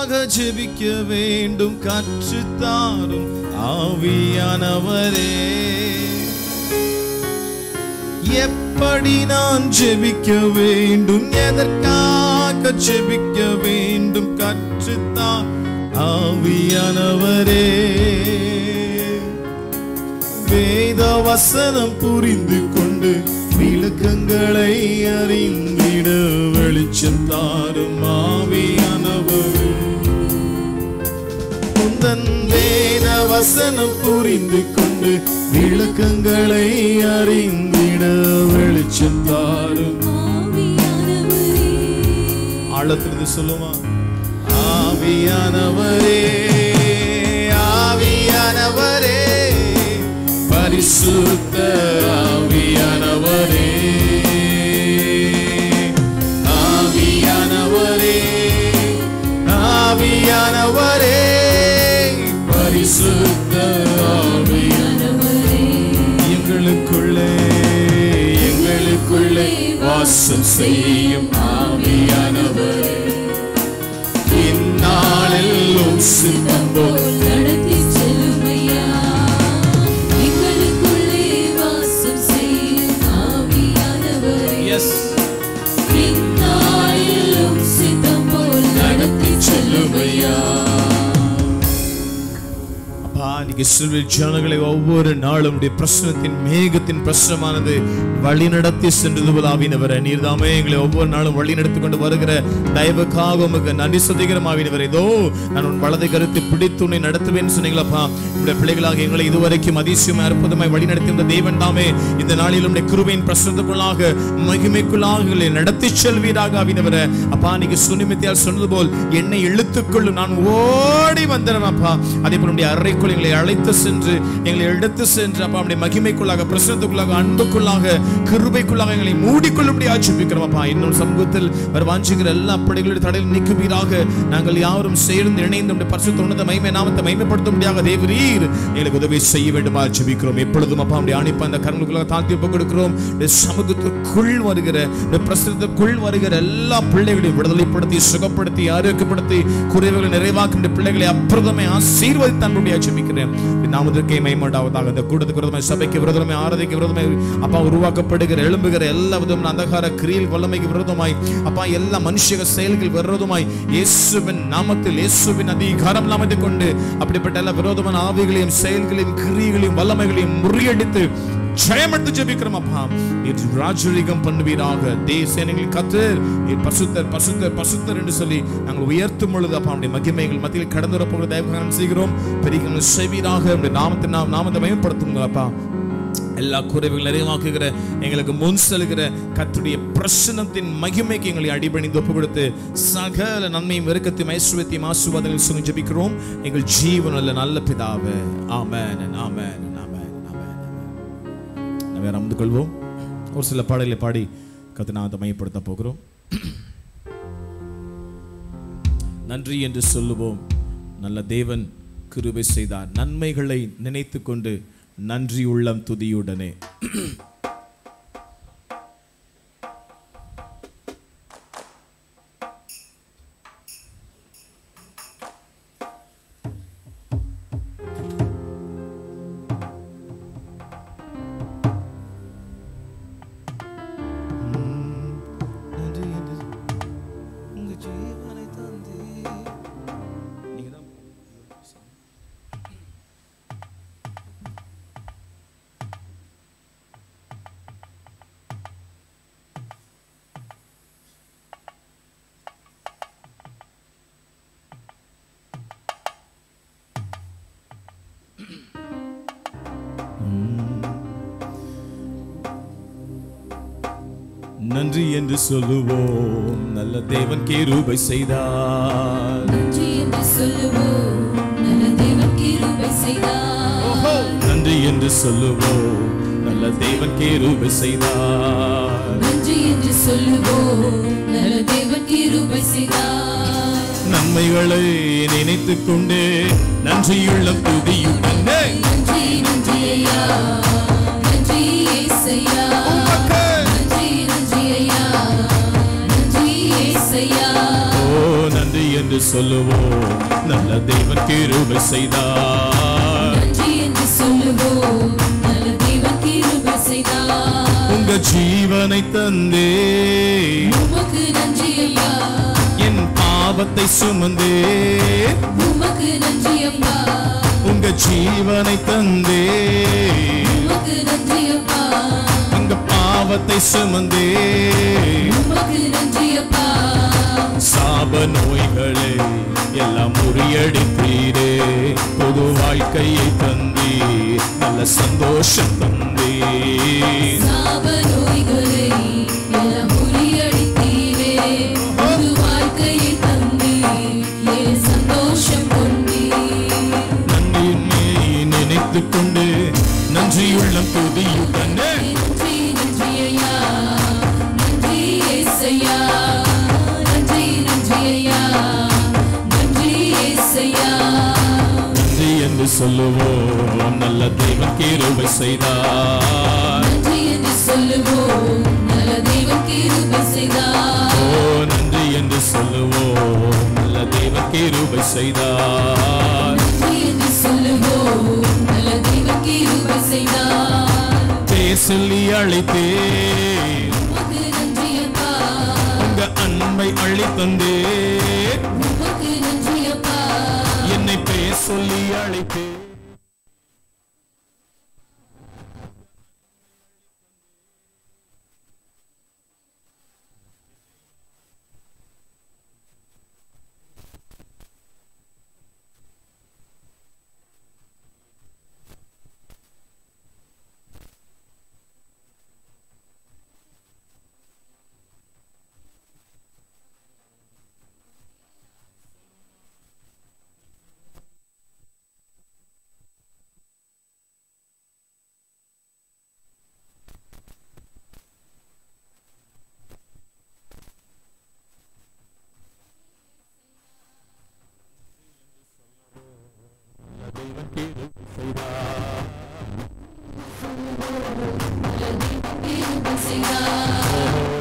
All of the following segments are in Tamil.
எனக்காக ஜெபிக்க வேண்டும் கற்றுத்தாரும் ஆவியானவரே எப்படி நான் ஜெபிக்க வேண்டும் எதற்காக ஜெபிக்க வேண்டும் கற்றுத்தான் ஆவியானவரே வேத வசனம் புரிந்து கொண்டு விளக்கங்களை அறிந்திட வெளிச்சம் தாரும் ஆவியானவரே உந்தன் வேத வசனம் புரிந்து கொண்டு விளக்கங்களை அறிந்திட வெளிச்சம் தாரும் ஆவியானவரே ஆழத்திலிருந்து சொல்லுமா ஆவியானவரே ஆவியானவரே பரிசுத்த ஆவியானவரே ஆவியானவரே ஆவியானவரே பரிசுத்த ஆவியானவரே எங்களுக்குள்ளே எங்களுக்குள்ளே வாசம் செய்யும் ஆவியானவரே இந்நாளெல்லாம் சித்தம் போல் நடத்தி செல்லுமையா எங்களுக்குள்ளே வாசம் செய்யும் ஆவியானவரே எஸ் இந்நாளிலும் சித்தம் போல் நடத்தி செல்லுமையா அப்பா நீங்க இஸ்ரவேல் ஜனங்களை ஒவ்வொரு நாளும் உடைய பிரசனத்தின் மேகத்தின் பிரசனமானது வழி நடத்தி சென்றது போல ஆவினவர நீர்தாமே எங்களை ஒவ்வொரு நாளும் வழி நடத்தி கொண்டு வருகிற தயவுக்காக உமக்கு நன்றி சொல்லுகிறோம் ஆவினவர் இதோ நான் உன் வலதை கருத்து பிடித்து உன்னை நடத்துவேன்னு சொன்னீங்களப்பா உடைய பிள்ளைகளாக எங்களை இதுவரைக்கும் அதிசயமா அற்புதமாய் வழி நடத்தி வந்த தேவன் தாமே இந்த நாளில் உடைய கிருபையின் பிரசனத்துக்குள்ளாக மகிமைக்குள்ளாக எங்களை நடத்தி செல்வீராக ஆவினவர அப்பா நீங்க சுனிமித்தியால் சொன்னது போல் என்னை இழுத்துக்கொள்ளும் நான் ஓடி வந்துடுறேன் அப்பா அதே போல உடைய அறைக்குள் எங்களை அழைத்து சென்று எங்களை எடுத்து சென்று அப்பா நம்முடைய மகிமைக்குள்ளாக பிரசனத்துக்குள்ளாக அன்புக்குள்ளாக கிருபைக்குள்ளாக எங்களை மூடிக்கொள்ளும்படி ஆட்சிப்பிக்கிறோம் அப்பா இன்னும் சமூகத்தில் வர வாஞ்சிக்கிற எல்லா பிள்ளைகளுடைய தடையில் நீக்குவீராக நாங்கள் யாரும் சேர்ந்து இணைந்து நம்முடைய பரிசுத்த உன்னத மகிமை நாமத்தை மகிமைப்படுத்த முடியாத தேவரீர் எங்களுக்கு உதவி செய்ய வேண்டுமா ஜெபிக்கிறோம் எப்பொழுதும் அப்பா நம்முடைய அனுப்ப அந்த கரங்களுக்குள்ளாக தாழ்த்தி ஒப்புக் கொடுக்கிறோம் இந்த சமூகத்திற்குள் வருகிற இந்த பிரசுரத்திற்குள் வருகிற எல்லா பிள்ளைகளையும் விடுதலைப்படுத்தி சுகப்படுத்தி ஆரோக்கியப்படுத்தி குறைவுகளை நிறைவாக்கும் இந்த பிள்ளைகளை அற்புதமே ஆசீர்வதித்து அன்புடைய ஜெபிக்கிறேன் நாமதற்கே மைமண்டாவதாக இந்த கூட்டத்துக்கு விரோதமாய் சபைக்கு விரோதமாய் ஆராதிக்கு விரோதமாய் அப்பா உருவாக்கப்படுகிற எழும்புகிற எல்லா விதமான அந்தகார கிரியல் வல்லமைக்கு விரோதமாய் அப்பா எல்லா மனுஷக செயல்கள் விரோதமாய் இயேசுவின் நாமத்தில் இயேசுவின் அதிகாரம் நாமத்தை கொண்டு அப்படிப்பட்ட எல்லா விரோதமான ஆவிகளையும் செயல்களையும் கிரியைகளையும் வல்லமைகளையும் முறியடித்து ஜெயமெடுத்து ஜெபிக்கிறோம் அப்பா நீர் ராஜரீகம் பண்ணுவீராக தேசேனங்கள் கத்தர் நீர் பசுத்தர் பசுத்தர் பசுத்தர் என்று சொல்லி நாங்கள் உயர்த்தும் பொழுது அப்பா நம்முடைய மகிமைகள் மத்தியில் கடந்து வரப்போகிற தயவுகாரம் செய்கிறோம் பெரிய செய்வீராக நம்முடைய நாமத்தை நாம் நாமத்தை மயப்படுத்துங்க அப்பா எல்லா குறைவுகள் நிறைவாக்குகிற எங்களுக்கு முன் செல்கிற கத்துடைய பிரசனத்தின் மகிமைக்கு எங்களை அடிபணிந்து ஒப்பு கொடுத்து சகல நன்மையும் வெறுக்கத்தையும் ஐஸ்வர்யத்தையும் ஆசுவாதங்கள் சொல்லி ஜெபிக்கிறோம் எங்கள் ஜீவனில் நல்ல பிதாவே ஆமென் ஆமென் ஆமென் ஆமென் நாம் வேற அமர்ந்து கொள்வோம் ஒரு சில பாடல்களை பாடி கத்துநாதத்தை மையப்படுத்த போகிறோம் நன்றி என்று சொல்லுவோம் நல்ல தேவன் கிருபை செய்தார் நன்மைகளை நினைத்து கொண்டு நன்றி உள்ளம் துதியுடனே நன்றி என்று உங்க ஜீவனை தந்தே நீங்க தான் நன்றி என்று சொல்லுவோம் நல்ல தேவன் கேரூபை செய்தார் நன்றி என்று சொல்லுவோம் நல்ல தேவன் கிருபை செய்தார் நன்றி என்று சொல்லுவோம் நல்ல தேவன் கேரூபை செய்தார் நன்றி என்று சொல்லுவோம் நல்ல தேவன் கிருபை செய்தார் நன்மைகளை நினைத்துக் கொண்டே நன்றியுள்ள துதியுடன் நன்றி நன்றி ஐயா நன்றி ஏசையா நன்றி நன்றி ஐயா நன்றி ஏசையா ஓ நன்றி என்று சொல்லுவோம் நல்ல தேவன் கிருபை செய்தார் நன்றி என்று சொல்லுவோம் நல்ல தேவன் கிருபை செய்தார் உங்க ஜீவனை தந்தே உமக்கு நன்றி ஐயா என் பாவத்தை சுமந்தே உமக்கு நன்றி அப்பா உங்க ஜீவனை தந்தே உமக்கு நன்றி அப்பா உங்க பாவத்தை சுமந்தே உமக்கு நன்றி அப்பா சாப நோய்களை எல்லாம் முறியடித்தீரே பொது வாழ்க்கையை தந்தீ நல்ல சந்தோஷம் தந்தீ சாப நோய்களை எல்லாம் முறியடித்தீரே புது வாழ்க்கையை தந்தீர் ஏன் சந்தோஷம் கொண்டீர் நன்றியுமே நினைத்துக் கொண்டு நன்றியுள்ள துதியுடனே நன்றி நன்றி ஐயா நன்றி ஏசையா நன்றி நன்றி ஐயா நன்றி ஏசையா நன்றி என்று சொல்லுவோம் நல்ல தெய்வம் கிருபை செய்தார் நன்றி என்று சொல்லுவோம் நல்ல தெய்வம் கிருபை செய்தார் ஓ நன்றி என்று சொல்லுவோம் நல்ல தெய்வம் கிருபை செய்தார் நன்றி என்று சொல்லுவோம் நல்ல தெய்வம் கிருபை செய்தார் பேர் சொல்லி அழைத்தே உமக்கு நன்றி அப்பா உங்க அன்பை அழித்தந்தே உமக்கு நன்றி அப்பா என்னை பேர் சொல்லி அழைத்தே தெய்வம் கிருபை செய்தார் கிருபை செய்தார்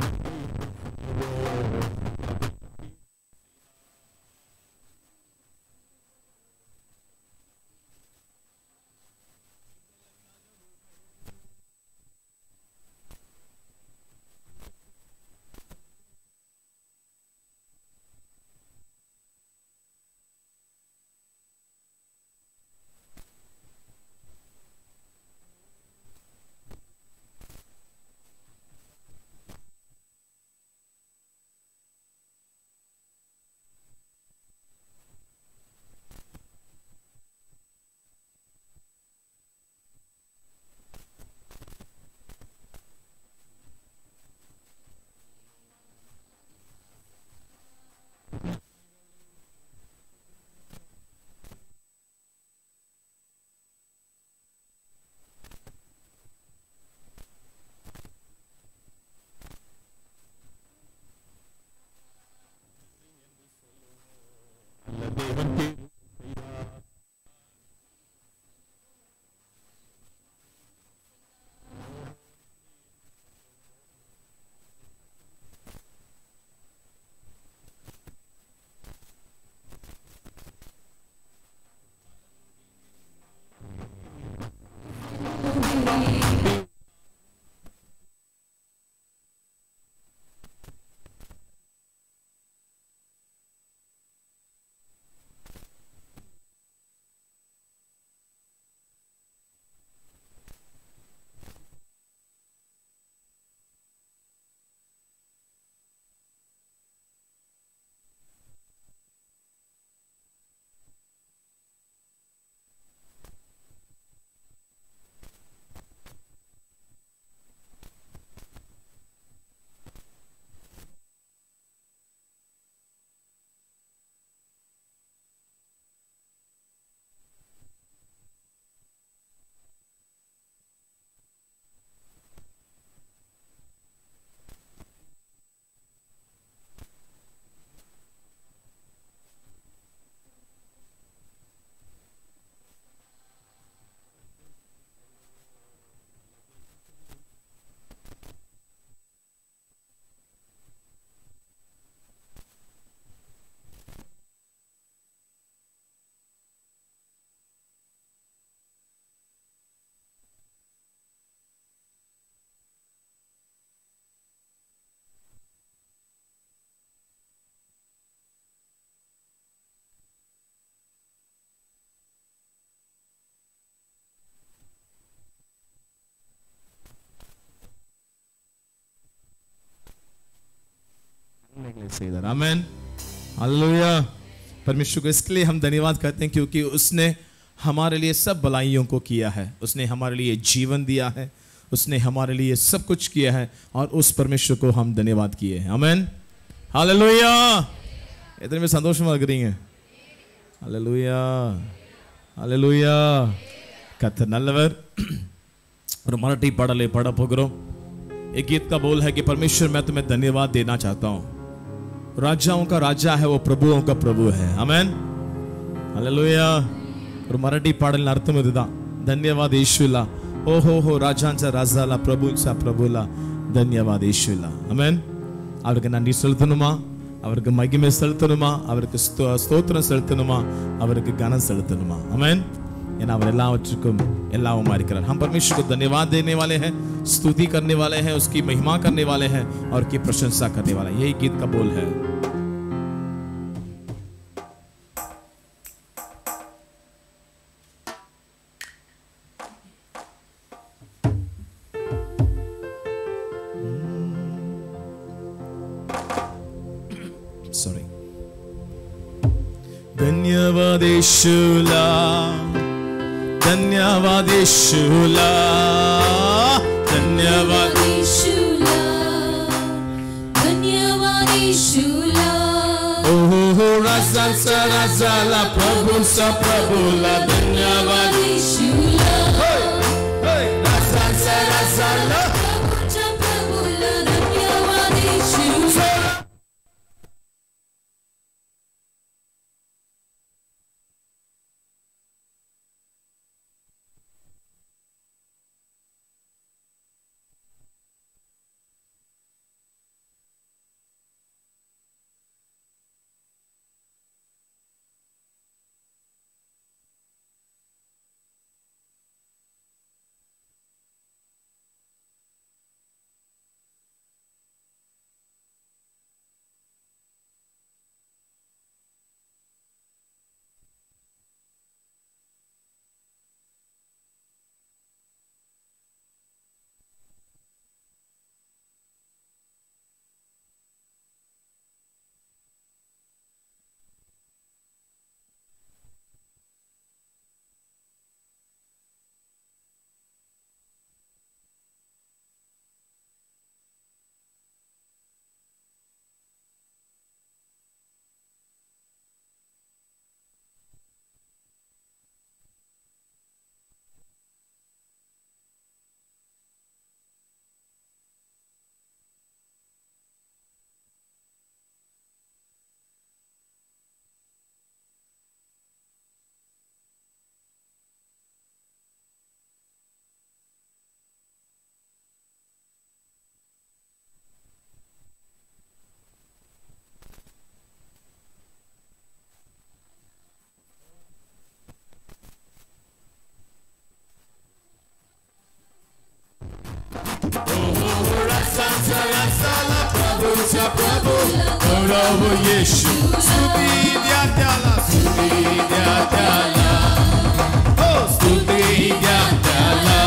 நல்ல தேவன் கிருபை செய்தார் செய்தார் आमेन हालेलुया परमेश्वर को इसके लिए हम धन्यवाद करते हैं क्योंकि उसने हमारे लिए सब भलाइयों को किया है उसने हमारे लिए जीवन दिया है उसने हमारे लिए सब कुछ किया है और उस परमेश्वर को हम धन्यवाद किए हैं आमेन हालेलुया எத்தனை பேர் சந்தோஷமா இருக்கிறீங்க हालेलुया हालेलुया கர்த்தர் நல்லவர் ஒரு மராठी பாடலை பாட போகிறோம் एक गीत का बोल है कि परमेश्वर मैं तुम्हें धन्यवाद देना चाहता हूं राजाओं का राजा है वो प्रभुओं का प्रभु है आमेन हालेलुया ஒரு மராட்டி பாடலின் அர்த்தம் இதுதான் ధన్యవాద యేషులా ఓహో హో రాజాంచ రాజాల ప్రభుంచ ప్రభుల ధన్యవాద యేషுலா ஆமென் அவருக்கு நன்றி செலுத்தணுமா அவருக்கு மகிமை செலுத்தணுமா அவருக்கு ஸ்தோ- ஸ்தோத்திரம் செலுத்தணுமா அவருக்கு கனம் செலுத்தணுமா ஆமென் ஏன்னா அவர் எல்லாவற்றுக்கும் எல்லாவுமா இருக்கிறார் हम परमेश्वर को धन्यवाद देने वाले हैं स्तुति करने वाले हैं उसकी महिमा करने वाले हैं और की प्रशंसा करने वाले हैं यही गीत का बोल है sorry धन्यवाद यीशुला धन्यवाद यीशुला धन्यवाद యేషులా धन्यवाद యేషులా ओह रसा सा रसा ला प्रभु सा प्रभु ला धन्यवाद యేషులా रसा सा रसा ला ప్రపంచ ప్రభుల ధన్యవాద యేషులా प्रभु यीशु स्तुति द्या त्याला स्तुति द्या त्याला ओ स्तुति द्या त्याला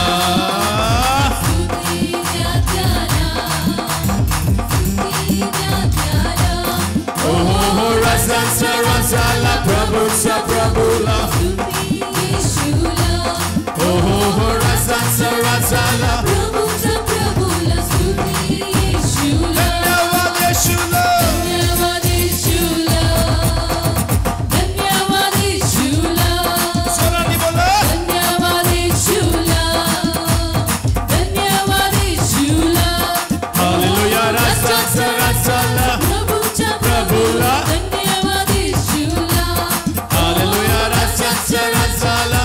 ओ रसा सा रसा ला प्रभु सा प्रभु ला ओ रसा सा रसा ला धन्यवाद यीशु ला सोना नी बोला हालेलुया रसा सा रसा ला प्रभुला हालेलुया रसा सा रसा ला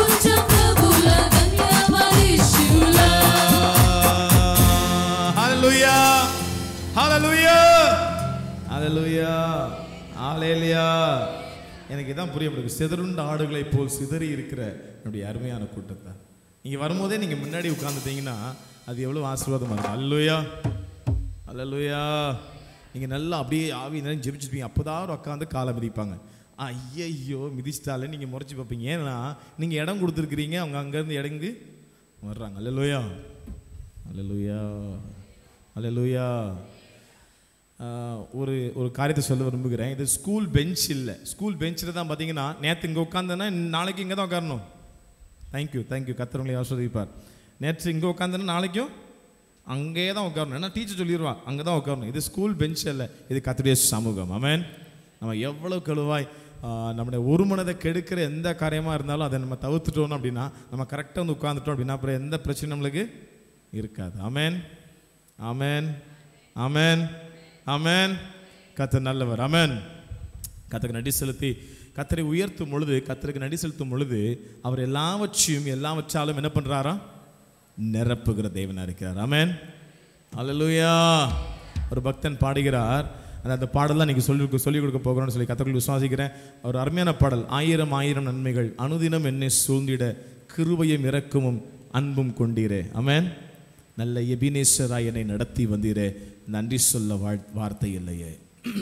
ஹalleluya ஹalleluya ஹalleluya ஹalleluya எனக்கு இதான் புரிய முடியும் சிதறுண்ட ஆடுகளை போல் சிதறி இருக்கிற என்னுடைய அருமையான கூட்டத்தை நீங்க வரும்போதே நீங்க முன்னாடி உட்கார்ந்துட்டீங்கன்னா அது எவ்வளவு ஆசீர்வாதமா இருக்கும் ஹalleluya ஹalleluya நீங்க நல்லா அப்படியே ஆவி நிறைய ஜெபிச்சிருப்பீங்க அப்போதான் ஒரு உட்காந்து காலை மிதிப்பாங்க ஐயையோ மிதிச்சிட்டாலே நீங்க முறைச்சு பார்ப்பீங்க ஏன்னா நீங்க இடம் கொடுத்துருக்கிறீங்க அவங்க அங்கேருந்து இடங்கு வர்றாங்க அல்லையா அல்லேலூயா அல்லேலூயா ஆஹ், ஒரு ஒரு காரியத்தை சொல்ல விரும்புகிறேன் இது ஸ்கூல் பெஞ்ச் இல்லை ஸ்கூல் பெஞ்சில் தான் பார்த்தீங்கன்னா நேற்று இங்கே உட்காந்தேன்னா நாளைக்கு இங்கே தான் உட்காரணும் தேங்க்யூ தேங்க்யூ கத்திரவங்களை ஆஸ்வதிப்பார் நேற்று இங்கே உட்காந்தேன்னா நாளைக்கும் அங்கேயே தான் உட்காரணும் ஏன்னா டீச்சர் சொல்லிடுவா அங்கே தான் உட்காரணும் இது ஸ்கூல் பெஞ்ச் இல்லை இது கத்துடைய சமூகம் ஆமென் நம்ம எவ்வளவு கழுவாய் ஆஹ், நம்முடைய ஒரு மனதை கெடுக்கிற எந்த காரியமாக இருந்தாலும் அதை நம்ம தவிர்த்துட்டோம் அப்படின்னா நம்ம கரெக்டாக வந்து உட்காந்துட்டோம் அப்படின்னா அப்புறம் எந்த பிரச்சனையும் நம்மளுக்கு இருக்காது ஆமென் ஆமென் ஆமென் ஆமென் கத்தர் நல்லவர் ஆமென் கத்தருக்கு நடி செலுத்தி கத்தரை உயர்த்தும் பொழுது கத்தருக்கு நடி செலுத்தும் பொழுது அவர் எல்லாவற்றையும் எல்லாவற்றாலும் என்ன பண்றாரா நிரப்புகிற தேவனா இருக்கிறார் ஆமென் அல்லேலூயா ஒரு பக்தன் பாடுகிறார் அந்த அந்த பாடலாம் இன்னைக்கு சொல்லி சொல்லிக் கொடுக்க போகிறோம்னு சொல்லி கத்தர்கள் விசுவாசிக்கிறேன் ஒரு அருமையான பாடல் ஆயிரம் ஆயிரம் நன்மைகள் அனுதினம் என்னை சூழ்ந்திட கிருபையும் இரக்கமும் அன்பும் கொண்டீரே ஆமென் நல்ல எபினேஸ்வராய் என்னை நடத்தி வந்தீரே நன்றி சொல்ல வாழ் வார்த்தை இல்லையே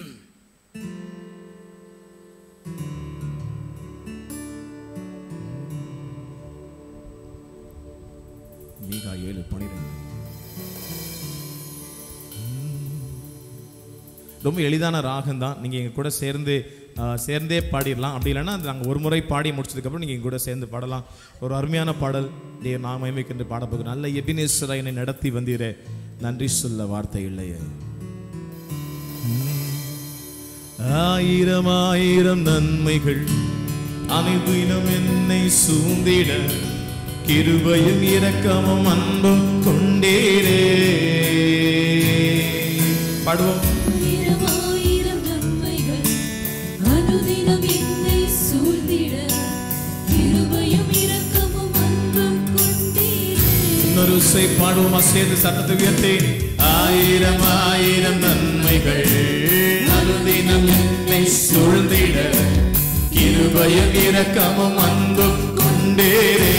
மீகா ஏழு பனிரெண்டு ரொம்ப எளிதான ராகம் தான் நீங்கள் எங்கள் கூட சேர்ந்து ஆ, சேர்ந்தே பாடிடலாம் அப்படி இல்லைன்னா நாங்கள் ஒரு முறை பாடி முடிச்சதுக்கப்புறம் நீங்கள் எங்கள் கூட சேர்ந்து பாடலாம் ஒரு அருமையான பாடல் தேவ நான் மகிமைக்கென்று பாடப்போகிறேன் நல்ல எபினேஸ்வரா என்னை நடத்தி வந்தீரே நன்றி சொல்ல வார்த்தை இல்லையே ஆயிரம் ஆயிரம் நன்மைகள் அனைத்தினம் என்னை சூழ்ந்திட கிருபையும் இரக்கமும் அன்பும் கொண்டீரே பாடுவோம் ஆயிரம் ஆயிரம் நன்மைகள் அனுதினம் என்னை சூழ்ந்திட கிருபையும் இரக்கமும் அன்பும் கொண்டீரே இன்னொரு இசை பாடுவோமா சேர்ந்து சத்தத்தை உயர்த்தி ஆயிரம் ஆயிரம் நன்மைகள் அனுதினம் என்னை சூழ்ந்திட கிருபையும் இரக்கமும் அன்பும் கொண்டேரே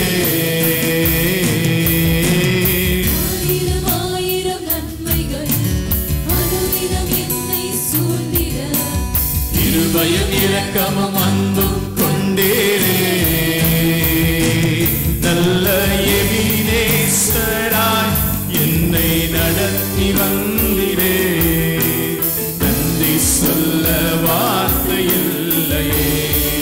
ஆயிரம் ஆயிரம் நன்மைகள் அனுதினம் என்னை சூழ்ந்திட இருபயம் இரக்கமும் அன்பும் கொண்டேரே நல்ல எவினேஸ்வராய் என்னை நடத்தி வந்திரே நன்றி சொல்ல வார்த்தை இல்லையே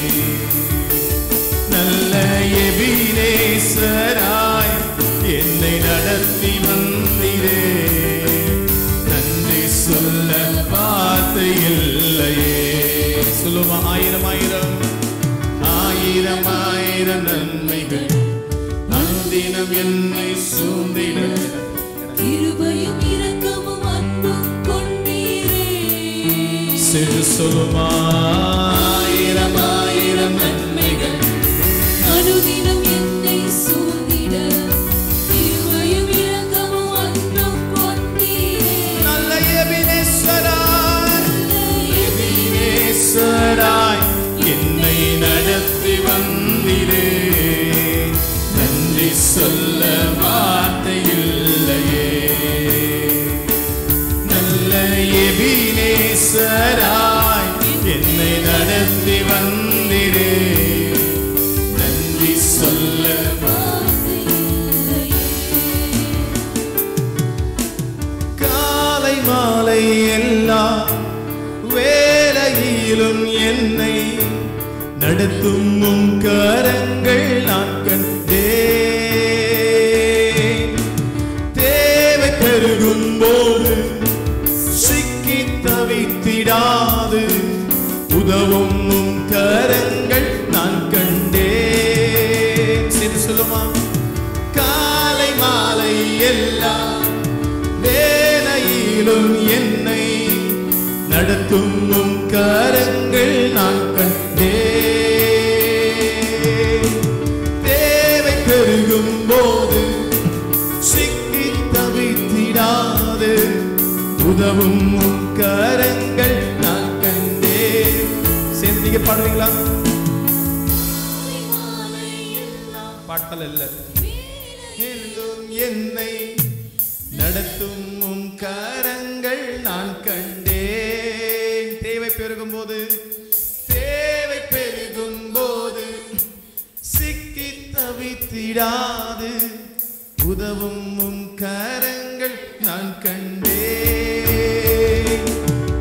நல்ல எபினேசராய் என்னை நடத்தி வந்திரே நன்றி சொல்ல வார்த்தை இல்லையே சொல்லுமா ஆயிரம் ஆயிரம் ஆயிரம் ஆயிரம் நன்மைகள் அனுதினம் என்னை சூழ்ந்திட கிருபையும் இரக்கமும் அன்பும் கொண்டீரே சிறு சொல்லுமா ஆயிரம் ஆயிரம் நன்மைகள் அனுதினம் என்னை சூழ்ந்திட கிருபையும் இரக்கமும் அன்பும் கொண்டீரே நல்ல எபினேஸ்வராய் எபினேஸ்வராய் என்னை நடத்தி வந்திரே நன்றி சொல்ல வார்த்தை இல்லையே நல்ல எபினேஸ்வராய் என்னை நடத்தி வந்திரே நன்றி சொல்ல வார்த்தை இல்லையே காலை மாலை எல்லா வேலையிலும் என்னை நடத்தும் உம் கரங்கள் நான் கண்டேன் தேவை பெருகும் போது சிக்கி தவித்திடாது உதவும் உம் கரங்கள் நான் கண்டேன் சரி சொல்லுமா காலை மாலை எல்லாம் வேலையிலும் என்னை நடத்தும் உம் கரங்கள் நான் கண்டேன் தேவை பெருகும் போது சிக்கி தவித்திடாது உதவும் உம் கரங்கள் நான் கண்டேன் சேர்ந்து நீங்க பாடுவீங்களா பாட்டல் இல்லை எல்லும் என்னை நடத்தும் உம் கரங்கள் நான் கண்டேன் தேவை பெருகும் போது தேவை பெருகும் போது சிக்கி தவித்திடாது உதவும் உம் கரங்கள் நான் கண்டேன்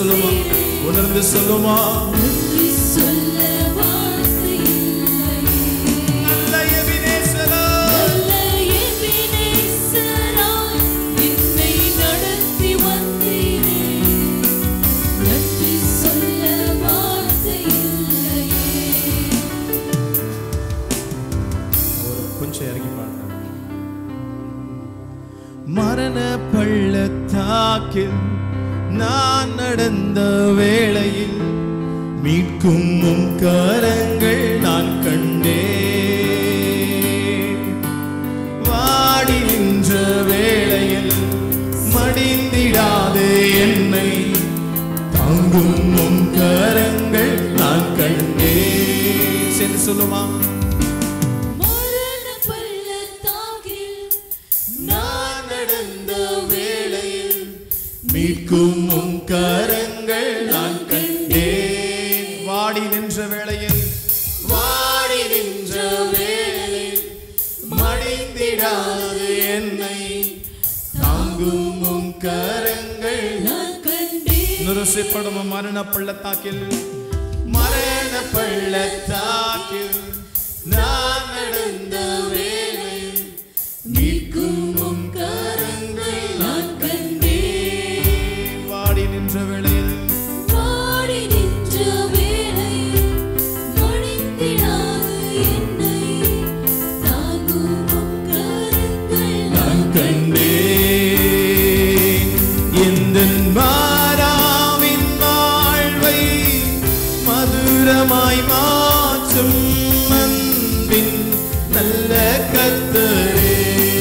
சொல்லுமா உணர்ந்து சொல்லுமா நன்றி சொல்ல வார்த்தை இல்லையே நல்ல எபினேசரா நல்ல எபினேசரா, என்னை நடத்தி வந்தீரே. நன்றி சொல்ல வார்த்தை இல்லையே ஒரு கொஞ்சம் இறங்கி பாருங்க மரண பள்ளத்தாக்கில் நான் நடந்த வேளையில் மீட்கும் உம் கரங்கள் நான் கண்டேன் வாடி நின்ற வேளையில் மடிந்திடாதே என்னை தாங்கும் உம் கரங்கள் நான் கண்டேன் சரி சொல்லுமா மரண பள்ளத்தாக்கில் நான் நடந்த வேளையில் மீட்கும் உம் கரங்கள் நான் கண்டேன் வாடி நின்ற வேளையில் வாடி நின்ற வேளையில் மடிந்திடாது என்னை தாங்கும் உம் கரங்கள் நான் கண்டேன் நிரசிப்படும் மரண பள்ளத்தாக்கில் மரண பள்ளத்தாக்கில் நான் நடந்த வேளையில் மீட்கும் உம் கரங்கள் நான் கண்டேன் வாடி நின்ற வேளையில் வாடி நின்ற வேளையில் மடிந்திடாது என்னை தாங்கும் உம் கரங்கள் நான் கண்டேன் எந்த மாறாவின் வாழ்வை மதுரமாய் மாற்றும் அன்பின் நல்ல கத்தரே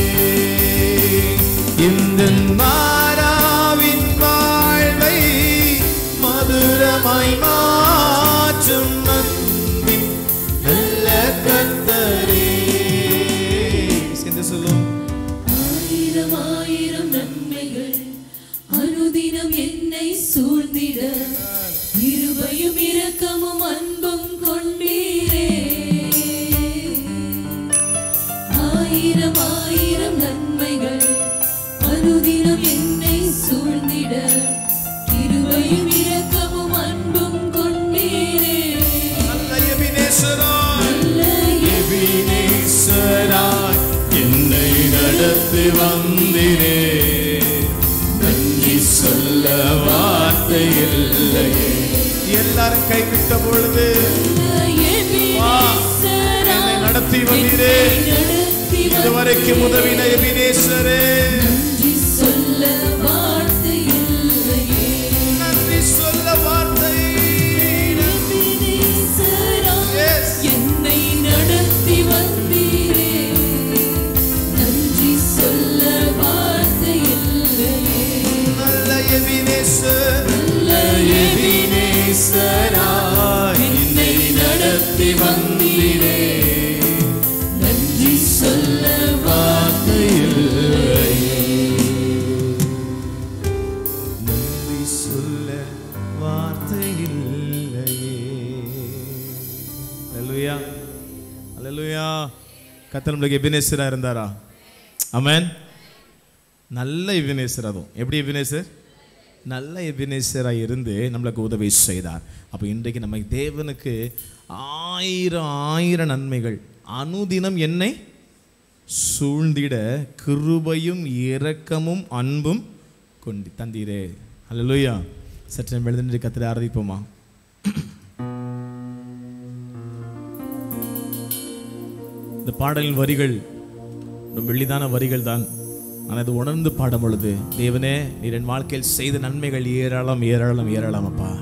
எந்த மாறாவின் வாழ்வை மதுரமாய் மாற்றும் அன்பின் நல்ல கத்தரே சேர்ந்து சொல்லும் ஆயிரம் ஆயிரம் நன்மைகள் அனுதினம் என்னை சூழ்ந்திட இருபையும் இரக்கமும் அன்பும் கொண்டீரே ஆயிரம் ஆயிரம் நன்மைகள் அனுதினம் என்னை சூழ்ந்திட இருபையும் இரக்கமும் அன்பும் கொண்டீரே நல்ல எபினேசராய் நல்ல எபினேசராய் என்னை நடத்தி வந்திரே நன்றி சொல்ல வார்த்தை இல்லையே எல்லாரும் கைவிட்ட பொழுது எபினேசரா, என்னை நடத்தி வந்தீரே நடத்தி இதுவரைக்கும் உதவின எபினேசரே நன்றி சொல்ல வார்த்தை இல்லையே நன்றி சொல்ல வார்த்தை எபினேசரா, Yes. என்னை நடத்தி வந்தீரே நன்றி சொல்ல வார்த்தை இல்லையே நல்ல எபினேசர் நல்ல எபினேசராய் என்னை நடத்தி வந்தீரே நன்றி சொல்ல வார்த்தை நன்றி சொல்ல வார்த்தை இல்லையே அல்லேலூயா அல்லேலூயா கத்தர் நம்மளுக்கு எபினேசரா இருந்தாரா ஆமென் நல்ல எபினேசர் அதுவும் எப்படி எபினேசர் நல்ல எபினேசராக இருந்து நம்மளுக்கு உதவி செய்தார் அப்போ இன்றைக்கு நம்ம தேவனுக்கு ஆயிரம் ஆயிரம் நன்மைகள் அனுதினம் என்னை சூழ்ந்திட கிருபையும் இரக்கமும் அன்பும் கொண்டு தந்தீரே அல்லேலூயா சற்று நம்ம எழுந்து கத்திர ஆராதிப்போமா இந்த பாடலின் வரிகள் ரொம்ப எளிதான வரிகள் தான் ஆனால் அது உணர்ந்து பாடும் பொழுது தேவனே நீர் என் வாழ்க்கையில் செய்த நன்மைகள் ஏராளம் ஏராளம் ஏராளம் அப்பா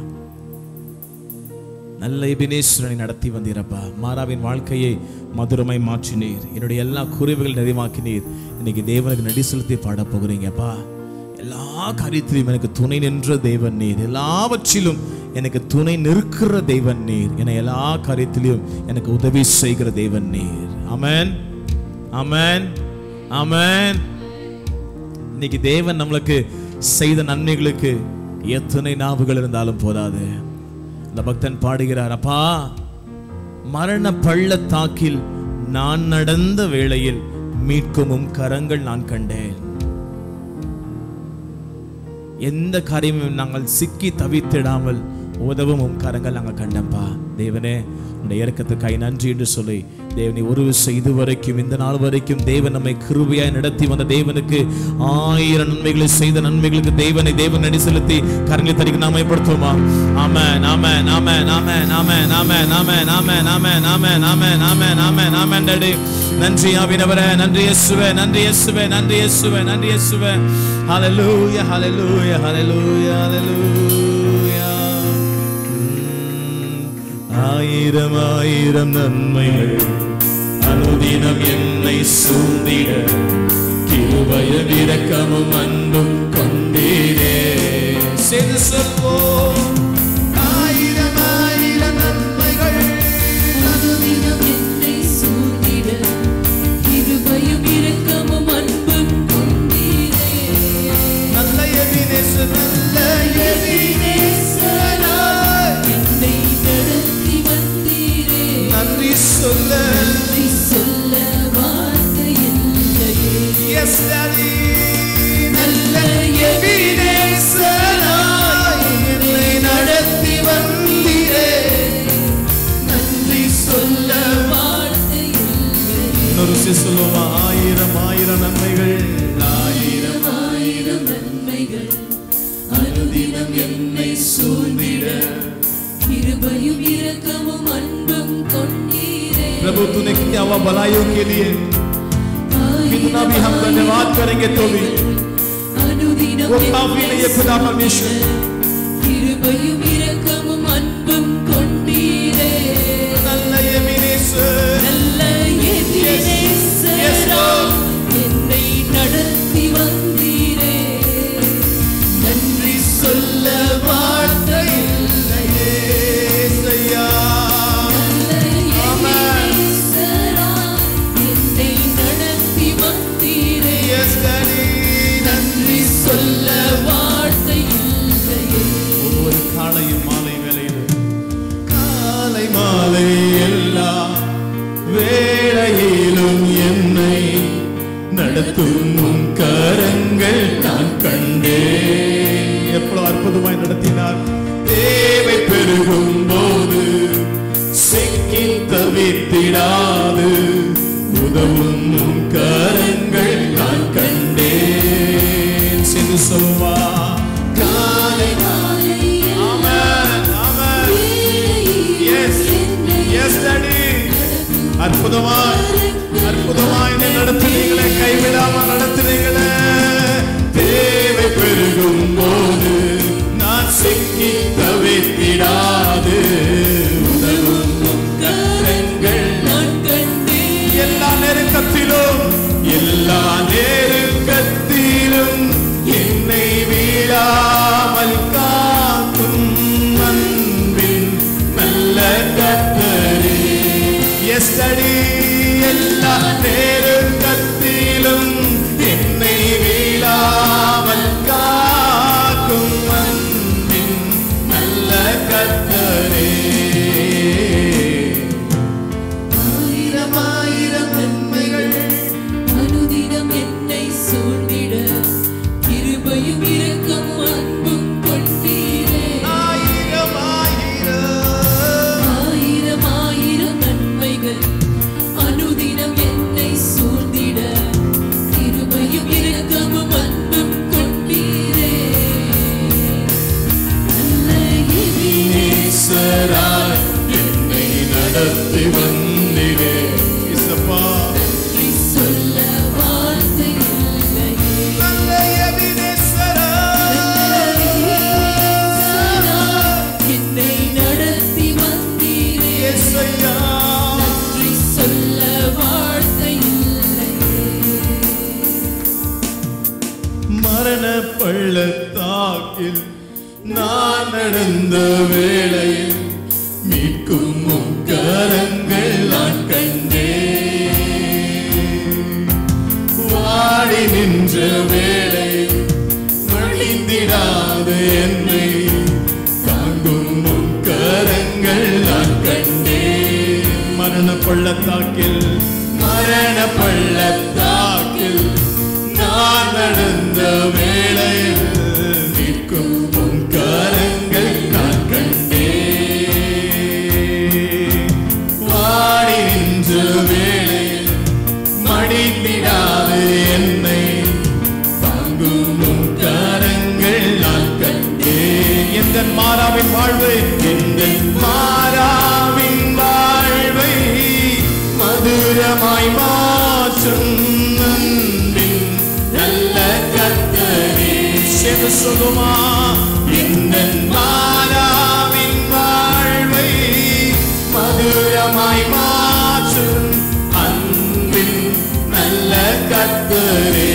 நல்ல எபினேஸ்வரனை நடத்தி வந்தீரப்பா மாறாவின் வாழ்க்கையை மதுரமாய் மாற்றினீர் என்னுடைய எல்லா குறைவுகள் நிறைவாக்கினீர் இன்னைக்கு தேவனுக்கு நடி செலுத்தி பாட போகிறீங்கப்பா எல்லா காரியத்திலும் எனக்கு துணை நின்ற தேவன் நீர் எல்லாவற்றிலும் எனக்கு துணை நிற்கிற தேவன் நீர் என எல்லா காரியத்திலும் எனக்கு உதவி செய்கிற தேவன் நீர் அமேன் அமேன் அமேன் இன்னைக்கு தேவன் நம்மளுக்கு செய்த நன்மைகளுக்கு எத்தனை நாவுகள் இருந்தாலும் போதாது இந்த பக்தன் பாடுகிறார் அப்பா மரண பள்ளத்தாக்கில் நான் நடந்த வேளையில் மீட்குமும் கரங்கள் நான் கண்டேன் எந்த காரியமும் நாங்கள் சிக்கி தவித்திடாமல் உதவும் உம் கரங்கள் நாங்கள் கண்டப்பா தேவனே உடைய இறக்கத்துக்காய் நன்றி என்று சொல்லி தேவனை ஒரு விஷயம் இதுவரைக்கும் இந்த நாள் வரைக்கும் தேவன் நம்மை கிருபையாய் நடத்தி வந்த தேவனுக்கு ஆயிரம் நன்மைகளை செய்த நன்மைகளுக்கு தேவனை தேவன் நடி செலுத்தி கரங்களை தரிக்கு நாம ஏற்படுத்துவோமா ஆம நாம நாம நாம நாம நாம நாம நாம நாம நாம நாம நாம நாம நாம நடி நன்றி ஆவினவரே நன்றி இயேசுவே நன்றி இயேசுவே நன்றி இயேசுவே நன்றி இயேசுவே ஹalleluya ஹalleluya ஹalleluya ஹalleluya உம், ஆயிரம் ஆயிரம் நன்மைகள் அனுதினம் என்னை சூழ்ந்திட கிருபையும் இரக்கமும் அன்பும் கொண்டீரே செய்து சொல்வோம் ஆயிரம் ஆயிரம் நன்மைகள் அனுதினம் என்னை சூழ்ந்திட கிருபையும் இரக்கமும் அன்பும் கொண்டீரே நல்ல எபினேசு நல்ல நேசரா, என்னை நடத்தி வந்தீரே நன்றி சொல்ல நன்றி சொல்ல வார்த்தை இல்லையே எஸ் டாடி நல்ல எபினேசராய் என்னை நடத்தி வந்தீரே நன்றி சொல்ல வார்த்தை இல்லையே இன்னொரு விஷயம் சொல்லுவோமா ஆயிரம் ஆயிரம் நன்மைகள் ஆயிரம் ஆயிரம் நன்மைகள் அனுதினம் என்னை சூழ்ந்திட கிருபையும் இரக்கமும் அன்பும் கொண்டீரே प्रभु तूने किया हुआ भलाइयों के लिए कितना भी हम धन्यवाद करेंगे तो भी அனுதினம் वो काफी नहीं है खुदा என்னை परमेश्वर கிருபையும் இரக்கமும் அன்பும் கொண்டீரே நல்ல எபினேசர் நல்ல எதிரேசரா, என்னை நடத்தி வந்தீரே நன்றி சொல்ல வார்த்தை இல்லையே ஏசையா நல்ல எதிரேசரா, என்னை நடத்தி வந்தீரே Yes, Daddy. நன்றி சொல்ல வார்த்தை இல்லையே ஒவ்வொரு காலையும் மாலை வேளையிலும் காலை மாலை எல்லா வேளையிலும் என்னை நடத்தும் உம் கரங்கள் நான் கண்டேன் எவ்வளவு அற்புதமாய் நடத்தினார் தேவை பெருகும் போது சிக்கி தவித்திடாது உதவும் உம் கரங்கள் நான் கண்டேன் சென்று சொல்வா காலை Amen. Amen. Yes. Yes, Daddy. அற்புதமாய் அற்புதமாய் என்னை நடத்துனீங்களே கைவிடாம நடத்துனீங்களே தேவை பெருகும் போது நான் சிக்கி தவித்திடாது உதவும் உம் கரங்கள் நான் கண்டேன் எல்லா நெருக்கத்திலும் எல்லா நெருக்கத்திலும் என்னை வீழாமல் காக்கும் அன்பின் நல்ல கத்தரே எஸ்டடி எல்லா நெருக்கத்திலும் என்னை வீழாமல் காக்கும் அன்பின் நல்ல கத்தரே ஆயிரம் ஆயிரம் நன்மைகள் அனுதினம் என்னை சூழ்ந்திட கிருபையும் இரக்கமும் அன்பும் கொண்டீரே ஆயிரம் ஆயிரம் ஆயிரம் ஆயிரம் நன்மைகள் அனுதினம் என்னை சூழ்ந்திட கிருபையும் இரக்கமும் அன்பும் கொண்டீரே நல்ல ஈஸ்வராய் என்னை நடத்தி வந்திரே இசப்பா நன்றி சொல்ல வார்த்தை இல்லையே நல்ல எபினேசரா என்னை நடத்தி வந்தீரே இயேசையா நன்றி சொல்ல வார்த்தை இல்லையே மரண பள்ளத்தாக்கில் நான் நடந்த வேளையில் மீட்கும் உம் கரங்கள் நான் கண்டேன் வாடி நின்ற வேளையில் மடிந்திடாத என்னை தாங்கும் உம் கரங்கள் நான் கண்டேன் மரண பள்ளத்தாக்கில் மரண பள்ளத்தாக்கில் நான் நடந்த வேளையில் படித்திடாது என்னை தாங்கும் உன் கரங்கள் நான் கண்டே எந்த மாறாவின் வாழ்வு எந்த மாறாவின் வாழ்வை மதுரமாய் மாற்றும் அன்பின் நல்ல கர்த்தரே சேர்ந்து சொல்லுமா இந்த மாறாவின் வாழ்வை மதுரமாய் மாற்றும் அன்பின் நல்ல கர்த்தரே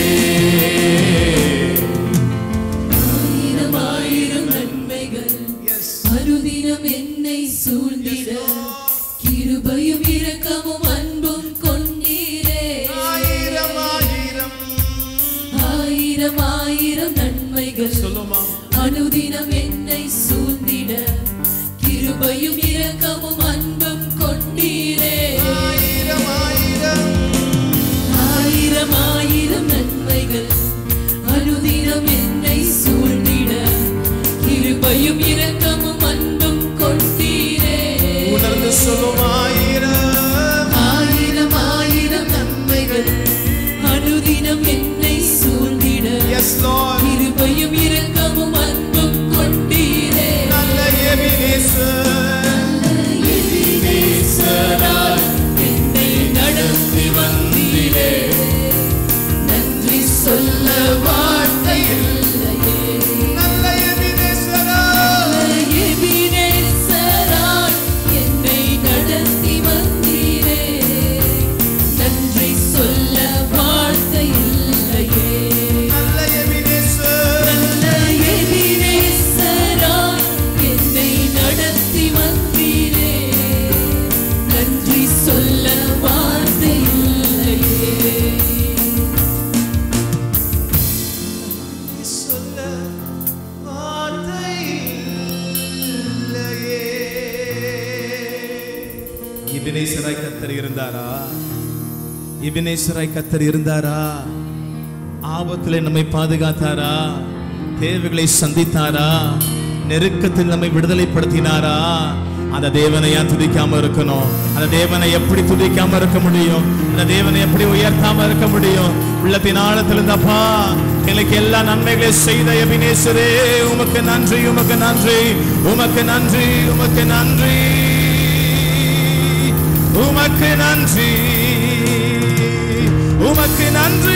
ஆயிரம் ஆயிரம் நன்மைகள் அருதினம் என்னை சூழ்ந்திட கிருபையும் இரக்கமும் அன்பும் கொண்டீரே ஆயிரம் ஆயிரம் ஆயிரம் ஆயிரம் நன்மைகள் சொல்லுமா அனுதினம் என்னை சூழ்ந்திட கிருபையும் இரக்கமும் அன்பும் கொண்டீரே ஆயிரம் ஆயிரம் ஆயிரம் ஆயிரம் நன்மைகள் அனுதினம் என்னை சூழ்ந்திட கிருபையும் இரக்கமும் அன்பும் கொண்டீரே உணர்ந்து சொல்லும் ஆயிரம் ஆயிரம் ஆயிரம் நன்மைகள் அனுதினம் என்னை சூழ்ந்திட எஸ் லார்ட் கிருபையும் இரக்கமும் அன்பும் கொண்டீரே நல்ல எபினேசர் எபினேசராய் என்னை நடத்தி வந்தீரே நன்றி சொல்ல வார்த்தை இல்லையே நல்ல எபினேசர் எபினேசராய் என்னை நடத்தி வந்தீரே நன்றி சொல்ல வார்த்தை இல்லையே நல்ல எபினேசர் நல்ல எபினேசராய் என்னை நடத்தி வந்தீரே நன்றி சொல்ல வார்த்தை இல்லையே சொல்ல வார்த்தை இல்லையே இபினேசராய் கத்தர் இருந்தாரா இபினேசராய் கத்தர் இருந்தாரா ஆபத்திலே நம்மை பாதுகாத்தாரா தேவைகளை சந்தித்தாரா நெருக்கத்தில் நம்மை விடுதலைப்படுத்தினாரா அந்த தேவனை ஏன் துதிக்காம இருக்கணும் அந்த தேவனை எப்படி துதிக்காம இருக்க முடியும் அந்த தேவனை எப்படி உயர்த்தாம இருக்க முடியும் உள்ளத்தின் ஆழத்தில் இருந்தப்பா எனக்கு எல்லா நன்மைகளையும் செய்த எபினேசரே உமக்கு நன்றி உமக்கு நன்றி உமக்கு நன்றி உமக்கு நன்றி உமக்கு நன்றி உமக்கு நன்றி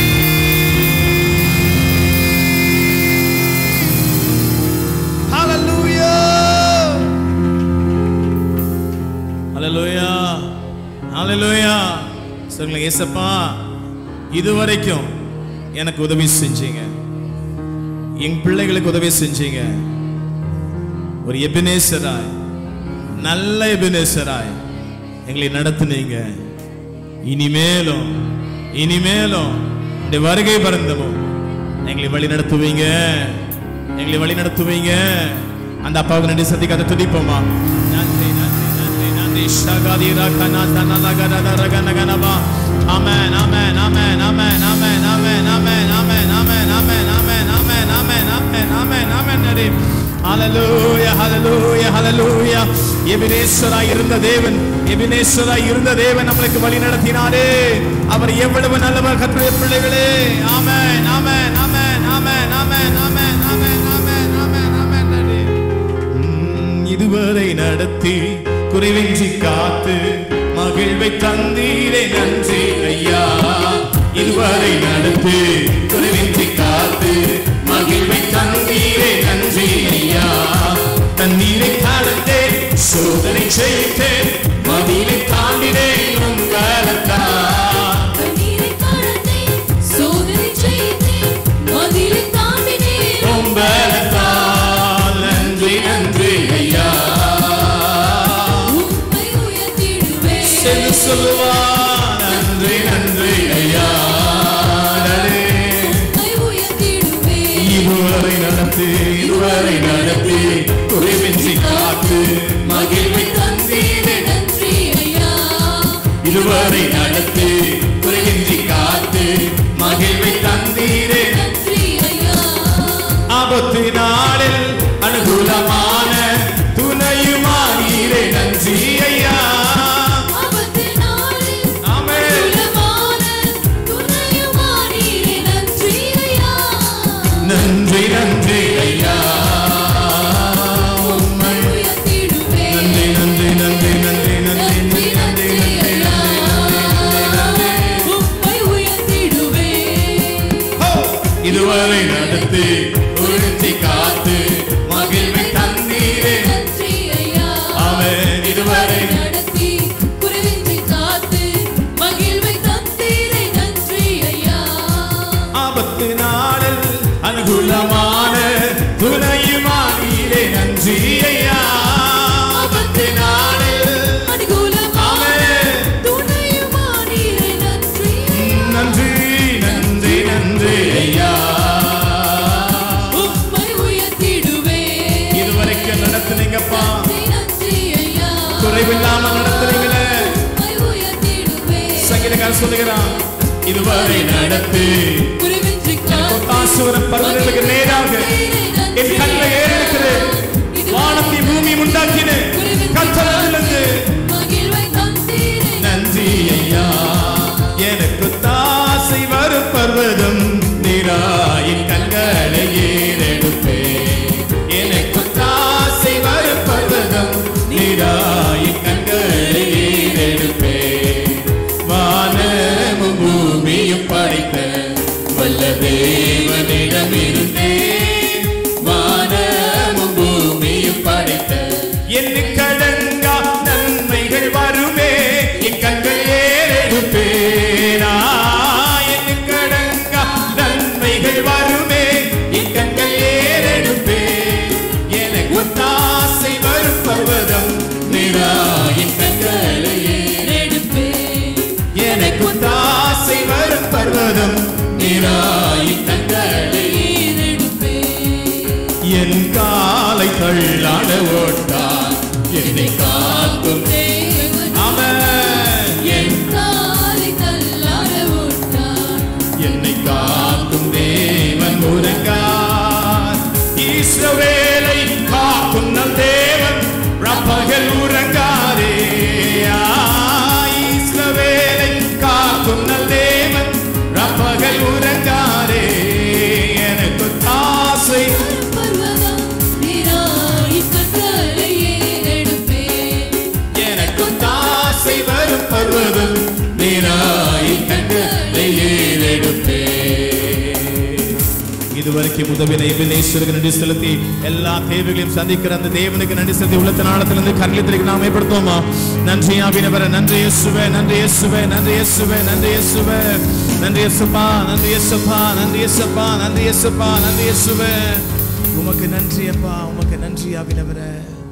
Hallelujah. Hallelujah. Hallelujah. சொல்லுங்க ஏசப்பா இதுவரைக்கும் எனக்கு உதவி செஞ்சீங்க என் பிள்ளைகளுக்கு உதவி செஞ்சீங்க ஒரு எபினேசராய் நல்ல எபினேசராய் எங்களை நடத்துனீங்க இனிமேலும் இனிமேலும் இந்த வருகை பரந்தமும் எங்களை வழி நடத்துவீங்க எங்களை வழி நடத்துவீங்க அந்த அப்பாவுக்கு நன்றி சத்தி கதை துதிப்போமா நன்றி நன்றி நன்றி நன்றி ஷகாதி ரகனா தனல கரத ரகன கனபா ஆமென் ஆமென் ஆமென் ஆமென் ஆமென் ஆமென் ஆமென் ஆமென் ஆமென் ஆமென் ஆமென் ஆமென் ஆமென் ஆமென் ஆமென் ஆமென் நன்றி ஹalleluya ஹalleluya ஹalleluya எபினேசராய் இருந்த தேவன் எபினேசராய் இருந்த தேவன் நம்மளுக்கு வழி நடத்தினாரே அவர் எவ்வளவு நல்லவர் கர்த்தருடைய பிள்ளைகளே ஆமென் ஆமென் ஆமென் ஆமென் ஆமென் ஆமென் ஆமென் ஆமென் ஆமென் ஆமென் நன்றி உம், இதுவரை நடத்தி குறைவின்றி காத்து மகிழ்வை தந்தீரே நன்றி ஐயா இதுவரை நடத்தி குறைவின்றி காத்து மகிழ்வை தந்தீரே நன்றி ஐயா தண்ணீரை தாழ்ந்தே சோதனை செய்தேன் மதிலை தாண்டினேன் உங்களால் கண்ணீரை கடந்தே சோதனை செய்தே மதிலை தாண்டினேன் உங்களால் நன்றி நன்றி ஐயா உம்மை உயர்த்திடுவேன் சென்று சொல்லுவார் நன்றி நன்றி ஐயா நன்றி. உம்மை உயர்த்திடுவேன் இதுவரை நடத்தி இதுவரை நடத்தி குறைவின்றி காத்து மகிழ்வை தந்தீரே நன்றி ஐயா இதுவரை நடத்தி குறைவின்றி காத்து மகிழ்வை தந்தீரே நன்றி ஐயா ஆபத்து நாளில் அனுகூலமான துணையுமாறீரே நன்றி ஐயா ஆபத்து நாளில் ஆமென் உலமான இதுவரை நடத்தி உறுதி காத்து மகிழ்வை தந்தீரே நன்றி ஐயா அவன் இதுவரை நடத்தி குறைவின்றி காத்து மகிழ்வை தந்தீரை நன்றி ஐயா ஆபத்து நாளில் அனுகூலமான துணையுமானீரே நன்றி ஐயா ஆபத்து நாளில் அனுகூலமான ஆமென். துணையுமானீரை நன்றி ஐயா. நன்றி நன்றி நன்றி ஐயா உம்மை உயர்த்திடுவேன். இதுவரைக்கும் நடத்துனீங்கப்பா நன்றி, நன்றி ஐயா. குறைவில்லாம நடத்துனீங்களே உம்மை உயர்த்திடுவேன். சங்கீதக்காரன் சொல்லுகிறான் இதுவரை நடத்தி குறைவின்றி காத்து ஒத்தாசுவரம் பருவங்களுக்கு நேராக என் கண்களை ஏறெடுக்கிறேன் வானத்தை பூமி உண்டாக்கினேன் கத்தலிருந்து மகிழ்வை தந்தீரை நன்றி ஐயா எனக்கு தாசை வரும் பர்வதம் நீராயின் கண்களை ஏறெடுப்பேன் எனக்கு தாசை வரும் பர்வதம் நீராயின் கண்களை ஏறெடுப்பேன் வானமும் பூமியும் படைத்த வல்ல தேவனிடமிருந்தே வானமும் பூமியும் படைத்த என் கடங்கா நன்மைகள் வருமே என் கண்கள் ஏறெடுப்பேனா என் கடங்கா நன்மைகள் வருமே என் கண்கள் ஏறெடுப்பே எனக்கு தாசை வரும் பர்வதம் நிரா என் கண்களை ஏறெடுப்பேன். எனக்கு தாசை வரும் பர்வதம் நிரா என் கண்களை ஏறெடுப்பேன். என் காலை தள்ளாட ஓட்டான் என்னை காக்கும் தேவன் அவன் என் காலை தள்ளாட ஓட்டான். என்னை காக்கும் தேவன் உறங்கார் ஈஸ்வவேலை காக்கும் நம் தேவன் ரப்பகல் உறங்காரே ஆ, ஈஸ்வவேலை காக்கும் நம் தேவன் ரப்பகல் உறங்காரே எனக்கு தாசை பர்வதம் நீராய் கண்களை ஏறெடுப்பேன். எனக்கு தாசை வரும் பர்வதம் நீராய் கண்களை ஏறெடுப்பே இதுவரைக்கும் உதவின எபினேஸ்வருக்கு நன்றி செலுத்தி எல்லா தேவைகளையும் சந்திக்கிற அந்த தேவனுக்கு நன்றி செலுத்தி உள்ளத்த நாளத்திலிருந்து கண்ணியத்திற்கு நாம் மேம்படுத்துவோமா நன்றி ஆவினவர நன்றி இயேசுவே நன்றி இயேசுவே நன்றி இயேசுவே நன்றி இயேசுவே நன்றி இயேசுப்பா நன்றி இயேசுப்பா நன்றி இயேசுப்பா நன்றி இயேசுப்பா நன்றி இயேசுவே உமக்கு நன்றி அப்பா உமக்கு நன்றி ஆவினவரே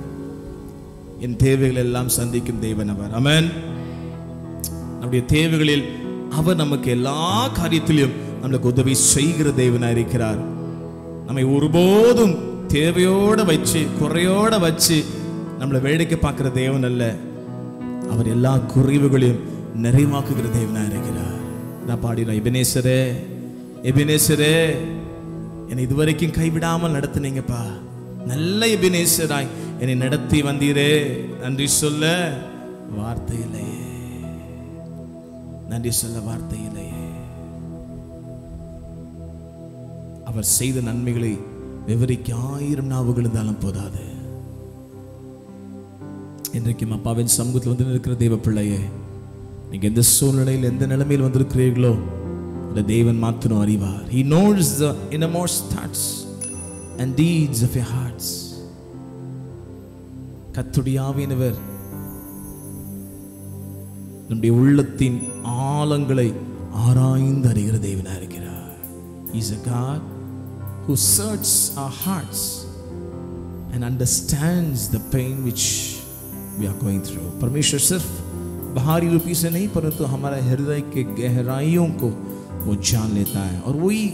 என் தேவைகள் எல்லாம் சந்திக்கும் தேவன் அவர் அமேன் நம்முடைய தேவைகளில் அவர் நமக்கு எல்லா காரியத்திலும் நம்மளுக்கு உதவி செய்கிற தேவனா இருக்கிறார் நம்மை ஒருபோதும் தேவையோட வச்சு குறையோட வச்சு நம்மளை வேடிக்கை பார்க்கிற தேவன் அல்ல அவர் எல்லா குறைவுகளையும் நிறைவாக்குகிற தேவனா இருக்கிறார் நான் பாடினேன் எபினேசரே எபினேசரே என்னை இதுவரைக்கும் கைவிடாமல் நடத்துனீங்கப்பா நல்ல எபினேசராய் என்னை நடத்தி வந்தீரே நன்றி சொல்ல வார்த்தை இல்லையே நன்றி சொல்ல வார்த்தை இல்லையே அவர் செய்த நன்மைகளை விவரிக்க ஆயிரம் நாவுகள் இருந்தாலும் போதாது இன்றைக்கும் அப்பாவின் சமூகத்தில் வந்து இருக்கிற தெய்வ பிள்ளையே நீங்க எந்த சூழ்நிலையில் எந்த நிலைமையில் வந்திருக்கிறீர்களோ அந்த தேவன் மாத்திரம் அறிவார் he knows the innermost thoughts and deeds of your hearts கத்துடைய ஆவியானவர் நம்முடைய உள்ளத்தின் ஆழங்களை ஆராய்ந்து அறிகிற தேவனா இருக்கிறார் He's a God who searches our hearts and understands the pain which we are going through. परमेश्वर सिर्फ बाहरी रूपी से नहीं परंतु हमारे हृदय के गहराइयों को वो जान लेता है और वही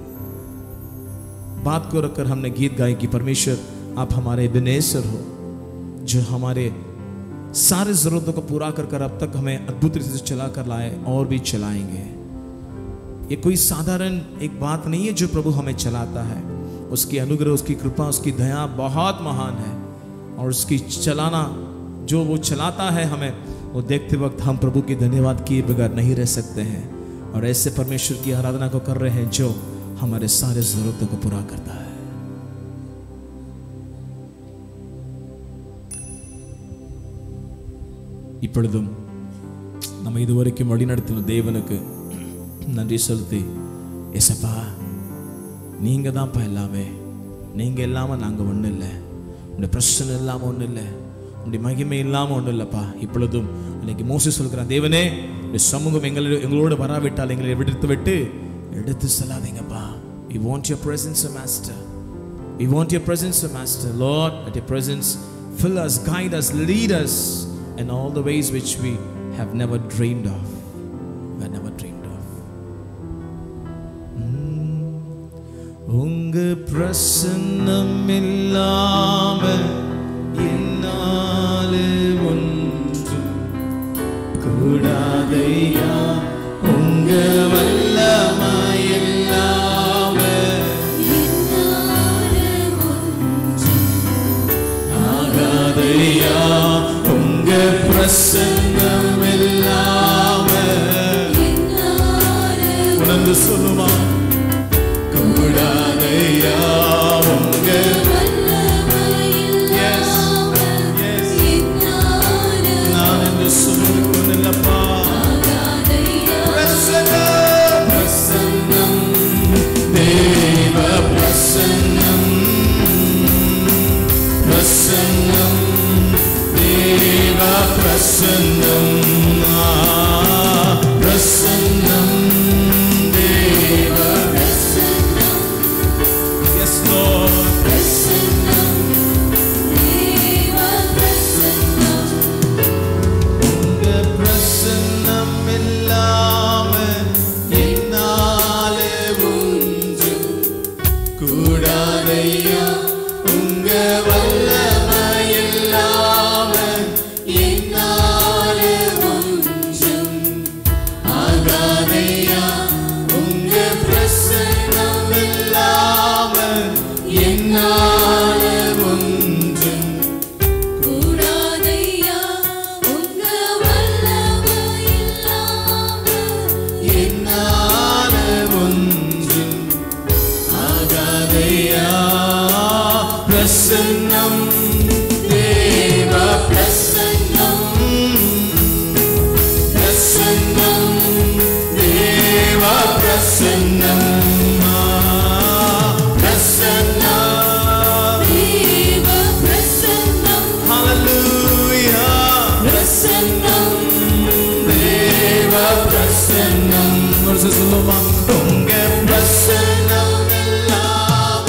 बात को रखकर हमने गीत गाए कि परमेश्वर आप हमारे बिनेसर हो जो हमारे सारे जरूरतों को पूरा कर कर अब तक हमें अद्भुत रीति से चला कर लाए और भी चलाएंगे ये कोई साधारण एक बात नहीं है जो प्रभु हमें चलाता है उसकी अनुग्रह उसकी कृपा उसकी दया बहुत महान है और उसकी चलाना जो वो चलाता है हमें वो देखते वक्त हम प्रभु की धन्यवाद किए बगैर नहीं रह सकते हैं और ऐसे परमेश्वर की आराधना को कर रहे हैं जो हमारे सारे जरूरतों को पूरा करता है இப்பொழுதும் நம்ம இதுவரைக்கும் வழிநடத்தின தேவனுக்கு நன்றி செலுத்தி எசப்பா நீங்க தான்ப்பா எல்லாமே நீங்க இல்லாம நாங்க ஒண்ணும் இல்லை உங்களுடைய பிரச்சனை இல்லாம ஒண்ணும் இல்லை உங்களுடைய மகிமை இல்லாம ஒண்ணும் இல்லப்பா இப்பொழுதும் இன்னைக்கு மோசி சொல்கிறான் தேவனே உடைய சமூகம் எங்களோட எங்களோடு வராவிட்டால் எங்களை விடுத்து விட்டு எடுத்து செல்லாதீங்கப்பா we want your presence O master we want your presence O master lord let your presence fill us guide us lead us in all the ways which we have never dreamed of have never dreamed of உங்க பிரசன்னம் இல்லாம என்னாலே ஒன்றும் கூடாதையா உங்க வல்லமை இல்லாம ஆகாதையா உங்க பிரசன்னம் இல்லாம உணர்ந்து சொல்லுமா கூடாதையா உங்க Yes. Yes. நான் என்று சொல்லுக்கு ஒன்றில்லப்பா பிரசன்னம் பிரசன்னம் தேவ பிரசன்னம் பிரசன்னம் தேவ பிரசன்னம் ஆ, பிரசன்னம் தேவ எஸ் லார்ட் உங்க பிரசன்னம் இல்லாம என்னாலே ஒன்றும் கூடாதையா உங்க வல்லமை இல்லாம என்னாலே ஒன்றும் ஆகாதையா உங்க பிரசன்னம் இல்லாம என்னாலே ஒன்றும் என்னால ஒன்றும் ஆகாதையா பிரசன்னம் தேவ பிரசன்னம் பிரசன்னம் தேவ பிரசன்னம் ஆ, பிரசன்னம் ஹalleluya பிரசன்னம் தேவ பிரசன்னம் ஒரு சில சொல்லுமா உங்க பிரசன்னம் இல்லாம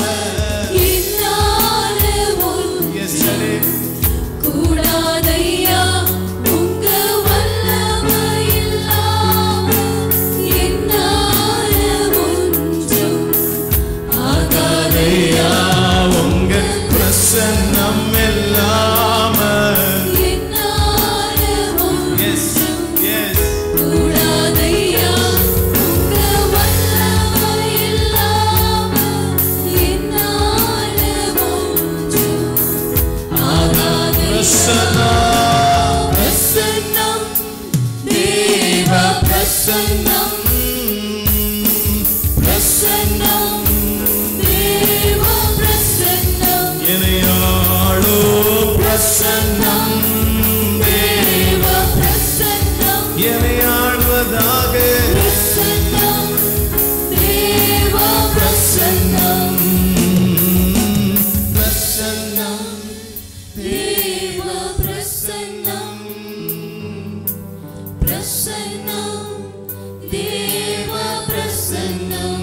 எஸ் சரி கூடாதையா உங்க வல்லமை இல்லாம என்னால ஒன்றும் ஆகாதையா உங்க பிரசன்னம் இல்லாம என்னால எஸ் ஒன்றும் எஸ் கூடாதையா உங்க வல்லமை இல்லாம என்னால ஒன்றும் ஆகாதையா பிரசன்னம் பிரசன்னம் தேவ பிரசன்னம் பிரசன்னம் தேவ பிரசன்னம் இணையாளோ பிரசன்னம் தேவ பிரசன்னம் இணையாடுவதாக பிரசன்னம் தேவ பிரசன்னம் பிரசன்னம் தேவ பிரசன்னம் பிரசன்னம் தேவ பிரசன்னம்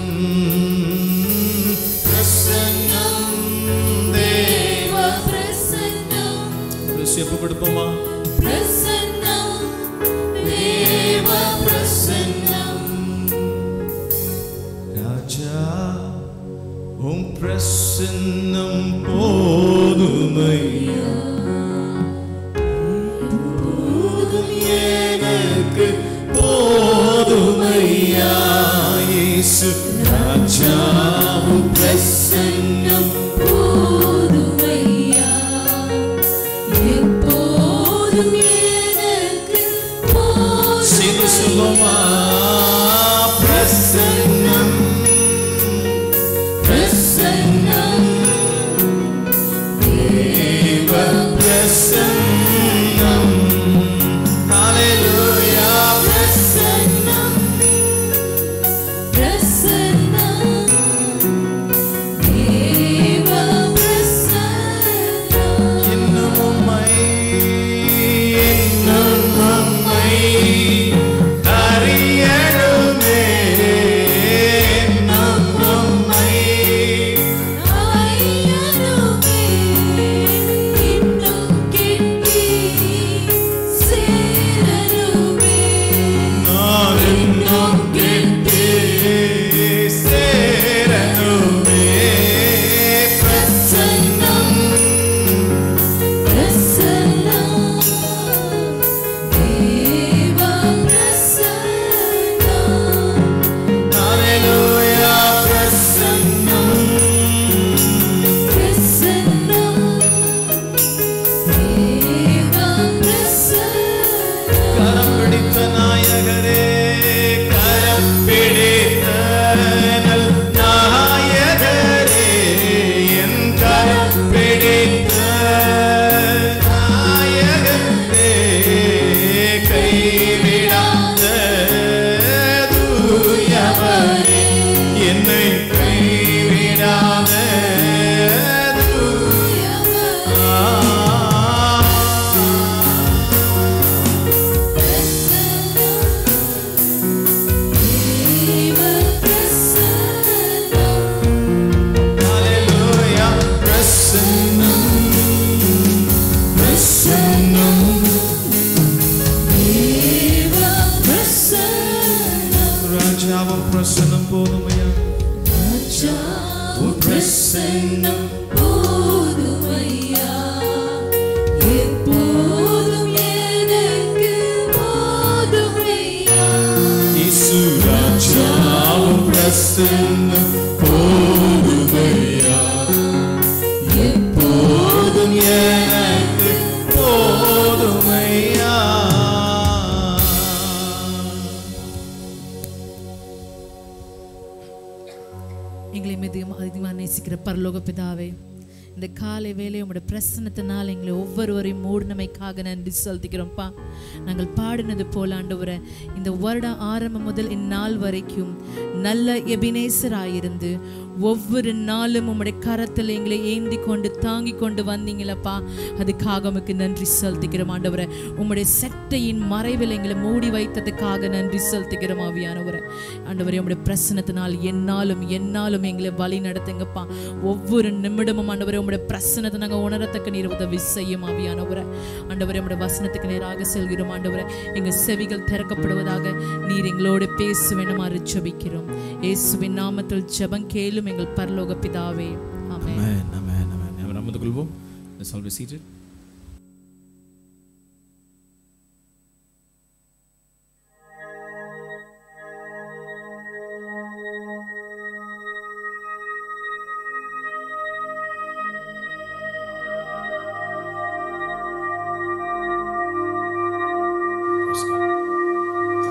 பிரசன்னம் தேவ பிரசன்னம் எப்ப கொடுப்போமா பிரசன்னம் தேவ பிரசன்னம் ராஜா உம் பிரசன்னம் போதுமையா போதும் எனக்கு போதுமையா இயேசு ராஜா உம் பிரசன்னம் போதுமையா எப்போதும் எனக்கு சேர்ந்து போதுமையா சொல்லுமா பிரசன்னம் பிரசன்னம் தேவ பிரசன்னம் ஹalleluya பிரசன்னம் பிரசன்னம் ராஜாவும் பிரசனம் போதுமையா ராஜா உன் பிரசன்னம் போதுமையா எப்போதும் எனக்கு போதுமையா இயேசு ராஜாவும் பிரசனம் போதுமையா எப்போதும் எனக்கு போதுமையா எங்களை மிகவும் அதிகமாக நேசிக்கிற பரலோக பிதாவே இந்த காலை வேலை உங்களோட பிரசனத்தினால் எங்களை ஒவ்வொருவரையும் மூடினமைக்காக நன்றி செலுத்திக்கிறோம்ப்பா நாங்கள் பாடினது போல ஆண்டவரை இந்த வருடம் ஆரம்பம் முதல் இந்நாள் வரைக்கும் நல்ல எபினேசராயிருந்து ஒவ்வொரு நாளும் உம்முடைய கரத்தில் எங்களை ஏந்தி கொண்டு தாங்கி கொண்டு வந்தீங்களப்பா அதுக்காக உமக்கு நன்றி செலுத்திக்கிறோம் ஆண்டவரை உம்முடைய செட்டையின் மறைவில் எங்களை மூடி வைத்ததுக்காக நன்றி செலுத்திக்கிறோம் ஆவியானவரை ஆண்டவரே உம்முடைய பிரசனத்தினால் என்னாலும் என்னாலும் எங்களை வழி நடத்துங்கப்பா ஒவ்வொரு நிமிடமும் ஆண்டவரே உம்முடைய பிரசனத்தை நாங்கள் உணரத்தக்க நீர் உதவி செய்யும் ஆவியானவரை ஆண்டவரே உம்முடைய வசனத்துக்கு நேராக செல்கிறோம் ஆண்டவரை எங்கள் செவிகள் திறக்கப்படுவதாக நீர் எங்களோடு பேச வேண்டுமாறு ஜெபிக்கிறோம் இயேசுவின் நாமத்தில் ஜெபம் கேளும் எங்கள் பரலோக பிதாவே ஆமென் Amen, amen, amen. நாம் அமர்ந்து கொள்வோம் Let's all be seated. Praise God.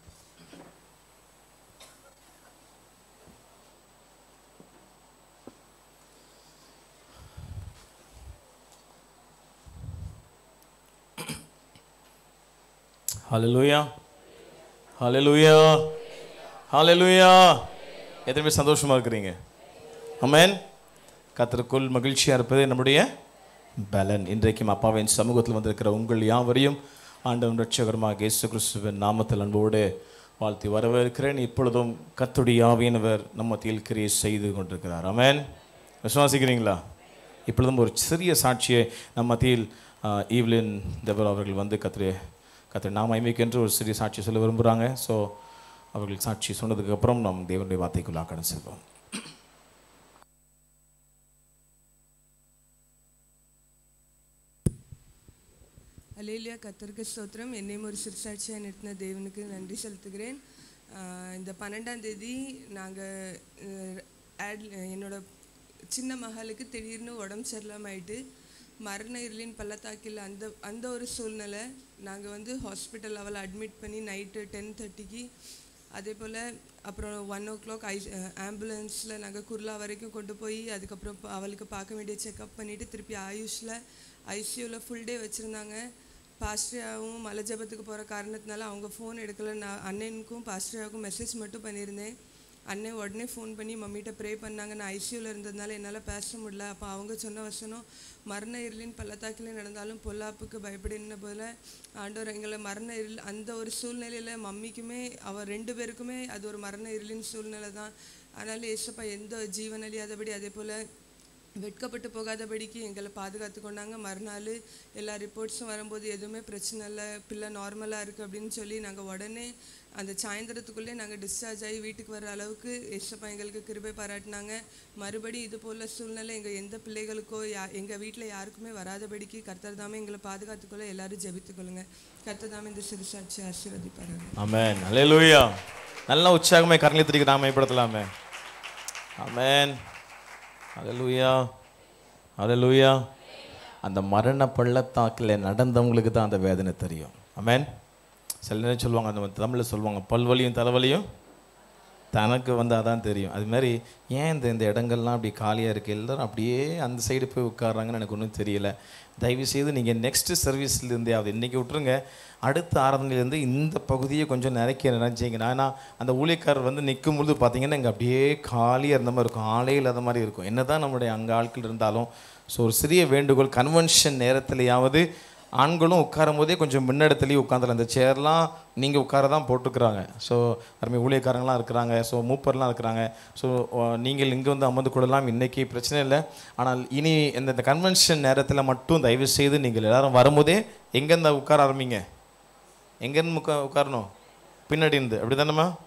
ஹalleluya ஹalleluya ஹalleluya எத்தனை பேர் சந்தோஷமா இருக்கிறீங்க ஆமென் கர்த்தருக்குள் மகிழ்ச்சியா இருப்பது நம்முடைய பலன் இன்றைக்கும் அப்பாவின் சமூகத்தில் வந்திருக்கிற உங்கள் யாவரையும் ஆண்டவன் ரட்சகரமாக இயேசு கிறிஸ்துவின் நாமத்தில் அன்போடு வாழ்த்தி வரவேற்கிறேன் இப்பொழுதும் கத்துடைய ஆவியானவர் நம்ம மத்தியில் கிரியை செய்து கொண்டிருக்கிறார் ஆமென் விசுவாசிக்கிறீங்களா இப்பொழுதும் ஒரு சிறிய சாட்சியை நம் மத்தியில் ஆஹ், ஈவ்லின் தேவர் அவர்கள் வந்து கத்திரி கத்திரி நாம் ஐமைக்கென்று ஒரு சிறிய சாட்சி சொல்ல விரும்புகிறாங்க ஸோ அவர்கள் சாட்சி சொன்னதுக்கு அப்புறம் நாம் தேவனுடைய வார்த்தைக்குள்ளாக கடந்து செல்வோம் அலேலியா கத்தருக்கு ஸ்தோத்திரம் என்னையும் ஒரு சிறுசாட்சியாக நிறுத்தின தேவனுக்கு நன்றி செலுத்துகிறேன் ஆஹ் இந்த பன்னெண்டாம் தேதி நாங்கள் ஆட் என்னோட சின்ன மகளுக்கு திடீர்னு உடம்பு சரியில்லாமல் ஆயிட்டு மரண இருளின் பள்ளத்தாக்கில் அந்த அந்த ஒரு சூழ்நிலை நாங்கள் வந்து ஹாஸ்பிட்டல் லெவலில் அட்மிட் பண்ணி நைட்டு டென் தேர்ட்டிக்கு அதே போல் அப்புறம் ஒன் ஓ கிளாக் ஐ ஆம்புலன்ஸில் நாங்கள் குர்லா வரைக்கும் கொண்டு போய் அதுக்கப்புறம் ப- அவளுக்கு பார்க்க வேண்டிய செக்கப் பண்ணிவிட்டு திருப்பி ஆயுஷில் ஐசியூவில் ஃபுல் டே வச்சுருந்தாங்க பாஸ்டரியாவும் மலை ஜபத்துக்கு போகிற காரணத்தினால அவங்க ஃபோன் எடுக்கல நான் அண்ணனுக்கும் பாஸ்டரியாவுக்கும் மெசேஜ் மட்டும் பண்ணியிருந்தேன் அண்ணன் உடனே ஃபோன் பண்ணி மம்மிட்ட ப்ரே பண்ணாங்க நான் ஐசியூவில் இருந்ததுனால என்னால் பேச முடியல அப்போ அவங்க சொன்ன வசனம் மரண இருளின் பள்ளத்தாக்கில் நடந்தாலும் பொல்லாப்புக்கு பயப்படின போல ஆண்டவர் எங்களை மரண இருள் அந்த ஒரு சூழ்நிலையில் மம்மிக்குமே அவ ரெண்டு பேருக்குமே அது ஒரு மரண இருளின் சூழ்நிலை தான் அதனால் ஏசப்பா எந்த ஜீவன் அழியாதபடி அதே போல் வெட்கப்பட்டு போகாதபடிக்கு எங்களை பாதுகாத்து கொண்டாங்க மறுநாள் எல்லா ரிப்போர்ட்ஸும் வரும்போது எதுவுமே பிரச்சனை இல்லை பிள்ளை நார்மலாக இருக்குது அப்படின்னு சொல்லி நாங்கள் உடனே அந்த சாயந்தரத்துக்குள்ளே நாங்கள் டிஸ்சார்ஜ் ஆகி வீட்டுக்கு வர அளவுக்கு ஏசப்பா எங்களுக்கு கிருபை பாராட்டினாங்க மறுபடி இது போல் சூழ்நிலை எங்கள் எந்த பிள்ளைகளுக்கோ யா எங்கள் வீட்டில் யாருக்குமே வராதபடிக்கு கர்த்தர் தாமே எங்களை பாதுகாத்துக்கொள்ள எல்லாரும் ஜெபித்துக்கொள்ளுங்க கர்த்தர் தாமே இந்த சிறுசாட்சி ஆசீர்வதிப்பாருங்க ஆமென் அல்லேலூயா நல்ல உற்சாகமே கரங்களை திரிக்க நாம மேம்படுத்தலாமே ஆமென் அல்லேலூயா அல்லேலூயா அந்த மரண பள்ளத்தாக்கில் நடந்தவங்களுக்கு தான் அந்த வேதனை தெரியும் ஆமென் சில நேரம் சொல்லுவாங்க அந்த தமிழில் சொல்லுவாங்க பல்வலியும் தலைவலியும் தனக்கு வந்து அதான் தெரியும் அது மாதிரி ஏன் இந்த இந்த இடங்கள்லாம் அப்படி காலியாக இருக்குது எல்லாரும் அப்படியே அந்த சைடு போய் உட்கார்றாங்கன்னு எனக்கு ஒன்றும் தெரியல தயவு செய்து நீங்கள் நெக்ஸ்ட் சர்வீஸ்லேருந்தே அது இன்றைக்கி விட்ருங்க அடுத்த ஆராதனையிலேருந்து இந்த பகுதியை கொஞ்சம் நிறைக்க நினைச்சிங்கன்னா ஏன்னா அந்த ஊழியக்காரர் வந்து நிற்கும் பொழுது பார்த்தீங்கன்னா இங்கே அப்படியே காலியாக இருந்த மாதிரி இருக்கும் ஆளே இல்லாத மாதிரி இருக்கும் என்ன தான் நம்முடைய அங்கே ஆட்கள் இருந்தாலும் ஸோ ஒரு சிறிய வேண்டுகோள் கன்வென்ஷன் நேரத்துலையாவது ஆண்களும் உட்காரும் போதே கொஞ்சம் முன்னெடுத்துலேயே உட்காந்துலாம் அந்த சேர்லாம் நீங்கள் உட்கார தான் போட்டுக்கிறாங்க ஸோ அருமை ஊழியக்காரங்களாம் இருக்கிறாங்க ஸோ மூப்பர்லாம் இருக்கிறாங்க ஸோ நீங்கள் இங்கே வந்து அமர்ந்து கொள்ளலாம் இன்றைக்கி பிரச்சனை இல்லை ஆனால் இனி இந்த இந்த கன்வென்ஷன் நேரத்தில் மட்டும் தயவு செய்து நீங்கள் எல்லாரும் வரும்போதே எங்கேருந்து உட்கார ஆரம்பிங்க எங்கேருந்து உட்கா உட்காரணும் பின்னாடி இருந்து அப்படி தானேம்மா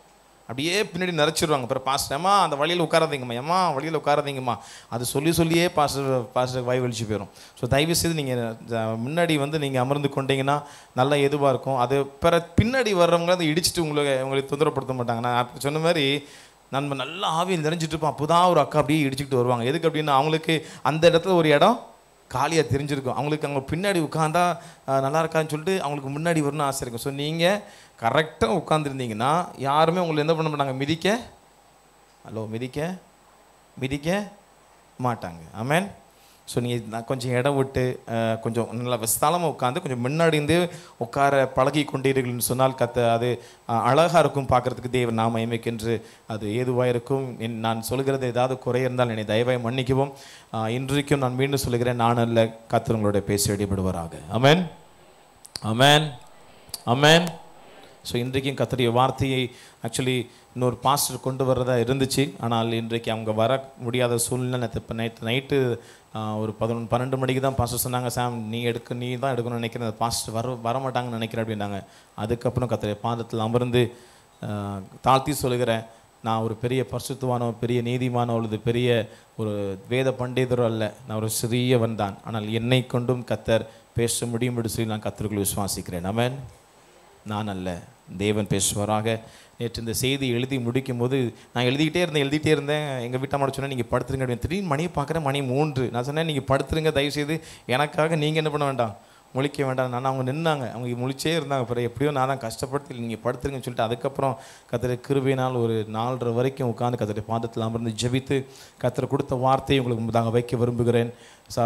அப்படியே பின்னாடி நிறச்சிடுவாங்க அப்புறம் பாஸ்டர் அம்மா அந்த வழியில் உட்காராதீங்கம்மா அம்மா வழியில் உட்காராதீங்கம்மா அது சொல்லி சொல்லியே பாஸ்டர் பாஸ்டர் வாய் வலிச்சு போயிடும் ஸோ தயவு செய்து நீங்கள் முன்னாடி வந்து நீங்கள் அமர்ந்து கொண்டீங்கன்னா நல்லா எதுவாக இருக்கும் அது பிற பின்னாடி வர்றவங்க அதை இடிச்சிட்டு உங்களை உங்களை தொந்தரப்படுத்த மாட்டாங்க நான் அப்ப சொன்ன மாதிரி நம்ம நல்லா ஆவியில் நிறைஞ்சிட்டு இருப்போம் அப்போதான் ஒரு அக்கா அப்படியே இடிச்சுக்கிட்டு வருவாங்க எதுக்கு அப்படின்னா அவங்களுக்கு அந்த இடத்துல ஒரு இடம் காலியாக தெரிஞ்சிருக்கும் அவங்களுக்கு அவங்க பின்னாடி உட்காந்தா அஹ், நல்லா இருக்கான்னு சொல்லிட்டு அவங்களுக்கு முன்னாடி வரணும்னு ஆசை இருக்கும் ஸோ நீங்கள் கரெக்டாக உட்காந்துருந்தீங்கன்னா யாருமே உங்களை என்ன பண்ண மாட்டாங்க மிதிக்க ஹலோ மிதிக்க மிதிக்க மாட்டாங்க ஆமென் ஸோ நீங்கள் கொஞ்சம் இடம் விட்டு அஹ், கொஞ்சம் நல்லா விஸ்தாலமாக உட்காந்து கொஞ்சம் முன்னாடி இருந்து உட்கார பழகி கொண்டீர்கள்னு சொன்னால் கத்த அது அழகாக இருக்கும் பார்க்கறதுக்கு தேவன் நாம எமைக்கென்று அது ஏதுவாக இருக்கும் என் நான் சொல்கிறது ஏதாவது குறை இருந்தால் என்னை தயவாய் மன்னிக்கவும் அஹ், இன்றைக்கும் நான் மீண்டும் சொல்லுகிறேன் நான் அல்ல கத்தர் உங்களோட பேச இடைபடுவாராக அமேன் அமேன் அமேன் ஸோ இன்றைக்கும் கத்தருடைய வார்த்தையை ஆக்சுவலி இன்னொரு பாஸ்டர் கொண்டு வர்றதா இருந்துச்சு ஆனால் இன்றைக்கு அவங்க வர முடியாத சூழ்நிலை இப்போ நைட்டு நைட்டு ஒரு பதினொன்று பன்னெண்டு மணிக்கு தான் பாஸ்டர் சொன்னாங்க சாம் நீ எடுக்க நீ தான் எடுக்கணும்னு நினைக்கிறேன் அந்த பாஸ்டர் வர வர மாட்டாங்கன்னு நினைக்கிறேன் அப்படின்னாங்க அதுக்கப்புறம் கத்தருடைய பாதத்தில் அமர்ந்து ஆஹ், தாழ்த்தி சொல்லுகிறேன் நான் ஒரு பெரிய பரிசுத்தவானோ பெரிய நீதிமானோ அல்லது பெரிய ஒரு வேத பண்டிதரோ அல்ல நான் ஒரு சிறியவன் தான் ஆனால் என்னை கொண்டும் கத்தர் பேச முடியும் என்று சொல்லி நான் கத்தருக்குள் விசுவாசிக்கிறேன் அமேன் நான் அல்ல தேவன் பேசுவாராக நேற்று இந்த செய்தி எழுதி முடிக்கும் போது நான் எழுதிக்கிட்டே இருந்தேன் எழுதிட்டே இருந்தேன் எங்கள் வீட்டம்மாட சொன்னேன் நீங்கள் படுத்துருங்க அப்படின்னு திடீர்னு மணியை பார்க்குறேன் மணி மூன்று நான் சொன்னேன் நீங்கள் படுத்துருங்க தயவுசெய்து எனக்காக நீங்கள் என்ன பண்ண வேண்டாம் முழிக்க வேண்டாம் நான் அவங்க நின்னாங்க அவங்க முழிச்சே இருந்தாங்க அப்புறம் எப்படியோ நான் தான் கஷ்டப்படுத்தி நீங்கள் படுத்துருங்கன்னு சொல்லிட்டு அதுக்கப்புறம் கத்திர கிருபையினால் ஒரு நாலரை வரைக்கும் உட்காந்து கத்திர பாதத்தில் அமர்ந்து ஜெபித்து கத்திர கொடுத்த வார்த்தையை உங்களுக்கு முன்பாக வைக்க விரும்புகிறேன் சா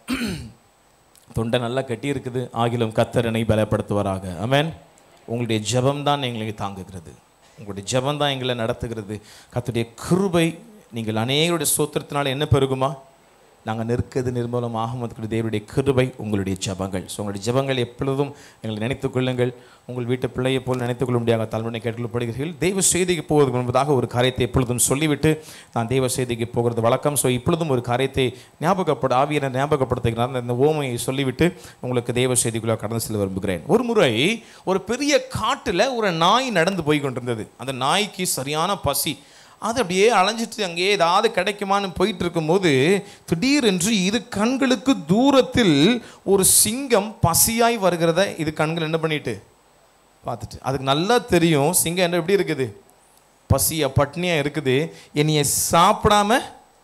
தொண்டை நல்லா கட்டி இருக்குது ஆகிலும் கத்தர் என்னை பலப்படுத்துவாராக ஆமென் உங்களுடைய ஜெபம் தான் எங்களை தாங்குகிறது உங்களுடைய ஜெபம் தான் எங்களை நடத்துகிறது கர்த்தருடைய கிருபை நீங்கள் அநேகருடைய சோத்திரத்தினால என்ன பெருகுமா நாங்கள் நிற்கிறது நிர்மூலம் ஆகமதுக்குரிய தேவனுடைய கிருபை உங்களுடைய ஜெபங்கள் ஸோ உங்களுடைய ஜெபங்கள் எப்பொழுதும் எங்களை நினைத்துக் கொள்ளுங்கள் உங்கள் வீட்டு பிள்ளையை போல் நினைத்துக் கொள்ள முடியாத தலைமுறை கேட்கப்படுகிறீர்கள் தெய்வ செய்திக்கு போவதற்கு முன்பதாக ஒரு காரியத்தை எப்பொழுதும் சொல்லிவிட்டு நான் தெய்வ செய்திக்கு போகிறது வழக்கம் ஸோ இப்பொழுதும் ஒரு காரியத்தை ஞாபகப்பட ஆவியனை ஞாபகப்படுத்துகிறார் அந்த- இந்த ஓமையை சொல்லிவிட்டு உங்களுக்கு தெய்வ செய்திக்குள்ள கடந்து செல்ல விரும்புகிறேன் ஒரு முறை ஒரு பெரிய காட்டில் ஒரு நாய் நடந்து போய் கொண்டிருந்தது அந்த நாய்க்கு சரியான பசி அது அப்படியே அலைஞ்சிட்டு அங்கேயே ஏதாவது கிடைக்குமான்னு போயிட்டு இருக்கும்போது திடீரென்று இது கண்களுக்கு தூரத்தில் ஒரு சிங்கம் பசியாய் வருகிறத இது கண்கள் என்ன பண்ணிட்டு பார்த்துட்டு அதுக்கு நல்லா தெரியும் சிங்கம் என்ன எப்படி இருக்குது பசியா பட்னியா இருக்குது என்னைய சாப்பிடாம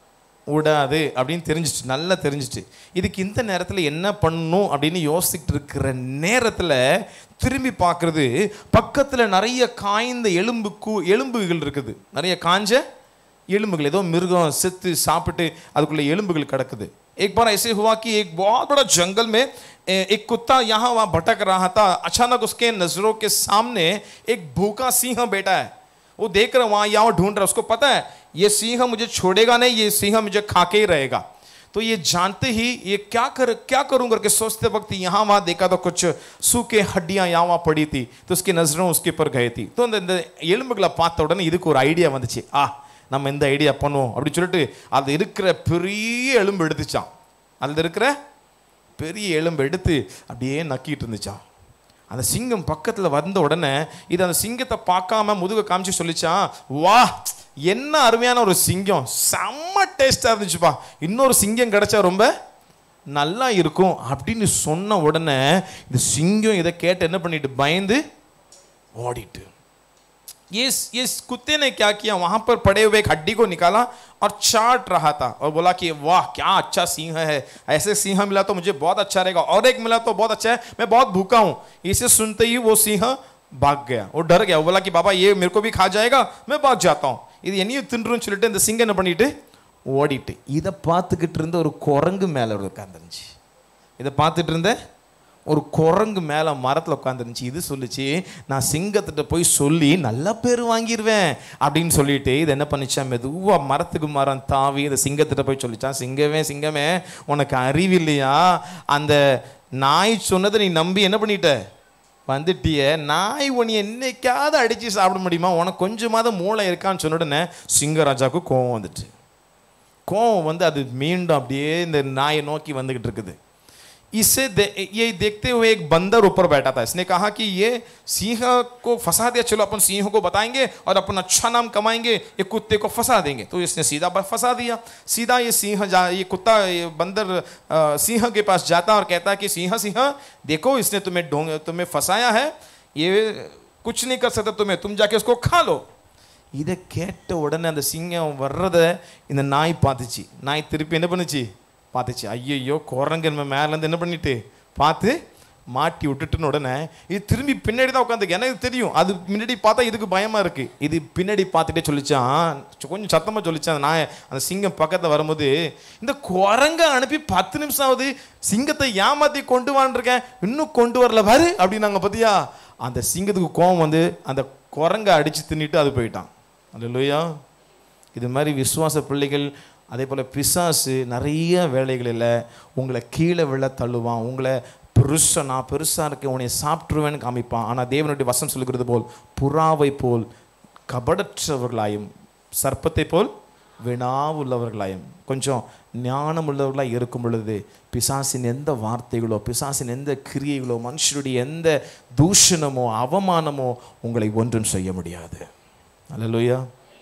விடாது அப்படின்னு தெரிஞ்சிச்சு நல்லா தெரிஞ்சிச்சு இதுக்கு இந்த நேரத்தில் என்ன பண்ணணும் அப்படின்னு யோசிச்சுட்டு இருக்கிற நேரத்தில் திரும்பி பார்க்கறது பக்கத்தில் நிறைய காய்ந்த எலும்பு கூ எலும்புகள் இருக்குது நிறைய காஞ்ச எலும்புகள் ஏதோ மிருகம் செத்து சாப்பிட்டு அதுக்குள்ள எலும்புகள் கிடக்குது एक बार ऐसे हुआ कि एक बहुत बड़ा जंगल में ए, एक कुत्ता यहाँ वहाँ भटक रहा था अचानक उसके नजरों के सामने एक भूखा सिंह बैठा है वो देख रहा वहाँ यहाँ ढूंढ रहा है उसको पता है ये सिंह मुझे छोड़ेगा नहीं ये सिंह मुझे खाके ही रहेगा तो ये जानते ही ये क्या कर क्या करूं करके सोचते वक्त यहाँ वहाँ देखा तो कुछ सूखे हड्डियां यहाँ वहाँ पड़ी थी तो उसकी नजरों उसके ऊपर गई थी तो இந்த இந்த எலும்புகளை பார்த்த உடனே இதுக்கு ஒரு ஐடியா வந்துச்சு ஆ நம்ம இந்த ஐடியா பண்ணுவோம் அப்படின்னு சொல்லிட்டு அது இருக்கிற பெரிய எலும்பு எடுத்துச்சான் அதில் இருக்கிற பெரிய எலும்பு எடுத்து அப்படியே நக்கிட்டு இருந்துச்சான் அந்த சிங்கம் பக்கத்தில் வந்த உடனே இது அந்த சிங்கத்தை பார்க்காம முதுக காமிச்சு சொல்லிச்சான் வா என்ன அருமையான ஒரு சிங்கம் செம்ம டேஸ்டாக இருந்துச்சுப்பா இன்னொரு சிங்கம் கிடைச்சா ரொம்ப நல்லா இருக்கும் அப்படின்னு சொன்ன உடனே இந்த சிங்கம் இதை கேட்டு என்ன பண்ணிட்டு பயந்து ஓடிட்டு ये ये कुत्ते ने क्या किया वहां पर पड़े हुए एक हड्डी को निकाला और चाट रहा था और बोला कि वाह क्या अच्छा सिंह है ऐसे सिंह मिला तो मुझे बहुत अच्छा रहेगा और एक मिला तो बहुत अच्छा है मैं बहुत भूखा हूं इसे सुनते ही वो सिंह भाग गया वो डर गया वो बोला कि बाबा ये मेरे को भी खा जाएगा मैं भाग जाता हूं இது என்னையும் தின்றுன்னு சொல்லிட்டு இந்த சிங்கம் என்ன பண்ணிட்டு ஓடிட்டு இதை பார்த்துக்கிட்டு இருந்த ஒரு குரங்கு மேலே ஒரு உட்காந்துருந்துச்சு இதை பார்த்துட்டு இருந்த ஒரு குரங்கு மேலே மரத்தில் உட்காந்துருந்துச்சு இது சொல்லுச்சு நான் சிங்கத்திட்ட போய் சொல்லி நல்ல பேர் வாங்கிடுவேன் அப்படின்னு சொல்லிட்டு இது என்ன பண்ணிச்சா மெதுவாக மரத்துக்கு மரம் தாவி இந்த சிங்கத்திட்ட போய் சொல்லிச்சான் சிங்கமே சிங்கமே உனக்கு அறிவில்லையா அந்த நாய் சொன்னதை நீ நம்பி என்ன பண்ணிட்ட வந்துட்டிய நாய் உன்னை என்னைக்காவது அடித்து சாப்பிட முடியுமா உனக்கு கொஞ்சமாவது மூளை இருக்கான்னு சொன்ன உடனே சிங்கராஜாவுக்கு கோவம் வந்துட்டு கோவம் வந்து அது மீண்டும் அப்படியே இந்த நாயை நோக்கி வந்துக்கிட்டு இருக்குது इसे दे, ये देखते हुए एक बंदर ऊपर बैठा था इसने कहा कि ये सिंह को फंसा दिया चलो अपन सिंह को बताएंगे और अपन अच्छा नाम कमाएंगे ये कुत्ते को फंसा देंगे तो इसने सीधा ब- फंसा दिया सीधा ये सिंह जा ये कुत्ता ये बंदर अ, सिंह के पास जाता और कहता है कि सिंह सिंह देखो इसने तुम्हें ढोंग तुम्हें फंसाया है ये कुछ नहीं कर सकता तुम्हें तुम जाके उसको खा लो இதை கேட்ட உடனே அந்த சிங்கம் வர்றதை இந்த நாய் பார்த்துச்சு நாய் திருப்பி என்ன பண்ணுச்சு பார்த்துச்சு ஐயையோ குரங்கு நம்ம மேலேருந்து என்ன பண்ணிட்டு பார்த்து மாட்டி விட்டுட்டுன்னு உடனே இது திரும்பி பின்னாடி தான் உட்காந்து எனக்கு தெரியும் அது முன்னாடி பார்த்தா இதுக்கு பயமா இருக்கு இது பின்னாடி பார்த்துட்டே சொல்லிச்சான் சொ- கொஞ்சம் சத்தமா சொல்லிச்சான் அந்த நாய் அந்த சிங்கம் பக்கத்துல வரும்போது இந்த குரங்க அனுப்பி பத்து நிமிஷம் ஆகுது சிங்கத்தை ஏமாத்தி கொண்டு வான்ருக்கேன் இன்னும் கொண்டு வரல பாரு அப்படின்னாங்க பார்த்தியா அந்த சிங்கத்துக்கு கோவம் வந்து அந்த குரங்கை அடிச்சு தின்னுட்டு அது போயிட்டான் அல்லையா இது மாதிரி விசுவாச பிள்ளைகள் அதே போல் பிசாசு நிறைய வேலைகளில் உங்களை கீழே விழ தள்ளுவான் உங்களை பெருசா நான் பெருசாக இருக்கேன் உன்னை சாப்பிட்ருவேன்னு காமிப்பான் ஆனால் தேவனுடைய வசனம் சொல்லுகிறது போல் புறாவை போல் கபடற்றவர்களாயும் சர்ப்பத்தை போல் வினாவுள்ளவர்களாயும் கொஞ்சம் ஞானம் உள்ளவர்களாக இருக்கும் பொழுது பிசாசின் எந்த வார்த்தைகளோ பிசாசின் எந்த கிரியைகளோ மனுஷருடைய எந்த தூஷணமோ அவமானமோ உங்களை ஒன்றும் செய்ய முடியாது அல்லேலூயா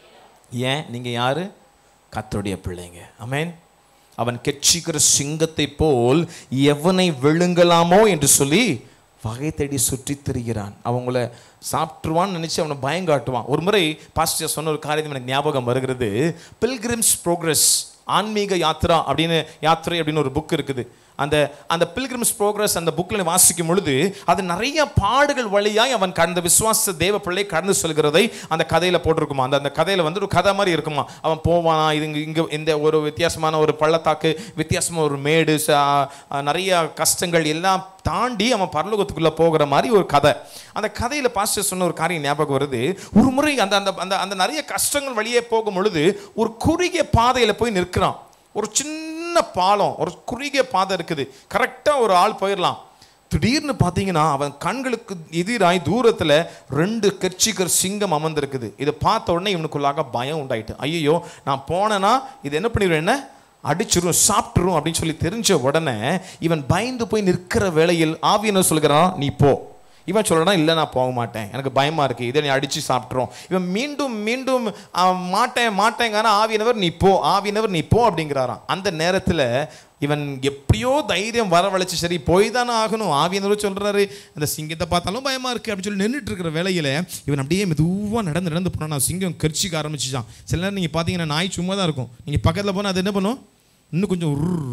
ஏன் நீங்கள் யாரு கர்த்தருடைய பிள்ளைங்க ஆமென் அவன் கெச்சிக்கிற சிங்கத்தை போல் எவனை விழுங்கலாமோ என்று சொல்லி வகை தேடி சுற்றித் திரிகிறான் அவங்கள சாப்பிட்ருவான்னு நினச்சி அவனை பயம் காட்டுவான் ஒரு முறை பாஸ்டர் சொன்ன ஒரு காரியம் எனக்கு ஞாபகம் வருகிறது பில்கிரிம்ஸ் ப்ரோக்ரஸ் ஆன்மீக யாத்ரா அப்படின்னு யாத்திரை அப்படின்னு ஒரு புக் இருக்குது அந்த அந்த பில்கிரிம்ஸ் ப்ரோக்ரஸ் அந்த புக்கில் வாசிக்கும் பொழுது அது நிறைய பாடுகள் வழியாய் அவன் கடந்த விசுவாச தேவ பிள்ளை கடந்து சொல்கிறதை அந்த கதையில் போட்டிருக்குமா அந்த அந்த கதையில் வந்து ஒரு கதை மாதிரி இருக்குமா அவன் போவானா இது இங்கே இங்கே இந்த ஒரு வித்தியாசமான ஒரு பள்ளத்தாக்கு வித்தியாசமான ஒரு மேடு ச- ஆ, நிறைய கஷ்டங்கள் எல்லாம் தாண்டி அவன் பரலோகத்துக்குள்ளே போகிற மாதிரி ஒரு கதை அந்த கதையில் பாஸ்டர் சொன்ன ஒரு காரியம் ஞாபகம் வருது ஒரு முறை அந்த அந்த அந்த அந்த நிறைய கஷ்டங்கள் வழியே போகும் பொழுது ஒரு குறுகிய பாதையில் போய் நிற்கிறான் ஒரு சின்ன பாலம் ஒரு குறுகிய பாதை இருக்குது கரெக்டாக ஒரு ஆள் போயிடலாம் திடீர்னு பார்த்தீங்கன்னா அவன் கண்களுக்கு எதிராய் தூரத்தில் ரெண்டு கட்சிகர் சிங்கம் அமர்ந்திருக்குது இதை பார்த்த உடனே இவனுக்குள்ளாக பயம் உண்டாயிட்டு ஐயோ நான் போனேன்னா இது என்ன பண்ணிடுவேன் என்ன அடிச்சிரும் சாப்பிட்டுரும் அப்படின்னு சொல்லி தெரிஞ்ச உடனே இவன் பயந்து போய் நிற்கிற வேளையில் ஆவியனர் சொல்கிறான் நீ போ இவன் சொல்கிறான் இல்லை நான் போக மாட்டேன் எனக்கு பயமா இருக்கு இதை நீ அடிச்சு சாப்பிட்றோம் இவன் மீண்டும் மீண்டும் அவன் மாட்டேன் மாட்டேங்கான ஆவியனவர் நீ போ ஆவியனவர் நீ போ அப்படிங்கிறாராம் அந்த நேரத்தில் இவன் எப்படியோ தைரியம் வரவழைச்சு சரி போய் தானே ஆகணும் ஆவியனவர் சொல்றாரு அந்த சிங்கத்தை பார்த்தாலும் பயமா இருக்கு அப்படின்னு சொல்லி நின்றுட்டு இருக்கிற வேலையில இவன் அப்படியே மெதுவாக நடந்து நடந்து போனா சிங்கம் கரிச்சிக்க ஆரம்பிச்சுச்சான் சில நேரம் நீங்கள் பார்த்தீங்கன்னா நாய் சும்மா தான் இருக்கும் நீங்கள் பக்கத்தில் போனால் அது என்ன பண்ணும் இன்னும் கொஞ்சம்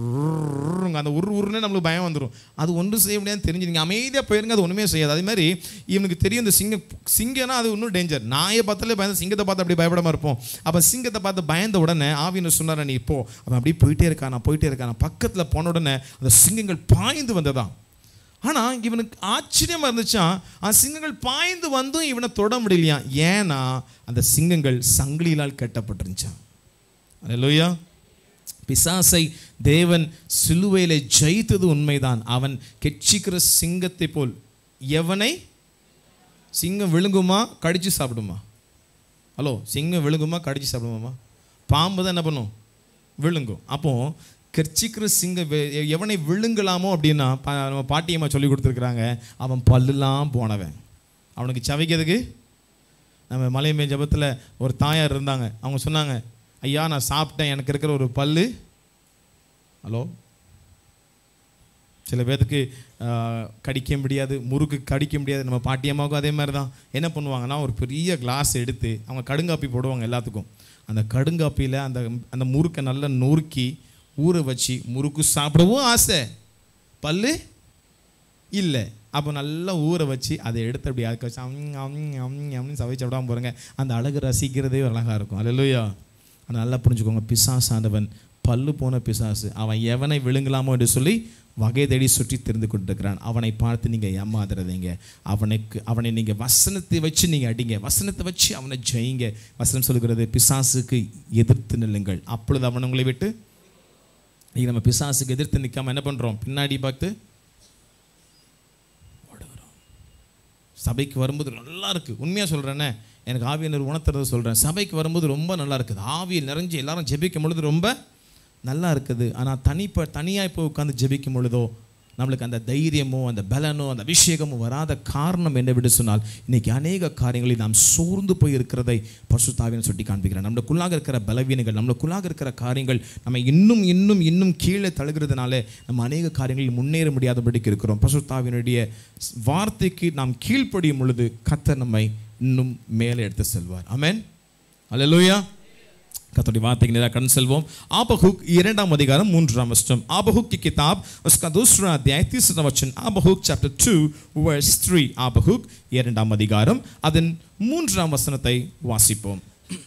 உருங்க அந்த உரு உருன்னு நம்மளுக்கு பயம் வந்துடும் அது ஒன்றும் செய்ய முடியாதுன்னு தெரிஞ்சு நீங்கள் அமைதியாக போயிருங்க அது ஒன்றுமே செய்யாது அதே மாதிரி இவனுக்கு தெரியும் இந்த சிங்கம் சிங்கம்னா அது இன்னும் டேஞ்சர் நாயை பார்த்தாலே பயந்து சிங்கத்தை பார்த்து அப்படி பயப்படாம இருப்போம் அப்போ சிங்கத்தை பார்த்து பயந்த உடனே ஆவியனர் சொன்னார் நீ இப்போ அவன் அப்படியே போயிட்டே இருக்கான் நான் போயிட்டே இருக்கான் பக்கத்தில் போன உடனே அந்த சிங்கங்கள் பாய்ந்து வந்ததான் ஆனால் இவனுக்கு ஆச்சரியமாக இருந்துச்சான் அந்த சிங்கங்கள் பாய்ந்து வந்தும் இவனை தொட முடியலையா ஏன்னா அந்த சிங்கங்கள் சங்கிலியிலால் கட்டப்பட்டிருந்துச்சான் அல்லேலூயா பிசாசை தேவன் சிலுவையிலே ஜெயித்தது உண்மைதான் அவன் கெச்சிக்கிற சிங்கத்தை போல் எவனை சிங்கம் விழுங்குமா கடிச்சு சாப்பிடுமா ஹலோ சிங்கம் விழுங்குமா கடிச்சு சாப்பிடுமாமா பாம்பு தான் என்ன பண்ணும் விழுங்கும் அப்போ கெர்ச்சிக்கிற சிங்கம் வெ- எவனை விழுங்கலாமோ அப்படின்னா பா- நம்ம பாட்டியம்மா சொல்லி கொடுத்துருக்குறாங்க அவன் பல்லுலாம் போனவன் அவனுக்கு சவைக்கிறதுக்கு நம்ம மலையமே ஜபத்தில் ஒரு தாயார் இருந்தாங்க அவங்க சொன்னாங்க ஐயா நான் சாப்பிட்டேன் எனக்கு இருக்கிற ஒரு பல்லு ஹலோ சில பேர்த்துக்கு ஆஹ், கடிக்க முடியாது முறுக்கு கடிக்க முடியாது நம்ம பாட்டியம்மாவுக்கும் அதே மாதிரி தான் என்ன பண்ணுவாங்கன்னா ஒரு பெரிய கிளாஸ் எடுத்து அவங்க கடுங்காப்பி போடுவாங்க எல்லாத்துக்கும் அந்த கடுங்காப்பியில் அந்த அந்த முறுக்கை நல்லா நொறுக்கி ஊற வச்சு முறுக்கு சாப்பிடவும் ஆசை பல்லு இல்லை அப்போ நல்லா ஊற வச்சு அதை எடுத்து அப்படி அதுக்கு வச்சு அம், அம், அம், அம்னு சவை சாப்பிடாம போகிறேங்க அந்த அழகு ரசிக்கிறதே அழகாக இருக்கும் அல்லையா ஆனால் நல்லா புரிஞ்சுக்கோங்க பிசாசானவன் பல்லு போன பிசாசு அவன் எவனை விழுங்கலாமோ என்று சொல்லி வகை தேடி சுற்றி தெரிந்து கொண்டிருக்கிறான் அவனை பார்த்து நீங்கள் ஏமாத்துறதீங்க அவனுக்கு அவனை நீங்கள் வசனத்தை வச்சு நீங்கள் அடிங்க வசனத்தை வச்சு அவனை ஜெயிங்க வசனம் சொல்கிறது பிசாசுக்கு எதிர்த்து நில்லுங்கள் அப்பொழுது அவன் உங்களை விட்டு இன்னைக்கு நம்ம பிசாசுக்கு எதிர்த்து நிற்காம என்ன பண்ணுறோம் பின்னாடி பார்த்து ஓடுகிறோம் சபைக்கு வரும்போது நல்லா இருக்கு உண்மையாக சொல்கிறேன்னே எனக்கு ஆவியனர் உணர்த்துறதை சொல்கிறேன் சபைக்கு வரும்போது ரொம்ப நல்லா இருக்குது ஆவியில் நிறைஞ்சு எல்லாரும் ஜெபிக்கும் பொழுது ரொம்ப நல்லா இருக்குது ஆனால் தனிப்ப தனியாக போய் உட்காந்து ஜெபிக்கும் பொழுதோ நம்மளுக்கு அந்த தைரியமோ அந்த பலனோ அந்த அபிஷேகமோ வராத காரணம் என்ன விட சொன்னால் இன்னைக்கு அநேக காரியங்களில் நாம் சோர்ந்து போய் இருக்கிறதை பரிசுத்தாவின்னு சொல்லி காண்பிக்கிறேன் நம்மளுக்குள்ளாக இருக்கிற பலவீனங்கள் நம்மளுக்குள்ளாக இருக்கிற காரியங்கள் நம்ம இன்னும் இன்னும் இன்னும் கீழே தழுகிறதுனால நம்ம அநேக காரியங்களில் முன்னேற முடியாதபடிக்கு இருக்கிறோம் பரிசுத்தாவினுடைய வார்த்தைக்கு நாம் கீழ்ப்படியும் பொழுது கர்த்தர் நம்மை இன்னும் மேலே எடுத்து செல்வார் ஆமென் அல்லேலூயா कतोड़ी बात एक निरा करण सेल्वम आबहुक இரண்டாம் அதிகாரம் மூன்றாம் வசனம் आबहुक की किताब उसका दूसरा अध्याय तीसरा वचन आबहुक chapter 2 verse 3 आबहुक இரண்டாம் அதிகாரம் அதன் மூன்றாம் வசனத்தை வாசிப்போம்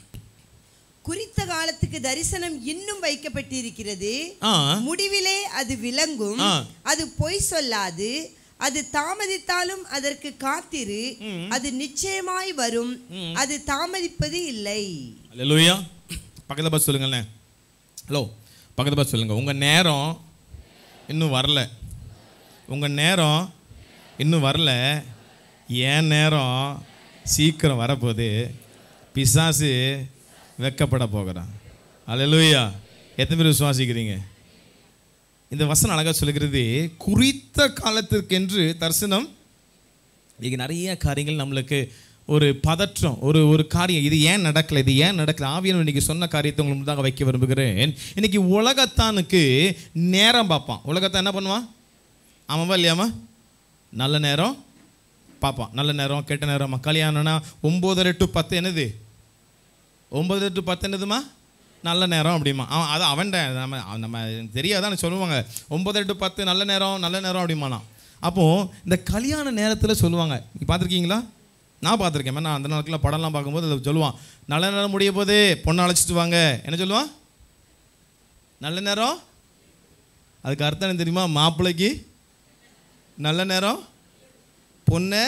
குறித்த காலத்துக்கு தரிசனம் இன்னும் வைக்கப்பட்டிருக்கிறது ஆ முடிவிலே அது விளங்கும் ஆ. அது பொய் சொல்லாது அது தாமதித்தாலும் அதற்கு காத்திரு அது நிச்சயமாய் வரும் அது தாமதிப்பது இல்லை அல்லேலூயா பக்கத்துல பார்த்து சொல்லுங்களேன் ஹலோ பக்கத்துல பார்த்து சொல்லுங்க உங்க நேரம் இன்னும் வரல உங்க நேரம் இன்னும் வரல என் நேரம் சீக்கிரம் வரப்போகுது பிசாசு வெக்கப்பட போகிறான் அல்லேலூயா எத்தனை பேர் விசுவாசிக்கிறீங்க இந்த வசனம் அழகா சொல்லுகிறது குறித்த காலத்திற்கென்று தரிசனம் இன்னைக்கு நிறைய காரியங்கள் நம்மளுக்கு ஒரு பதற்றம் ஒரு ஒரு காரியம் இது ஏன் நடக்கல இது ஏன் நடக்கல ஆவியன் இன்னைக்கு சொன்ன காரியத்தை உங்களுக்கு முன்பாக வைக்க விரும்புகிறேன் இன்னைக்கு உலகத்தானுக்கு நேரம் பார்ப்பான் உலகத்தான் என்ன பண்ணுவான் ஆமாவா இல்லையாமா நல்ல நேரம் பார்ப்பான் நல்ல நேரம் கெட்ட நேரம் கல்யாணம்னா ஒம்போதரை டு பத்து என்னது ஒம்பது டு பத்து என்னதுமா நல்ல நேரம் அப்படிமா அவன் அது அவன்ட நம்ம அவன் நம்ம தெரியாதான்னு சொல்லுவாங்க ஒம்பது டு பத்து நல்ல நேரம் நல்ல நேரம் அப்படிமானா அப்போது இந்த கல்யாண நேரத்தில் சொல்லுவாங்க நீ பார்த்துருக்கீங்களா நான் பார்த்துருக்கேன் நான் அந்த நாட்களில் படம்லாம் பார்க்கும்போது அதில் சொல்லுவான் நல்ல நேரம் முடிய போதே பொண்ணை அழைச்சிட்டு வாங்க என்ன சொல்லுவான் நல்ல நேரம் அதுக்கு அர்த்தம் என்ன தெரியுமா மாப்பிள்ளைக்கு நல்ல நேரம் பொண்ணை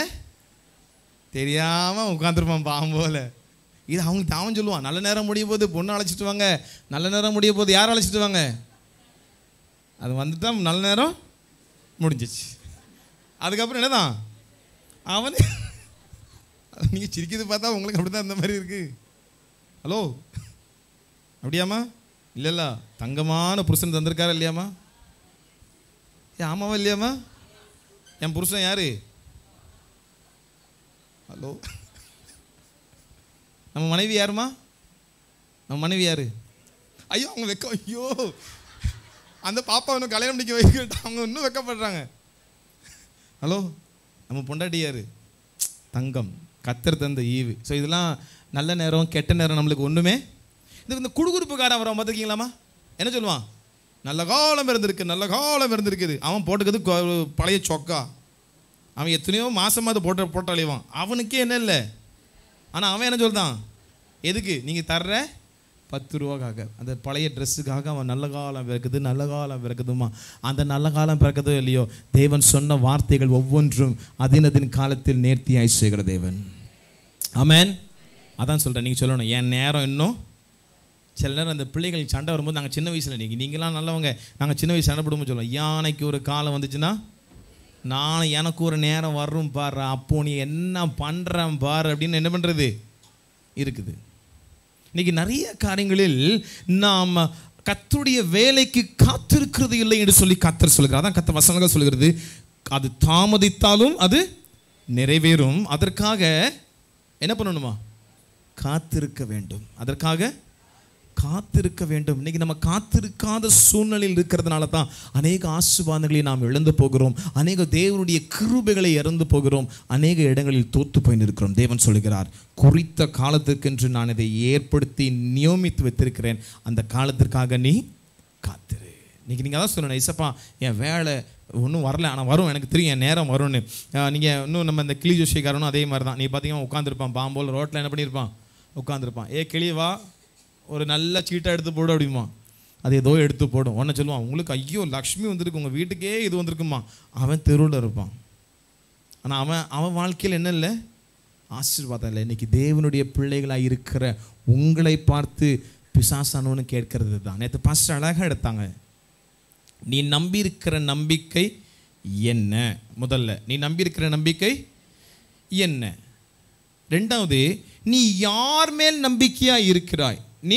தெரியாமல் உட்காந்துருப்பான் பாவம் போல இது அவங்க அவன் சொல்லுவான் நல்ல நேரம் முடிய போது பொண்ணு அழைச்சிட்டு வாங்க நல்ல நேரம் முடிய போது யார் அழைச்சிட்டு வாங்க அது வந்துட்டா நல்ல நேரம் முடிஞ்சிச்சு அதுக்கப்புறம் என்னதான் அவன் நீங்கள் சிரிக்கிறது பார்த்தா உங்களுக்கு அப்படி தான் இந்த மாதிரி இருக்கு ஹலோ அப்படியாம்மா இல்லைல்ல தங்கமான புருஷன் தந்திருக்காரா இல்லையாம்மா ஏ ஆமாவா இல்லையாம்மா என் புருஷன் யாரு ஹலோ நம்ம மனைவி யாருமா நம்ம மனைவி யாரு ஐயோ அவங்க வெக்க ஐயோ அந்த பாப்பா இன்னும் கல்யாணம் பண்ணிக்க வைக்க அவங்க இன்னும் வெக்கப்படுறாங்க ஹலோ நம்ம பொண்டாட்டி யாரு தங்கம் கத்தர் தந்த ஈவு ஸோ இதெல்லாம் நல்ல நேரம் கெட்ட நேரம் நம்மளுக்கு ஒன்றுமே இந்த இந்த குடுகுறுப்புக்காரன் அவரை பார்த்துருக்கீங்களாமா என்ன சொல்லுவான் நல்ல காலம் இருந்திருக்கு நல்ல காலம் இருந்திருக்குது அவன் போட்டுக்கிறது கொ- பழைய சொக்கா அவன் எத்தனையோ மாசமா அதை போட்ட போட்டு அழிவான் அவனுக்கே என்ன இல்லை ஆனால் அவன் என்ன சொல்றான் எதுக்கு நீங்கள் தர்ற பத்து ரூபாக்காக அந்த பழைய ட்ரெஸ்ஸுக்காக அவன் நல்ல காலம் பிறக்குது நல்ல காலம் பிறக்குதுமா அந்த நல்ல காலம் பிறக்குதோ இல்லையோ தேவன் சொன்ன வார்த்தைகள் ஒவ்வொன்றும் அதினதின் காலத்தில் நேர்த்தியாய் செய்கிற தேவன் ஆமென் அதான் சொல்கிறேன் நீங்கள் சொல்லணும் என் நேரம் இன்னும் சில நேரம் அந்த பிள்ளைகள் சண்டை வரும்போது நாங்கள் சின்ன வயசில் நீங்கள் நீங்களாம் நல்லவங்க நாங்கள் சின்ன வயசு சண்டை போடும்போது சொல்லுவோம் யானைக்கு ஒரு காலம் வந்துச்சுன்னா நான் எனக்கு ஒரு நேரம் வரும் பாரு அப்போ நீ என்ன பண்ணுறேன் பாரு அப்படின்னு என்ன பண்ணுறது இருக்குது இன்னைக்கு நிறைய காரியங்களில் நாம் கத்துடைய வேலைக்கு காத்திருக்கிறது இல்லை என்று சொல்லி கத்தர் சொல்கிறார் அதான் கத்த வசனங்கள் சொல்கிறது அது தாமதித்தாலும் அது நிறைவேறும் அதற்காக என்ன பண்ணணுமா காத்திருக்க வேண்டும் அதற்காக காத்திருக்க வேண்டும் இன்னைக்கு நம்ம காத்திருக்காத சூழ்நிலையில் இருக்கிறதுனால தான் அநேக ஆசீர்வாதங்களை நாம் இழந்து போகிறோம் அநேக தேவனுடைய கிருபைகளை இறந்து போகிறோம் அநேக இடங்களில் தோத்து போய் நிற்கிறோம் தேவன் சொல்கிறார் குறித்த காலத்திற்கென்று நான் இதை ஏற்படுத்தி நியமித்து வைத்திருக்கிறேன் அந்த காலத்திற்காக நீ காத்திரு இன்னைக்கு நீங்கள் அதான் சொல்லணும் இசப்பா என் வேலை ஒன்றும் வரல ஆனால் வரும் எனக்கு தெரியும் என் நேரம் வரும்னு நீங்கள் இன்னும் நம்ம இந்த கிளி ஜோஷிக்காரனும் அதே மாதிரி தான் நீ பார்த்தீங்கன்னா உட்காந்துருப்பான் பாம்போல் ரோட்டில் என்ன பண்ணியிருப்பான் உட்காந்துருப்பான் ஏ கிளி வா ஒரு நல்ல சீட்டை எடுத்து போடு அப்படிமா அது ஏதோ எடுத்து போடும் உடனே சொல்லுவான் உங்களுக்கு ஐயோ லக்ஷ்மி வந்திருக்கு உங்கள் வீட்டுக்கே இது வந்திருக்குமா அவன் தெருவில் இருப்பான் ஆனால் அவன் அவன் வாழ்க்கையில் என்ன இல்லை ஆசீர்வாதம் இல்லை இன்னைக்கு தேவனுடைய பிள்ளைகளாக இருக்கிற உங்களை பார்த்து பிசாசானவனு கேட்கறது தான் நேற்று பாஸ்டர் அழகாக எடுத்தாங்க நீ நம்பியிருக்கிற நம்பிக்கை என்ன முதல்ல நீ நம்பியிருக்கிற நம்பிக்கை என்ன ரெண்டாவது நீ யார் மேல் நம்பிக்கையா இருக்கிறாய் நீ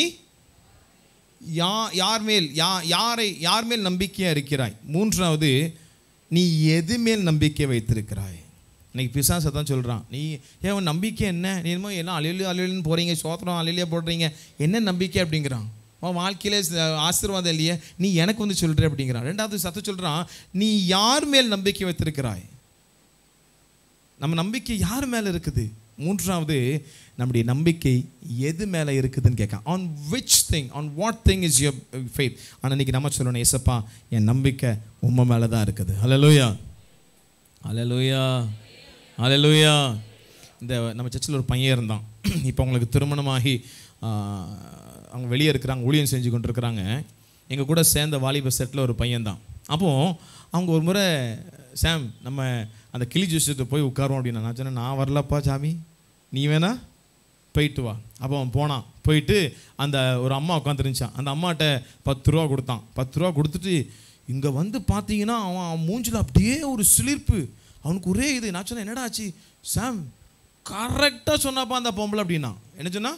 யா யார் மேல் யா யாரை யார் மேல் நம்பிக்கையா இருக்கிறாய் மூன்றாவது நீ எது மேல் நம்பிக்கை வைத்திருக்கிறாய் இன்னைக்கு பிசாசை தான் சொல்கிறான் நீ ஏன் உன் நம்பிக்கை என்ன நீ என்னமோ எல்லாம் அலையிலும் அலையிலும் போகிறீங்க சோத்திரம் அலையிலே போடுறீங்க என்ன நம்பிக்கை அப்படிங்கிறான் உன் வாழ்க்கையில ச- ஆசீர்வாதம் இல்லையே நீ எனக்கு வந்து சொல்கிற அப்படிங்கிறான் ரெண்டாவது சத்த சொல்கிறான் நீ யார் மேல் நம்பிக்கை வைத்திருக்கிறாய் நம்ம நம்பிக்கை யார் மேலே இருக்குது மூன்றாவது நம்முடைய நம்பிக்கை எது மேலே இருக்குதுன்னு கேட்க on which thing on what thing is your faith ஆனால் இன்னைக்கு நம்ம சொல்லணும் ஏசப்பா என் நம்பிக்கை உண்மை மேலே தான் இருக்குது ஹalleluya ஹalleluya ஹalleluya இந்த நம்ம சர்ச்சில் ஒரு பையன் இருந்தான் இப்போ அவங்களுக்கு திருமணமாகி ஆஹ், அவங்க வெளியே இருக்கிறாங்க ஊழியம் செஞ்சு கொண்டு இருக்கிறாங்க எங்கள் கூட சேர்ந்த வாலிபர் செட்டில் ஒரு பையன் தான் அப்போது அவங்க ஒரு முறை சாம் நம்ம அந்த கிளி ஜூஸத்தை போய் உட்காருவோம் அப்படின்னா நான் சொன்னேன் நான் வரலப்பா சாமி நீ வேணா போயிட்டு வா அப்போ அவன் போனான் போயிட்டு அந்த ஒரு அம்மா உட்காந்துருந்துச்சான் அந்த அம்மாட்ட பத்து ரூபா கொடுத்தான் பத்து ரூபா கொடுத்துட்டு இங்கே வந்து பார்த்தீங்கன்னா அவன் அவன் மூஞ்சில் அப்படியே ஒரு சிலிர்ப்பு அவனுக்கு ஒரே இது நான் சொன்னேன் என்னடா ஆச்சு சாம் கரெக்டாக சொன்னாப்பா அந்த பொம்பளை அப்படின்னா என்ன சொன்னா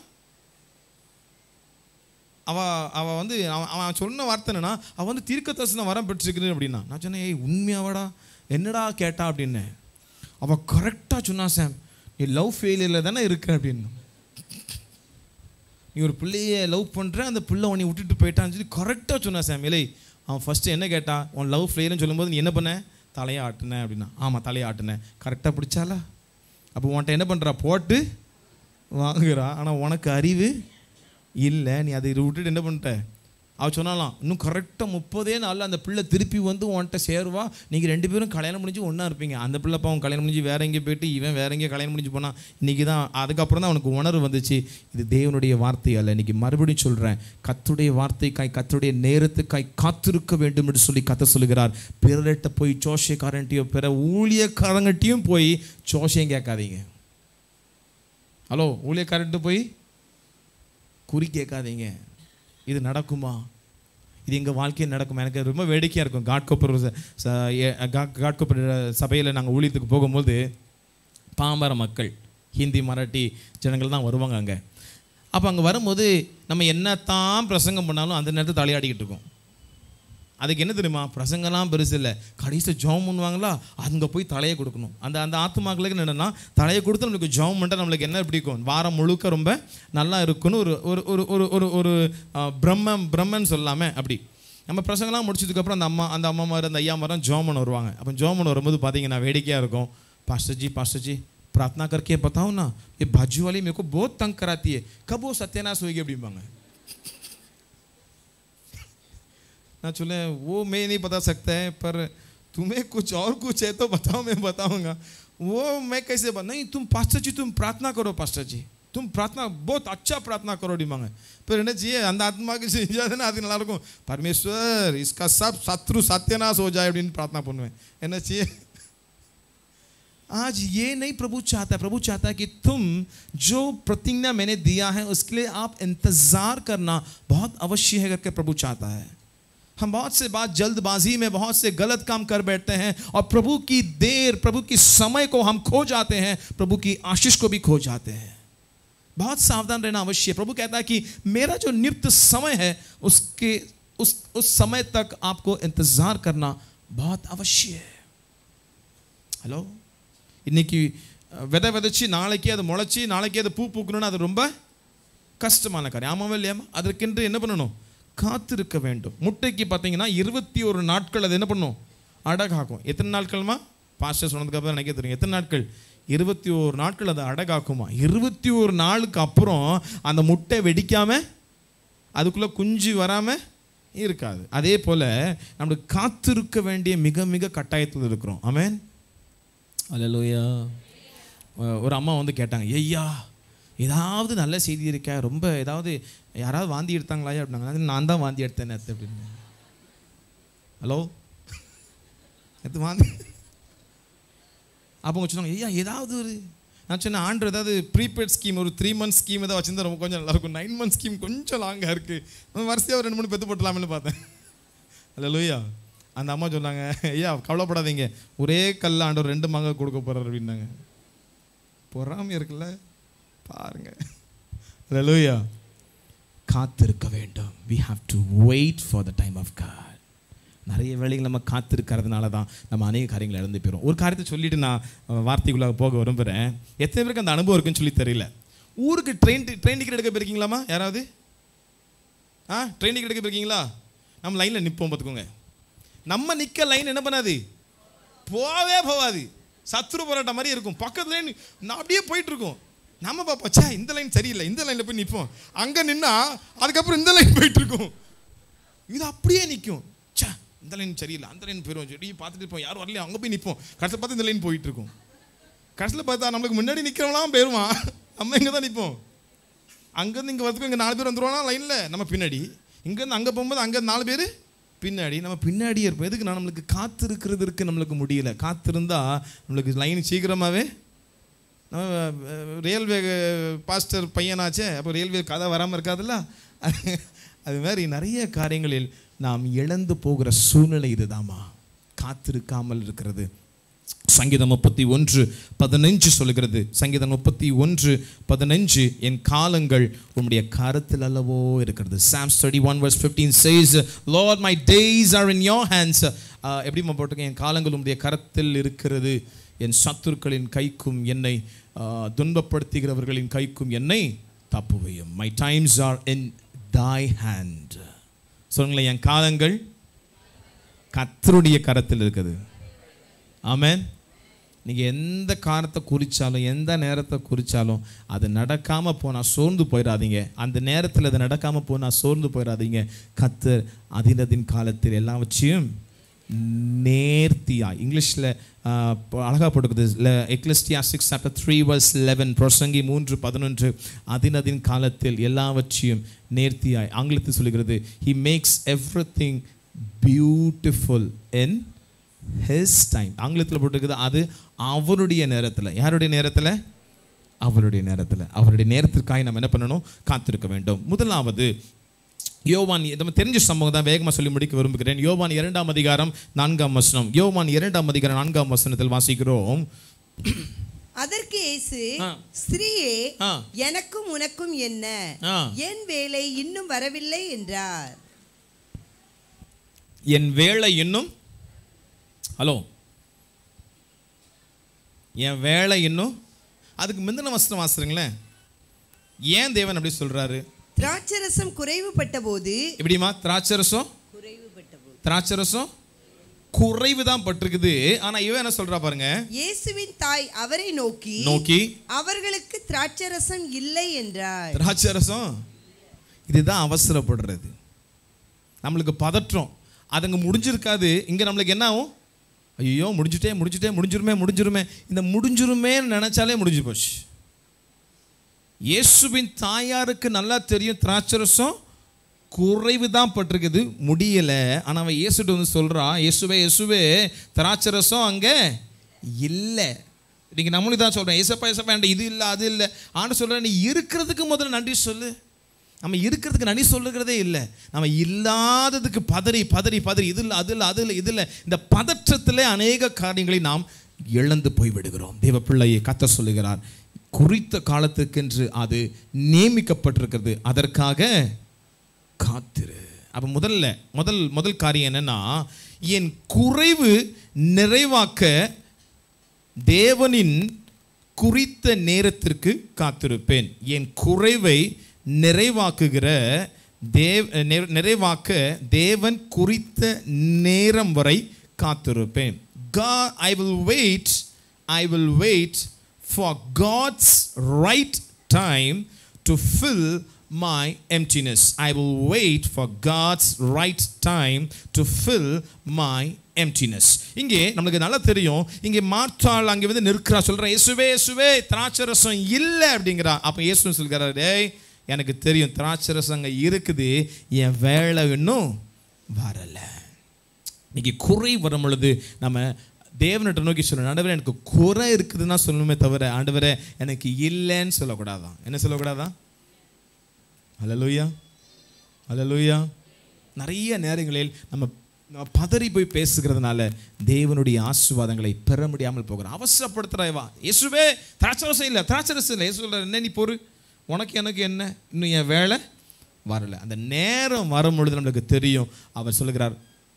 அவ அவ வந்து அவன் அவன் சொன்ன வார்த்தை என்னன்னா அவன் வந்து தீர்க்க தரிசனம் வரம் பெற்றிருக்கிறேன் அப்படின்னா நான் சொன்னேன் ஏய் உண்மையாவாடா என்னடா கேட்டா அப்படின்னு அவ கரெக்டாக சொன்னா சாம் நீ லவ் ஃபெயிலியரில் தானே இருக்க அப்படின்னு நீ ஒரு பிள்ளைய லவ் பண்ணுற அந்த பிள்ளை உன்னை விட்டுட்டு போயிட்டான்னு சொல்லி கரெக்டாக சொன்னா சாம் இல்லை அவன் ஃபஸ்ட்டு என்ன கேட்டான் உன் லவ் ஃபெயிலுன்னு சொல்லும்போது நீ என்ன பண்ண தலையை ஆட்டுன அப்படின்னா ஆமாம் தலையை ஆட்டுனேன் கரெக்டாக பிடிச்சாலா அப்போ உன்கிட்ட என்ன பண்ணுறா போட்டு வாங்குறா ஆனால் உனக்கு அறிவு இல்லை நீ அதை விட்டுட்டு என்ன பண்ணிட்ட அவ சொன்னாலாம் இன்னும் கரெக்டாக முப்பதே நாளில் அந்த பிள்ளை திருப்பி வந்து உன்கிட்ட சேருவா நீங்கள் ரெண்டு பேரும் கல்யாணம் முடிஞ்சு ஒன்றா இருப்பீங்க அந்த பிள்ளை பாவம் கல்யாணம் முடிஞ்சு வேற எங்கேயும் போயிட்டு இவன் வேற எங்கேயும் கல்யாணம் முடிஞ்சு போனான் இன்றைக்கி தான் அதுக்கப்புறம் தான் அவனுக்கு உணர்வு வந்துச்சு இது தேவனுடைய வார்த்தை அல்ல இன்னைக்கு மறுபடியும் சொல்கிறேன் கத்துடைய வார்த்தைக்காய் கத்துடைய நேரத்துக்காய் காத்திருக்க வேண்டும் என்று சொல்லி கத்த சொல்லுகிறார் பிறர்கிட்ட போய் ஜோஷியக்காரன்ட்டையோ பிற ஊழியக்காரங்கிட்டையும் போய் ஜோஷியம் கேட்காதீங்க ஹலோ ஊழியக்காரன்ட்டு போய் குறி கேட்காதீங்க இது நடக்குமா இது எங்கள் வாழ்க்கையில் நடக்குமா எனக்கு ரொம்ப வேடிக்கையாக இருக்கும் காட்கோப்பர் காட்கோப்பர் சபையில் நாங்கள் ஊழியத்துக்கு போகும்போது பாமர மக்கள் ஹிந்தி மராட்டி ஜனங்கள் தான் வருவாங்க அங்கே அப்போ அங்கே வரும்போது நம்ம என்னத்தான் பிரசங்கம் பண்ணாலும் அந்த நேரத்தை தலையாடிக்கிட்டு இருக்கோம் அதுக்கு என்ன தெரியுமா பிரசங்கம்லாம் பெருசு இல்லை கடைசியில் ஜெபம் பண்ணுவாங்களா அங்கே போய் தலையை கொடுக்கணும் அந்த அந்த ஆத்துமாக்களுக்கு என்னென்னா தலையை கொடுத்து நம்மளுக்கு ஜெபம் பண்ணிட்டா நம்மளுக்கு என்ன பிடிக்கும் வாரம் முழுக்க ரொம்ப நல்லா இருக்குன்னு ஒரு ஒரு ஒரு ஒரு ஒரு ஒரு ஆ, பிரம்மம் பிரம்மன் சொல்லாமே அப்படி நம்ம பிரசங்கம்லாம் முடிச்சதுக்கப்புறம் அந்த அம்மா அந்த அம்மா மாதிரி அந்த ஐயா மாதிரி ஜோமன் வருவாங்க அப்போ ஜோமன் வரும்போது பார்த்தீங்கன்னா வேடிக்கையாக இருக்கும் पास्टर जी पास्टर जी प्रार्थना करके बताओ ना ये बाजू वाली मेरे को बहुत तंग कराती है कब वो सत्यानाश होगी அப்படிம்பாங்க நான் சொல்லேன் वो मैं नहीं बता सकता है पर तुम्हें कुछ और कुछ है तो बताओ मैं बताऊंगा वो मैं कैसे बता नहीं तुम पास्टर जी तुम प्रार्थना करो पास्टर जी तुम प्रार्थना बहुत अच्छा प्रार्थना करो அப்படிம்பாங்க இப்போ என்ன செய்ய அந்த ஆத்மாவுக்கு செஞ்சாதுன்னா அது நல்லா இருக்கும் பரமேஸ்வர் इसका सब शत्रु सत्यानाश हो जाए அப்படின்னு प्रार्थना பண்ணுவேன் என்ன செய்ய आज ये नहीं प्रभु चाहता है प्रभु चाहता है कि तुम जो प्रतिज्ञा मैंने दिया है उसके लिए आप इंतजार करना बहुत अवश्य है करके प्रभु चाहता है हम बहुत से बात जल्दबाजी में बहुत से गलत काम कर बैठते हैं और प्रभु की देर प्रभु की समय को हम खो जाते हैं प्रभु की आशीष को भी खो जाते हैं बहुत सावधान रहना अवश्य है प्रभु कहता है कि मेरा जो नियुक्त समय है उसके उस उस समय तक आपको इंतजार करना बहुत अवश्य है ஹலோ இன்னைக்கு அஹ், விதை விதைச்சி நாளைக்கு அது முளைச்சி நாளைக்கு அது பூ பூக்கணும்னு அது ரொம்ப கஷ்டமான காரியம் ஆமாவா இல்லையாமா அதற்கென்று என்ன பண்ணணும் காத்திருக்க வேண்டும் முட்டைக்கு பார்த்தீங்கன்னா இருபத்தி ஒரு நாட்கள் அது என்ன பண்ணும் அடகாக்கும் எத்தனை நாட்கள்மா பாஸ்டர் சொன்னதுக்கு அப்புறம் எனக்கே தெரியும் எத்தனை நாட்கள் இருபத்தி ஒரு நாட்கள் அது அடகாக்குமா இருபத்தி ஒரு நாளுக்கு அப்புறம் அந்த முட்டை வெடிக்காம அதுக்குள்ளே குஞ்சு வராமல் இருக்காது அதே போல் நம்மளுக்கு காத்திருக்க வேண்டிய மிக மிக கட்டாயத்தில் இருக்கிறோம் ஆமென் அல்லேலூயா அஹ் ஒரு அம்மா வந்து கேட்டாங்க ஐயா ஏதாவது நல்ல செய்தி இருக்கா ரொம்ப ஏதாவது யாராவது வாந்தி எடுத்தாங்களா அப்படின்னாங்க நான் தான் வாந்தி எடுத்தேன் நேற்று அப்படின்னு ஹலோ நேற்று வாந்தி அப்போ அவங்க சொன்னாங்க ஐயா ஏதாவது ஒரு நான் சொன்னேன் ஆண்டு ஏதாவது ப்ரீபெய்ட் ஸ்கீம் ஒரு த்ரீ மந்த்ஸ் ஸ்கீம் ஏதாவது வச்சிருந்தா ரொம்ப கொஞ்சம் நல்லாயிருக்கும் நைன் மந்த் ஸ்கீம் கொஞ்சம் லாங்காக இருக்குது வரிசையாக ஒரு ரெண்டு மூணு பெற்று போட்டலாம்னு பார்த்தேன் அல்ல லூயா அந்த அம்மா சொன்னாங்க ஐயா கவலைப்படாதீங்க ஒரே கல்ல ஆண்டவர் ரெண்டு மங்க கொடுக்க போகிறார் அப்படின்னாங்க பொறாமை இருக்குல்ல பாருங்க அல்ல லூயா காத்திருக்க வேண்டும் we have to wait for the time of God நிறைய வேலைகள் நம்ம காத்திருக்கிறதுனால தான் நம்ம அநேக காரியங்களை இழந்து போயிடும் ஒரு காரியத்தை சொல்லிட்டு நான் அஹ், வார்த்தைக்குள்ளாக போக விரும்புகிறேன் எத்தனை பேருக்கு அந்த அனுபவம் இருக்குன்னு சொல்லி தெரியல ஊருக்கு ட்ரெயின் ட்ரெயின் டிக்கெட் எடுக்க போயிருக்கீங்களாமா யாராவது ஆ ட்ரெயின் டிக்கெட் எடுக்க போயிருக்கீங்களா நம்ம லைனில் நிற்போம் பார்த்துக்கோங்க நம்ம நிற்க லைன் என்ன பண்ணாது போவே போகாது சத்துரு போராட்டம் மாதிரி இருக்கும் பக்கத்துல நின்னு- நான் அப்படியே போயிட்டு இருக்கோம் நம்ம பாப்பா ச்சே இந்த லைன் சரியில்லை இந்த லைனில் போய் நிற்போம் அங்கே நின்னா அதுக்கப்புறம் இந்த லைன் போயிட்டு இருக்கும் இது அப்படியே நிற்கும் ச்சே இந்த லைன் சரியில்லை அந்த லைன் போயிடும் சொல்லி பார்த்துட்டு இருப்போம் யாரும் வரலையா அங்கே போய் நிற்போம் கடைசியில் பார்த்து இந்த லைன் போயிட்டு இருக்கும் கடைசியில் பார்த்தா நம்மளுக்கு முன்னாடி நிற்கிறவங்களாம் போயிடுவான் நம்ம இங்கே தான் நிற்போம் அங்கேருந்து இங்கே வரதுக்கு இங்கே நாலு பேர் வந்துருவானா லைனில் நம்ம பின்னாடி இங்கேருந்து அங்கே போகும்போது அங்கே நாலு பேர் பின்னாடி நம்ம பின்னாடியே இருப்போம் எதுக்கு நான் நம்மளுக்கு காத்திருக்கிறதுக்கு நம்மளுக்கு முடியல காத்திருந்தா நம்மளுக்கு லைன் சீக்கிரமாகவே நம்ம ரயில்வே பாஸ்டர் பையனாச்சே அப்போ ரயில்வே கதை வராமல் இருக்காதுல்ல அது மாதிரி நிறைய காரியங்களில் நாம் இழந்து போகிற சூழ்நிலை இதுதாம்மா காத்திருக்காமல் இருக்கிறது சங்கீதம் முப்பத்தி ஒன்று பதினஞ்சு சொல்லுகிறது சங்கீதம் முப்பத்தி ஒன்று பதினஞ்சு என் காலங்கள் உம்முடைய கரத்தில் அல்லவோ இருக்கிறது Psalms thirty one verse fifteen says Lord my days are in your hands எப்படிமா போட்டிருக்கேன் என் காலங்கள் உம்முடைய கரத்தில் இருக்கிறது என் சத்துருக்களின் கைக்கும் என்னை ஆஹ், துன்பப்படுத்துகிறவர்களின் கைக்கும் என்னை தப்புவையும் my times are in thy hand சொல்லுங்களேன் என் காலங்கள் கத்தருடைய கரத்தில் இருக்குது ஆமென் நீங்கள் எந்த காரணத்தை குறித்தாலும் எந்த நேரத்தை குறித்தாலும் அது நடக்காமல் போனால் சோர்ந்து போயிடாதீங்க அந்த நேரத்தில் அது நடக்காமல் போனால் சோர்ந்து போயிடாதீங்க கத்தர் அதினதின் காலத்தில் எல்லாவற்றையும் நேர்த்தியாய் இங்கிலீஷில் அழகாக போட்டுக்குது Ecclesiastes six chapter three verse eleven பிரசங்கி மூன்று பதினொன்று அதினதின் காலத்தில் எல்லாவற்றையும் நேர்த்தியாய் ஆங்கிலத்தில் சொல்லுகிறது he makes everything beautiful in his time ஆங்கிலத்தில் போட்டிருக்குது அது அவருடைய நேரத்தில் யாருடைய நேரத்தில் அவருடைய நேரத்தில் அவருடைய நேரத்திற்காக நம்ம என்ன பண்ணணும் காத்திருக்க வேண்டும் முதலாவது யோவான் நம்ம தெரிஞ்ச சம்பவம் தான் வேகமாக சொல்லி முடிக்க விரும்புகிறேன் யோவான் இரண்டாம் அதிகாரம் நான்காம் வசனம் யோவான் இரண்டாம் அதிகாரம் நான்காம் வசனத்தில் வாசிக்கிறோம் அதற்கு இயேசு ஆ. ஸ்திரீயே ஆ. எனக்கும் உனக்கும் என்ன ஆ. என் வேலை இன்னும் வரவில்லை என்றார் என் வேலை இன்னும் ஹலோ என் வேலை இன்னும் அதுக்கு முந்தின வசனம் வாசுறீங்களேன் ஏன் தேவன் அப்படி சொல்றாரு திராட்சரசம் குறைவுபட்ட போது எப்படிமா திராட்சரசம் குறைவுபட்ட போது திராட்சரசம் குறைவு தான் பட்டிருக்குது ஆனா இவன் என்ன சொல்றா பாருங்க இயேசுவின் தாய் அவரை நோக்கி நோக்கி அவர்களுக்கு திராட்சரசம் இல்லை என்றார் திராட்சரசம் இதுதான் அவசரப்படுறது நம்மளுக்கு பதற்றம் அதுங்க முடிஞ்சிருக்காது இங்க நம்மளுக்கு என்ன ஆகும் ஐயோ முடிஞ்சுட்டே முடிஞ்சுட்டே முடிஞ்சிருமே முடிஞ்சிருமே இந்த முடிஞ்சிருமேன்னு நினைச்சாலே முடிஞ்சு போச்சு இயேசுவின் தாயாருக்கு நல்லா தெரியும் திராட்சரசம் குறைவு தான் பட்டிருக்குது முடியலை ஆனால் அவன் இயேசுட்டு வந்து சொல்கிறான் இயேசுவே இயேசுவே திராட்சரசம் அங்கே இல்லை இன்னைக்கு நம்மளும் தான் சொல்கிறேன் ஏசப்பா ஏசப்பா என்கிட்ட இது இல்லை அது இல்லை ஆண்டு சொல்கிறேன் நீ இருக்கிறதுக்கு முதல்ல நன்றி சொல்லு நம்ம இருக்கிறதுக்கு நன்றி சொல்லுகிறதே இல்லை நம்ம இல்லாததுக்கு பதறி பதறி பதறி இது இல்லை அது இல்லை அது இல்லை இது இல்லை இந்த பதற்றத்திலே அநேக காரியங்களை நாம் இழந்து போய் விடுகிறோம் தேவ பிள்ளையை கத்த சொல்லுகிறார் குறித்த காலத்துக்கென்று அது நியமிக்கப்பட்டிருக்கிறது அதற்காக காத்திரு அப்போ முதல்ல முதல் முதல் காரியம் என்னன்னா என் குறைவு நிறைவாக்க தேவனின் குறித்த நேரத்திற்கு காத்திருப்பேன் என் குறைவை நிறைவாக்குகிற தேவ் நிறை- நிறைவாக்க தேவன் குறித்த நேரம் வரை காத்திருப்பேன் God, I will wait, I will wait for God's right time to fill my emptiness. I will wait for God's right time to fill my emptiness. இங்கே நமக்கு நல்லா தெரியும் இங்கே மாற்றாள் அங்கே வந்து நிற்கிறா சொல்றா இயேசுவே இயேசுவே திராட்சரசம் இல்லை அப்படிங்கிறா அப்போ இயேசு சொல்கிறார் டேய் எனக்கு தெரியும் திராட்சரசம் அங்கே இருக்குது என் வேலை இன்னும் வரலை இன்னைக்கு குறை வரும் பொழுது நம்ம தேவனிட்ட நோக்கி சொல்லணும் ஆண்டவரே எனக்கு குறை இருக்குதுன்னா சொல்லணுமே தவிர ஆண்டவரே எனக்கு இல்லைன்னு சொல்லக்கூடாதான் என்ன சொல்லக்கூடாதா ஹalleluya ஹalleluya நிறைய நேரங்களில் நம்ம நம்ம பதறி போய் பேசுகிறதுனால தேவனுடைய ஆசீர்வாதங்களை பெற முடியாமல் போகிறோம் அவசரப்படுத்துறாய்வா இயேசுவே திராட்சரசம் இல்லை திராட்சரசம் இல்லை இயேசு சொல்றாரு, என்ன நீ பொறு உனக்கு எனக்கு என்ன இன்னும் என் வேலை வரல அந்த நேரம் வரும் பொழுது நம்மளுக்கு தெரியும் அவர் சொல்லுகிறார்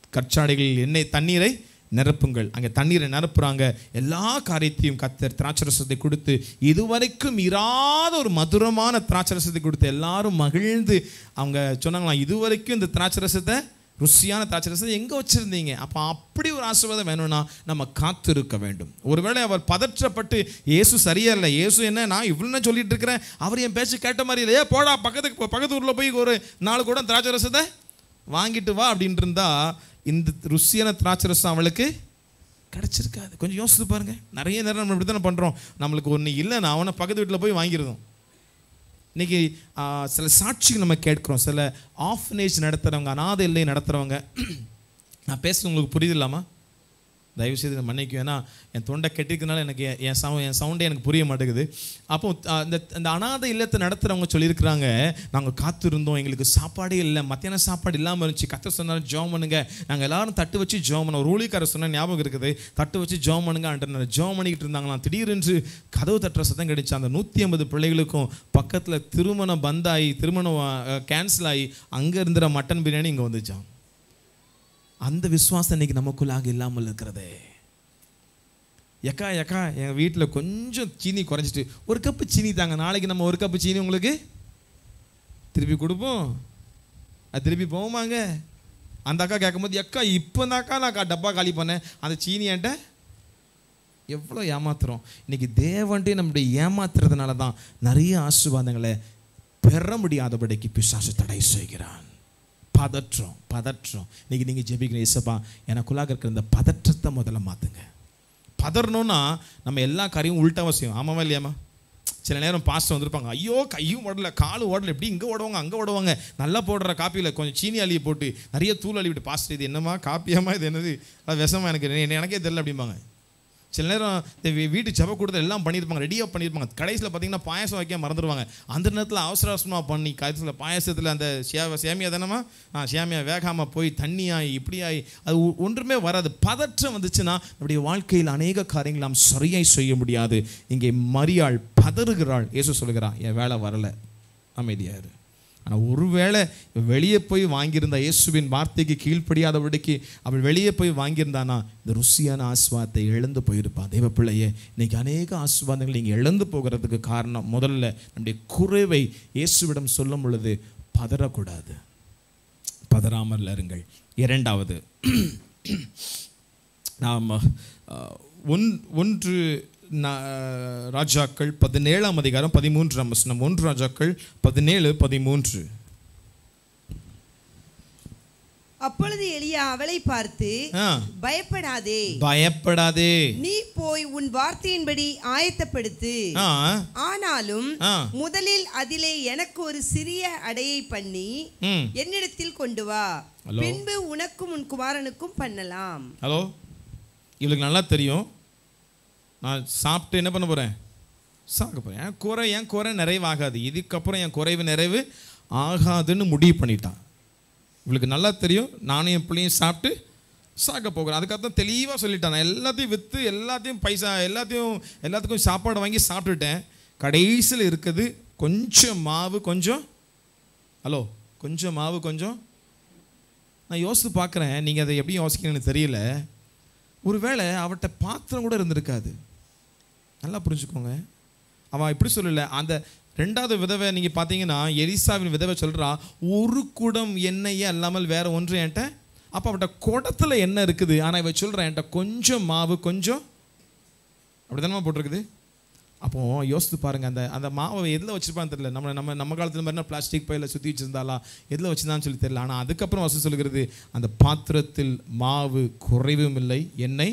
கற்சாடைகளில் எண்ணெய் தண்ணீரை நிரப்புங்கள் அங்கே தண்ணீரை நிரப்புறாங்க எல்லா காரியத்தையும் கத்தர் திராட்சரசத்தை கொடுத்து இதுவரைக்கும் இராத ஒரு மதுரமான திராட்சரசத்தை கொடுத்து எல்லாரும் மகிழ்ந்து அவங்க சொன்னாங்களாம் இதுவரைக்கும் இந்த திராட்சரசத்தை ருசியான திராட்சரசத்தை எங்கே வச்சுருந்தீங்க அப்போ அப்படி ஒரு ஆசீர்வாதம் வேணும்னா நம்ம காத்திருக்க வேண்டும் ஒருவேளை அவர் பதற்றப்பட்டு இயேசு சரியா இல்லை இயேசு என்ன நான் இவ்வளோ சொல்லிட்டு இருக்கிறேன் அவர் என் பேச்சு கேட்ட மாதிரி இல்லை ஏ போடா பக்கத்துக்கு பக்கத்து ஊரில் போய் ஒரு நாலு கூட திராட்சரசத்தை வாங்கிட்டு வா அப்படின்ட்டு இருந்தா இந்த ருசியான திராட்சரசம் அவளுக்கு கிடச்சிருக்காது கொஞ்சம் யோசித்து பாருங்க நிறைய நேரம் நம்ம இப்படி தானே பண்ணுறோம் நம்மளுக்கு ஒன்று இல்லைன்னா அவனை பக்கத்து வீட்டில் போய் வாங்கிருந்தோம் இன்னைக்கு ஆ, சில சாட்சிகள் நம்ம கேட்குறோம் சில ஆஃபனேஜ் நடத்துகிறவங்க அனாதை இல்லை நடத்துகிறவங்க நான் பேசுறது உங்களுக்கு புரியுது இல்லாமா தயவு செய்து மன்னிக்கும் ஏன்னா என் தொண்டை கெட்டிக்கிறதுனால எனக்கு என் என் சவு என் சவுண்டே எனக்கு புரிய மாட்டேங்குது அப்போ அஹ், இந்த இந்த அனாதை இல்லத்தை நடத்துகிறவங்க சொல்லியிருக்கிறாங்க நாங்கள் காத்திருந்தோம் எங்களுக்கு சாப்பாடே இல்லை மத்தியானம் சாப்பாடு இல்லாமல் இருந்துச்சு கத்த சொன்னாலும் ஜோம் பண்ணுங்க நாங்கள் எல்லாரும் தட்டு வச்சு ஜோம் பண்ணோம் ஒரு ஊழிக்காரர் சொன்ன ஞாபகம் இருக்குது தட்டு வச்சு ஜோம் பண்ணுங்க அன்ட்டு ஜோம் பண்ணிக்கிட்டு இருந்தாங்களாம் திடீரென்று கதவு தட்டுற சத்தம் கிடைச்சு அந்த நூற்றி ஐம்பது பிள்ளைகளுக்கும் பக்கத்தில் திருமணம் பந்தாகி திருமணம் கேன்சல் ஆகி அங்கே இருந்துற மட்டன் பிரியாணி இங்கே வந்துச்சான் அந்த விசுவாசம் இன்னைக்கு நமக்குள்ளாக இல்லாமல் இருக்கிறதே எக்கா எக்கா எங்கள் வீட்டில் கொஞ்சம் சீனி குறைஞ்சிட்டு ஒரு கப்பு சீனி தாங்க நாளைக்கு நம்ம ஒரு கப்பு சீனி உங்களுக்கு திருப்பி கொடுப்போம் அது திருப்பி போகுமாங்க அந்த அக்கா கேட்கும்போது எக்கா இப்போ தான் அக்கா நான் கா- டப்பா காலி பண்ணேன் அந்த சீனி என்கிட்ட எவ்வளோ ஏமாத்துறோம் இன்னைக்கு தேவன்ட்டே நம்முடைய ஏமாத்துறதுனால தான் நிறைய ஆசீர்வாதங்களை பெற முடியாதபடிக்கு பிசாசு தடை செய்கிறான் பதற்றம் பதற்றம் இன்னைக்கு நீங்கள் ஜெபிக்கிற இசப்பா எனக்குள்ளாக இருக்கிற இந்த பதற்றத்தை முதல்ல மாற்றுங்க பதறணும்னா நம்ம எல்லா காரியம் உள்டாவா செய்யும் ஆமாவா இல்லையாம்மா சில நேரம் பாஸ்டர் வந்திருப்பாங்க ஐயோ கையும் ஓடல காலும் ஓடல எப்படி இங்கே ஓடுவாங்க அங்கே ஓடுவாங்க நல்லா போடுற காப்பியில் கொஞ்சம் சீனி அள்ளியை போட்டு நிறைய தூள் அள்ளி விட்டு பாஸ்டர் இது என்னம்மா காப்பியாமா இது என்னது அது விஷமா எனக்கு என்ன- எனக்கே தெரியல அப்படிம்பாங்க சில நேரம் இந்த வீ- வீட்டு ஜெப கூட்டத்தில் எல்லாம் பண்ணியிருப்பாங்க ரெடியாக பண்ணியிருப்பாங்க கடைசியில் பார்த்தீங்கன்னா பாயாசம் வைக்க மறந்துடுவாங்க அந்த நேரத்தில் அவசர அவசரமாக பண்ணி கடைசியில் பாயாசத்தில் அந்த சேவ சேமியா தானமா ஆ சேமியா வேகாமல் போய் தண்ணியாகி இப்படியாகி அது ஒ- ஒன்றுமே வராது பதற்றம் வந்துச்சுன்னா நம்முடைய வாழ்க்கையில் அநேக காரியங்கள் நாம் சரியாய் செய்ய முடியாது இங்கே மரியாள் பதறுகிறாள் இயேசு சொல்லுகிறான் என் வேலை வரலை அமைதியாரு ஆனால் ஒருவேளை வெளியே போய் வாங்கியிருந்த இயேசுவின் வார்த்தைக்கு கீழ்ப்படியாதபடிக்கு அவள் வெளியே போய் வாங்கியிருந்தானா இந்த ருசியான ஆஸ்வாதத்தை இழந்து போயிருப்பான் தேவ பிள்ளையே இன்னைக்கு அநேக ஆஸ்வாதங்கள் நீங்கள் இழந்து போகிறதுக்கு காரணம் முதல்ல நம்முடைய குறைவை இயேசுவிடம் சொல்லும் பொழுது பதறக்கூடாது பதறாமல் இருங்கள் இரண்டாவது நாம் அஹ், ஒன் ஒன்று நா- ராஜாக்கள் பதினேழாம் அதிகாரம் பதிமூன்றாம் வசனம் ஒன்று ராஜாக்கள் பதினேழு பதிமூன்று அப்பொழுது எலியா அவளை பார்த்து ஆ, பயப்படாதே பயப்படாதே நீ போய் உன் வார்த்தையின்படி ஆயத்தப்படுத்து ஆ ஆனாலும் ஆ. முதலில் அதிலே எனக்கு ஒரு சிறிய அடையை பண்ணி ம் என்னிடத்தில் கொண்டு வா ஹலோ. பின்பு உனக்கும் உன் குமாரனுக்கும் பண்ணலாம் ஹலோ இவளுக்கு நல்லா தெரியும் நான் சாப்பிட்டு என்ன பண்ண போகிறேன் சாப்பிட போகிறேன் என் குறை என் குறை நிறைவாகாது இதுக்கப்புறம் என் குறைவு நிறைவு ஆகாதுன்னு முடிவு பண்ணிட்டான் இவளுக்கு நல்லா தெரியும் நானும் என் பிள்ளையும் சாப்பிட்டு சாக்க போகிறேன் அதுக்கப்புறம் தெளிவாக சொல்லிட்டான் நான் எல்லாத்தையும் விற்று எல்லாத்தையும் பைசா எல்லாத்தையும் எல்லாத்துக்கும் சாப்பாடு வாங்கி சாப்பிட்டுட்டேன் கடைசியில் இருக்குது கொஞ்சம் மாவு கொஞ்சம் ஹலோ கொஞ்சம் மாவு கொஞ்சம் நான் யோசித்து பார்க்குறேன் நீங்கள் அதை எப்படி யோசிக்கணும்னு தெரியல ஒருவேளை அவட்ட பாத்திரம் கூட இருந்திருக்காது நல்லா புரிஞ்சுக்கோங்க அவன் இப்படி சொல்லல அந்த ரெண்டாவது விதவை நீங்கள் பார்த்தீங்கன்னா எலிசாவின் விதவை சொல்கிறா ஒரு குடம் எண்ணெயே அல்லாமல் வேற ஒன்று என்கிட்ட அப்போ அவட்ட குடத்துல எண்ணெய் இருக்குது ஆனால் இவ சொல்கிறா என்கிட்ட கொஞ்சம் மாவு கொஞ்சம் அப்படி தானே போட்டிருக்குது அப்போ யோசித்து பாருங்க அந்த அந்த மாவை எதில் வச்சிருப்பான்னு தெரியல நம்ம நம்ம நம்ம காலத்துல மாதிரி பிளாஸ்டிக் பையில சுற்றி வச்சிருந்தாலா எதில் வச்சிருந்தான்னு சொல்லி தெரியல ஆனால் அதுக்கப்புறம் வசதி சொல்கிறது அந்த பாத்திரத்தில் மாவு குறைவும் இல்லை எண்ணெய்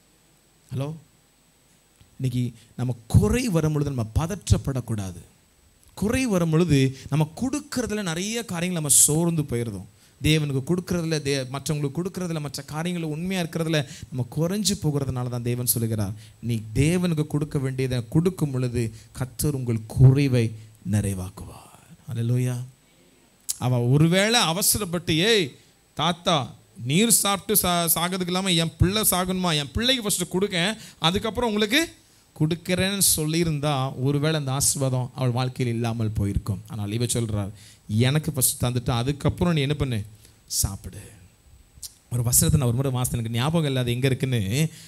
ஹலோ இன்னைக்கு நம்ம குறை வரும் பொழுது நம்ம பதற்றப்படக்கூடாது குறை வரும் பொழுது நம்ம கொடுக்கறதுல நிறைய காரியங்கள் நம்ம சோர்ந்து போயிடுறோம் தேவனுக்கு கொடுக்கறதுல தே மற்றவங்களுக்கு கொடுக்கறதுல மற்ற காரியங்கள் உண்மையாக இருக்கிறதுல நம்ம குறைஞ்சு போகிறதுனால தான் தேவன் சொல்லுகிறார் நீ தேவனுக்கு கொடுக்க வேண்டியதை கொடுக்கும் பொழுது கத்தர் உங்கள் குறைவை நிறைவாக்குவார் அல்லேலூயா அவன் ஒருவேளை அவசரப்பட்டு ஏய் தாத்தா நீர் சாப்பிட்டு சா சாகிறதுக்கு இல்லாமல் என் பிள்ளை சாகணுமா என் பிள்ளைக்கு ஃபஸ்ட்டு கொடுக்கேன் அதுக்கப்புறம் உங்களுக்கு கொடுக்குறேன்னு சொல்லியிருந்தா ஒருவேளை அந்த ஆசீர்வாதம் அவள் வாழ்க்கையில் இல்லாமல் போயிருக்கும் ஆனால் இவ சொல்றார் எனக்கு ஃபஸ்ட் தந்துட்டு அதுக்கப்புறம் நீ என்ன பண்ணு சாப்பிடு ஒரு வசனத்தை நான் ஒரு முறை வாசித்தேன் எனக்கு ஞாபகம் இல்லை அது எங்கே இருக்குன்னு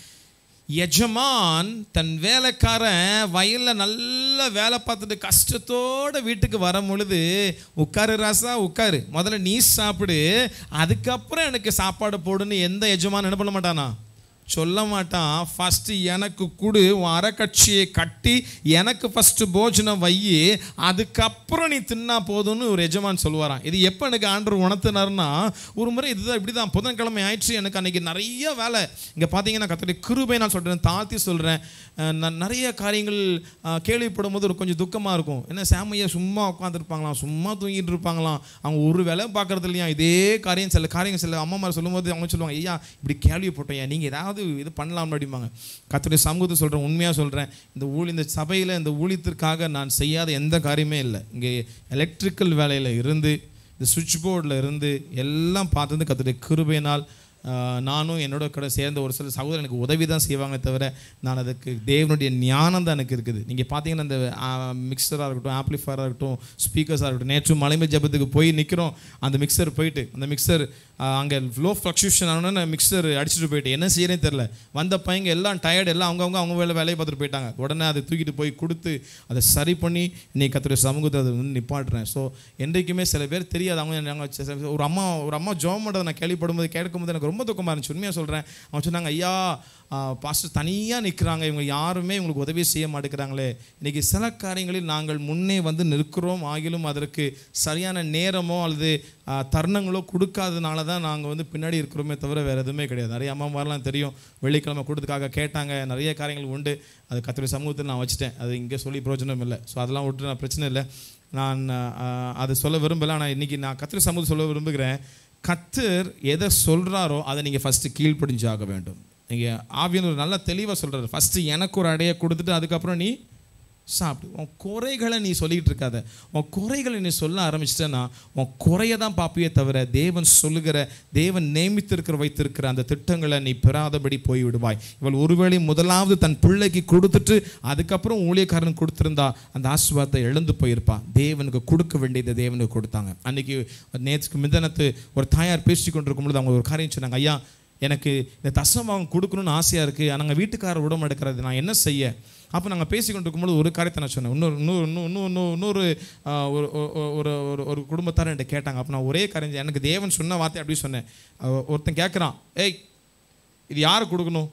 எஜமான் தன் வேலைக்காரன் வயலில் நல்ல வேலை பார்த்துட்டு கஷ்டத்தோட வீட்டுக்கு வரும் பொழுது உட்காரு ராசா உட்காரு முதல்ல நீ சாப்பிடு அதுக்கப்புறம் எனக்கு சாப்பாடு போடுன்னு எந்த எஜமான் என்ன பண்ண மாட்டானா சொல்ல மாட்டான் ஃபஸ்ட்டு எனக்கு கொடு உன் அறக்கட்சியை கட்டி எனக்கு ஃபஸ்ட்டு போஜனம் வையி அதுக்கப்புறம் நீ தின்னா போதும்னு ஒரு எஜமான் சொல்லுவாராம் இது எப்போ எனக்கு ஆண்டவர் உணர்த்தினார்னா ஒரு முறை இதுதான் இப்படி தான் புதன்கிழமை ஆயிடுச்சு எனக்கு அன்றைக்கி நிறைய வேலை இங்கே பார்த்தீங்கன்னா கத்தோடைய கிருபை நான் சொல்கிறேன் தாழ்த்தி சொல்கிறேன் நான் நிறைய காரியங்கள் அஹ், கேள்விப்படும் போது ஒரு கொஞ்சம் துக்கமாக இருக்கும் என்ன சாமையா சும்மா உட்காந்துருப்பாங்களாம் சும்மா தூங்கிட்டு இருப்பாங்களாம் அவங்க ஒரு வேலை பார்க்கறது இல்லையா இதே காரியம் சில காரியங்கள் சில அம்மாமார் சொல்லும்போது அவங்க சொல்லுவாங்க ஐயா இப்படி கேள்விப்பட்டோம் நீங்கள் ஏதாவது இது பண்ணலாம் அப்படிம்பாங்க கத்துடைய சமூகத்தை சொல்கிறேன் உண்மையாக சொல்கிறேன் இந்த ஊழி இந்த சபையில் இந்த ஊழியத்திற்காக நான் செய்யாத எந்த காரியமே இல்லை இங்கே எலக்ட்ரிக்கல் வேலையில் இருந்து இந்த சுவிட்ச் போர்டில் இருந்து எல்லாம் பார்த்தது கத்துடைய கிருபையினால் ஆஹ், நானும் என்னோட கூட சேர்ந்த ஒரு சில சகோதரர் எனக்கு உதவி தான் செய்வாங்களே தவிர நான் அதுக்கு தேவனுடைய ஞானம் தான் எனக்கு இருக்குது நீங்கள் பார்த்தீங்கன்னா இந்த மிக்சராக இருக்கட்டும் ஆம்ப்ளிஃபயராக இருக்கட்டும் ஸ்பீக்கர்ஸாக இருக்கட்டும் நேற்று மலைமை ஜபத்துக்கு போய் நிற்கிறோம் அந்த மிக்சர் போயிட்டு அந்த மிக்சர் அங்கே லோ ஃப்ளக்ஷுவேஷன் ஆனோன்னு மிக்சர் அடிச்சுட்டு போயிட்டு என்ன செய்யறேன்னு தெரில வந்த பையங்க எல்லாம் டயர்டு எல்லாம் அவங்கவுங்க அவங்க வேலை வேலையை பார்த்துட்டு போயிட்டாங்க உடனே அதை தூக்கிட்டு போய் கொடுத்து அதை சரி பண்ணி இன்னைக்கு கத்துடைய சமூகத்தை அதை வந்து நிப்பாட்டுறேன் ஸோ என்றைக்குமே சில பேர் தெரியாது அவங்க நாங்கள் ச- ச- ஒரு அம்மா ஒரு அம்மா ஜோம் பண்ணுறதை நான் கேள்விப்படும்போது கேட்கும்போது எனக்கு ரொம்ப துக்கமாக இருந்துச்சு உண்மையாக சொல்கிறேன் அவங்க சொன்னாங்க ஐயா பாஸ்டர் தனியாக நிற்கிறாங்க இவங்க யாருமே இவங்களுக்கு உதவி செய்ய மாட்டேங்கிறாங்களே இன்றைக்கி சில காரியங்களில் நாங்கள் முன்னே வந்து நிற்கிறோம் ஆகிலும் அதற்கு சரியான நேரமோ அல்லது ஆ, தருணங்களோ கொடுக்காதனால தான் நாங்கள் வந்து பின்னாடி இருக்கிறோமே தவிர வேறு எதுவுமே கிடையாது நிறைய அம்மாமாரெலாம் தெரியும் வெள்ளிக்கிழமை கொடுத்துக்காக கேட்டாங்க நிறைய காரியங்கள் உண்டு அது கத்திரி சமூகத்தில் நான் வச்சுட்டேன் அது இங்கே சொல்லி பிரயோஜனம் இல்லை ஸோ அதெல்லாம் விட்டு நான் பிரச்சனை இல்லை நான் ஆ, அதை சொல்ல விரும்பலை ஆனால் இன்றைக்கி நான் கத்திரி சமூகம் சொல்ல விரும்புகிறேன் கத்தர் எதை சொல்கிறாரோ அதை நீங்கள் ஃபஸ்ட்டு கீழ்ப்படிஞ்சாக வேண்டும் நீங்கள் ஆவியனூர் நல்லா தெளிவாக சொல்கிறாரு ஃபஸ்ட்டு எனக்கு ஒரு அடையை கொடுத்துட்டு அதுக்கப்புறம் நீ சாப்பிடு உன் குறைகளை நீ சொல்லிக்கிட்டு இருக்காத உன் குறைகளை நீ சொல்ல ஆரம்பிச்சிட்டேன்னா உன் குறையை தான் பார்ப்பியே தவிர தேவன் சொல்லுகிற தேவன் நியமித்திருக்கிற வைத்திருக்கிற அந்த திட்டங்களை நீ பெறாதபடி போய் விடுவாய் இவள் ஒருவேளை முதலாவது தன் பிள்ளைக்கு கொடுத்துட்டு அதுக்கப்புறம் ஊழியக்காரன் கொடுத்திருந்தா அந்த ஆசீர்வாதத்தை எழுந்து போயிருப்பா தேவனுக்கு கொடுக்க வேண்டியதை தேவனுக்கு கொடுத்தாங்க அன்னைக்கு நேற்றுக்கு மிதனத்து ஒரு தாயார் பேசி கொண்டிருக்கும் பொழுது அவங்க ஒரு காரியம் சொன்னாங்க ஐயா எனக்கு இந்த தசமம் கொடுக்கணும்னு ஆசையாக இருக்குது நாங்கள் வீட்டுக்காரர் விட மாட்டேங்கிறது நான் என்ன செய்ய அப்போ நாங்கள் பேசி கொண்டு இருக்கும்போது ஒரு காரியத்தை நான் சொன்னேன் இன்னொரு இன்னொரு இன்னும் இன்னும் இன்னும் இன்னொரு ஆ, ஒரு ஒரு ஒரு ஒரு ஒரு குடும்பத்தார் என்கிட்ட கேட்டாங்க அப்போ நான் ஒரே காரியம் எனக்கு தேவன் சொன்ன வார்த்தை அப்படி சொன்னேன் அவ- ஒருத்தன் கேட்குறான் ஏய் இது யாருக்கு கொடுக்கணும்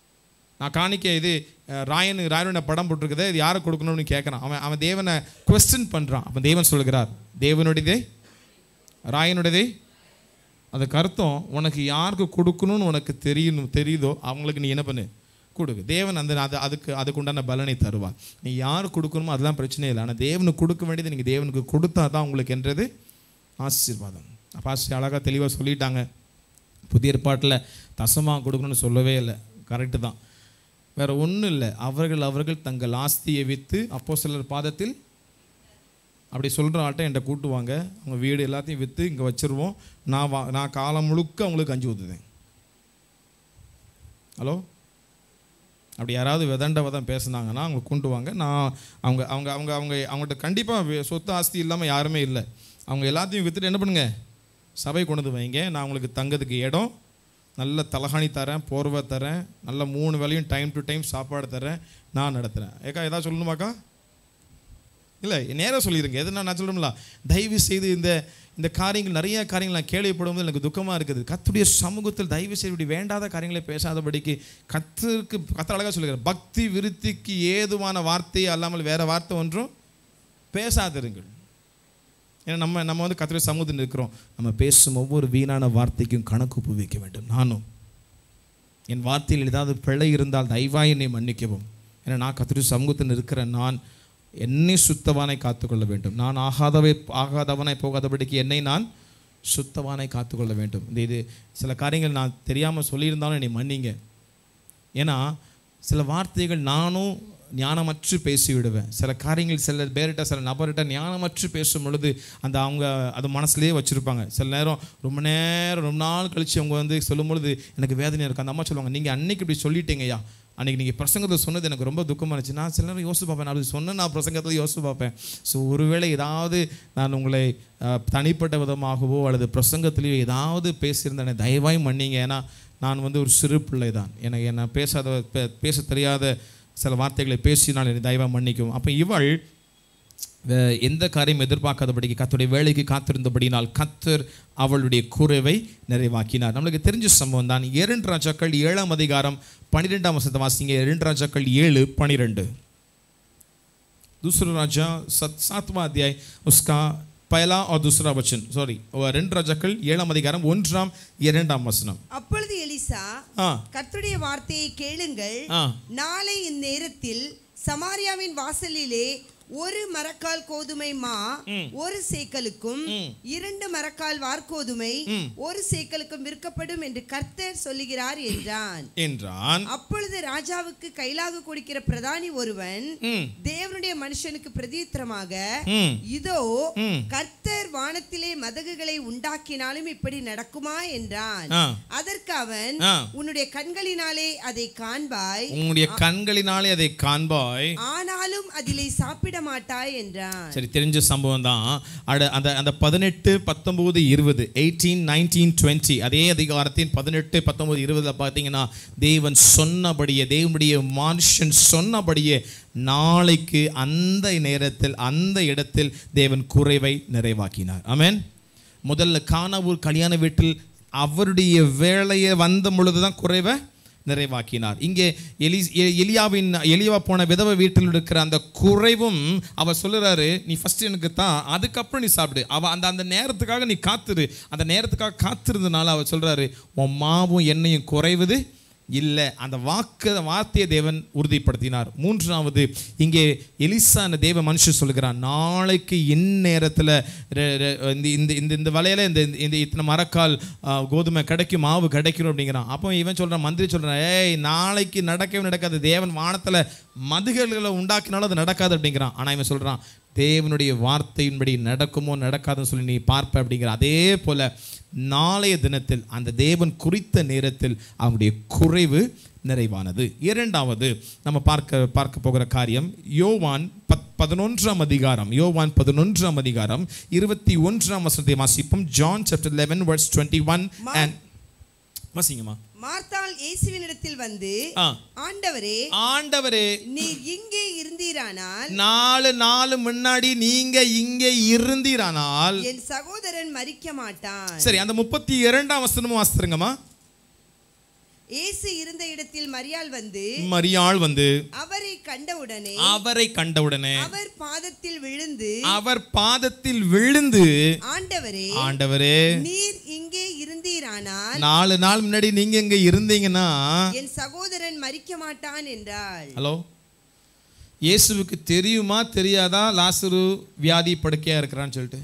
நான் காணிக்க இது அஹ், ராயன் ராயனோட படம் போட்டிருக்குதே இது யாருக்கு கொடுக்கணும்னு கேட்குறான் அவன் அவன் தேவனை கொஸ்டின் பண்ணுறான் அப்போ தேவன் சொல்லுகிறார் தேவனுடையதே ராயனுடையதே அதுக்கு அர்த்தம் உனக்கு யாருக்கு கொடுக்கணும்னு உனக்கு தெரியணும் தெரியுதோ அவங்களுக்கு நீ என்ன பண்ணு கொடுக்கு தேவன் அந்த அது அதுக்கு அதுக்கு உண்டான பலனை தருவார் நீ யார் கொடுக்கணுமோ அதெல்லாம் பிரச்சனை இல்லை ஆனால் தேவனுக்கு கொடுக்க வேண்டியது நீங்கள் தேவனுக்கு கொடுத்தா தான் உங்களுக்கு என்றது ஆசீர்வாதம் பாஸ்டர் அழகாக தெளிவாக சொல்லிட்டாங்க புதிய ஏற்பாட்டில் தசமா கொடுக்கணும்னு சொல்லவே இல்லை கரெக்டு தான் வேற ஒன்றும் இல்லை அவர்கள் அவர்கள் தங்கள் ஆஸ்தியை விற்று அப்போ சிலர் பாதத்தில் அப்படி சொல்கிற ஆட்டை என்கிட்ட கூட்டுவாங்க அவங்க வீடு எல்லாத்தையும் விற்று இங்கே வச்சிருவோம் நான் வா நான் காலம் முழுக்க அவங்களுக்கு கஞ்சி ஊற்றுதேன் ஹலோ அப்படி யாராவது விதண்ட விதம் பேசுனாங்கன்னா அவங்க கொண்டு வாங்க நான் அவங்க அவங்க அவங்க அவங்க அவங்கள்ட்ட கண்டிப்பாக சொத்து ஆஸ்தி இல்லாமல் யாருமே இல்லை அவங்க எல்லாத்தையும் விற்றுட்டு என்ன பண்ணுங்க சபை கொண்டு வந்து வைங்க நான் உங்களுக்கு தங்கறதுக்கு இடம் நல்ல தலகாணி தரேன் போர்வை தரேன் நல்ல மூணு வேளையும் டைம் டு டைம் சாப்பாடு தரேன் நான் நடத்துகிறேன் ஏக்கா ஏதாவது சொல்லணுமாக்கா இல்லை நேராக சொல்லிடுங்க எது நான் சொல்லணும்ல தயவு செய்து இந்த இந்த காரியங்கள் நிறைய காரியங்கள் நான் கேள்விப்படும்போது எனக்கு துக்கமாக இருக்குது கத்துடைய சமூகத்தில் தயவு செய்து இப்படி வேண்டாத காரியங்களை பேசாதபடிக்கு கத்தருக்கு கத்த அழகாக சொல்லுகிறார் பக்தி விருத்திக்கு ஏதுவான வார்த்தை அல்லாமல் வேற வார்த்தை ஒன்றும் பேசாதிருங்கள் ஏன்னா நம்ம நம்ம வந்து கத்துடைய சமூகத்தில் இருக்கிறோம் நம்ம பேசும் ஒவ்வொரு வீணான வார்த்தைக்கும் கணக்கு ஒப்புவிக்க வேண்டும் நானும் என் வார்த்தையில் ஏதாவது பிழை இருந்தால் தயவாய் என்னை மன்னிக்கவும் ஏன்னா நான் கத்திரி சமூகத்தில் இருக்கிற நான் என்னை சுத்தவானை காத்துக்கொள்ள வேண்டும் நான் ஆகாதவை ஆகாதவனாய் போகாதபடிக்கு என்னை நான் சுத்தவானை காத்துக்கொள்ள வேண்டும் இந்த இது சில காரியங்கள் நான் தெரியாமல் சொல்லியிருந்தாலும் என்னை மன்னிங்க ஏன்னா சில வார்த்தைகள் நானும் ஞானமற்று பேசி விடுவேன் சில காரியங்கள் சில பேர்கிட்ட சில நபர்கிட்ட ஞானமற்று பேசும் பொழுது அந்த அவங்க அது மனசுலேயே வச்சுருப்பாங்க சில நேரம் ரொம்ப நேரம் ரொம்ப நாள் கழித்து அவங்க வந்து சொல்லும் பொழுது எனக்கு வேதனையாக இருக்கும் அந்த அம்மா சொல்லுவாங்க நீங்கள் அன்னைக்கு இப்படி சொல்லிட்டீங்கய்யா அன்றைக்கி நீங்கள் பிரசங்கத்தை சொன்னது எனக்கு ரொம்ப துக்கமாக இருந்துச்சு நான் சில நேரம் யோசிச்சு பார்ப்பேன் நான் அப்படி சொன்ன நான் பிரசங்கத்தில் யோசிச்சு பார்ப்பேன் ஸோ ஒருவேளை ஏதாவது நான் உங்களை அஹ், தனிப்பட்ட விதமாகவோ அல்லது பிரசங்கத்திலேயோ ஏதாவது பேசியிருந்தேன் தயவாய் மன்னிங்க ஏன்னா நான் வந்து ஒரு சிறு பிள்ளை தான் எனக்கு என்ன பேசாத பே- பேச தெரியாத சில வார்த்தைகளை பேசினால் என்னை தயவாக மன்னிக்கும் அப்போ இவள் வே- எந்த காரியம் எதிர்பார்க்காதபடிக்கு கத்தருடைய வேலைக்கு காத்திருந்தபடினால் கத்தர் அவளுடைய குறைவை நிறைவாக்கினார் நம்மளுக்கு தெரிஞ்ச சம்பவம் தான் இரண்டு ராஜாக்கள் ஏழாம் அதிகாரம் பன்னிரெண்டாம் வசனத்தை வாசிங்க இரண்டு ராஜாக்கள் ஏழு பன்னிரெண்டு दूसरा राजा सत सातवां अध्याय उसका पहला और दूसरा वचन सॉरी ரெண்டு ராஜாக்கள் ஏழாம் அதிகாரம் ஒன்றாம் இரண்டாம் வசனம் அப்பொழுது எலிசா ஆ கர்த்தருடைய வார்த்தையை கேளுங்கள் ஆ நாளை இந்நேரத்தில் சமாரியாவின் வாசலிலே ஒரு மரக்கால் கோதுமை மா ஒரு சேக்கலுக்கும் இரண்டு மரக்கால் வார்கோதுமை ஒரு சேக்கலுக்கும் விற்கப்படும் என்று கர்த்தர் சொல்லுகிறார் என்றான் என்றான் அப்பொழுது ராஜாவுக்கு கைலாக கொடுக்கிற பிரதானி ஒருவன் ம். தேவனுடைய மனுஷனுக்கு பிரதித்திரமாக ம். இதோ ம். கர்த்தர் வானத்திலே மதகுகளை உண்டாக்கினாலும் இப்படி நடக்குமா என்றான் ஆ. அதற்கு அவன் ஆ. உன்னுடைய கண்களினாலே அதை காண்பாய் உன்னுடைய கண்களினாலே அதை காண்பாய் ஆனாலும் அதிலே சாப்பிட மாட்டாய் என்றான் சரி தெரிஞ்ச சம்பவம் தான் அட அந்த அந்த பதினெட்டு பத்தொம்போது இருபது எயிட்டீன் நைன்டீன் டுவெண்ட்டி அதே அதிகாரத்தின் பதினெட்டு பத்தொம்போது இருபதில் பார்த்தீங்கன்னா தேவன் சொன்னபடியே தேவனுடைய மனுஷன் சொன்னபடியே நாளைக்கு அந்த நேரத்தில் அந்த இடத்தில் தேவன் குறைவை நிறைவாக்கினார் ஆமென் முதல்ல கானாவூர் கல்யாண வீட்டில் அவருடைய வேலையை வந்த பொழுது தான் குறைவை நிறைவாக்கினார் இங்கே எலி எ- எலியாவின் எலியா போன விதவை வீட்டில் இருக்கிற அந்த குறைவும் அவர் சொல்லுறாரு நீ ஃபர்ஸ்ட் எனக்கு தான் அதுக்கப்புறம் நீ சாப்பிடு அவ அந்த அந்த நேரத்துக்காக நீ காத்துரு அந்த நேரத்துக்காக காத்திருந்தனால அவர் சொல்றாரு உன் மாவும் எண்ணெயும் குறைவது இல்லை அந்த வாக்கு வார்த்தையை தேவன் உறுதிப்படுத்தினார் மூன்றாவது இங்கே எலிசா அந்த தேவ மனுஷன் சொல்லுகிறான் நாளைக்கு இந்நேரத்தில் இந்த இந்த இந்த இந்த வலையில இந்த இந்த இத்தனை மரக்கால் ஆ, கோதுமை கிடைக்கும் மாவு கிடைக்கும் அப்படிங்கிறான் அப்போ இவன் சொல்கிறான் மந்திரி சொல்கிறான் ஏய் நாளைக்கு நடக்கவே நடக்காது தேவன் வானத்தில் மதுகளை உண்டாக்கினாலும் அது நடக்காது அப்படிங்கிறான் ஆனால் இவன் சொல்கிறான் தேவனுடைய வார்த்தையின்படி நடக்குமோ நடக்காதுன்னு சொல்லி நீ பார்ப்ப அப்படிங்கிற அதே போல நாளைய தினத்தில் அந்த தேவன் குறித்த நேரத்தில் அவனுடைய குறைவு நிறைவானது இரண்டாவது நம்ம பார்க்க பார்க்க போகிற காரியம் யோவான் பத் பதினொன்றாம் அதிகாரம் யோவான் பதினொன்றாம் அதிகாரம் இருபத்தி ஒன்றாம் வசனத்தை வாசிப்போம் John chapter eleven verse twenty one and வாசிங்கம்மா மார்த்தாள் இயேசுவினிடத்தில் வந்து ஆ. ஆண்டவரே ஆண்டவரே நீர் இங்கே இருந்தீரானால் நாலு நாலு முன்னாடி நீங்க இங்கே இருந்தீரானால் என் சகோதரன் மரிக்க மாட்டான் சரி அந்த முப்பத்தி இரண்டாம் வசனமும் வாசித்துருங்கம்மா இயேசு இருந்த இடத்தில் மரியாள் வந்து மரியாள் வந்து அவரை கண்டவுடனே அவரை கண்டவுடனே அவர் பாதத்தில் விழுந்து அவர் பாதத்தில் விழுந்து ஆண்டவரே ஆண்டவரே நீர் இங்கே இருந்தீரானால் நாலு நாள் முன்னாடி நீங்க இங்க இருந்தீங்கன்னா என் சகோதரன் மரிக்க மாட்டான் என்றாள் ஹலோ இயேசுவுக்கு தெரியுமா தெரியாதா லாசரு வியாதி படுக்கையா இருக்கிறான்னு சொல்லிட்டு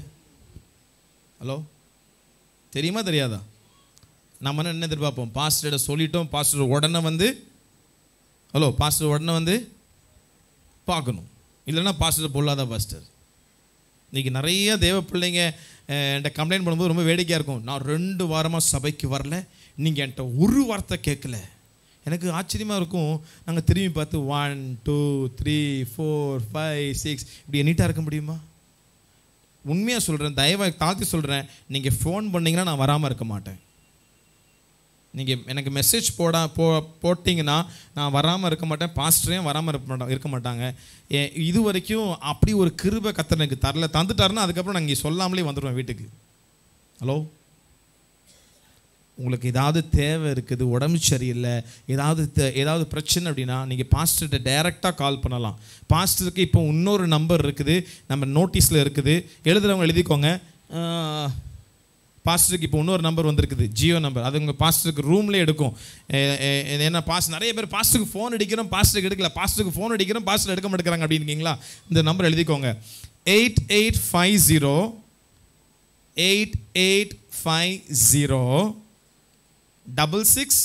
ஹலோ தெரியுமா தெரியாதா நம்ம என்ன எதிர்பார்ப்போம் பாஸ்டர்கிட்ட சொல்லிட்டோம் பாஸ்டர் உடனே வந்து ஹலோ பாஸ்டர் உடனே வந்து பார்க்கணும் இல்லைன்னா பாஸ்டர் பொல்லாத பாஸ்டர் இன்னைக்கு நிறைய தேவ பிள்ளைங்க அஹ், என்கிட்ட கம்ப்ளைண்ட் பண்ணும்போது ரொம்ப வேடிக்கையாக இருக்கும் நான் ரெண்டு வாரமாக சபைக்கு வரல நீங்கள் என்கிட்ட ஒரு வார்த்தை கேட்கல எனக்கு ஆச்சரியமாக இருக்கும் நாங்கள் திரும்பி பார்த்து one two three four five six இப்படி நீட்டாக இருக்க முடியுமா உண்மையாக சொல்கிறேன் தயவாக தாழ்த்தி சொல்கிறேன் நீங்கள் ஃபோன் பண்ணீங்கன்னா நான் வராமல் இருக்க மாட்டேன் நீங்கள் எனக்கு மெசேஜ் போடா போ போட்டிங்கன்னா நான் வராமல் இருக்க மாட்டேன் பாஸ்டரையும் வராமல் இருக்க மாட்டா இருக்க மாட்டாங்க ஏ, இது வரைக்கும் அப்படி ஒரு கிருபை கத்தர் எனக்கு தரல தந்துட்டாருன்னா அதுக்கப்புறம் நான் இங்கே சொல்லாமலே வந்துடுவேன் வீட்டுக்கு ஹலோ உங்களுக்கு ஏதாவது தேவை இருக்குது உடம்பு சரியில்லை ஏதாவது தே- ஏதாவது பிரச்சனை அப்படின்னா நீங்கள் பாஸ்டர்கிட்ட டைரெக்டாக கால் பண்ணலாம் பாஸ்டருக்கு இப்போ இன்னொரு நம்பர் இருக்குது நம்ம நோட்டீஸில் இருக்குது எழுதுறவங்க எழுதிக்கோங்க ஆஹ், பாஸ்டருக்கு இப்போ இன்னொரு நம்பர் வந்திருக்குது ஜியோ நம்பர் அது உங்கள் பாஸ்டருக்கு ரூம்லேயே எடுக்கும் எ- எ- என்ன பாஸ் நிறைய பேர் பாஸ்டருக்கு ஃபோன் அடிக்கிறோம் பாஸ்டருக்கு எடுக்கல பாஸ்டருக்கு ஃபோன் அடிக்கிறோம் பாஸ்டர் எடுக்க மாட்டேங்கிறாங்க அப்படின்னுங்களா இந்த நம்பர் எழுதிக்கோங்க eight eight five zero eight eight five zero double six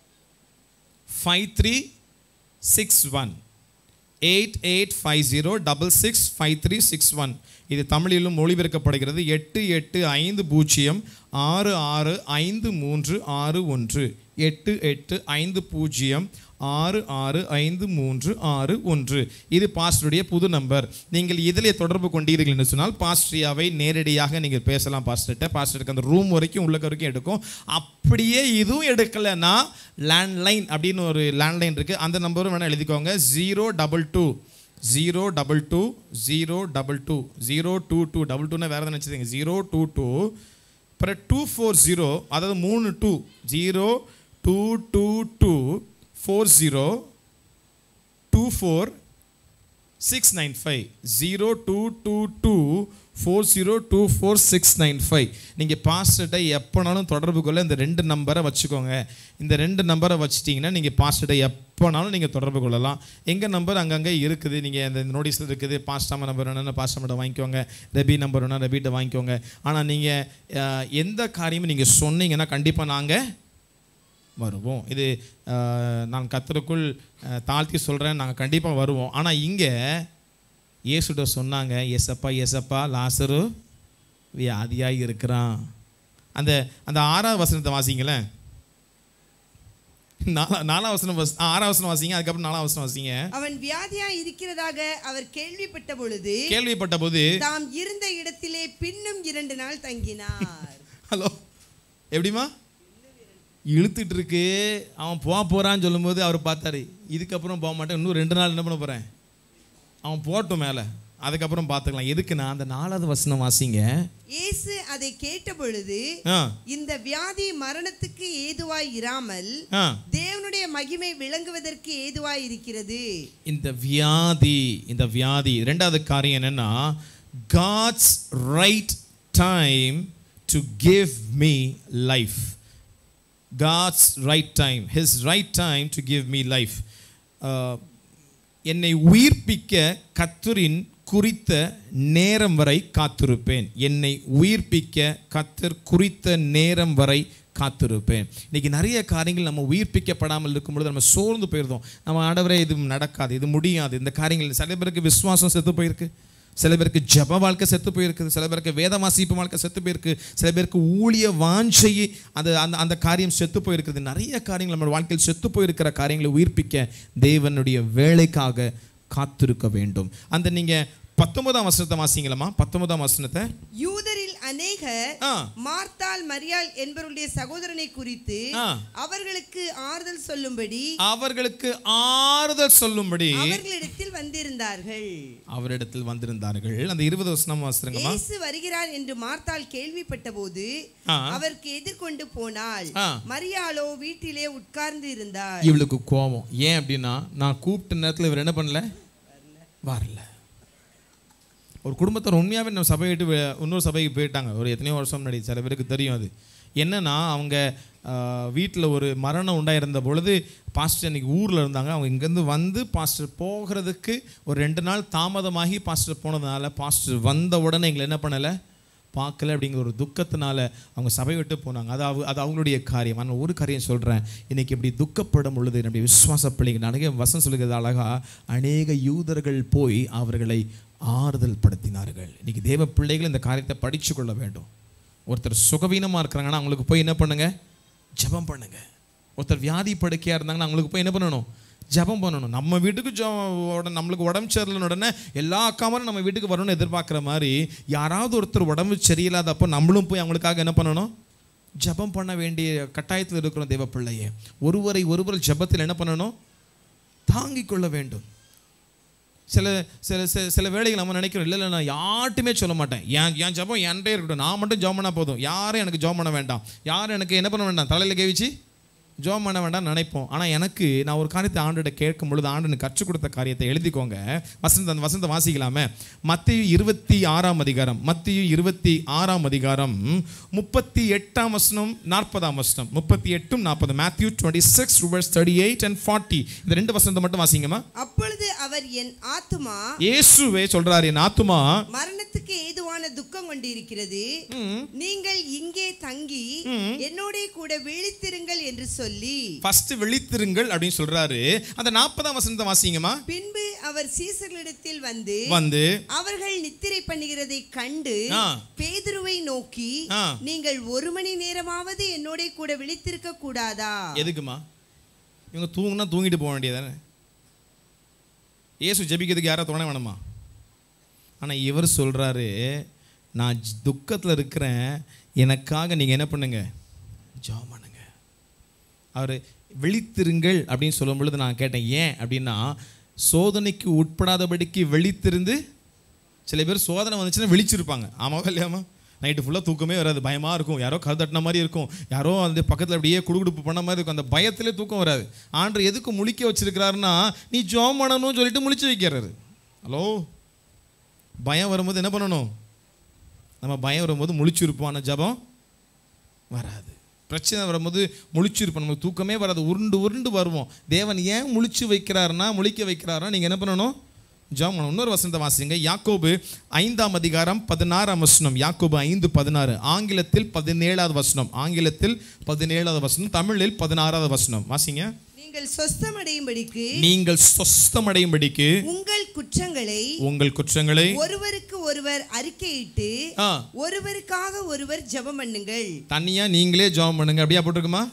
five three six one eight eight five zero double six five three six one இது தமிழிலும் மொழிபெயர்க்கப்படுகிறது எட்டு எட்டு ஐந்து பூஜ்ஜியம் ஆறு ஆறு ஐந்து மூன்று ஆறு ஒன்று எட்டு எட்டு ஐந்து பூஜ்ஜியம் ஆறு ஆறு ஐந்து மூன்று ஆறு ஒன்று இது பாஸ்டருடைய புது நம்பர் நீங்கள் இதிலே தொடர்பு கொண்டீர்கள் என்று சொன்னால் பாஸ்டரியாவை நேரடியாக நீங்கள் பேசலாம் பாஸ்டர்கிட்ட பாஸ்டருக்கு அந்த ரூம் வரைக்கும் உள்ள வரைக்கும் எடுக்கும் அப்படியே இதுவும் எடுக்கலைன்னா லேண்ட்லைன் அப்படின்னு ஒரு லேண்ட்லைன் இருக்குது அந்த நம்பரும் வேணால் எழுதிக்கோங்க zero double two zero double two zero double two zero two two double டூனா வேறு எதாவது நினச்சிங்க ஜீரோ டூ டூ அப்புறம் டூ ஃபோர் ஜீரோ அதாவது மூணு two zero two two two four zero two four six nine five zero two two two four zero two four six nine five நீங்கள் பாஸ்டர்கிட்ட எப்போனாலும் தொடர்பு கொள்ள இந்த ரெண்டு நம்பரை வச்சுக்கோங்க இந்த ரெண்டு நம்பரை வச்சிட்டிங்கன்னா நீங்கள் பாஸ்டர்கிட்ட எப்போனாலும் நீங்கள் தொடர்பு கொள்ளலாம் எங்கள் நம்பர் அங்கங்கே இருக்குது நீங்கள் அந்த நோட்டீஸில் இருக்குது பாஸ்டாம நம்பர் வேணும்னா பாஸ்டாமட்ட வாங்கிக்கோங்க ரெபி நம்பர் வேணா ரெபிட்ட வாங்கிக்கோங்க ஆனால் நீங்கள் எந்த காரியமும் நீங்கள் சொன்னீங்கன்னா கண்டிப்பாக நாங்கள் வருவோம் இது அஹ், நான் கத்தருக்குள் அஹ், தாழ்த்தி சொல்கிறேன் நாங்கள் கண்டிப்பாக வருவோம் ஆனால் இங்கே இயேசுட்ட சொன்னாங்க எசப்பா எசப்பா லாசரு வியாதியாக இருக்கிறான் அந்த அந்த ஆறாவது வசனத்தை வாசிங்களேன் நாலா நாலாம் வசனம் வஸ் ஆறாம் வசனம் வாசிங்க அதுக்கப்புறம் நாலாம் வசனம் வாசிங்க அவன் வியாதியா இருக்கிறதாக அவர் கேள்விப்பட்ட பொழுது கேள்விப்பட்ட போது தாம் இருந்த இடத்திலே பின்னும் இரண்டு நாள் தங்கினார் ஹலோ எப்படிம்மா இழுத்துட்டு இருக்கு அவன் போக போகிறான்னு சொல்லும்போது அவர் பார்த்தாரு இதுக்கப்புறம் போக மாட்டேன் இன்னும் ரெண்டு நாள் என்ன பண்ண போகிறேன் அவன் போட்டும் மேலே அதுக்கப்புறம் பார்த்துக்கலாம் எதுக்குன்னா அந்த நாலாவது வசனம் வாசிங்க இயேசு அதை கேட்ட பொழுது ஆ இந்த வியாதி மரணத்துக்கு ஏதுவாய் இராமல் ஆ தேவனுடைய மகிமை விளங்குவதற்கு ஏதுவாய் இருக்கிறது இந்த வியாதி இந்த வியாதி ரெண்டாவது காரியம் என்னன்னா God's right time to give me life God's right time his right time to give me life என்னை உயிர்ப்பிக்க கத்தரின் குறித்த நேரம் வரை காத்திருப்பேன் என்னை உயிர்ப்பிக்க கத்தர் குறித்த நேரம் வரை காத்திருப்பேன் இன்னைக்கு நிறைய காரியங்கள் நம்ம உயிர்ப்பிக்கப்படாமல் இருக்கும் பொழுது நம்ம சோர்ந்து போயிருந்தோம் நம்ம ஆண்டவரே இது நடக்காது இது முடியாது இந்த காரியங்கள் சில பேருக்கு விசுவாசம் செத்து போயிருக்கு சில பேருக்கு ஜப வாழ்க்கை செத்து போயிருக்குது சில பேருக்கு வேத வாசிப்பு வாழ்க்கை செத்து போயிருக்கு சில பேருக்கு ஊழிய வாஞ்சை அது அந்த அந்த காரியம் செத்து போயிருக்குது நிறைய காரியங்கள் நம்ம வாழ்க்கையில் செத்து போயிருக்கிற காரியங்களை உயிர்ப்பிக்க தேவனுடைய வேலைக்காக காத்திருக்க வேண்டும் அந்த நீங்க பத்தொன்பதாம் வசனத்தை வாசிங்களம்மா பத்தொன்பதாம் வசனத்தை யூதரில் அநேகர் ஆ மார்த்தாள் மரியாள் என்பவருடைய சகோதரனை குறித்து ஆ. அவர்களுக்கு ஆறுதல் சொல்லும்படி அவர்களுக்கு ஆறுதல் சொல்லும்படி அவர்களிடத்தில் வந்திருந்தார்கள் அவரிடத்தில் வந்திருந்தார்கள் அந்த இருபது வசனம் வாசிருங்கம்மா இயேசு வருகிறார் என்று மார்த்தாள் கேள்விப்பட்ட போது ஆ. அவருக்கு எதிர்கொண்டு போனாள் ஆ. மரியாளோ வீட்டிலே உட்கார்ந்து இருந்தாள் இவளுக்கு கோபம் ஏன் அப்படின்னா நான் கூப்பிட்ட நேரத்தில் இவர் என்ன பண்ணல வரல ஒரு குடும்பத்தை உண்மையாகவே நம்ம சபையை விட்டு வே- இன்னொரு சபைக்கு போயிட்டாங்க ஒரு எத்தனையோ வருஷம் முன்னாடி சில பேருக்கு தெரியும் அது என்னன்னா அவங்க வீட்டில் ஒரு மரணம் உண்டாயிருந்த பொழுது பாஸ்டர் இன்னைக்கு ஊரில் இருந்தாங்க அவங்க இங்கேருந்து வந்து பாஸ்டர் போகிறதுக்கு ஒரு ரெண்டு நாள் தாமதமாகி பாஸ்டர் போனதுனால பாஸ்டர் வந்த உடனே எங்களை என்ன பண்ணலை பார்க்கல அப்படிங்கிற ஒரு துக்கத்தினால அவங்க சபை விட்டு போனாங்க அது அவ அது அவங்களுடைய காரியம் ஆனால் ஒரு காரியம் சொல்கிறேன் இன்னைக்கு இப்படி துக்கப்படும் பொழுது நம்முடைய விசுவாச பிள்ளைங்க நிறைய வசம் சொல்லுகிறது அழகா அநேக யூதர்கள் போய் அவர்களை ஆறுதல் படுத்தினார்கள் இன்னைக்கு தேவ பிள்ளைகள் இந்த காரியத்தை படிச்சு கொள்ள வேண்டும் ஒருத்தர் சுகவீனமாக இருக்கிறாங்கன்னா அவங்களுக்கு போய் என்ன பண்ணுங்க ஜெபம் பண்ணுங்க ஒருத்தர் வியாதி படுக்கையாக இருந்தாங்கன்னா அவங்களுக்கு போய் என்ன பண்ணணும் ஜெபம் பண்ணணும் நம்ம வீட்டுக்கு ஜோ உடனே நம்மளுக்கு உடம்பு சரியில்லைன்னு உடனே எல்லா அக்காமரும் நம்ம வீட்டுக்கு வரணும்னு எதிர்பார்க்குற மாதிரி யாராவது ஒருத்தர் உடம்பு சரியில்லாதப்போ நம்மளும் போய் அவங்களுக்காக என்ன பண்ணணும் ஜெபம் பண்ண வேண்டிய கட்டாயத்தில் இருக்கிறோம் தேவ பிள்ளையே ஒருவரை ஒருவர் ஜெபத்தில் என்ன பண்ணணும் தாங்கிக் கொள்ள வேண்டும் சில சில சில சில வேளைகள் நம்ம நினைக்கிறோம் இல்லை இல்லை நான் யார்ட்டுமே சொல்ல மாட்டேன் என் என் ஜபம் என்கிட்டே இருக்கட்டும் நான் மட்டும் ஜோம் பண்ணால் போதும் யாரும் எனக்கு ஜோம் பண்ண வேண்டாம் யாரும் எனக்கு என்ன பண்ண வேண்டாம் தலையில் கேவிச்சு ஜோம் பண்ண வேண்டாம் நினைப்போம் ஆனால் எனக்கு நான் ஒரு காரியத்தை ஆண்டுகிட்ட கேட்கும் பொழுது ஆண்டு எனக்கு கற்றுக் கொடுத்த காரியத்தை எழுதிக்கோங்க வசந்த அந்த வசந்த வாசிக்கலாமே மத்திய இருபத்தி ஆறாம் அதிகாரம் மத்திய இருபத்தி ஆறாம் அதிகாரம் முப்பத்தி எட்டாம் வசனம் நாற்பதாம் வசனம் முப்பத்தி எட்டும் நாற்பது Matthew twenty six thirty eight and forty இந்த ரெண்டு வசனத்தை மட்டும் வாசிங்கம்மா அப்பொழுது அவர் என் ஆத்துமா இயேசுவே சொல்றாரு என் ஆத்துமா மரணத்துக்கு மரணத்துக்கு ஏதுவான துக்கம் கொண்டிருக்கிறது நீங்கள் இங்கே தங்கி என்னோட கூட விழித்திருங்கள் என்று சொல்லி ஃபர்ஸ்ட் விழித்திருங்கள் அப்படின்னு சொல்றாரு அந்த நாற்பதாம் வசனத்தை வாசிங்கம்மா பின்பு அவர் சீசர்களிடத்தில் வந்து வந்து அவர்கள் நித்திரை பண்ணுகிறதை கண்டு ஆ. பேதுருவை நோக்கி ஆ. நீங்கள் ஒரு மணி நேரமாவது என்னோட கூட விழித்திருக்க கூடாதா எதுக்குமா இவங்க தூங்குனா தூங்கிட்டு போக வேண்டியதானே இயேசு ஜெபிக்கிறதுக்கு யாரா துணை வேணுமா ஆனால் இவர் சொல்றாரு நான் துக்கத்தில் இருக்கிறேன் எனக்காக நீங்கள் என்ன பண்ணுங்க ஜெபம் பண்ணுங்க அவர் விழித்திருங்கள் அப்படின்னு சொல்லும் பொழுது நான் கேட்டேன் ஏன் அப்படின்னா சோதனைக்கு உட்படாதபடிக்கு விழித்திருந்து சில பேர் சோதனை வந்துச்சுன்னா விழிச்சிருப்பாங்க ஆமாவா இல்லையாமா நைட்டு ஃபுல்லாக தூக்கமே வராது பயமாக இருக்கும் யாரோ கரு தட்டின மாதிரி இருக்கும் யாரோ அந்த பக்கத்தில் அப்படியே குடுகுடுப்பு பண்ண மாதிரி இருக்கும் அந்த பயத்திலே தூக்கம் வராது ஆண்டு எதுக்கு முழிக்க வச்சிருக்கிறாருன்னா நீ ஜோம் பண்ணணும்னு சொல்லிட்டு முழிச்சு வைக்கிறாரு ஹலோ பயம் வரும்போது என்ன பண்ணணும் நம்ம பயம் வரும்போது முழிச்சிருப்போம் ஆனால் ஜபம் வராது பிரச்சனை வரும்போது முழிச்சிருப்போம் நமக்கு தூக்கமே வராது உருண்டு உருண்டு வருவோம் தேவன் ஏன் முழிச்சு வைக்கிறாருன்னா முழிக்க வைக்கிறாருன்னா நீங்கள் என்ன பண்ணணும் ஜாம் பண்ணணும். இன்னொரு வசனத்தை வாசிங்க யாக்கோபு ஐந்தாம் அதிகாரம் பதினாறாம் வசனம் யாக்கோபு ஐந்து பதினாறு ஆங்கிலத்தில் பதினேழாவது வசனம் ஆங்கிலத்தில் பதினேழாவது வசனம் தமிழில் பதினாறாவது வசனம் வாசிங்க நீங்கள் சொஸ்தமடையும்படிக்கு நீங்கள் சொஸ்தமடையும்படிக்கு உங்கள் குற்றங்களை உங்கள் குற்றங்களை ஒருவருக்கு ஒருவர் அறிக்கையிட்டு ஆ ஒருவருக்காக ஒருவர் ஜெபம் பண்ணுங்கள் தனியா நீங்களே ஜாம் பண்ணுங்க அப்படியா போட்டிருக்குமா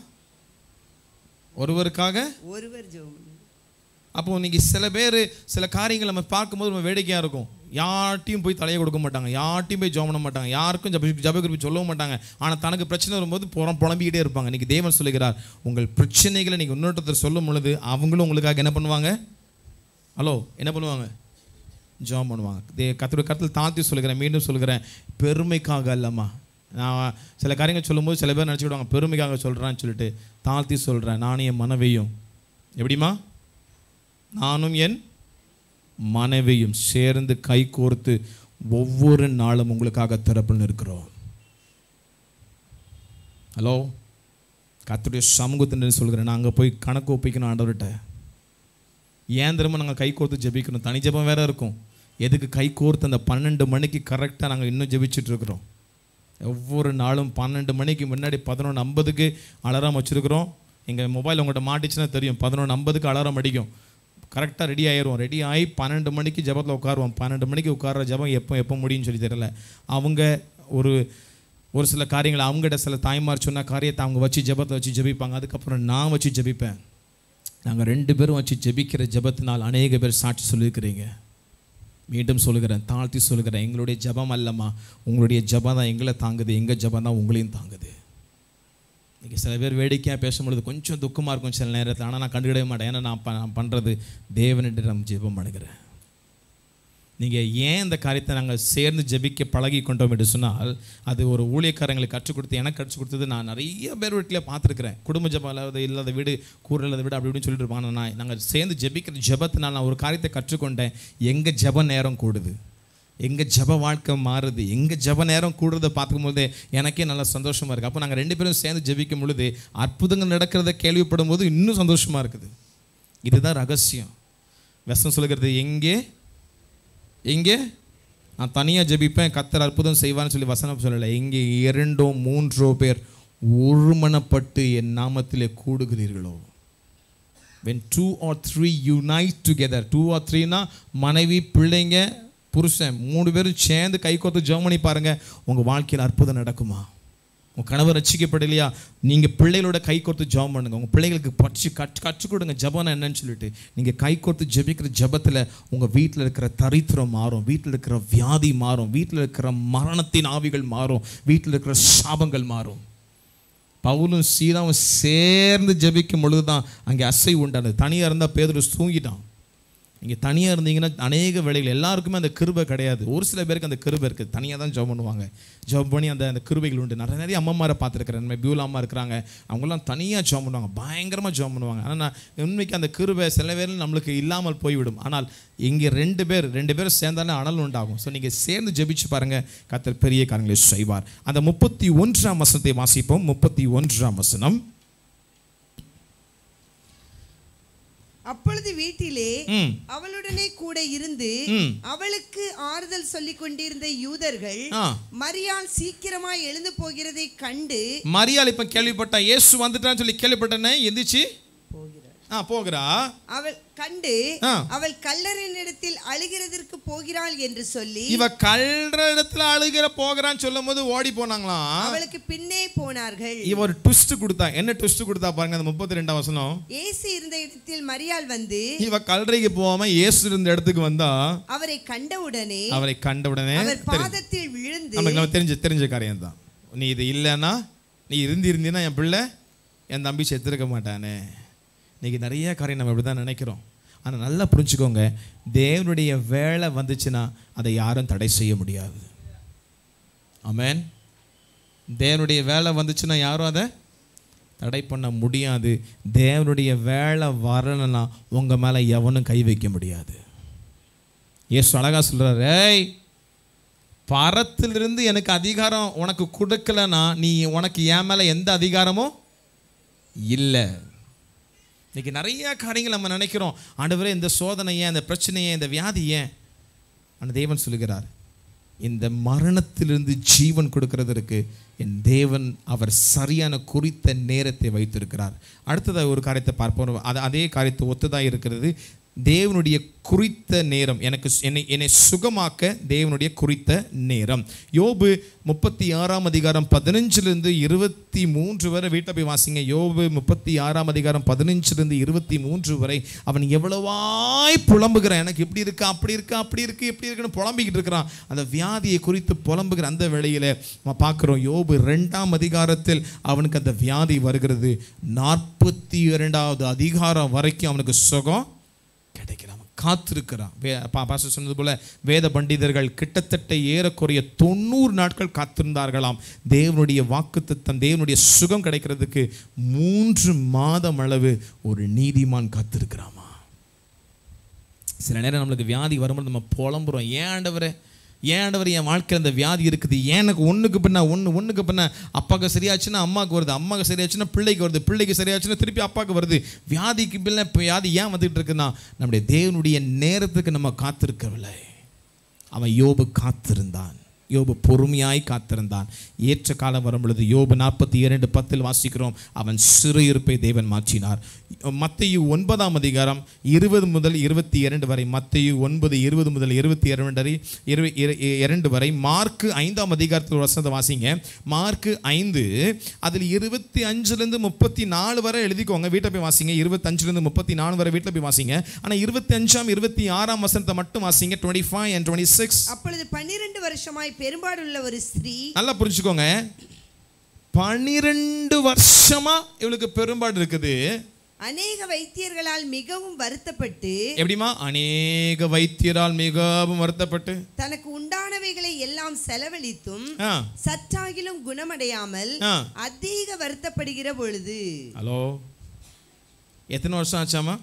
ஒருவருக்காக ஒருவர் ஜெபம் பண்ணுங்க அப்போ இன்னைக்கு சில பேர் சில காரியங்கள் நம்ம பார்க்கும்போது நம்ம வேடிக்கையாக இருக்கும் யார்ட்டையும் போய் தலையை கொடுக்க மாட்டாங்க யார்ட்டையும் போய் ஜோம் பண்ண மாட்டாங்க யாருக்கும் ஜப ஜபகுறிப்பு சொல்லவும் மாட்டாங்க ஆனால் தனக்கு பிரச்சனை வரும்போது புறம் புலம்பிக்கிட்டே இருப்பாங்க இன்னைக்கு தேவன் சொல்லுகிறார் உங்கள் பிரச்சனைகளை நீங்கள் இன்னொருத்தர் சொல்லும் பொழுது அவங்களும் உங்களுக்காக என்ன பண்ணுவாங்க ஹலோ என்ன பண்ணுவாங்க ஜாம் பண்ணுவாங்க தே கத்தோட கருத்தில் தாழ்த்தி சொல்லுகிறேன் மீண்டும் சொல்லுகிறேன் பெருமைக்காக அல்லம்மா நான் சில காரியங்கள் சொல்லும்போது சில பேர் நினச்சிக்கிடுவாங்க பெருமைக்காக சொல்கிறேன்னு சொல்லிட்டு தாழ்த்தி சொல்கிறேன் நானும் என் மனைவியும் எப்படிம்மா நானும் என் மனைவியும் சேர்ந்து கை கோர்த்து ஒவ்வொரு நாளும் உங்களுக்காக திறப்பில் இருக்கிறோம் ஹலோ கத்துடைய சமூகத்தினர் சொல்கிறேன் நான் அங்கே போய் கணக்கு ஒப்பிக்கணும் ஆண்டவர்கிட்ட ஏன் திரும்ப நாங்கள் கை கோர்த்து ஜெபிக்கணும் தனி ஜெபம் வேற இருக்கும் எதுக்கு கை கோர்த்து அந்த பன்னெண்டு மணிக்கு கரெக்டாக நாங்கள் இன்னும் ஜெபிச்சுட்டு இருக்கிறோம் ஒவ்வொரு நாளும் பன்னெண்டு மணிக்கு முன்னாடி பதினொன்று ஐம்பதுக்கு அலாரம் வச்சுருக்கிறோம் எங்கள் மொபைல் உங்கள்கிட்ட மாட்டிச்சுன்னா தெரியும் பதினொன்று ஐம்பதுக்கு அலாரம் அடிக்கும் கரெக்டாக ரெடி ஆயிரும் ரெடி ஆகி பன்னெண்டு மணிக்கு ஜெபத்தில் உட்காருவோம் பன்னெண்டு மணிக்கு உட்கார்ற ஜெபம் எப்போ எப்போ முடியும்னு சொல்லி தெரியல அவங்க ஒரு ஒரு சில காரியங்களை அவங்ககிட்ட சில தாய்மார் சொன்ன காரியத்தை அவங்க வச்சு ஜெபத்தை வச்சு ஜெபிப்பாங்க அதுக்கப்புறம் நான் வச்சு ஜெபிப்பேன் நாங்கள் ரெண்டு பேரும் வச்சு ஜெபிக்கிற ஜெபத்தினால் அநேக பேர் சாட்சி சொல்லியிருக்கிறீங்க மீண்டும் சொல்லுகிறேன் தாழ்த்தி சொல்லுகிறேன் எங்களுடைய ஜெபம் அல்லம்மா உங்களுடைய ஜெபம் தான் எங்களை தாங்குது எங்கள் ஜெபம் தான் உங்களையும் தாங்குது இன்றைக்கி சில பேர் வேடிக்கையாக பேசும்பொழுது கொஞ்சம் துக்கமாக இருக்கும் சில நேரத்தில் ஆனால் நான் கண்டுக்கிடவே மாட்டேன் ஏன்னா நான் ப- நான் பண்ணுறது தேவனிடம் ஜெபம் பண்ணுகிறேன் நீங்கள் ஏன் இந்த காரியத்தை நாங்கள் சேர்ந்து ஜெபிக்க பழகி கொண்டோம் என்று சொன்னால் அது ஒரு ஊழியக்காரங்களுக்கு கற்றுக் கொடுத்து எனக்கு கற்றுக் கொடுத்தது நான் நிறைய பேர் வீட்டில் பார்த்துருக்கிறேன் குடும்ப ஜெபம் இல்லாத இல்லாத வீடு கூற இல்லாத வீடு அப்படி இப்படின்னு சொல்லிட்டு இருப்பாங்க ஆனா நான் நாங்கள் சேர்ந்து ஜெபிக்கிற ஜெபத்தினால் நான் ஒரு காரியத்தை கற்றுக்கொண்டேன் எங்கள் ஜெப நேரம் கூடுது எங்கள் ஜெப வாழ்க்கை மாறுது எங்கள் ஜெப நேரம் கூடுறதை பார்க்கும்போது எனக்கே நல்லா சந்தோஷமாக இருக்குது அப்போ நாங்கள் ரெண்டு பேரும் சேர்ந்து ஜெபிக்கும் பொழுது அற்புதங்கள் நடக்கிறத கேள்விப்படும் போது இன்னும் சந்தோஷமாக இருக்குது இதுதான் ரகசியம் விஷம் சொல்லுகிறது எங்கே எங்கே நான் தனியாக ஜெபிப்பேன் கத்தர் அற்புதம் செய்வான்னு சொல்லி வசனம் சொல்லலை எங்கே இரண்டோ மூன்றோ பேர் ஒருமனப்பட்டு என் நாமத்திலே கூடுகிறீர்களோ when two or three unite together two or த்ரீனா மனைவி பிள்ளைங்க புருஷன் மூணு பேரும் சேர்ந்து கை கோர்த்து ஜெபம் பண்ணி பாருங்க உங்கள் வாழ்க்கையில் அற்புதம் நடக்குமா உங்கள் கணவர் ரசிக்கப்படலையா நீங்கள் பிள்ளைகளோட கை கோர்த்து ஜெபம் பண்ணுங்க உங்கள் பிள்ளைகளுக்கு பச்சு கற்று கற்றுக் கொடுங்க ஜெபம்னா என்னன்னு சொல்லிட்டு நீங்கள் கை கோர்த்து ஜெபிக்கிற ஜெபத்தில் உங்கள் வீட்டில் இருக்கிற தரித்திரம் மாறும் வீட்டில் இருக்கிற வியாதி மாறும் வீட்டில் இருக்கிற மரணத்தின் ஆவிகள் மாறும் வீட்டில் இருக்கிற சாபங்கள் மாறும் பவுலும் சீலாவும் சேர்ந்து ஜெபிக்கும் பொழுது தான் அங்கே அசை உண்டானது தனியாக இருந்தால் பேதுரு தூங்கிட்டான் இங்கே தனியாக இருந்தீங்கன்னா அநேக வேலைகள் எல்லாருக்குமே அந்த கிருபை கிடையாது ஒரு சில பேருக்கு அந்த கிருபை இருக்குது தனியாக தான் ஜெபம் பண்ணுவாங்க ஜெபம் பண்ணி அந்த அந்த கிருபைகள் உண்டு நிறைய நிறைய அம்மாமாரை பார்த்துருக்கிறேன் நம்ம பியூலா அம்மா இருக்கிறாங்க அவங்களாம் தனியாக ஜெபம் பண்ணுவாங்க பயங்கரமாக ஜெபம் பண்ணுவாங்க ஆனால் நான் உண்மைக்கு அந்த கிருபை சில பேரில் நம்மளுக்கு இல்லாமல் போய்விடும் ஆனால் இங்கே ரெண்டு பேர் ரெண்டு பேரும் சேர்ந்தாலே அனல் உண்டாகும் ஸோ நீங்கள் சேர்ந்து ஜெபிச்சு பாருங்கள் கத்தர் பெரிய காரியங்களை செய்வார் அந்த முப்பத்தி ஒன்றாம் வசனத்தை வாசிப்போம் முப்பத்தி ஒன்றாம் வசனம் அப்பொழுது வீட்டிலே ம் அவளுடனே கூட இருந்து ம். அவளுக்கு ஆறுதல் சொல்லிக் கொண்டிருந்த யூதர்கள் ஆ மரியாள் சீக்கிரமாய் எழுந்து போகிறதை கண்டு மரியாள் இப்ப கேள்விப்பட்டா இயேசு வந்துட்டான்னு சொல்லி கேள்விப்பட்டனே எந்திரிச்சு ஆ போகிறா அவள் கண்டு ஆ. அவள் கல்லறையினிடத்தில் அழுகிறதற்கு போகிறாள் என்று சொல்லி இவ கல்ற இடத்துல அழுகிற போகிறான்னு சொல்லும் போது ஓடி போனாங்களாம் அவளுக்கு பின்னே போனார்கள் இவ ஒரு ட்விஸ்ட் கொடுத்தா என்ன ட்விஸ்ட் கொடுத்தா பாருங்க அந்த முப்பத்தி ரெண்டாம் வசனம் இயேசு இருந்த இடத்தில் மரியாள் வந்து இவ கல்லறைக்கு போகாம இயேசு இருந்த இடத்துக்கு வந்தா அவரை கண்டவுடனே அவரை கண்ட உடனே அவர் தெரிஞ்சு பாதத்தில் விழுந்து நமக்கு நம்ம தெரிஞ்ச தெரிஞ்ச காரியம் தான் நீ இது இல்லைன்னா நீ இருந்து இருந்தீன்னா என் பிள்ளை என் தம்பி செத்துருக்க மாட்டானே இன்னைக்கு நிறைய காரியம் நம்ம இப்படி தான் நினைக்கிறோம் ஆனால் நல்லா புரிஞ்சுக்கோங்க தேவனுடைய வேலை வந்துச்சுன்னா அதை யாரும் தடை செய்ய முடியாது ஆமென் தேவனுடைய வேலை வந்துச்சுன்னா யாரும் அதை தடை பண்ண முடியாது தேவனுடைய வேலை வரலைன்னா உங்கள் மேலே எவனும் கை வைக்க முடியாது இயேசு அழகா சொல்றாரு ஏய் பரத்திலிருந்து எனக்கு அதிகாரம் உனக்கு கொடுக்கலனா நீ உனக்கு என் மேலே எந்த அதிகாரமும் இல்லை இன்னைக்கு நிறைய காரியங்கள் நம்ம நினைக்கிறோம் ஆண்டவரே இந்த சோதனை ஏன் இந்த பிரச்சனை ஏன் இந்த வியாதி ஏன் அந்த தேவன் சொல்லுகிறார் இந்த மரணத்திலிருந்து ஜீவன் கொடுக்கிறதற்கு என் தேவன் அவர் சரியான குறித்த நேரத்தை வைத்திருக்கிறார் அடுத்ததாக ஒரு காரியத்தை பார்ப்போம் அது அதே காரியத்தை ஒத்ததாக இருக்கிறது தேவனுடைய குறித்த நேரம் எனக்கு சு- என்னை என்னை சுகமாக்க தேவனுடைய குறித்த நேரம் யோபு முப்பத்தி ஆறாம் அதிகாரம் பதினஞ்சிலிருந்து இருபத்தி மூன்று வரை வீட்டை போய் வாசிங்க யோபு முப்பத்தி ஆறாம் அதிகாரம் பதினஞ்சிலிருந்து இருபத்தி மூன்று வரை அவன் எவ்வளவாய் புலம்புகிறான் எனக்கு இப்படி இருக்கு அப்படி இருக்கு அப்படி இருக்கு இப்படி இருக்குன்னு புலம்பிக்கிட்டு இருக்கிறான் அந்த வியாதியை குறித்து புலம்புகிற அந்த வேளையில நம்ம பார்க்குறோம் யோபு ரெண்டாம் அதிகாரத்தில் அவனுக்கு அந்த வியாதி வருகிறது நாற்பத்தி இரண்டாவது அதிகாரம் வரைக்கும் அவனுக்கு சுகம் கிடைக்கிறான் அவன் காத்திருக்கிறான் வே பா பாஸ்டர் சொன்னது போல வேத பண்டிதர்கள் கிட்டத்தட்ட ஏறக்குறைய தொண்ணூறு நாட்கள் காத்திருந்தார்களாம் தேவனுடைய வாக்குத்தத்தம் தேவனுடைய சுகம் கிடைக்கிறதுக்கு மூன்று மாதம் அளவு ஒரு நீதிமான் காத்திருக்கிறாமா சில நேரம் நம்மளுக்கு வியாதி வரும்போது நம்ம புலம்புறோம் ஏன் ஆண்டவரே ஏன் ஆண்டவர் என் வாழ்க்கையில் அந்த வியாதி இருக்குது ஏன் எனக்கு ஒன்றுக்கு பின்ன ஒன்று ஒன்றுக்கு பின்ன அப்பாவுக்கு சரியாச்சுன்னா அம்மாவுக்கு வருது அம்மாவுக்கு சரியாச்சுன்னா பிள்ளைக்கு வருது பிள்ளைக்கு சரியாச்சுன்னா திருப்பி அப்பாவுக்கு வருது வியாதிக்கு பின்ன இப்போ வியாதி ஏன் வந்துட்டு இருக்குன்னா நம்முடைய தேவனுடைய நேரத்துக்கு நம்ம காத்திருக்கவில்லை அவன் யோபு காத்திருந்தான் யோபு பொறுமையாய் காத்திருந்தான் ஏற்ற காலம் வரும் பொழுது யோபு நாற்பத்தி இரண்டு பத்தில் வாசிக்கிறோம் அவன் சிறு இருப்பை தேவன் மாற்றினார் மத்தையு ஒன்பதாம் அதிகாரம் இருபது முதல் இருபத்தி இரண்டு வரை மத்தையு ஒன்பது இருபது முதல் இருபத்தி இரண்டு வரை இரு இரு- இரண்டு வரை மார்க்கு ஐந்தாம் அதிகாரத்தில் ஒரு வசனத்தை வாசிங்க மார்க்கு ஐந்து அதில் இருபத்தி அஞ்சுலேருந்து முப்பத்தி நாலு வரை எழுதிக்கோங்க வீட்டை போய் வாசிங்க இருபத்தஞ்சுலேருந்து முப்பத்தி நாலு வரை வீட்டில் போய் வாசிங்க ஆனால் இருபத்தி அஞ்சாம் இருபத்தி ஆறாம் வசனத்தை மட்டும் வாசிங்க twenty five and twenty six அப்பொழுது பன்னிரண்டு வருஷமாய் பெரும்பாடுள்ள ஒரு ஸ்திரீ நல்லா புரிஞ்சுக்கோங்க பனிரெண்டு வருஷமா இவளுக்கு பெரும்பாடு இருக்குது அநேக வைத்தியர்களால் மிகவும் வருத்தப்பட்டு எப்படிமா அநேக வைத்தியரால் மிகவும் வருத்தப்பட்டு தனக்கு உண்டானவைகளை எல்லாம் செலவழித்தும் ஆ சற்றாகிலும் குணமடையாமல் ஆ. அதிக வருத்தப்படுகிற பொழுது ஹலோ எத்தனை வருஷம் ஆச்சாமா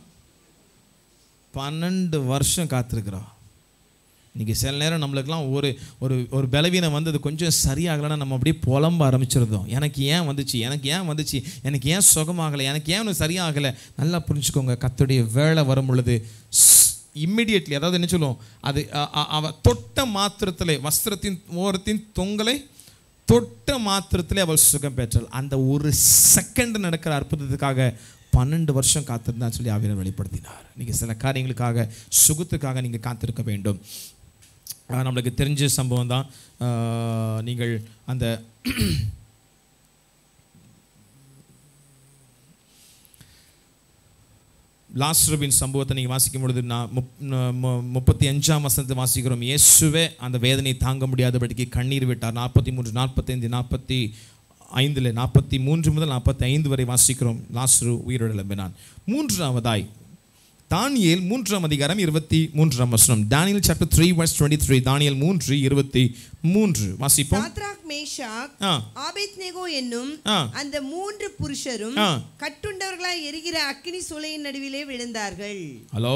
பன்னெண்டு வருஷம் காத்திருக்கிறா இன்னைக்கு சில நேரம் நம்மளுக்கெல்லாம் ஒரு ஒரு ஒரு பலவீனம் வந்து அது கொஞ்சம் சரியாகலைன்னா நம்ம அப்படியே புலம்ப ஆரம்பிச்சிருந்தோம் எனக்கு ஏன் வந்துச்சு எனக்கு ஏன் வந்துச்சு எனக்கு ஏன் சுகமாகலை எனக்கு ஏன் ஒன்று சரியாகலை நல்லா புரிஞ்சுக்கோங்க கத்துடைய வேலை வரும் பொழுது இம்மிடியட்லி அதாவது என்ன சொல்லுவோம் அது அ- அ- அவ தொட்ட மாத்திரத்திலே வஸ்திரத்தின் ஓரத்தின் தொங்கலை தொட்ட மாத்திரத்திலே அவள் சுகம் பெற்றாள் அந்த ஒரு செகண்ட் நடக்கிற அற்புதத்துக்காக பன்னெண்டு வருஷம் காத்திருந்தான்னு சொல்லி ஆவியர் வெளிப்படுத்தினார் நீங்கள் சில காரியங்களுக்காக சுகத்துக்காக நீங்கள் காத்திருக்க வேண்டும் ஆஹ் நம்மளுக்கு தெரிஞ்ச சம்பவம் தான் ஆஹ் நீங்கள் அந்த லாஸ்ரபின் சம்பவத்தை நீங்கள் வாசிக்கும் பொழுது நான் முப் ந- மு- முப்பத்தி அஞ்சாம் வசனத்தை வாசிக்கிறோம் இயேசுவே அந்த வேதனை தாங்க முடியாதபடிக்கு கண்ணீர் விட்டார் நாற்பத்தி மூன்று நாற்பத்தைந்து நாற்பத்தி ஐந்தில் நாற்பத்தி மூன்று முதல் நாற்பத்தி ஐந்து வரை வாசிக்கிறோம் லாஸ்ரு உயிரோடு எழும்பினான் மூன்றாவதாய் தானியேல் மூன்றாம் அதிகாரம் இருபத்தி மூன்றாம் வசனம் Daniel chapter three verse twenty three தானியல் மூன்று இருபத்தி மூன்று வாசிப்போம் சாத்ராக் மேஷாக் ஆ ஆபேத்நேகோ என்னும் ஆ. அந்த மூன்று புருஷரும் ஆ. கட்டுண்டவர்களாய் எரிகிற அக்கினி சூளையின் நடுவிலே விழுந்தார்கள் ஹலோ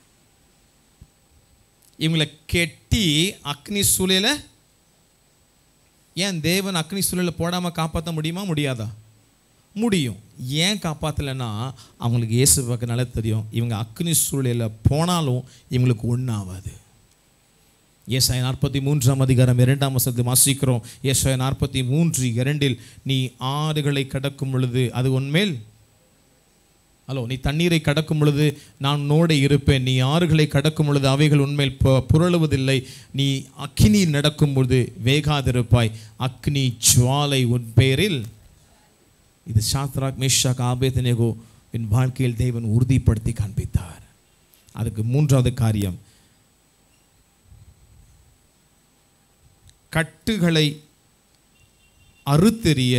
இவங்களை கெட்டி அக்னி சூளையில ஏன் தேவன் அக்னி சூழலில் போடாம காப்பாற்ற முடியுமா முடியாதா முடியும் ஏன் காப்பாற்றலைன்னா அவங்களுக்கு இயேசு பார்க்க நல்லா தெரியும் இவங்க அக்னி சூழலில் போனாலும் இவங்களுக்கு ஒன்றாகாது ஏசாய நாற்பத்தி மூன்றாம் அதிகாரம் இரண்டாம் வசனத்தை வாசிக்கிறோம் ஏசாய நாற்பத்தி மூன்று இரண்டில் நீ ஆறுகளை கடக்கும் பொழுது அது உன்மேல் ஹலோ நீ தண்ணீரை கடக்கும் பொழுது நான் உன்னோடு இருப்பேன் நீ ஆறுகளை கடக்கும் பொழுது அவைகள் உண்மையில் பு- புரளுவதில்லை நீ அக்கினி நடக்கும் பொழுது வேகாதிருப்பாய் அக்னி ஜுவாலை உன் பேரில் இது சாத்ராக் மேஷாக் ஆபேதனேகோ என் வாழ்க்கையில் தேவன் உறுதிப்படுத்தி காண்பித்தார் அதுக்கு மூன்றாவது காரியம் கட்டுகளை அறுத்தெறிய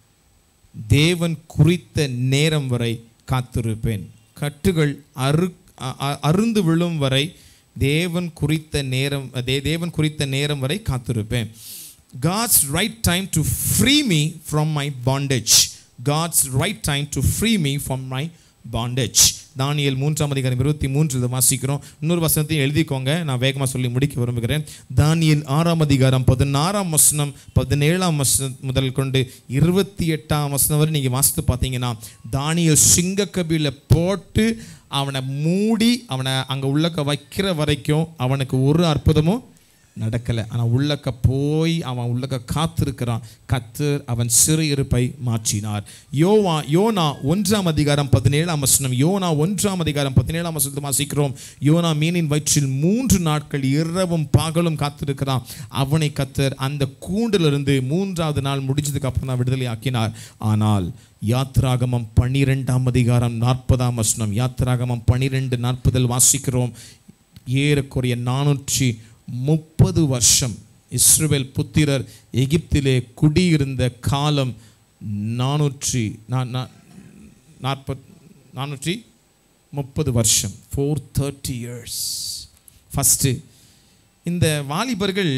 தேவன் குறித்த நேரம் வரை காத்திருப்பேன் கட்டுகள் அறு அ- அ- அருந்து விழும் வரை தேவன் குறித்த நேரம் தே- தேவன் குறித்த நேரம் வரை காத்திருப்பேன் God's right time to free me from my bondage. God's right time to free me from my bondage. தானியேல் மூன்றாம் அதிகாரம் இருபத்தி மூன்று இதை வாசிக்கிறோம் இன்னொரு வசனத்தையும் எழுதிக்கோங்க நான் வேகமாக சொல்லி முடிக்க விரும்புகிறேன் தானியேல் ஆறாம் அதிகாரம் பதினாறாம் வசனம் பதினேழாம் வசனம் முதல் கொண்டு இருபத்தி எட்டாம் வசனம் வரை நீங்கள் வாசித்து பார்த்தீங்கன்னா தானியேல் சிங்கக்கபில போட்டு அவனை மூடி அவனை அங்கே உள்ளக்க வைக்கிற வரைக்கும் அவனுக்கு ஒரு அற்புதமும் நடக்கலை ஆனால் உள்ளக்க போய் அவன் உள்ளக்க காத்திருக்கிறான் கத்தர் அவன் சிறு இருப்பை மாற்றினார் யோவா யோனா ஒன்றாம் அதிகாரம் பதினேழாம் வசனம் யோனா ஒன்றாம் அதிகாரம் பதினேழாம் வசனத்தை வாசிக்கிறோம் யோனா மீனின் வயிற்றில் மூன்று நாட்கள் இரவும் பகலும் காத்திருக்கிறான் அவனை கத்தர் அந்த கூண்டிலிருந்து மூன்றாவது நாள் முடிஞ்சதுக்கு அப்புறம் தான் விடுதலை ஆக்கினார் ஆனால் யாத்ராகமம் பன்னிரெண்டாம் அதிகாரம் நாற்பதாம் வசனம் யாத்ராகமம் பன்னிரெண்டு நாற்பதில் வாசிக்கிறோம் ஏறக்குறைய நானூற்றி முப்பது வருஷம் இஸ்ரவேல் புத்திரர் எகிப்திலே குடியிருந்த காலம் நானூற்றி நா- நா- நாற்பத் நானூற்றி முப்பது வருஷம் ஃபோர் தேர்ட்டி இயர்ஸ் ஃபஸ்ட்டு இந்த வாலிபர்கள்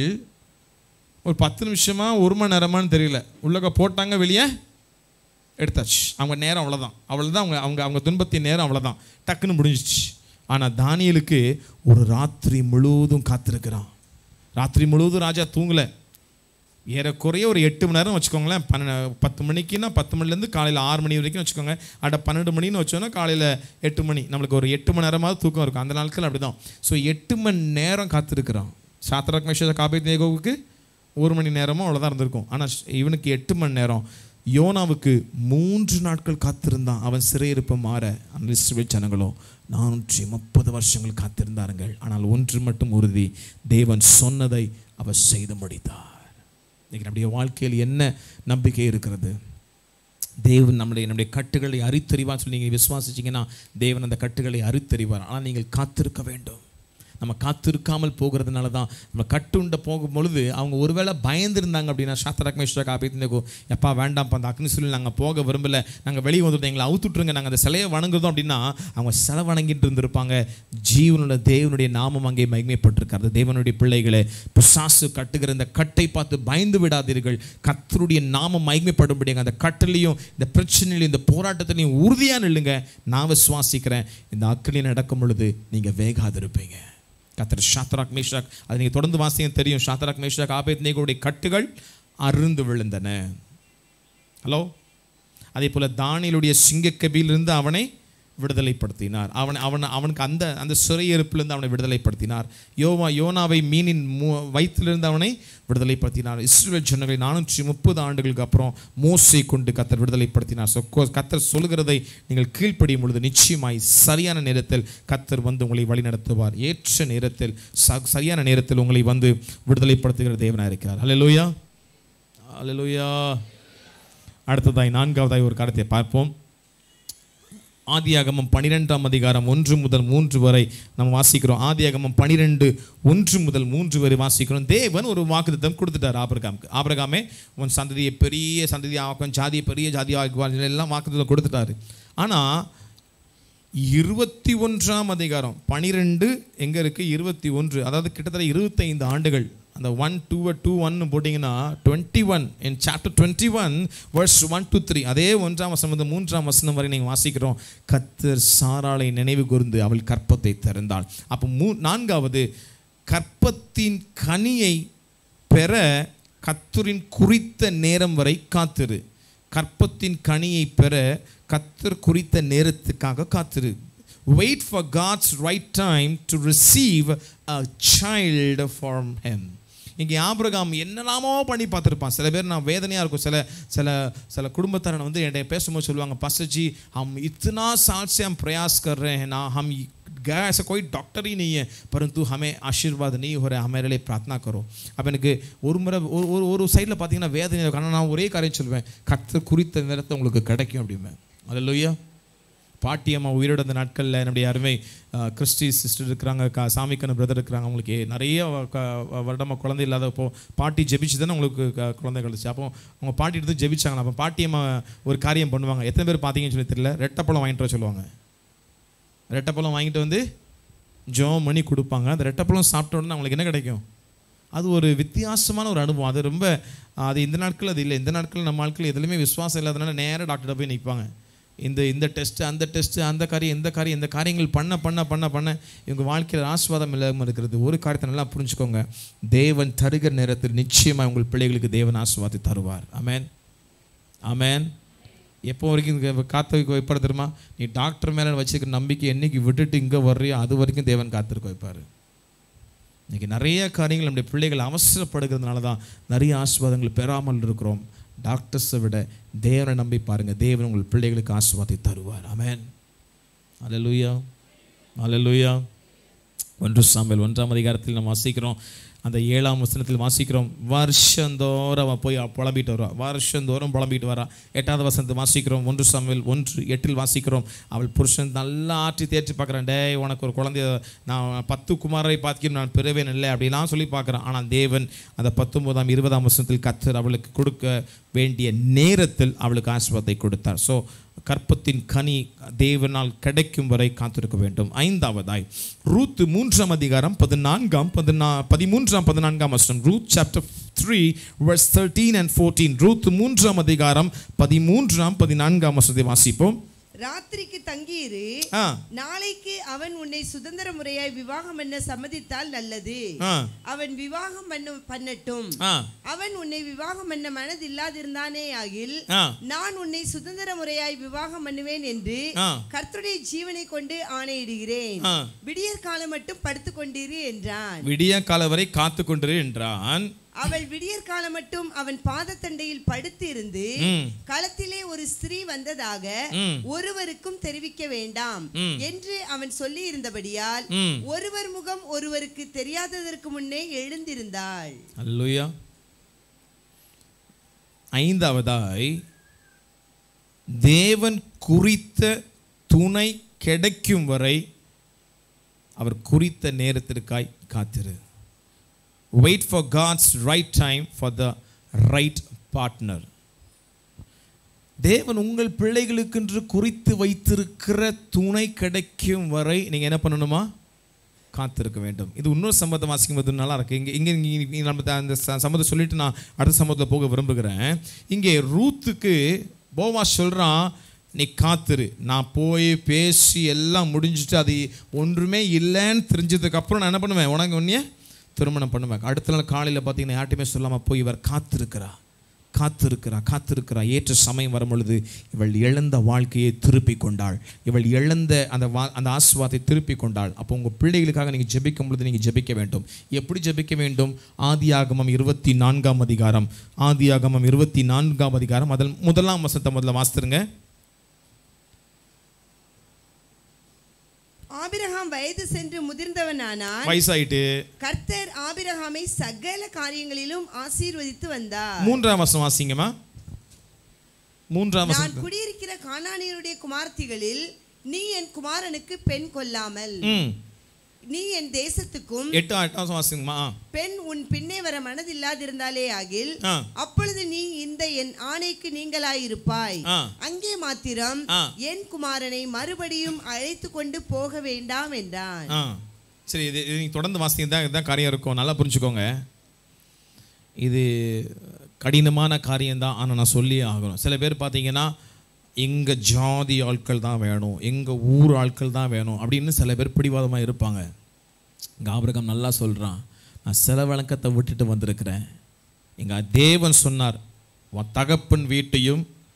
ஒரு பத்து நிமிஷமா ஒரு மணி நேரமான்னு தெரியல உள்ளக போட்டாங்க வெளியே எடுத்தாச்சு அவங்க நேரம் அவ்வளோதான் அவ்வளோதான் அவங்க அவங்க அவங்க துன்பத்தின் நேரம் அவ்வளோதான் டக்குன்னு முடிஞ்சிச்சு ஆனால் தானியலுக்கு ஒரு ராத்திரி முழுவதும் காத்திருக்கிறான் ராத்திரி முழுவதும் ராஜா தூங்கலை ஏறக்குறைய ஒரு எட்டு மணி நேரம் வச்சுக்கோங்களேன் பன்ன பத்து மணிக்குன்னா பத்து மணிலேருந்து காலையில் ஆறு மணி வரைக்கும் வச்சுக்கோங்க அட பன்னெண்டு மணின்னு வச்சோன்னா காலையில் எட்டு மணி நம்மளுக்கு ஒரு எட்டு மணி நேரமாவது தூக்கம் இருக்கும் அந்த நாட்கள் அப்படி தான் ஸோ எட்டு மணி நேரம் காத்திருக்கிறான் சாத்திரக் மேஷ காபி தேகோவுக்கு ஒரு மணி நேரமும் அவ்வளோதான் இருந்திருக்கும் ஆனால் இவனுக்கு எட்டு மணி நேரம் யோனாவுக்கு மூன்று நாட்கள் காத்திருந்தான் அவன் சிறையிருப்பு மாற அந்த இஸ்ரவேல் ஜனங்களோ நானூற்றி முப்பது வருஷங்கள் காத்திருந்தார்கள் ஆனால் ஒன்று மட்டும் உறுதி தேவன் சொன்னதை அவர் செய்து முடித்தார் இன்னைக்கு நம்முடைய வாழ்க்கையில் என்ன நம்பிக்கை இருக்கிறது தேவன் நம்முடைய நம்முடைய கட்டுகளை அரித்தறிவார் சொல்லி நீங்கள் விசுவாசிச்சீங்கன்னா தேவன் அந்த கட்டுகளை அரித்தறிவார் ஆனால் நீங்கள் காத்திருக்க வேண்டும் நம்ம காத்திருக்காமல் போகிறதுனால தான் நம்ம கட்டுண்ட போகும் பொழுது அவங்க ஒருவேளை பயந்துருந்தாங்க அப்படின்னா சாத்திரக் மேஷ்டா காப்பித்துக்கோ எப்பா வேண்டாம்ப்பா அந்த அக்னி சொல்லி நாங்கள் போக விரும்பல நாங்கள் வெளியே வந்துட்டு எங்களை அவுத்துட்ருங்க நாங்கள் அந்த சிலையை வணங்குறோம் அப்படின்னா அவங்க சிலை வணங்கிட்டு இருந்திருப்பாங்க ஜீவனோட தேவனுடைய நாமம் அங்கே மகிமைப்பட்டிருக்காரு தேவனுடைய பிள்ளைகளை பிசாசு கட்டுகிற இந்த கட்டை பார்த்து பயந்து விடாதீர்கள் கத்தருடைய நாமம் மகிமைப்படும்படியாக அந்த கட்டிலையும் இந்த பிரச்சனையிலையும் இந்த போராட்டத்திலையும் உறுதியாக நில்லுங்க நான் விசுவாசிக்கிறேன் இந்த அக்னி நடக்கும் பொழுது நீங்கள் வேகாதிருப்பீங்க கத்தர் ஷாத்ராக் மேஷாக் அது நீங்கள் தொடர்ந்து வாசிங்க தெரியும் ஷாத்ராக் மேஷாக் ஆபேத் நேகளுடைய கட்டுகள் அருந்து விழுந்தன ஹலோ அதே போல் தானியலுடைய சிங்கக்கபியிலிருந்து அவனை விடுதலைப்படுத்தினார் அவன் அவன் அவனுக்கு அந்த அந்த சிறையிருப்பிலிருந்து அவனை விடுதலைப்படுத்தினார் யோவா யோனாவை மீனின் மு வயிற்றிலிருந்து அவனை விடுதலைப்படுத்தினார் இஸ்ரேல் ஜனங்களை நானூற்றி முப்பது ஆண்டுகளுக்கு அப்புறம் மோசை கொண்டு கத்தர் விடுதலைப்படுத்தினார் ஸோ கத்தர் சொல்கிறதை நீங்கள் கீழ்ப்படியும் பொழுது நிச்சயமாய் சரியான நேரத்தில் கத்தர் வந்து உங்களை வழிநடத்துவார் ஏற்ற நேரத்தில் ச சரியான நேரத்தில் உங்களை வந்து விடுதலைப்படுத்துகிற தேவனாக இருக்கிறார் ஹalleluya ஹalleluya அடுத்ததாய் நான்காவதாய் ஒரு காரியத்தை பார்ப்போம் ஆதியாகமம் பனிரெண்டாம் அதிகாரம் ஒன்று முதல் மூன்று வரை நம்ம வாசிக்கிறோம் ஆதியாகமம் பனிரெண்டு ஒன்று முதல் மூன்று வரை வாசிக்கிறோம் தேவன் ஒரு வாக்குத்தத்தம் கொடுத்துட்டார் ஆபிரகாமுக்கு ஆபிரகாமே உன் சந்ததியை பெரிய சந்ததி ஆக்கும் ஜாதியை பெரிய ஜாதி ஆக்குவார் எல்லாம் வாக்குத்தத்தம் கொடுத்துட்டாரு ஆனால் இருபத்தி ஒன்றாம் அதிகாரம் பனிரெண்டு எங்கே இருக்குது இருபத்தி ஒன்று அதாவது கிட்டத்தட்ட இருபத்தைந்து ஆண்டுகள் அந்த ஒன் டூ டூ ஒன்னு போட்டிங்கன்னா twenty one in chapter twenty one verse one two three அதே ஒன்றாம் வசனம் வந்து மூன்றாம் வசனம் வரை நீங்கள் வாசிக்கிறோம் கத்தர் சாராளை நினைவு கூர்ந்து அவள் கற்பத்தை திறந்தாள் அப்போ மூ நான்காவது கற்பத்தின் கனியை பெற கத்தரின் குறித்த நேரம் வரை காத்திரு கற்பத்தின் கனியை பெற கத்தர் குறித்த நேரத்துக்காக காத்திரு wait for God's right time to receive a child from him இங்கே ஆபிரகாம் என்னெல்லாமோ பண்ணி பார்த்துருப்பான் சில பேர் நான் வேதனையாக இருக்கும் சில சில சில குடும்பத்தாரன் வந்து என்கிட்ட பேசும்போது சொல்லுவாங்க பசஜி हम इतना साल से हम प्रयास कर रहे हैं ना हम गया ऐसा कोई डॉक्टर ही नहीं है परंतु हमें आशीर्वाद नहीं हो रहा है हमारे लिए प्रार्थना करो அப்போ எனக்கு ஒரு முறை ஒரு ஒரு ஒரு சைடில் பார்த்தீங்கன்னா வேதனை இருக்கும் ஆனால் நான் ஒரே காரியம் சொல்லுவேன் கத்து குறித்த நேரத்தை உங்களுக்கு கிடைக்கும் அப்படிம்பேன் அல்லையா பாட்டி அம்மா உயிரோட அந்த நாட்களில் நம்முடைய அருமை அஹ், கிறிஸ்டி சிஸ்டர் இருக்கிறாங்க கா சாமிக்கண்ண பிரதர் இருக்கிறாங்க அவங்களுக்கு நிறைய க- வருடமா குழந்தை இல்லாதப்போ பாட்டி ஜெபிச்சு தானே உங்களுக்கு க- குழந்தை கழிச்சு அப்போ அவங்க பாட்டி எடுத்து ஜெபிச்சாங்களா அப்போ பாட்டி அம்மா ஒரு காரியம் பண்ணுவாங்க எத்தனை பேர் பார்த்தீங்கன்னு சொல்லி தெரியல ரெட்டப்பழம் வாங்கிட்டு வர சொல்லுவாங்க ரெட்டப்பழம் வாங்கிட்டு வந்து ஜோம் பண்ணி கொடுப்பாங்க அந்த ரெட்டப்பழம் சாப்பிட்ட உடனே அவங்களுக்கு என்ன கிடைக்கும் அது ஒரு வித்தியாசமான ஒரு அனுபவம் அது ரொம்ப அது இந்த நாட்கள் அது இல்லை இந்த நாட்கள் நம்ம ஆட்கள் எதுலையுமே விசுவாசம் இல்லாதனால நேராக டாக்டர்கிட்ட போய் நிற்பாங்க இந்த இந்த டெஸ்ட்டு அந்த டெஸ்ட்டு அந்த காரியம் இந்த காரியம் இந்த காரியங்கள் பண்ண பண்ண பண்ண பண்ண இவங்க வாழ்க்கையில் ஆஸ்வாதம் இல்லாமல் இருக்கிறது ஒரு காரியத்தை நல்லா புரிஞ்சுக்கோங்க தேவன் தருகிற நேரத்தில் நிச்சயமாக உங்கள் பிள்ளைகளுக்கு தேவன் ஆஸ்வாதி தருவார் ஆமென் ஆமென் எப்போ வரைக்கும் இங்க காத்து வைப்பார் தெரியுமா நீ டாக்டர் மேலே வச்சுக்கிற நம்பிக்கை என்னைக்கு விட்டுட்டு இங்கே வர்றியோ அது வரைக்கும் தேவன் காத்திருக்க வைப்பார் இன்னைக்கு நிறைய காரியங்கள் நம்முடைய பிள்ளைகள் அவசரப்படுகிறதுனால தான் நிறைய ஆசீர்வாதங்கள் பெறாமல் இருக்கிறோம் டாக்டர்ஸை விட தேவனை நம்பி பாருங்க தேவன் உங்கள் பிள்ளைகளுக்கு ஆசீர்வாதத்தை தருவார் ஆமென் அல்லேலூயா அல்லேலூயா ஒன்று சாம்பல் ஒன்றாம் அதிகாரத்தில் நம்ம வாசிக்கிறோம் அந்த ஏழாம் வசனத்தில் வாசிக்கிறோம் வருஷந்தோறும் அவன் போய் புலம்பிட்டு வருவா வருஷந்தோறும் புலம்பிட்டு வரா எட்டாவது வசனத்தை வாசிக்கிறோம் ஒன்று சாம்பல் ஒன்று எட்டில் வாசிக்கிறோம் அவள் புருஷன் நல்லா ஆற்றி தேற்றி பார்க்குறான் டேய் உனக்கு ஒரு குழந்தைய நான் பத்து குமாரை பார்க்கிறேன் நான் பெறுவேன் இல்லை அப்படிலாம் சொல்லி பார்க்குறான் ஆனால் தேவன் அந்த பத்தொன்பதாம் இருபதாம் வசனத்தில் கத்தர் அவளுக்கு கொடுக்க வேண்டிய நேரத்தில் அவளுக்கு ஆசிர்வாதத்தை கொடுத்தார் ஸோ கற்பத்தின் கனி தேவனால் கிடைக்கும் வரை காத்திருக்க வேண்டும் ஐந்தாவதாய் ரூத் மூன்றாம் அதிகாரம் பதினான்காம் பதினா பதிமூன்றாம் பதினான்காம் வசனம் Ruth chapter three verse thirteen and fourteen Ruth மூன்றாம் அதிகாரம் பதிமூன்றாம் பதினான்காம் வசனத்தை வாசிப்போம் ராத்திரிக்கு தங்கியிரு ஆ நாளைக்கு அவன் உன்னை சுதந்திர முறையாய் விவாகம் பண்ண சம்மதித்தால் நல்லது ஆ அவன் விவாகம் பண்ண பண்ணட்டும் ஆ அவன் உன்னை விவாகம் பண்ண மனதில்லாதிருந்தானே ஆகில் ஆ நான் உன்னை சுதந்திர முறையாய் விவாகம் பண்ணுவேன் என்று ஆ. கர்த்தருடைய ஜீவனை கொண்டு ஆணையிடுகிறேன் ஆ. விடியற் காலம் மட்டும் படுத்துக் கொண்டிரு என்றான் விடிய கால வரை காத்து கொண்டிரு என்றான் அவள் விடியற் காலம் மட்டும் அவன் பாதத்தண்டையில் படுத்து இருந்து ம். களத்திலே ஒரு ஸ்திரீ வந்ததாக ம். ஒருவருக்கும் தெரிவிக்க வேண்டாம் ம். என்று அவன் சொல்லி இருந்தபடியால் ம். ஒருவர் முகம் ஒருவருக்கு தெரியாததற்கு முன்னே எழுந்திருந்தாள் அல்லேலூயா ஐந்தாவதாய் தேவன் குறித்த துணை கிடைக்கும் வரை அவர் குறித்த நேரத்திற்காய் காத்திரு wait for God's right time for the right partner தேவன் உங்கள் பிள்ளைகளுக்கென்று குறித்து வைத்திருக்கிற துணை கிடைக்கும் வரை நீங்கள் என்ன பண்ணணுமா காத்திருக்க வேண்டும் இது இன்னொரு சம்பவத்தை வாசிக்கும் போது நல்லா இருக்கு இங்கே இங்கே இங்கே நம்ம த- அந்த ச- சம்பவத்தை சொல்லிட்டு நான் அடுத்த சம்பவத்தில் போக விரும்புகிறேன் இங்கே ரூத்துக்கு போவா சொல்கிறான் நீ காத்திரு நான் போய் பேசி எல்லாம் முடிஞ்சுட்டு அது ஒன்றுமே இல்லைன்னு தெரிஞ்சதுக்கு அப்புறம் நான் என்ன பண்ணுவேன் உனக்கு ஒன்றைய திருமணம் பண்ணுவேன் அடுத்த நாள் காலையில் பார்த்தீங்கன்னா யார்ட்டையுமே சொல்லாமல் போய் இவர் காத்திருக்கிறா காத்திருக்கிறா காத்திருக்கிறா ஏற்ற சமயம் வரும் பொழுது இவள் இழந்த வாழ்க்கையை திருப்பி கொண்டாள் இவள் இழந்த அந்த வா அந்த ஆசுவாத்தை திருப்பி கொண்டாள் அப்போ உங்கள் பிள்ளைகளுக்காக நீங்கள் ஜெபிக்கும் பொழுது நீங்கள் ஜெபிக்க வேண்டும் எப்படி ஜெபிக்க வேண்டும் ஆதியாகமம் இருபத்தி நான்காம் அதிகாரம் ஆதியாகமம் இருபத்தி நான்காம் அதிகாரம் அதில் முதலாம் வசனத்தை முதல்ல வாசித்துருங்க ஆபிரகாம் வயது சென்று முதிர்ந்தவனானான் வயசாயிட்டு கர்த்தர் ஆபிரகாமை சகல காரியங்களிலும் ஆசீர்வதித்து வந்தார் மூன்றாம் வசனம் வாசிங்கம்மா மூன்றாம் நான் வசனம் குடியிருக்கிற கானானியருடைய குமார்த்திகளில் நீ என் குமாரனுக்கு பெண் கொல்லாமல் ம் நீ என் தேசத்துக்கும் எட்டு எட்டாம் வசனம் வாசிங்கம்மா ஆ. பெண் உன் பின்னே வர மனதில்லாதிருந்தாலே ஆகில் ஆ அப்பொழுது நீ இந்த என் ஆணைக்கு நீங்களாயிருப்பாய் ஆ. அங்கே மாத்திரம் ஆ. என் குமாரனை மறுபடியும் அழைத்து கொண்டு போக வேண்டாம் என்றான் ஆ சரி இது இது நீங்கள் தொடர்ந்து வாசிங்க தான் இதுதான் காரியம் இருக்கும் நல்லா புரிஞ்சுக்கோங்க இது கடினமான காரியம்தான் ஆனால் நான் சொல்லியே ஆகணும் சில பேர் பார்த்தீங்கன்னா எங்கள் ஜாதி ஆட்கள் தான் வேணும் எங்கள் ஊர் ஆட்கள் தான் வேணும் அப்படின்னு சில பேர் பிடிவாதமாக இருப்பாங்க இங்கே ஆபிரகாம் நல்லா சொல்கிறான் நான் சில வழக்கத்தை விட்டுட்டு வந்திருக்கிறேன் எங்கள் தேவன் சொன்னார் உன் தகப்பன் வீட்டையும்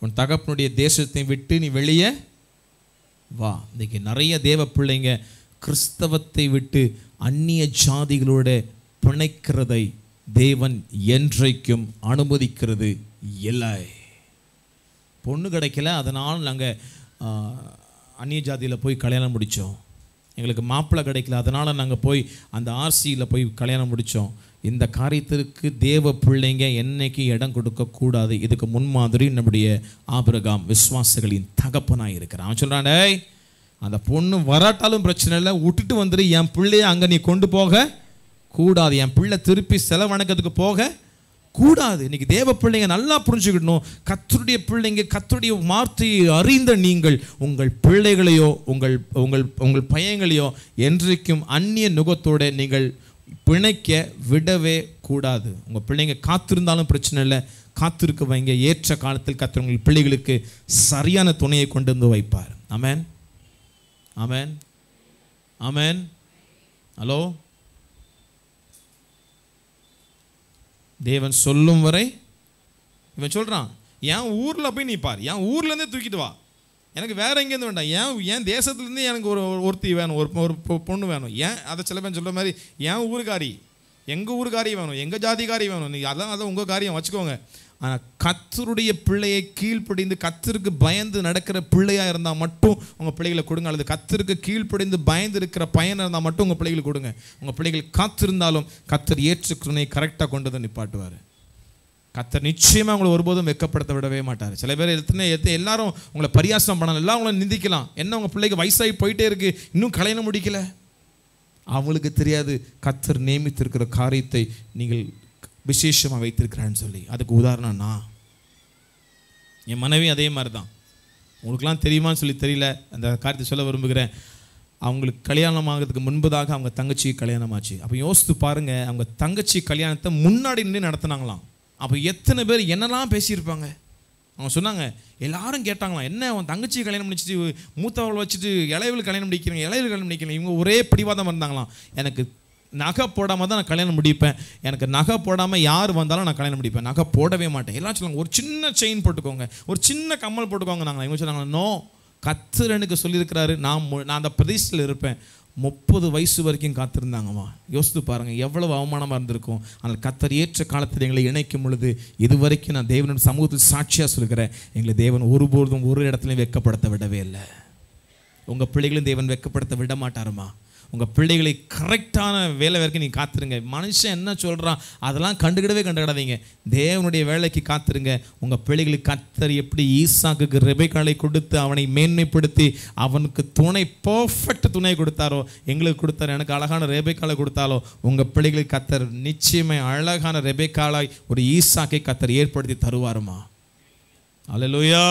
உன் தகப்பனுடைய தேசத்தை விட்டு நீ வெளியே வா இன்னைக்கு நிறைய தேவ பிள்ளைங்க கிறிஸ்தவத்தை விட்டு அந்நிய ஜாதிகளோட பிணைக்கிறதை தேவன் என்றைக்கும் அனுமதிக்கிறது இல்லை பொண்ணு கிடைக்கல அதனால் நாங்கள் அந்நிய ஜாதியில் போய் கல்யாணம் முடித்தோம் எங்களுக்கு மாப்பிள்ளை கிடைக்கல அதனால் நாங்கள் போய் அந்த ஆர்சியில் போய் கல்யாணம் முடித்தோம் இந்த காரியத்திற்கு தேவ பிள்ளைங்க என்னைக்கு இடம் கொடுக்கக்கூடாது இதுக்கு முன்மாதிரி நம்முடைய ஆபிரகாம் விசுவாசிகளின் தகப்பனாக இருக்கிறான் அவன் சொல்கிறான் "டேய், அந்த பொண்ணு வராட்டாலும் பிரச்சனை இல்லை விட்டுட்டு வந்துடு என் பிள்ளைய அங்கே நீ கொண்டு போக கூடாது என் பிள்ளை திருப்பி செலவணக்கத்துக்கு போக கூடாது இன்னைக்கு தேவ பிள்ளைங்க நல்லா புரிஞ்சுக்கிடணும் கத்தருடைய பிள்ளைங்க கத்தருடைய வார்த்தையை அறிந்த நீங்கள் உங்கள் பிள்ளைகளையோ உங்கள் உங்கள் உங்கள் பையங்களையோ என்றைக்கும் அந்நிய நுகத்தோட நீங்கள் பிணைக்க விடவே கூடாது உங்கள் பிள்ளைங்க காத்திருந்தாலும் பிரச்சனை இல்லை காத்திருக்க வைங்க ஏற்ற காலத்தில் கத்தர் உங்கள் பிள்ளைகளுக்கு சரியான துணையை கொண்டு வந்து வைப்பார் ஆமென் ஆமென் ஆமென் ஹலோ தேவன் சொல்லும் வரை இவன் சொல்றான் என் ஊர்ல போய் நீ பார் என் ஊர்ல இருந்தே தூக்கிட்டு வா எனக்கு வேற எங்கேருந்து வேண்டாம் ஏன் என் தேசத்துலேருந்து எனக்கு ஒரு ஒரு- ஒருத்தி வேணும் ஒரு ஒரு பொ- பொண்ணு வேணும் ஏன் அதை சில பேர் சொல்ற மாதிரி என் ஊருக்காரி எங்கள் ஊருக்காரி வேணும் எங்கள் ஜாதிக்காரி வேணும் நீ அதான் அதான் உங்கள் காரியம் வச்சுக்கோங்க ஆனால் கத்தருடைய பிள்ளையை கீழ்ப்படிந்து கத்தருக்கு பயந்து நடக்கிற பிள்ளையாக இருந்தால் மட்டும் உங்கள் பிள்ளைகளை கொடுங்க அல்லது கத்தருக்கு கீழ்ப்படிந்து பயந்து இருக்கிற பையனாக இருந்தால் மட்டும் உங்கள் பிள்ளைகளுக்கு கொடுங்க உங்கள் பிள்ளைகள் காத்திருந்தாலும் கத்தர் ஏற்றுக்குறனை கரெக்டாக கொண்டு வந்து நிப்பாட்டுவார் கத்தர் நிச்சயமா உங்களை ஒருபோதும் வெட்கப்படுத்த விடவே மாட்டார் சில பேர் எத்தனை எத்த எல்லாரும் உங்களை பரியாசம் பண்ணலாம் எல்லாம் உங்களை நிந்திக்கலாம் என்ன உங்க பிள்ளைக்கு வயசாகி போயிட்டே இருக்கு இன்னும் கல்யாணம் முடிக்கல அவங்களுக்கு தெரியாது கத்தர் நியமித்திருக்கிற காரியத்தை நீங்கள் விசேஷமாக வைத்திருக்கிறான்னு சொல்லி அதுக்கு உதாரணம் நான் என் மனைவி அதே மாதிரி தான் உங்களுக்குலாம் தெரியுமான்னு சொல்லி தெரியல அந்த காரியத்தை சொல்ல விரும்புகிறேன் அவங்களுக்கு கல்யாணம் ஆகிறதுக்கு முன்பதாக அவங்க தங்கச்சி கல்யாணம் ஆச்சு அப்போ யோசித்து பாருங்க அவங்க தங்கச்சி கல்யாணத்தை முன்னாடி நின்று நடத்துனாங்களாம் அப்போ எத்தனை பேர் என்னெல்லாம் பேசியிருப்பாங்க அவங்க சொன்னாங்க எல்லாரும் கேட்டாங்களாம் என்ன அவன் தங்கச்சி கல்யாணம் முடிச்சிட்டு மூத்தவள் வச்சுட்டு இளையவள் கல்யாணம் முடிக்கிறீங்க இளையவள் கல்யாணம் முடிக்கிறீங்க இவங்க ஒரே பிடிவாதம் இருந்தாங்களாம் எனக்கு நகை போடாமல் தான் நான் கல்யாணம் முடிப்பேன் எனக்கு நகை போடாமல் யார் வந்தாலும் நான் கல்யாணம் முடிப்பேன் நகை போடவே மாட்டேன் எல்லாம் சொல்லுவாங்க ஒரு சின்ன செயின் போட்டுக்கோங்க ஒரு சின்ன கம்மல் போட்டுக்கோங்க நாங்கள் இவங்க சொன்னாங்க நோ கத்தர் எனக்கு சொல்லியிருக்கிறாரு நான் மு- நான் அந்த பிரதேசத்தில் இருப்பேன் முப்பது வயசு வரைக்கும் காத்திருந்தாங்கம்மா யோசித்து பாருங்கள் எவ்வளவு அவமானமாக இருந்திருக்கும் ஆனால் கத்தர் ஏற்ற காலத்தில் எங்களை இணைக்கும் பொழுது இது வரைக்கும் நான் தேவனின் சமூகத்தில் சாட்சியாக சொல்கிறேன் எங்களை தேவன் ஒருபொழுதும் ஒரு இடத்துலையும் வெட்கப்படுத்த விடவே இல்லை உங்கள் பிள்ளைகளும் தேவன் வெட்கப்படுத்த விட மாட்டாருமா உங்கள் பிள்ளைகளை கரெக்டான வேலை வரைக்கும் நீ காத்துருங்க மனுஷன் என்ன சொல்கிறான் அதெல்லாம் கண்டுக்கிடவே கண்டுக்கிடாதீங்க தேவனுடைய வேலைக்கு காத்துருங்க உங்கள் பிள்ளைகளுக்கு கத்தர் எப்படி ஈசாக்குக்கு ரெபைக்காலை கொடுத்து அவனை மேன்மைப்படுத்தி அவனுக்கு துணை பர்ஃபெக்ட் துணை கொடுத்தாரோ எங்களுக்கு கொடுத்தாரு எனக்கு அழகான ரெபைக்காலை கொடுத்தாலோ உங்கள் பிள்ளைகளுக்கு கத்தர் நிச்சயமே அழகான ரெபைக்காலாய் ஒரு ஈசாக்கை கத்தர் ஏற்படுத்தி தருவாருமா அல்லேலூயா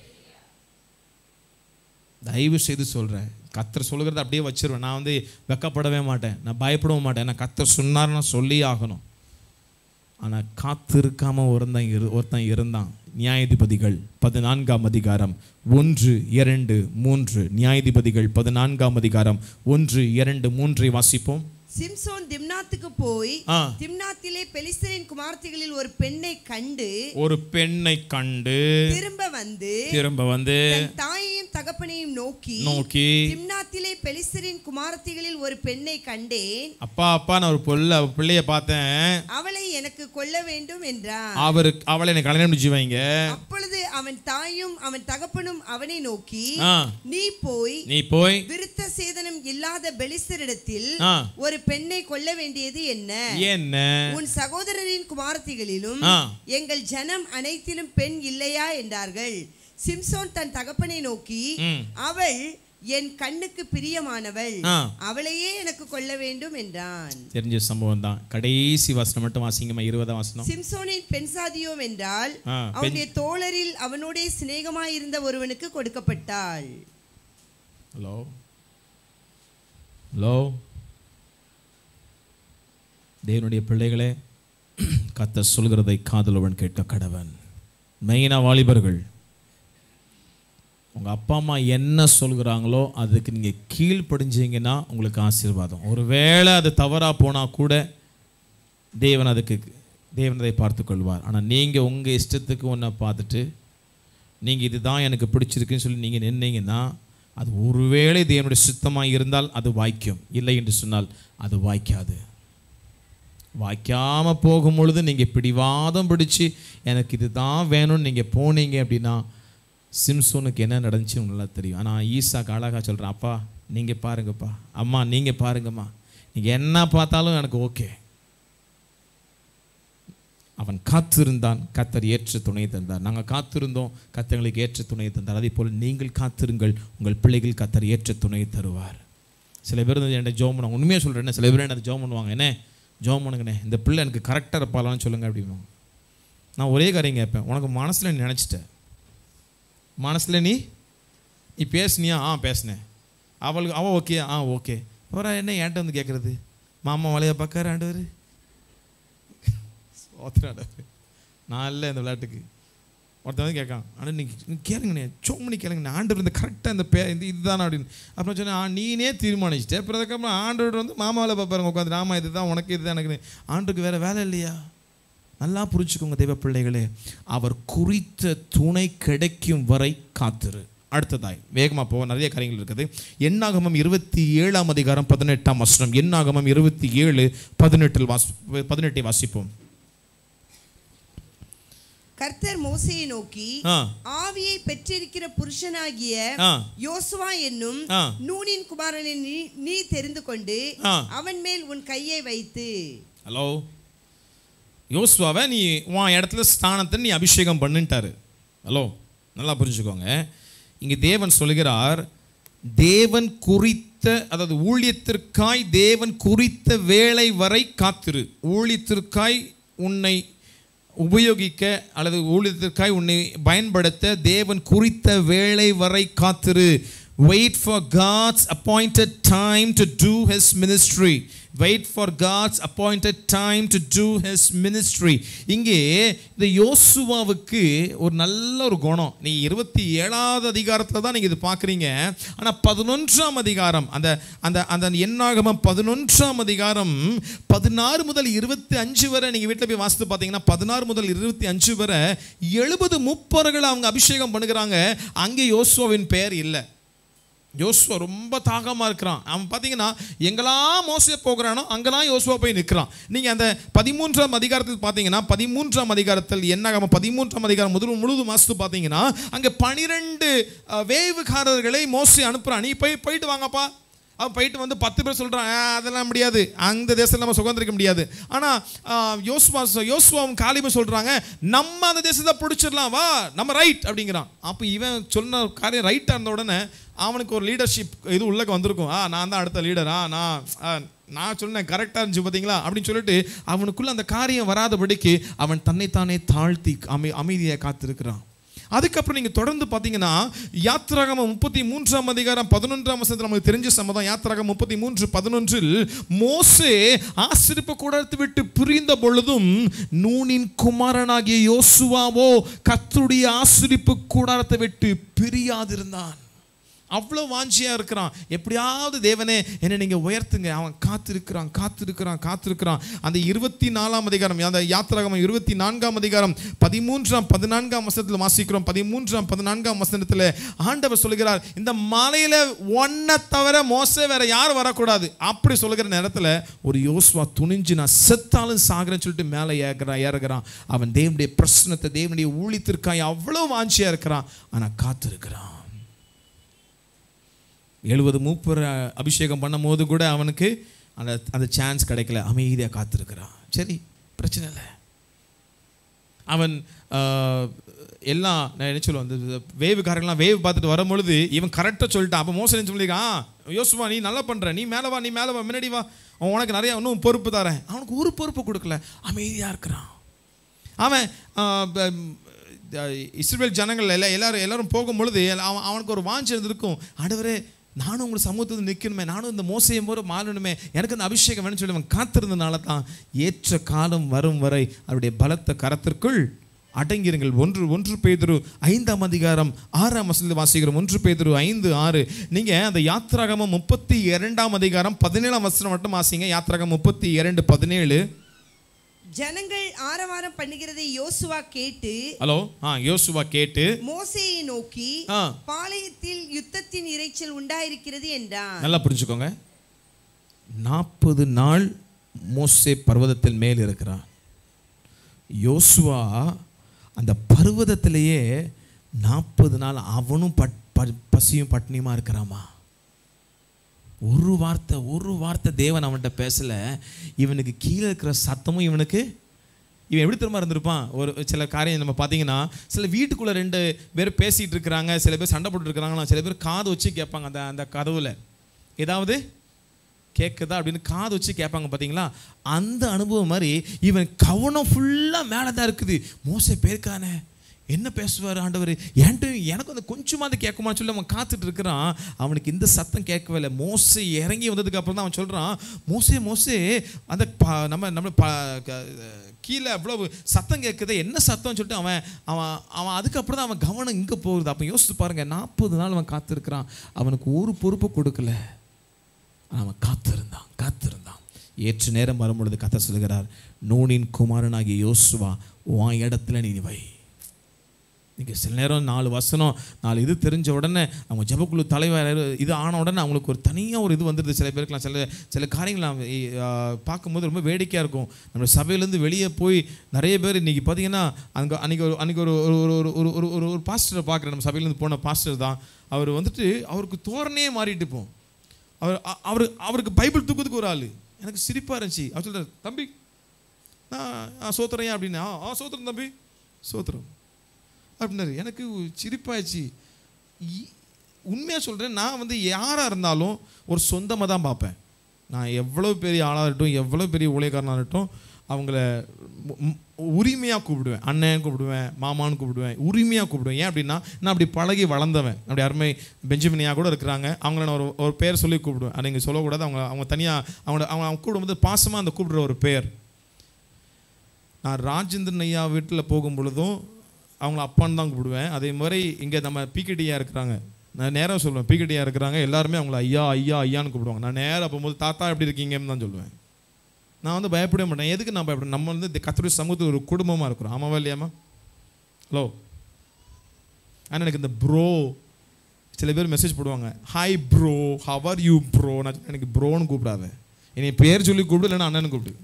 தயவு செய்து சொல்கிறேன் கத்தர் சொல்லுகிறத அப்படியே வச்சிருவேன் நான் வந்து வெக்கப்படவே மாட்டேன் நான் பயப்படவும் மாட்டேன் நான் கத்தர் சொன்னார்னா சொல்லி ஆகணும் ஆனால் காத்திருக்காம ஒருத்தன் இரு ஒருத்தன் இருந்தான் நியாயாதிபதிகள் பதினான்காம் அதிகாரம் ஒன்று இரண்டு மூன்று நியாயாதிபதிகள் பதினான்காம் அதிகாரம் ஒன்று இரண்டு மூன்றை வாசிப்போம் சிம்சோன் திம்னாத்துக்கு போய் ஆ. திம்னாத்திலே பெலிஸ்தரின் குமார்த்திகளில் ஒரு பெண்ணை கண்டு ஒரு பெண்ணை கண்டு திரும்ப வந்து திரும்ப வந்து தன் தாயையும் தகப்பனையும் நோக்கி நோக்கி திம்னாத்திலே பெலிஸ்தரின் குமாரத்திகளில் ஒரு பெண்ணை கண்டேன் அப்பா அப்பா நான் ஒரு பொல்ல பிள்ளைய பார்த்தேன் அவளை எனக்கு கொல்ல வேண்டும் என்றான் அவருக்கு அவளை எனக்கு கல்யாணம் முடிச்சு வைங்க அப்பொழுது அவன் தாயும் அவன் தகப்பனும் அவனை நோக்கி ஆ நீ போய் நீ போய் விருத்த சேதனம் இல்லாத பெலிஸ்தரிடத்தில் ஆ ஒரு பெண்ணை கொல்ல வேண்டியது என்ன என்ன உன் சகோதரரின் குமாரத்திகளிலும் ஆ. எங்கள் ஜனம் அனைத்திலும் பெண் இல்லையா என்றார்கள் சிம்சோன் தன் தகப்பனை நோக்கி ம். அவள் என் கண்ணுக்கு பிரியமானவள் ஆ. அவளையே எனக்கு கொல்ல வேண்டும் என்றான் தெரிஞ்ச சம்பவம் தான் கடைசி வசனம் மட்டும் வாசிங்கம்மா இருபதாம் வசனம் சிம்சோனின் பெண் சாதியோ என்றால் ஆ, பெண்- அவனுடைய தோழரில் அவனோடே சிநேகமாயிருந்த ஒருவனுக்கு கொடுக்கப்பட்டாள் ஹலோ ஹலோ தேவனுடைய பிள்ளைகளே கத்த சொல்கிறதை காதலவன் கேட்க கடவன் மெயினா வாலிபர்கள் உங்கள் அப்பா அம்மா என்ன சொல்கிறாங்களோ அதுக்கு நீங்கள் கீழ்ப்படிஞ்சீங்கன்னா உங்களுக்கு ஆசீர்வாதம் ஒருவேளை அது தவறாக போனால் கூட தேவன் அதுக்கு தேவன் அதை பார்த்து கொள்வார் ஆனால் நீங்கள் உங்கள் இஷ்டத்துக்கு ஒன்றை பார்த்துட்டு நீங்கள் இதுதான் எனக்கு பிடிச்சிருக்குன்னு சொல்லி நீங்கள் நின்னீங்கன்னா அது ஒருவேளை தேவனுடைய சித்தமாக இருந்தால் அது வாய்க்கும் இல்லை என்று சொன்னால் அது வாய்க்காது வாய்க்காமல் போகும் பொழுது நீங்கள் பிடிவாதம் பிடிச்சு எனக்கு இதுதான் வேணும்னு நீங்கள் போனீங்க அப்படின்னா சிம்சோனுக்கு என்ன நடந்துச்சுன்னு நல்லா தெரியும் ஆனால் ஈசாக்கு அழகாக சொல்கிறேன் அப்பா நீங்கள் பாருங்கப்பா அம்மா நீங்கள் பாருங்கம்மா நீங்கள் என்ன பார்த்தாலும் எனக்கு ஓகே அவன் காத்திருந்தான் கத்தர் ஏற்ற துணை தந்தார் நாங்கள் காத்திருந்தோம் கத்தர் எங்களுக்கு ஏற்ற துணை தந்தார் அதே போல் நீங்கள் காத்திருங்கள் உங்கள் பிள்ளைகள் கத்தர் ஏற்ற துணை தருவார் சில பேர் வந்து என்கிட்ட ஜோம் பண்ணுவாங்க உண்மையாக சொல்கிறேன் சில பேர் என்ன ஜோம் பண்ணுவாங்க என்ன ஜோம் பண்ணுங்கண்ணே இந்த பிள்ளை எனக்கு கரெக்டாக இருப்பாளான்னு சொல்லுங்க அப்படிம்பாங்க நான் ஒரே காரியம் கேட்பேன் உனக்கு மனசில் நீ நினச்சிட்ட மனசில் நீ நீ பேசுனியா ஆ பேசினேன் அவளுக்கு அவள் ஓகே ஆ ஓகே அப்புறம் என்ன என்கிட்ட வந்து கேட்குறது மாமா வலையை பார்க்காரு ஆண்டவர் சோத்திராண்டவர் நான் இல்லை இந்த விளையாட்டுக்கு ஒருத்தன் வந்து கேட்கான் ஆனால் நீ நீ கேளுங்கண்ணே சோமனி கேளுங்கண்ணே ஆண்டவர் இந்த கரெக்டாக இந்த பே இந்த இதுதானே அப்படின்னு அப்புறம் சொன்னேன் ஆ நீனே தீர்மானிச்சிட்டே அப்புறம் அதுக்கப்புறம் ஆண்டவர் வந்து மாமாவில் பார்ப்பாருங்க உட்காந்து ஆமா இதுதான் உனக்கு இதுதான் எனக்கு ஆண்டுக்கு வேறு வேலை இல்லையா நல்லா புரிஞ்சுக்கோங்க தெய்வ பிள்ளைகளே அவர் குறித்த துணை கிடைக்கும் வரை காத்திரு அடுத்ததாய் வேகமாக போக நிறைய காரியங்கள் இருக்குது எண்ணாகமம் இருபத்தி ஏழாம் அதிகாரம் பதினெட்டாம் வசனம் எண்ணாகமம் இருபத்தி ஏழு பதினெட்டில் வாசி பதினெட்டை வாசிப்போம் கர்த்தர் மோசையை நோக்கி ஆ ஆவியை பெற்றிருக்கிற புருஷனாகிய ஆ. யோசுவா என்னும் ஆ. நூனின் குமாரனை நீ நீ தெரிந்து கொண்டு ஆ. அவன் மேல் உன் கையை வைத்து ஹலோ யோசுவாவை நீ உன் இடத்துல ஸ்தானத்தை நீ அபிஷேகம் பண்ணுன்ட்டாரு ஹலோ நல்லா புரிஞ்சுக்கோங்க இங்கே தேவன் சொல்கிறார் தேவன் குறித்த அதாவது ஊழியத்திற்காய் தேவன் குறித்த வேலை வரை காத்திரு ஊழியத்திற்காய் உன்னை உபயோகிக்க அல்லது ஊழியத்திற்காய் உன்னை பயன்படுத்த தேவன் குறித்த வேலை வரை காத்திரு wait for God's appointed time to do his ministry wait for God's appointed time to do his ministry இங்கே இந்த யோசுவாவுக்கு ஒரு நல்ல ஒரு குணம் நீ இருபத்தி ஏழாவது அதிகாரத்தில் தான் நீங்கள் இது பார்க்குறீங்க ஆனால் பதினொன்றாம் அதிகாரம் அந்த அந்த அந்த எண்ணாகமம் பதினொன்றாம் அதிகாரம் பதினாறு முதல் இருபத்தி அஞ்சு வரை நீங்கள் வீட்டில் போய் வாசித்து பார்த்தீங்கன்னா பதினாறு முதல் இருபத்தி அஞ்சு வரை எழுபது முப்பர்கள் அவங்க அபிஷேகம் பண்ணுகிறாங்க அங்கே யோசுவாவின் பெயர் இல்லை யோசுவா ரொம்ப தாகமாக இருக்கிறான் அவன் பார்த்தீங்கன்னா எங்கெல்லாம் மோசே போகிறானோ அங்கெல்லாம் யோசுவா போய் நிற்கிறான் நீங்கள் அந்த பதிமூன்றாம் அதிகாரத்தில் பார்த்தீங்கன்னா பதிமூன்றாம் அதிகாரத்தில் என்ன பதிமூன்றாம் அதிகாரம் முதல் முழுது மாசத்து பார்த்தீங்கன்னா அங்கே பனிரெண்டு வேவுகாரர்களை மோசே அனுப்புகிறான் நீ போய் போயிட்டு வாங்கப்பா அவன் போயிட்டு வந்து பத்து பேர் சொல்கிறான் அதெல்லாம் முடியாது அந்த தேசத்தில் நம்ம சுதந்திரிக்க முடியாது ஆனால் யோசுவா யோசுவாவும் காலிபும் சொல்கிறாங்க நம்ம அந்த தேசத்தை பிடிச்சிடலாம் வா நம்ம ரைட் அப்படிங்கிறான் அப்போ இவன் சொன்ன காரியம் ரைட்டாக இருந்த உடனே அவனுக்கு ஒரு லீடர்ஷிப் இது உள்ளக்க வந்திருக்கும் ஆ நான் தான் அடுத்த லீடரா நான் ஆ, நான் சொன்னேன் கரெக்டாக இருந்துச்சு பார்த்தீங்களா அப்படின்னு சொல்லிட்டு அவனுக்குள்ள அந்த காரியம் வராதபடிக்கு அவன் தன்னைத்தானே தாழ்த்தி அமை அமைதியாக காத்திருக்கிறான் அதுக்கப்புறம் நீங்கள் தொடர்ந்து பார்த்தீங்கன்னா யாத்திராகமம் முப்பத்தி மூன்றாம் அதிகாரம் பதினொன்றாம் வசனத்தில் நமக்கு தெரிஞ்ச சம்மதம் யாத்திராகம் முப்பத்தி மூன்று பதினொன்றில் மோசே ஆசிரிப்பு கூடத்தை விட்டு பிரிந்த பொழுதும் நூனின் குமாரனாகிய யோசுவாவோ கர்த்தருடைய ஆசிரிப்பு கூடாரத்தை விட்டு பிரியாதிருந்தான் அவ்வளோ வாஞ்சியாக இருக்கிறான் எப்படியாவது தேவனே என்னை நீங்கள் உயர்த்துங்க அவன் காத்திருக்கிறான் காத்திருக்கிறான் காத்திருக்கிறான் அந்த இருபத்தி நாலாம் அதிகாரம் அந்த யாத்திராகமம் இருபத்தி நான்காம் அதிகாரம் பதிமூன்றாம் பதினான்காம் வசனத்தில் வாசிக்கிறோம் பதிமூன்றாம் பதினான்காம் வசனத்தில் ஆண்டவர் சொல்கிறார் இந்த மலையில் ஒன்றை தவிர மோச வேற யாரும் வரக்கூடாது அப்படி சொல்லுகிற நேரத்தில் ஒரு யோசுவா துணிஞ்சு நான் செத்தாலும் சாகிறேன்னு சொல்லிட்டு மேலே ஏறுகிறான் ஏறுகிறான் அவன் தேவனுடைய பிரச்சனத்தை தேவனுடைய ஊழித்திற்காய் அவ்வளோ வாஞ்சியாக இருக்கிறான் ஆனால் காத்திருக்கிறான் எழுபது மூப்பர் அபிஷேகம் பண்ணும் போது கூட அவனுக்கு அந்த அந்த சான்ஸ் கிடைக்கல அமைதியாக காத்திருக்கிறான் சரி பிரச்சனை இல்லை அவன் ஆஹ், எல்லாம் நான் என்ன சொல்லுவேன் அந்த வேவுக்காரங்களாம் வேவு பார்த்துட்டு வரும்பொழுது இவன் கரெக்டாக சொல்லிட்டான் அப்போ மோசம் சொல்லியிருக்கான் யோசுவா நீ நல்லா பண்ணுற நீ மேலே வா நீ மேலே வா முன்னாடி வா அவன் உனக்கு நிறைய இன்னும் பொறுப்பு தரேன் அவனுக்கு ஒரு பொறுப்பு கொடுக்கல அமைதியாக இருக்கிறான் அவன் ஆஹ், ப- ம், இஸ்ரேல் ஜனங்கள் எல்லாம் எல்லாரும் எல்லாரும் போகும்பொழுது அவன் அவனுக்கு ஒரு வாஞ்சி இருந்திருக்கும் ஆண்டவரே நானும் உங்களை சமூகத்தில் நிற்கணுமே நானும் இந்த மோசையும் போல மாறணுமே எனக்கு இந்த அபிஷேகம் வேணும்னு சொல்லி அவன் காத்திருந்தனால தான் ஏற்ற காலம் வரும் வரை அவருடைய பலத்த கரத்திற்குள் அடங்கிருங்கள் ஒன்று ஒன்று பேதுரு ஐந்தாம் அதிகாரம் ஆறாம் வசனத்தில் வாசிக்கிறோம் ஒன்று பேதுரு ஐந்து ஆறு நீங்கள் அந்த யாத்திராகமம் முப்பத்தி இரண்டாம் அதிகாரம் பதினேழாம் வசனம் மட்டும் வாசிங்க யாத்திராகம் முப்பத்தி இரண்டு பதினேழு ஜனங்கள் ஆரவாரம் பண்ணுகிறதை யோசுவா கேட்டு ஹலோ ஆ யோசுவா கேட்டு மோசேயை நோக்கி ஆ பாளையத்தில் யுத்தத்தின் இரைச்சல் உண்டாயிருக்கிறது என்றான் நல்லா புரிஞ்சுக்கோங்க நாற்பது நாள் மோசே பர்வதத்தில் மேல் இருக்கிறான் யோசுவா அந்த பர்வதத்திலேயே நாற்பது நாள் அவனும் பட் ப- பசியும் பட்னியுமா இருக்கிறாமா ஒரு வார்த்தை ஒரு வார்த்தை தேவன் அவன்கிட்ட பேசல இவனுக்கு கீழே இருக்கிற சத்தமும் இவனுக்கு இவன் எப்படி திரும்ப இருந்திருப்பான் ஒரு சில காரியம் நம்ம பார்த்தீங்கன்னா சில வீட்டுக்குள்ளே ரெண்டு பேர் பேசிகிட்டு இருக்கிறாங்க சில பேர் சண்டை போட்டுட்டு இருக்கிறாங்கன்னா சில பேர் காது வச்சு கேட்பாங்க அந்த அந்த கதவுல ஏதாவது கேட்குதா அப்படின்னு காது வச்சு கேட்பாங்க பார்த்தீங்களா அந்த அனுபவம் மாதிரி இவன் கவனம் ஃபுல்லாக மேலே தான் இருக்குது மோசே பேருக்கானே என்ன பேசுவார் ஆண்டவர் என்கிட்ட எனக்கு வந்து கொஞ்சமாவது கேட்குமான்னு சொல்லி அவன் காத்துட்டு இருக்கிறான் அவனுக்கு இந்த சத்தம் கேட்கவே இல்லை மோசே இறங்கி வந்ததுக்கு அப்புறம் தான் அவன் சொல்கிறான் மோசே மோசே அந்த ப- நம்ம நம்ம ப க- கீழே அவ்வளவு சத்தம் கேட்குது என்ன சத்தம்னு சொல்லிட்டு அவன் அவன் அவன் அதுக்கப்புறம் தான் அவன் கவனம் இங்கே போகுது அப்போ யோசித்து பாருங்க நாற்பது நாள் அவன் காத்திருக்கிறான் அவனுக்கு ஒரு பொறுப்பு கொடுக்கல அவன் காத்திருந்தான் காத்திருந்தான் ஏற்ற நேரம் வரும்பொழுது கத்த சொல்கிறார் நூனின் குமாரனாகிய யோசுவா உன் இடத்துல நீ வை நீங்கள் சில நேரம் நாலு வசனம் நாலு இது தெரிஞ்ச உடனே அவங்க ஜபக்குழு தலைவர் இது ஆன உடனே அவங்களுக்கு ஒரு தனியாக ஒரு இது வந்துடுது சில பேருக்குலாம் சில சில காரியங்கள் நாம் ஆ, பார்க்கும்போது ரொம்ப வேடிக்கையாக இருக்கும் நம்ம சபையிலேருந்து வெளியே போய் நிறைய பேர் இன்றைக்கி பார்த்தீங்கன்னா அங்கே அன்றைக்கி ஒரு அன்றைக்கி ஒரு ஒரு ஒரு ஒரு ஒரு ஒரு ஒரு பாஸ்டரை பார்க்குறேன் நம்ம சபையிலேருந்து போன பாஸ்டர் தான் அவர் வந்துட்டு அவருக்கு தோரணையே மாறிட்டு போம் அவர் அ- அவரு அவருக்கு பைபிள் தூக்கத்துக்கு ஒரு ஆள் எனக்கு சிரிப்பாக இருந்துச்சு அவர் சொல்கிறார் தம்பி நான் ஆ, சோத்திரம் அப்படின்னு ஆ ஆ சோத்திரம் தம்பி சோத்திரம் அப்படின்னாரு எனக்கு சிரிப்பாயிடுச்சு உண்மையாக சொல்கிறேன் நான் வந்து யாராக இருந்தாலும் ஒரு சொந்தமாக தான் பார்ப்பேன் நான் எவ்வளோ பெரிய ஆளாக இருக்கட்டும் எவ்வளோ பெரிய ஊழியக்காரனாக இருக்கட்டும் அவங்கள உரிமையாக கூப்பிடுவேன் அண்ணன் கூப்பிடுவேன் மாமான்னு கூப்பிடுவேன் உரிமையாக கூப்பிடுவேன் ஏன் அப்படின்னா நான் அப்படி பழகி வளர்ந்தவன் அப்படி அருமை பெஞ்சமினியா கூட இருக்கிறாங்க அவங்கள நான் ஒரு ஒரு பேர் சொல்லி கூப்பிடுவேன் அதை நீங்கள் சொல்லக்கூடாது அவங்க அவங்க தனியாக அவங்கள அவங்க அவங்க கூப்பிடும்போது பாசமாக அந்த கூப்பிடுற ஒரு பேர் நான் ராஜேந்திரன் ஐயா வீட்டில் போகும் பொழுதும் அவங்கள அப்பான்னு தான் கூப்பிடுவேன் அதே மாதிரி இங்கே நம்ம பிகேடியாக இருக்கிறாங்க நான் நேராக சொல்லுவேன் பிகேடியாக இருக்கிறாங்க எல்லாருமே அவங்கள ஐயா ஐயா ஐயான்னு கூப்பிடுவாங்க நான் நேராக போகும்போது தாத்தா எப்படி இருக்கீங்கன்னு தான் சொல்லுவேன் நான் வந்து பயப்படவே மாட்டேன் எதுக்கு நான் பயப்படணும் நம்ம வந்து இந்த கத்தருடைய சமூகத்தில் ஒரு குடும்பமாக இருக்கிறோம் ஆமாவா இல்லையாம்மா ஹலோ ஆனால் எனக்கு இந்த ப்ரோ சில பேர் மெசேஜ் போடுவாங்க hi bro how are you bro நான் சொன்னேன், எனக்கு ப்ரோன்னு கூப்பிடாத என்னை பேர் சொல்லி கூப்பிடு இல்லைன்னா அண்ணன்னு கூப்பிடு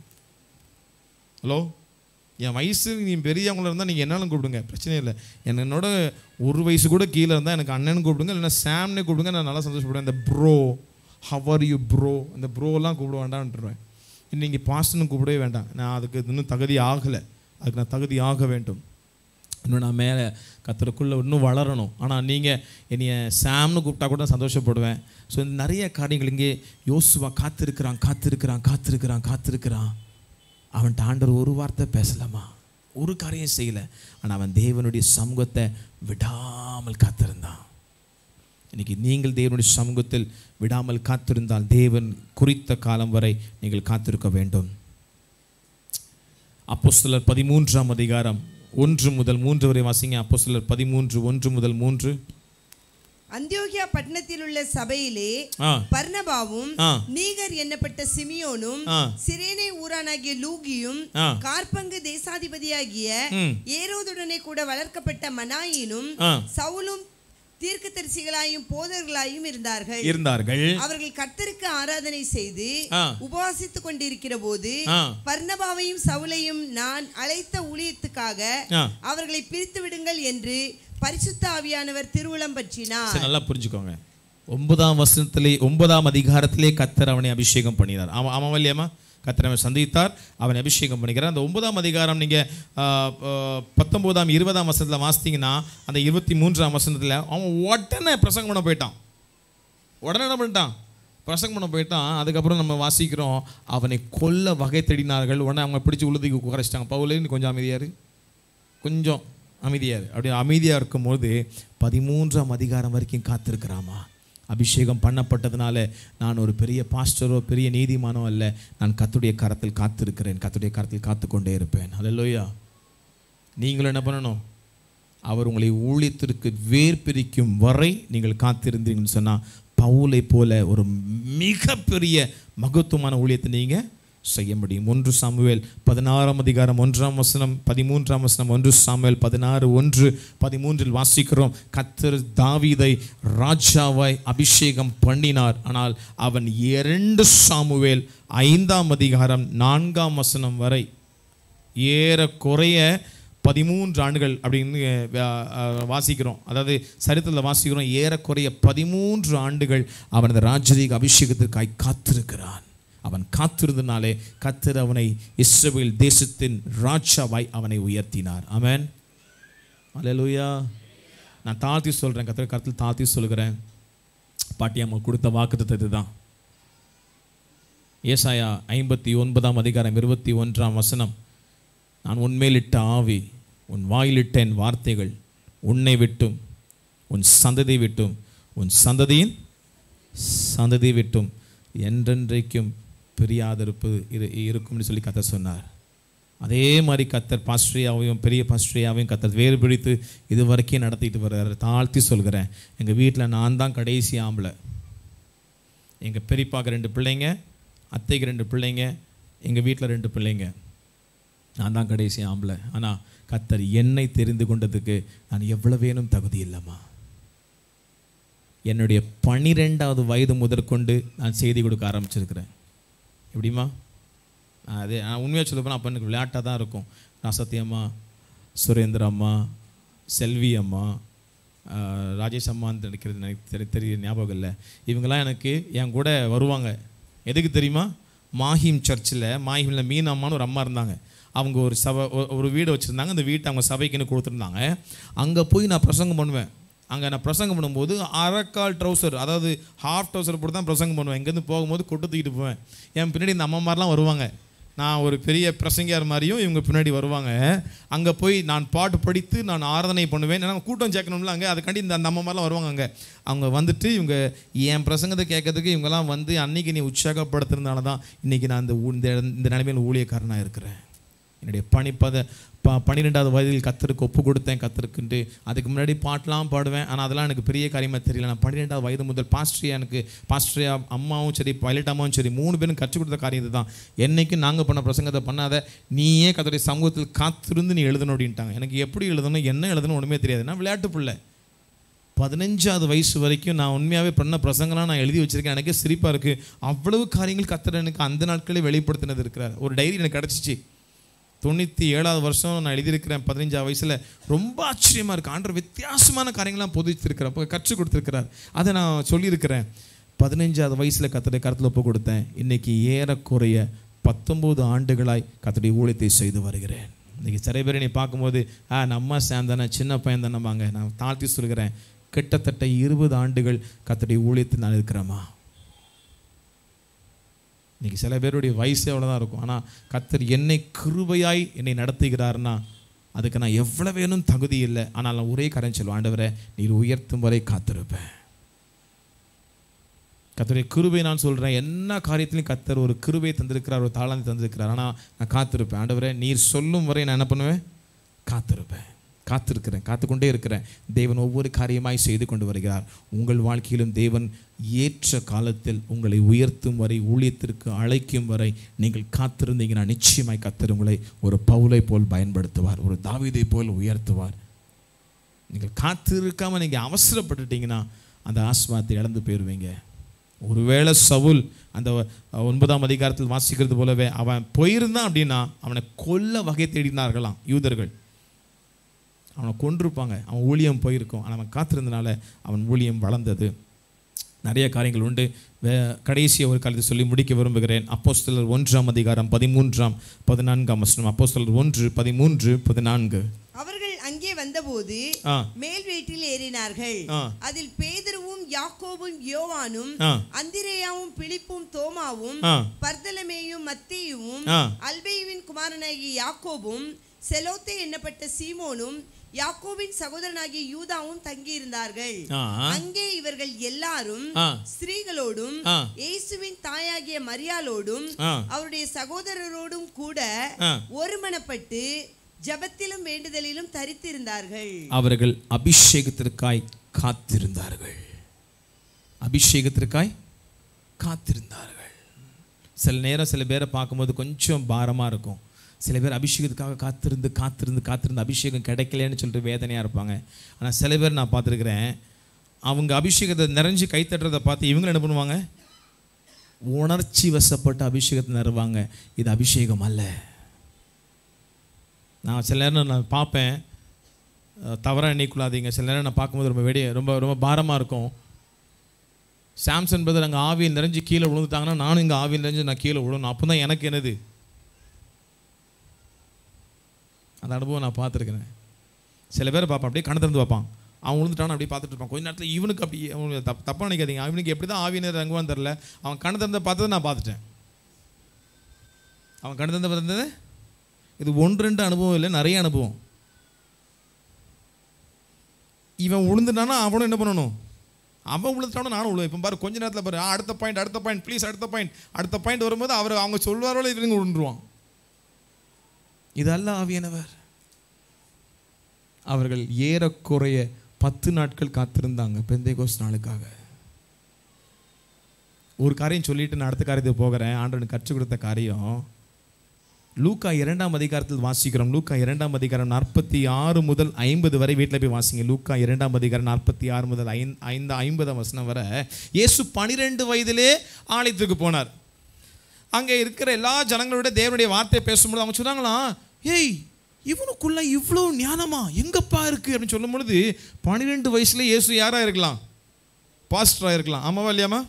ஹலோ என் வயசு நீ பெரியவங்கள இருந்தால் நீங்கள் என்னாலும் கூப்பிடுங்க பிரச்சனை இல்லை என்னோட ஒரு வயசு கூட கீழே இருந்தால் எனக்கு அண்ணன் கூப்பிடுங்க இல்லைன்னா சாம்னே கூப்பிடுங்க நான் நல்லா சந்தோஷப்படுவேன் இந்த ப்ரோ ஹவர் யூ ப்ரோ அந்த ப்ரோலாம் கூப்பிட வேண்டாம்ன்றேன் நீங்கள் பாஸ்ட்னு கூப்பிடவே வேண்டாம் நான் அதுக்கு இன்னும் தகுதி ஆகலை அதுக்கு நான் தகுதி ஆக வேண்டும் இன்னும் நான் மேலே கத்தருக்குள்ளே இன்னும் வளரணும் ஆனால் நீங்கள் என்னைய சாம்னு கூப்பிட்டா கூட நான் சந்தோஷப்படுவேன் ஸோ இந்த நிறைய காரியங்கள் இங்கே யோசுவா காத்திருக்கிறான் காத்திருக்கிறான் காத்திருக்கிறான் காத்திருக்கிறான் அவன்கிட்ட ஆண்டவர் ஒரு வார்த்தை பேசலாமா ஒரு காரியம் செய்யலை ஆனால் அவன் தேவனுடைய சமூகத்தை விடாமல் காத்திருந்தான் இன்னைக்கு நீங்கள் தேவனுடைய சமூகத்தில் விடாமல் காத்திருந்தால் தேவன் குறித்த காலம் வரை நீங்கள் காத்திருக்க வேண்டும் அப்போஸ்தலர் பதிமூன்றாம் அதிகாரம் ஒன்று முதல் மூன்று வரை வாசிங்க அப்போஸ்தலர் பதிமூன்று ஒன்று முதல் மூன்று அந்தியோகியா பட்டணத்தில் உள்ள சபையிலே ஆ பர்னபாவும் ஆ. நீகர் என்னப்பட்ட சிமியோனும் ஆ. சிரேனே ஊரானாகிய லூகியும் ஆ. கார்பங்கு தேசாதிபதியாகிய ம். ஏரோதுடனே கூட வளர்க்கப்பட்ட மனாயினும் ஆ. சவுலும் தீர்க்கதரிசிகளாயும் போதர்களாயும் இருந்தார்கள் இருந்தார்கள் அவர்கள் கர்த்தருக்கு ஆராதனை செய்து ஆ. உபவாசித்துக் கொண்டிருக்கிற போது ஆ. பர்னபாவையும் சவுலையும் நான் அழைத்த ஊழியத்துக்காக ஆ. அவர்களை பிரித்து விடுங்கள் என்று பரிசுத்த ஆவியானவர் திருவுளம் பற்றினார் சரி நல்லா புரிஞ்சுக்கோங்க ஒன்பதாம் வசனத்திலே ஒன்பதாம் அதிகாரத்திலே கத்தர் அவனை அபிஷேகம் பண்ணினார் ஆமா ஆமாம் இல்லையாம்மா கத்தர் அவனை சந்தித்தார் அவனை அபிஷேகம் பண்ணிக்கிறார் அந்த ஒன்பதாம் அதிகாரம் நீங்கள் பத்தொம்போதாம் இருபதாம் வசனத்தில் வாசித்தீங்கன்னா அந்த இருபத்தி மூன்றாம் வசனத்தில் அவன் உடனே பிரசங்கம் பண்ண போயிட்டான் உடனே என்ன பண்ணிட்டான் பிரசங்கம் பண்ண போயிட்டான் அதுக்கப்புறம் நம்ம வாசிக்கிறோம் அவனை கொல்ல வகை தேடினார்கள் உடனே அவங்க பிடிச்சி உள்ளதுக்கு உட்காரச்சிட்டாங்க பவுலே நீ கொஞ்சம் அமைதியாரு கொஞ்சம் அமைதியாரு அப்படி அமைதியாக இருக்கும்போது பதிமூன்றாம் அதிகாரம் வரைக்கும் காத்திருக்கிறாமா அபிஷேகம் பண்ணப்பட்டதுனால நான் ஒரு பெரிய பாஸ்டரோ பெரிய நீதிமானோ அல்ல நான் கத்துடைய கரத்தில் காத்திருக்கிறேன் கத்துடைய கரத்தில் காத்துக்கொண்டே இருப்பேன் அல்லையா நீங்களும் என்ன பண்ணணும் அவர் உங்களை ஊழியத்திற்கு வேர் பிரிக்கும் வரை நீங்கள் காத்திருந்தீங்கன்னு சொன்னால் பவுலை போல ஒரு மிகப்பெரிய மகத்துவமான ஊழியத்தை நீங்கள் செய்ய முடியும் ஒன்று சாமுவேல் பதினாறாம் அதிகாரம் ஒன்றாம் வசனம் பதிமூன்றாம் வசனம் ஒன்று சாமுவேல் பதினாறு ஒன்று பதிமூன்றில் வாசிக்கிறோம் கத்தர் தாவீதை ராஜாவாய் அபிஷேகம் பண்ணினார் ஆனால் அவன் இரண்டு சாமுவேல் ஐந்தாம் அதிகாரம் நான்காம் வசனம் வரை ஏறக்குறைய பதிமூன்று ஆண்டுகள் அப்படின்னு அஹ், அஹ், வாசிக்கிறோம் அதாவது சரித்திரத்தில் வாசிக்கிறோம் ஏறக்குறைய பதிமூன்று ஆண்டுகள் அவன் அந்த ராஜரீக அபிஷேகத்திற்காய் காத்திருக்கிறான் அவன் காத்திருந்தனாலே கத்தர் அவனை இஸ்ரவேல் தேசத்தின் ராஜாவாய் அவனை உயர்த்தினார் ஆமென் அல்லேலூயா நான் தாழ்த்தி சொல்கிறேன் கத்தர் கருத்தில் தாழ்த்தி சொல்கிறேன் பாட்டி அம்மா கொடுத்த வாக்குத்தத்தம் இதுதான் ஏசாயா ஐம்பத்தி ஒன்பதாம் அதிகாரம் இருபத்தி ஒன்றாம் வசனம் நான் உன்மேலிட்ட ஆவி உன் வாயிலிட்ட என் வார்த்தைகள் உன்னை விட்டும் உன் சந்ததி விட்டும் உன் சந்ததியின் சந்ததி விட்டும் என்றென்றைக்கும் பிரியாதிருப்பு இரு இருக்கும்னு சொல்லி கத்தர் சொன்னார் அதே மாதிரி கத்தர் பாஸ்ட்ரியாவையும் பெரிய பாஸ்ட்ரியாவையும் கத்தர் வேறு பிடித்து இது வரைக்கும் நடத்திட்டு வர்றாரு தாழ்த்தி சொல்கிறேன் எங்கள் வீட்டில் நான் தான் கடைசி ஆம்பளை எங்கள் பெரியப்பாக்கு ரெண்டு பிள்ளைங்க அத்தைக்கு ரெண்டு பிள்ளைங்க எங்கள் வீட்டில் ரெண்டு பிள்ளைங்க நான் தான் கடைசி ஆம்பளை ஆனால் கத்தர் என்னை தெரிந்து கொண்டதுக்கு நான் எவ்வளவு வேணும் தகுதி இல்லைம்மா என்னுடைய பன்னிரெண்டாவது வயது முதற்கொண்டு நான் செய்தி கொடுக்க ஆரம்பிச்சிருக்கிறேன் எப்படிம்மா நான் அது நான் உண்மையாக சொல்ல போனால் அப்போ எனக்கு விளையாட்டாக தான் இருக்கும் ராசத்தி அம்மா சுரேந்திர அம்மா செல்வி அம்மா ஆஹ், ராஜேஷ் அம்மான்னு நினைக்கிறது எனக்கு தெரி தெரிய ஞாபகம் இல்லை இவங்கெல்லாம் எனக்கு என் கூட வருவாங்க எதுக்கு தெரியுமா மாஹிம் சர்ச்சில் மாஹிமில் மீன் அம்மான்னு ஒரு அம்மா இருந்தாங்க அவங்க ஒரு சபை ஒரு- ஒரு வீடு வச்சுருந்தாங்க அந்த வீட்டை அவங்க சபைக்குன்னு கொடுத்துருந்தாங்க அங்கே போய் நான் பிரசங்கம் பண்ணுவேன் அங்கே நான் பிரசங்கம் பண்ணும்போது அரைக்கால் ட்ரௌசர் அதாவது ஹாஃப் ட்ரௌசர் போட்டு தான் பிரசங்கம் பண்ணுவேன் இங்கேருந்து போகும்போது கொட்டு தூக்கிட்டு போவேன் என் பின்னாடி இந்த அம்மா மாதிரிலாம் வருவாங்க நான் ஒரு பெரிய பிரசங்கியார் மாதிரியும் இவங்க பின்னாடி வருவாங்க அங்கே போய் நான் பாட்டு படித்து நான் ஆராதனை பண்ணுவேன் ஏன்னா கூட்டம் சேர்க்கணும்ல அங்கே அதுக்காண்டி இந்த அந்த அம்மா மாதிரிலாம் வருவாங்க அங்கே அவங்க வந்துட்டு இவங்க என் பிரசங்கத்தை கேட்கறதுக்கு இவங்கெல்லாம் வந்து அன்னைக்கு நீ உற்சாகப்படுத்துறதுனால தான் இன்னைக்கு நான் இந்த ஊ- இந்த இந்த நிலைமையில் ஊழியக்காரனாக இருக்கிறேன் என்னுடைய பணிப்பத ப பன்னிரெண்டாவது வயதில் கத்தருக்கு ஒப்பு கொடுத்தேன் கத்தருக்குன்ட்டு அதுக்கு முன்னாடி பாட்டெலாம் பாடுவேன் ஆனால் அதெல்லாம் எனக்கு பெரிய காரியமாக தெரியல நான் பன்னிரெண்டாவது வயது முதல் பாஸ்ட்ரியா எனக்கு பாஸ்ட்ரியா அம்மாவும் சரி பைலட் அம்மாவும் சரி மூணு பேரும் கற்றுக் கொடுத்த காரியம் இதுதான் என்னைக்கும் நாங்கள் பண்ண பிரசங்கத்தை பண்ணாத நீயே கத்தருடைய சமூகத்தில் காத்திருந்து நீ எழுதணும் அப்படின்ட்டாங்க எனக்கு எப்படி எழுதணும் என்ன எழுதணும் ஒன்றுமே தெரியாது நான் விளையாட்டு பிள்ளை பதினஞ்சாவது வயசு வரைக்கும் நான் உண்மையாகவே பண்ண பிரசங்கலாம் நான் எழுதி வச்சிருக்கேன் எனக்கே சிரிப்பாக இருக்குது அவ்வளவு காரியங்கள் கத்தர் எனக்கு அந்த நாட்களே வெளிப்படுத்தினது இருக்கிறார் ஒரு டைரி எனக்கு கிடச்சிச்சு தொண்ணூற்றி ஏழாவது வருஷம் நான் எழுதியிருக்கிறேன் பதினஞ்சாவது வயசில் ரொம்ப ஆச்சரியமாக இருக்குது ஆண்டவர் வித்தியாசமான காரியங்கள்லாம் பொதிச்சிருக்கிறார் அப்போ கற்றுக் கொடுத்துருக்கிறார் அதை நான் சொல்லியிருக்கிறேன் பதினஞ்சாவது வயசில் கத்தருடைய கருத்தில் ஒப்பு கொடுத்தேன் இன்னைக்கு ஏறக்குறைய பத்தொம்போது ஆண்டுகளாய் கத்தருடைய ஊழியத்தை செய்து வருகிறேன் இன்னைக்கு சில பேர் நீ பார்க்கும்போது ஆ நம்ம சாம் தானே சின்ன பையன் தானேம்பாங்க நான் தாழ்த்தி சொல்கிறேன் கிட்டத்தட்ட இருபது ஆண்டுகள் கத்தருடைய ஊழியத்தில் நான் இருக்கிறேம்மா இன்னைக்கு சில பேருடைய வயசு அவ்வளோதான் இருக்கும் ஆனால் கத்தர் என்னை கிருபையாய் என்னை நடத்துகிறார்னா அதுக்கு நான் எவ்வளோ வேணும் தகுதி இல்லை ஆனால் நான் ஒரே கரையும் சொல்லுவேன் ஆண்டவரே நீர் உயர்த்தும் வரை காத்திருப்பேன் கத்தருடைய கிருபை நான் சொல்கிறேன் என்ன காரியத்திலையும் கத்தர் ஒரு கிருபை தந்திருக்கிறார் ஒரு தாளாந்தி தந்திருக்கிறார் ஆனால் நான் காத்திருப்பேன் ஆண்டவரே நீர் சொல்லும் வரை நான் என்ன பண்ணுவேன் காத்திருப்பேன் காத்திருக்கிறேன் காத்துக்கொண்டே இருக்கிறேன் தேவன் ஒவ்வொரு காரியமாய் செய்து கொண்டு வருகிறார் உங்கள் வாழ்க்கையிலும் தேவன் ஏற்ற காலத்தில் உங்களை உயர்த்தும் வரை ஊழியத்திற்கு அழைக்கும் வரை நீங்கள் காத்திருந்தீங்கன்னா நிச்சயமாய் கத்தர் உங்களை ஒரு பவுலை போல் பயன்படுத்துவார் ஒரு தாவீதை போல் உயர்த்துவார் நீங்கள் காத்திருக்காம நீங்கள் அவசரப்பட்டுட்டீங்கன்னா அந்த ஆஸ்வாத்தை இழந்து போயிடுவீங்க ஒருவேளை சவுல் அந்த ஒன்பதாம் அதிகாரத்தில் வாசிக்கிறது போலவே அவன் போயிருந்தான் அப்படின்னா அவனை கொல்ல வகை தேடினார்களாம் யூதர்கள் அவனை கொண்டிருப்பாங்க அவன் ஊழியம் போயிருக்கும் ஆனால் அவன் காத்திருந்தனால அவன் ஊழியம் வளர்ந்தது நிறைய காரியங்கள் உண்டு வே கடைசியாக ஒரு காலத்தை சொல்லி முடிக்க விரும்புகிறேன் அப்போஸ்தலர் ஒன்றாம் அதிகாரம் பதிமூன்றாம் பதினான்காம் வசனம் அப்போஸ்தலர் ஒன்று பதிமூன்று பதினான்கு அவர்கள் அங்கே வந்தபோது ஆ மேல் வீட்டில் ஏறினார்கள் ஆ. அதில் பேதுருவும் யாக்கோபும் யோவானும் ஆ. அந்திரேயாவும் பிலிப்பும் தோமாவும் ஆ பர்தலமேயும் மத்தேயுவும் ஆ. அல்பேயுவின் குமாரனாகிய யாக்கோபும் செலோத்தே எண்ணப்பட்ட சீமோனும் யாக்கோபின் சகோதரனாகிய யூதாவும் தங்கியிருந்தார்கள் ஆ அங்கே இவர்கள் எல்லாரும் ஆ ஸ்திரீகளோடும் ஆ. இயேசுவின் தாயாகிய மரியாளோடும் ஆ அவருடைய சகோதரரோடும் கூட ஆ. ஒருமனப்பட்டு ஜெபத்திலும் வேண்டுதலிலும் தரித்திருந்தார்கள் அவர்கள் அபிஷேகத்திற்காய் காத்திருந்தார்கள் அபிஷேகத்திற்காய் காத்திருந்தார்கள் சில நேரம் சில பேரை பார்க்கும்போது கொஞ்சம் பாரமாக இருக்கும் சில பேர் அபிஷேகத்துக்காக காத்திருந்து காத்திருந்து காத்திருந்து அபிஷேகம் கிடைக்கலன்னு சொல்லிட்டு வேதனையாக இருப்பாங்க ஆனால் சில பேர் நான் பார்த்துருக்குறேன் அவங்க அபிஷேகத்தை நிறைஞ்சு கை தட்டுறதை பார்த்து இவங்க என்ன பண்ணுவாங்க உணர்ச்சி வசப்பட்டு அபிஷேகத்தை நிறுவாங்க இது அபிஷேகம் அல்ல நான் சில நேரம் நான் பார்ப்பேன் தவறாக எண்ணிக்கொள்ளாதீங்க சில நேரம் நான் பார்க்கும்போது ரொம்ப வெடி ரொம்ப ரொம்ப பாரமாக இருக்கும் சாம்சன் பிரதர் அங்கே ஆவியில் நிறைஞ்சு கீழே விழுந்துட்டாங்கன்னா நானும் இங்கே ஆவியில் நிறைஞ்சு நான் கீழே விழணும் அப்போ தான் எனக்கு என்னது அந்த அனுபவம் நான் பார்த்துருக்கிறேன் சில பேர் பார்ப்பேன் அப்படியே கண்ணை திறந்து பார்ப்பான் அவன் விழுந்துட்டான்னு அப்படியே பார்த்துட்டு இருப்பான் கொஞ்ச நேரத்தில் இவனுக்கு அப்படி அவனுக்கு தப்பு தப்பாக நினைக்காதீங்க அவனுக்கு எப்படி தான் ஆவியினர் இறங்குவான்னு தெரில அவன் கண்ணை திறந்த பார்த்ததை நான் பார்த்துட்டேன் அவன் கண்ணை திறந்த பார்த்தது இது ஒன்று ரெண்டு அனுபவம் இல்லை நிறைய அனுபவம் இவன் விழுந்துட்டானா அவனும் என்ன பண்ணணும் அவன் விழுந்துட்டாலும் நானும் விழுவேன் இப்போ பாரு கொஞ்ச நேரத்தில் பாரு ஆ, அடுத்த பாயிண்ட் அடுத்த பாயிண்ட் ப்ளீஸ் அடுத்த பாயிண்ட் அடுத்த பாயிண்ட் வரும்போது அவர் அவங்க சொல்வாரோல இவங்க விழுந்துருவான் இது அல்ல ஆவியானவர் அவர்கள் ஏறக்குறைய பத்து நாட்கள் காத்திருந்தாங்க பெந்தைகோஸ் நாளுக்காக ஒரு காரியம் சொல்லிட்டு நான் அடுத்த காரியத்துக்கு போகிறேன் ஆண்டவனுக்கு கற்றுக் கொடுத்த காரியம் லூக்கா இரண்டாம் அதிகாரத்தில் வாசிக்கிறோம் லூக்கா இரண்டாம் அதிகாரம் நாற்பத்தி ஆறு முதல் ஐம்பது வரை வீட்டில் போய் வாசிங்க லூக்கா இரண்டாம் அதிகாரம் நாற்பத்தி ஆறு முதல் ஐந்து ஐந்து ஐம்பதாம் வசனம் வரை இயேசு பனிரெண்டு வயதிலே ஆலயத்துக்கு போனார் அங்கே இருக்கிற எல்லா ஜனங்களோட தேவனுடைய வார்த்தையை பேசும்போது அவங்க சொன்னாங்களாம் ஏய் இவனுக்குள்ள இவ்வளோ ஞானமா எங்கப்பா இருக்கு அப்படின்னு சொல்லும் பொழுது பன்னிரெண்டு வயசுல இயேசு யாரா இருக்கலாம் பாஸ்டரா இருக்கலாம் ஆமாவா இல்லையாமா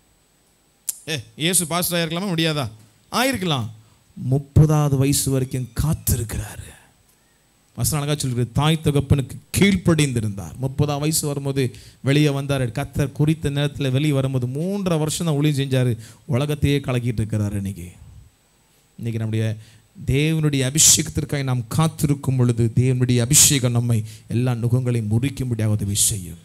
ஏ இயேசு பாஸ்டரா இருக்கலாமா முடியாதா ஆயிருக்கலாம் முப்பதாவது வயசு வரைக்கும் காத்திருக்கிறாரு வசனம் அழகா சொல்லுது தாய் தகப்பனுக்கு கீழ்ப்படிந்திருந்தார் முப்பதாம் வயசு வரும்போது வெளியே வந்தார் கத்தர் குறித்த நேரத்தில் வெளியே வரும்போது மூன்றரை வருஷம் தான் ஊழியம் செஞ்சார் உலகத்தையே கலக்கிட்டு இருக்கிறார் இன்னைக்கு இன்னைக்கு நம்முடைய தேவனுடைய அபிஷேகத்திற்காக நாம் காத்திருக்கும் பொழுது தேவனுடைய அபிஷேகம் நம்மை எல்லா நுகங்களையும் முறிக்கும்படியாக உதவி செய்யும்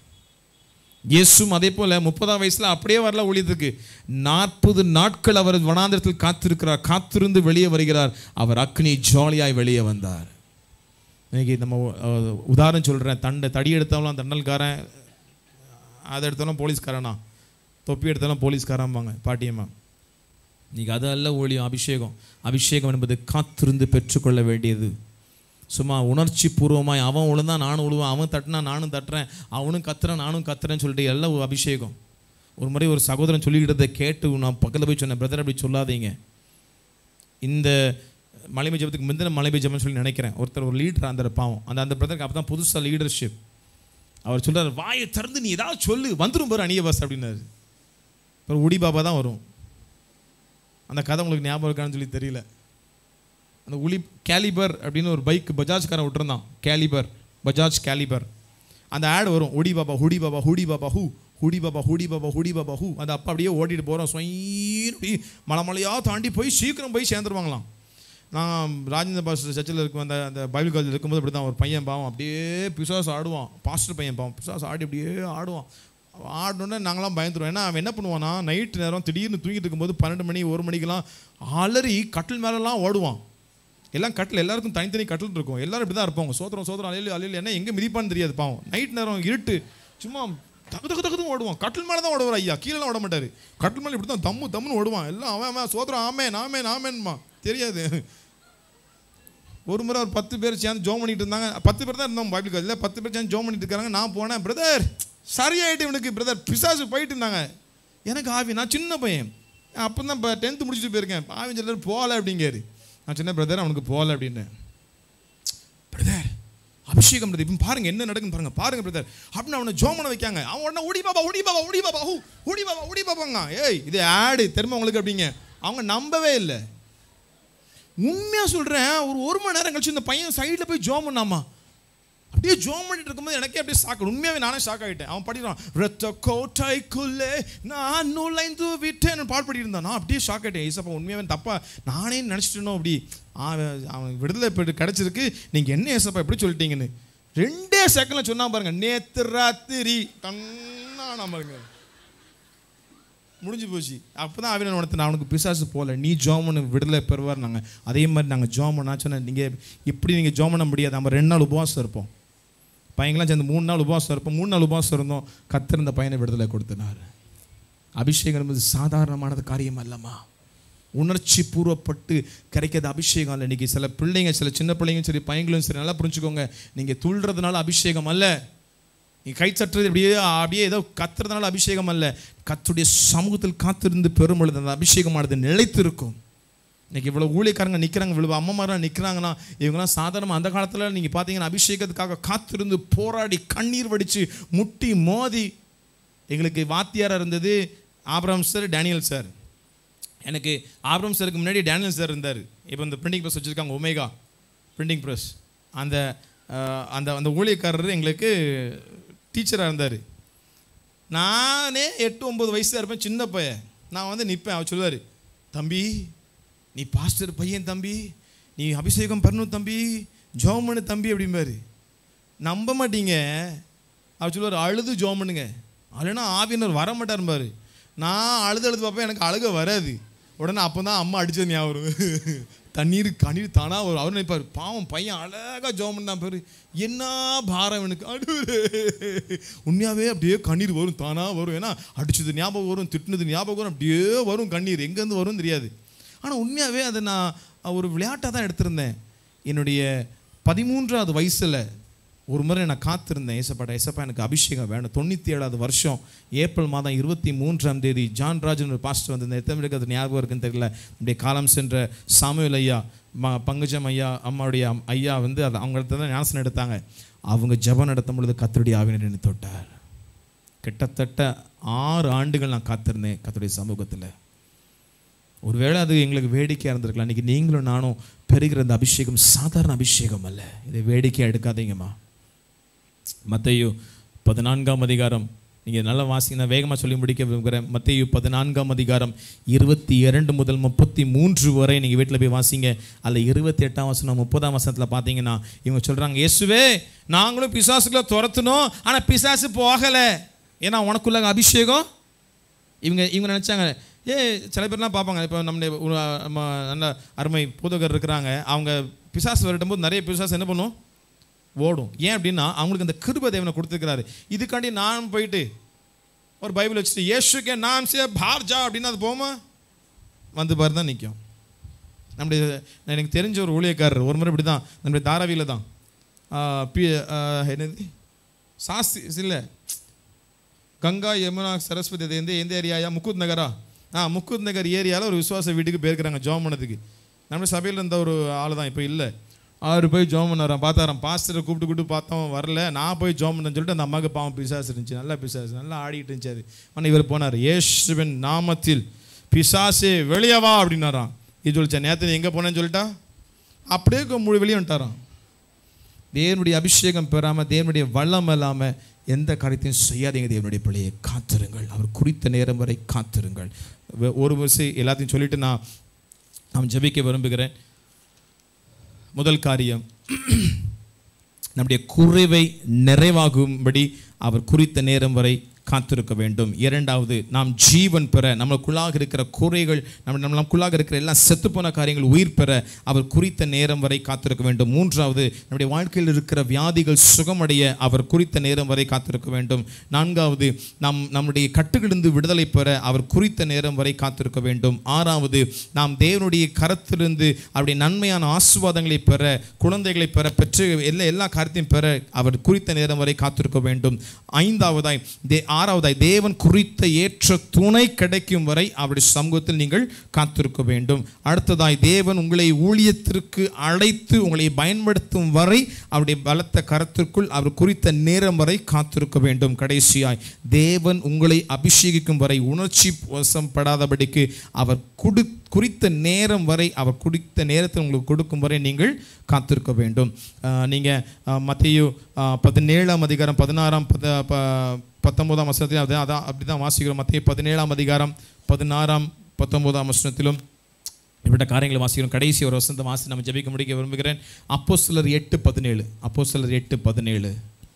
இயேசும் அதே போல முப்பதாம் வயசுல அப்படியே வரல ஊழியத்துக்கு நாற்பது நாட்கள் அவர் வனாந்திரத்தில் காத்திருக்கிறார் காத்திருந்து வெளியே வருகிறார் அவர் அக்னி ஜாலியாய் வெளியே வந்தார் இன்னைக்கு நம்ம அஹ், உதாரணம் சொல்கிறேன் தண்டை தடி எடுத்தாலும் தண்டல்காரன் அதை எடுத்தாலும் போலீஸ்காரனா தொப்பி எடுத்தாலும் போலீஸ்காரம்பாங்க பாட்டியம்மா இன்னைக்கு அது அல்ல ஊழியம் அபிஷேகம் அபிஷேகம் என்பது காத்திருந்து பெற்றுக்கொள்ள வேண்டியது சும்மா உணர்ச்சி பூர்வமாய் அவன் விழுந்தான் நானும் விழுவேன் அவன் தட்டினா நானும் தட்டுறேன் அவனும் கத்துறேன் நானும் கத்துறேன்னு சொல்லிட்டு எல்லாம் ஒரு அபிஷேகம் ஒரு முறை ஒரு சகோதரன் சொல்லிக்கிட்டதை கேட்டு நான் பக்கத்தில் போய் சொன்னேன் பிரதர் அப்படி சொல்லாதீங்க இந்த மலைமை ஜபத்துக்கு முந்தின மலைமை ஜபம்னு சொல்லி நினைக்கிறேன் ஒருத்தர் ஒரு லீடர் அந்த பாவம் அந்த அந்த பிரதருக்கு அப்போ தான் புதுசாக லீடர்ஷிப் அவர் சொல்றாரு வாயை திறந்து நீ ஏதாவது சொல்லு வந்துரும் பாரு அணிய பஸ் அப்படின்னாரு அப்புறம் உடி பாபா தான் வரும் அந்த கதை உங்களுக்கு ஞாபகம் இருக்கான்னு சொல்லி தெரியல அந்த உளி கேலிபர் அப்படின்னு ஒரு பைக் பஜாஜ்காரன் விட்டுருந்தான் கேலிபர் பஜாஜ் கேலிபர் அந்த ஆட் வரும் ஒடி பாபா ஹுடி பாபா ஹுடி பாபா ஹூ ஹுடி பாபா ஹுடி பாபா ஹுடி பாபா ஹூ அந்த அப்பா அப்படியே ஓட்டிட்டு போகிறோம் சொய் மலை மலையாக தாண்டி போய் சீக்கிரம் போய் சேர்ந்துருவாங்களாம் நான் ராஜேந்திர பாஸ்டர் சர்ச்சில் இருக்கும் அந்த அந்த பைபிள் காலேஜில் இருக்கும்போது அப்படி தான் ஒரு பையன் பாவம் அப்படியே பிசாஸ் ஆடுவான் பாஸ்டர் பையன் பாவம் பிசாஸ் ஆடி அப்படியே ஆடுவான் ஆடணுன்னே நாங்களாம் பயந்துருவோம் ஏன்னா அவன் என்ன பண்ணுவான்னா நைட் நேரம் திடீர்னு தூங்கிட்டு இருக்கும்போது பன்னெண்டு மணி ஒரு மணிக்கெல்லாம் அலறி கட்டில் மேலெல்லாம் ஓடுவான் எல்லாம் கட்டில் எல்லாருக்கும் தனித்தனி கட்டில் இருக்கும் எல்லாரும் இப்படி தான் இருப்பாங்க சோத்திரம் சோத்திரம் அலையில அலையில என்ன எங்கே மிதிப்பான்னு தெரியாது பாவம் நைட் நேரம் இருட்டு சும்மா தகு தகு தகுதும் ஓடுவான் கட்டில் மேலே தான் ஓடுவார் ஐயா கீழெல்லாம் ஓட மாட்டார் கட்டில் மேலே இப்படி தான் தம்மு தம்முன்னு ஓடுவான் எல்லாம் அவன் அவன் சோத்திரம் ஆமே நாமே நாமேன்மா தெரியாது ஒரு முறை ஒரு பத்து பேர் சேர்ந்து ஜோம் பண்ணிட்டு இருந்தாங்க பத்து பேர் தான் இருந்தோம் பைபிள் காலேஜில் பத்து பேர் சேர்ந்து ஜோம் பண்ணிட்டு இருக்காங்க நான் போனேன் பிரதர் சரியாயிட்டு இவனுக்கு பிரதர் பிசாசு போயிட்டு இருந்தாங்க எனக்கு ஆவி நான் சின்ன பையன் அப்போ தான் இப்போ டென்த்து முடிச்சுட்டு போயிருக்கேன் ஆவி சொல்றாரு போகல அப்படிங்காரு நான் சின்ன பிரதர் அவனுக்கு போகல அப்படின்னேன் பிரதர் அபிஷேகம் பிரதர் இப்போ பாருங்க என்ன நடக்குன்னு பாருங்க பாருங்க பிரதர் அப்படின்னு அவனை ஜோம் பண்ண வைக்காங்க அவன் உடனே ஓடி பாபா ஓடி பாபா ஓடி பாபா ஹூ ஓடி பாபா ஓடி பாப்பாங்க ஏய் இது ஆடு தெரியுமா உங்களுக்கு அப்படிங்க அவங்க நம்பவே இல்லை உண்மையா சொல்றேன் ஒரு ஒரு மணி நேரம் கழிச்சு இந்த பையன் சைடில் போய் ஜோம் பண்ணாமா அப்படியே ஜோம் பண்ணிட்டு இருக்கும்போது எனக்கே அப்படியே ஷாக் உண்மையாவே நானே ஷாக் ஆகிட்டேன் அவன் படிக்கிறான் ரத்த கோட்டைக்குள்ளே நான் நுழைந்து விட்டேன் பால் பாடிட்டு இருந்தான் நான் அப்படியே ஷாக் ஆகிட்டேன் ஏசப்பா உண்மையாவே தப்பா நானே நினச்சிட்டேனோ அப்படி அவன் அவன் விடுதலை இப்போ கிடச்சிருக்கு நீங்கள் என்ன ஏசப்பா எப்படி சொல்லிட்டீங்கன்னு ரெண்டே செகண்டில் சொன்னா பாருங்க நேத்து ராத்திரி தன்னா பாருங்க முடிஞ்சு போச்சு அப்போ தான் ஆவின உணர்த்து நான் அவனுக்கு பிசாசு போகல நீ ஜோமனு விடுதலை பெறுவார் நாங்கள் அதே மாதிரி நாங்கள் ஜோமனா சொன்னேன் நீங்கள் இப்படி நீங்கள் ஜோம் பண்ண முடியாது நம்ம ரெண்டு நாள் உபவாசம் இருப்போம் பையங்களாம் சேர்ந்து மூணு நாள் உபவாசம் இருப்போம் மூணு நாள் உபவாசம் இருந்தோம் கத்திருந்த பையனை விடுதலை கொடுத்தினார் அபிஷேகம் என்பது சாதாரணமானது காரியம் அல்லம்மா உணர்ச்சி பூர்வப்பட்டு கிடைக்காத அபிஷேகம் இல்லை இன்னைக்கு சில பிள்ளைங்க சில சின்ன பிள்ளைங்களும் சரி பையங்களும் சரி நல்லா புரிஞ்சுக்கோங்க நீங்கள் துள்றதுனால அபிஷேகம் அல்ல நீ கை தட்டுறது அப்படியே அப்படியே ஏதோ கத்துறதுனால அபிஷேகம் அல்ல கத்துடைய சமூகத்தில் காத்திருந்து பெறும் பொழுது அந்த அபிஷேகமானது நிலைத்திருக்கும் இன்னைக்கு இவ்வளோ ஊழியக்காரங்க நிற்கிறாங்க இவ்வளோ அம்மாமாரெலாம் நிற்கிறாங்கன்னா இவங்கெல்லாம் சாதாரணமாக அந்த காலத்தில் நீங்கள் பார்த்தீங்கன்னா அபிஷேகத்துக்காக காத்திருந்து போராடி கண்ணீர் வடித்து முட்டி மோதி எங்களுக்கு வாத்தியாராக இருந்தது ஆப்ரஹாம் சார் டேனியல் சார் எனக்கு ஆப்ரஹாம் சாருக்கு முன்னாடி டேனியல் சார் இருந்தார் இப்போ இந்த பிரிண்டிங் ப்ரெஸ் வச்சுருக்காங்க ஒமேகா பிரிண்டிங் ப்ரெஸ் அந்த அஹ், அந்த அந்த ஊழியக்காரர் எங்களுக்கு டீச்சராக இருந்தார் நானே எட்டு ஒம்பது வயசு தான் இருப்பேன் சின்ன பையன் நான் வந்து நிற்பேன் அவர் சொல்லுவார் தம்பி நீ பாஸ்டர் பையன் தம்பி நீ அபிஷேகம் பண்ணணும் தம்பி ஜோம் பண்ணு தம்பி அப்படிம்பாரு நம்ப மாட்டீங்க அவர் சொல்லுவார் அழுது ஜோம் பண்ணுங்க அழுனா ஆவியினர் வர மாட்டாரும்பாரு நான் அழுது அழுது பார்ப்பேன் எனக்கு அழுக வராது உடனே அப்போ தான் அம்மா அடிச்சது ஞாபகம் வரும் தண்ணீர் கண்ணீர் தானா வரும் அவர் நினைப்பார் பாவம் பையன் அழகாக ஜோம் பண்ணா பாரு என்ன பாரம் எனக்கு அழுவுது உண்மையாகவே அப்படியே கண்ணீர் வரும் தானா வரும் ஏன்னா அடிச்சது ஞாபகம் வரும் திட்டுனது ஞாபகம் வரும் அப்படியே வரும் கண்ணீர் எங்கேருந்து வரும் தெரியாது ஆனால் உண்மையாகவே அதை நான் ஒரு விளையாட்டாக தான் எடுத்திருந்தேன் என்னுடைய பதிமூன்றாவது வயசில் ஒரு முறை நான் காத்திருந்தேன் ஏசப்பாட்ட ஏசப்பா எனக்கு அபிஷேகம் வேணும் தொண்ணூற்றி ஏழாவது வருஷம் ஏப்ரல் மாதம் இருபத்தி மூன்றாம் தேதி ஜான் ராஜன் ஒரு பாஸ்டர் வந்திருந்தேன் எத்தனை பேருக்கு அது ஞாபகம் இருக்குன்னு தெரியல இப்படி காலம் சென்ற சாமுவேல் ஐயா ம பங்குஜம் ஐயா அம்மாவுடைய அம்- ஐயா வந்து அது அவங்க இடத்துல தான் ஞானசனம் எடுத்தாங்க அவங்க ஜெபம் நடத்தும் பொழுது கத்தருடைய ஆவினர் என்னை தொட்டார் கிட்டத்தட்ட ஆறு ஆண்டுகள் நான் காத்திருந்தேன் கத்தருடைய சமூகத்தில் ஒருவேளை அது எங்களுக்கு வேடிக்கையாக இருந்திருக்கலாம் இன்னைக்கு நீங்களும் நானும் பெறுகிற அந்த அபிஷேகம் சாதாரண அபிஷேகம் அல்ல இதை வேடிக்கையாக எடுக்காதீங்கம்மா மத்தேயு பதினான்காம் அதிகாரம் நீங்கள் நல்லா வாசிங்க நான் வேகமாக சொல்லி முடிக்க விரும்புகிறேன் மத்தேயு பதினான்காம் அதிகாரம் இருபத்தி இரண்டு முதல் முப்பத்தி மூன்று வரை நீங்கள் வீட்டில் போய் வாசிங்க அதில் இருபத்தி எட்டாம் வசனம் முப்பதாம் வசனத்தில் பார்த்தீங்கன்னா இவங்க சொல்கிறாங்க இயேசுவே நாங்களும் பிசாசுகளை துரத்துனோம் ஆனால் பிசாசு போகலை ஏன்னா உனக்குள்ள அபிஷேகம் இவங்க இவங்க நினச்சாங்க ஏ சில பேர்லாம் பார்ப்பாங்க இப்போ நம்முடைய ஒரு, நம்ம நல்ல அருமை பூதகர் இருக்கிறாங்க அவங்க பிசாசு வரட்டும் போது நிறைய பிசாசு என்ன பண்ணும் ஓடும் ஏன் அப்படின்னா அவங்களுக்கு அந்த கிருப தேவனை கொடுத்துருக்கிறாரு இதுக்காண்டி நான் போயிட்டு ஒரு பைபிள் வச்சுட்டு இயேசுக்கே நாம் சே பார்ஜா அப்படின்னு அது போமா வந்து பாரு தான் நிற்கும் நம்முடைய நான் எனக்கு தெரிஞ்ச ஒரு ஊழியக்காரர் ஒரு முறை இப்படி தான் நம்முடைய தாராவியில் தான் ஆ, பி ஆ, என்னது சாஸ்தி இல்லை கங்கா யமுனா சரஸ்வதி அது எந்த எந்த ஏரியாயா முக்குத் நகரா ஆ முக்குத் நகர் ஏரியாவில் ஒரு விசுவாச வீட்டுக்கு போயிருக்கிறாங்க ஜோம் பண்ணதுக்கு நம்ம சபையில் இருந்த ஒரு ஆள் தான் இப்போ இல்லை அவர் போய் ஜோம் பண்ணாராம் பார்த்தாராம் பாஸ்டரை கூப்பிட்டு கூப்பிட்டு பார்த்தோம் வரல நான் போய் ஜோம் பண்ணேன்னு சொல்லிட்டு அந்த அம்மாவுக்கு பாவம் பிசாசு இருந்துச்சு நல்லா பிசாசு நல்லா ஆடிட்டு இருந்துச்சு அது ஆனால் இவர் போனார் இயேசுவின் நாமத்தில் பிசாசே வெளியே வா அப்படின்னாராம் இது சொல்லிச்சா நேற்று எங்கே போனேன்னு சொல்லிட்டா அப்படியே கொ- முழு வெளியே வந்துட்டாராம் தேவனுடைய அபிஷேகம் பெறாமல் தேவனுடைய வல்லம் இல்லாமல் எந்த காரியத்தையும் செய்யாதீங்க தேவனுடைய பிள்ளையை காத்திருங்கள் அவர் குறித்த நேரம் வரை காத்திருங்கள் வ- ஒரு வருஷம் எல்லாத்தையும் சொல்லிட்டு நான் நான் ஜெபிக்க விரும்புகிறேன் முதல் காரியம் நம்முடைய குறைவை நிறைவாகும்படி அவர் குறித்த நேரம் வரை காத்திருக்க வேண்டும் இரண்டாவது நாம் ஜீவன் பெற நம்மளுக்குள்ளாக இருக்கிற குறைகள் நம்ம நம்ம- நமக்குள்ளாக இருக்கிற எல்லாம் செத்துப்போன காரியங்கள் உயிர் பெற அவர் குறித்த நேரம் வரை காத்திருக்க வேண்டும் மூன்றாவது நம்முடைய வாழ்க்கையில் இருக்கிற வியாதிகள் சுகமடைய அவர் குறித்த நேரம் வரை காத்திருக்க வேண்டும் நான்காவது நம் நம்முடைய கட்டுகளிலிருந்து விடுதலை பெற அவர் குறித்த நேரம் வரை காத்திருக்க வேண்டும் ஆறாவது நாம் தேவனுடைய கரத்திலிருந்து அவருடைய நன்மையான ஆசீர்வாதங்களை பெற குழந்தைகளை பெற பெற்று எல்லா எல்லா காரியத்தையும் பெற அவர் குறித்த நேரம் வரை காத்திருக்க வேண்டும் ஐந்தாவதாய் தே ஆறாவதாய் தேவன் குறித்த ஏற்ற துணை கிடைக்கும் வரை அவருடைய சமூகத்தில் நீங்கள் காத்திருக்க வேண்டும் அடுத்ததாய் தேவன் உங்களை ஊழியத்திற்கு அழைத்து உங்களை பயன்படுத்தும் வரை அவருடைய பலத்த கரத்திற்குள் அவர் குறித்த நேரம் வரை காத்திருக்க வேண்டும் கடைசியாய் தேவன் உங்களை அபிஷேகிக்கும் வரை உணர்ச்சி வசப்படாதபடிக்கு அவர் குடு குறித்த நேரம் வரை அவர் குறித்த நேரத்தை உங்களுக்கு கொடுக்கும் வரை நீங்கள் காத்திருக்க வேண்டும் நீங்கள் மத்தியு பதினேழாம் அதிகாரம் பதினாறாம் பத ப- பத்தொன்பதாம் வசனத்திலும் அதான் அதான் அப்படி தான் வாசிக்கிறோம் மத்திய பதினேழாம் அதிகாரம் பதினாறாம் பத்தொன்பதாம் வசனத்திலும் இப்படிப்பட்ட காரியங்களை வாசிக்கிறோம் கடைசி ஒரு வசனத்தை வாசி நம்ம ஜெபிக்க முடிக்க விரும்புகிறேன் அப்போ சிலர் எட்டு பதினேழு அப்போ சிலர் எட்டு பதினேழு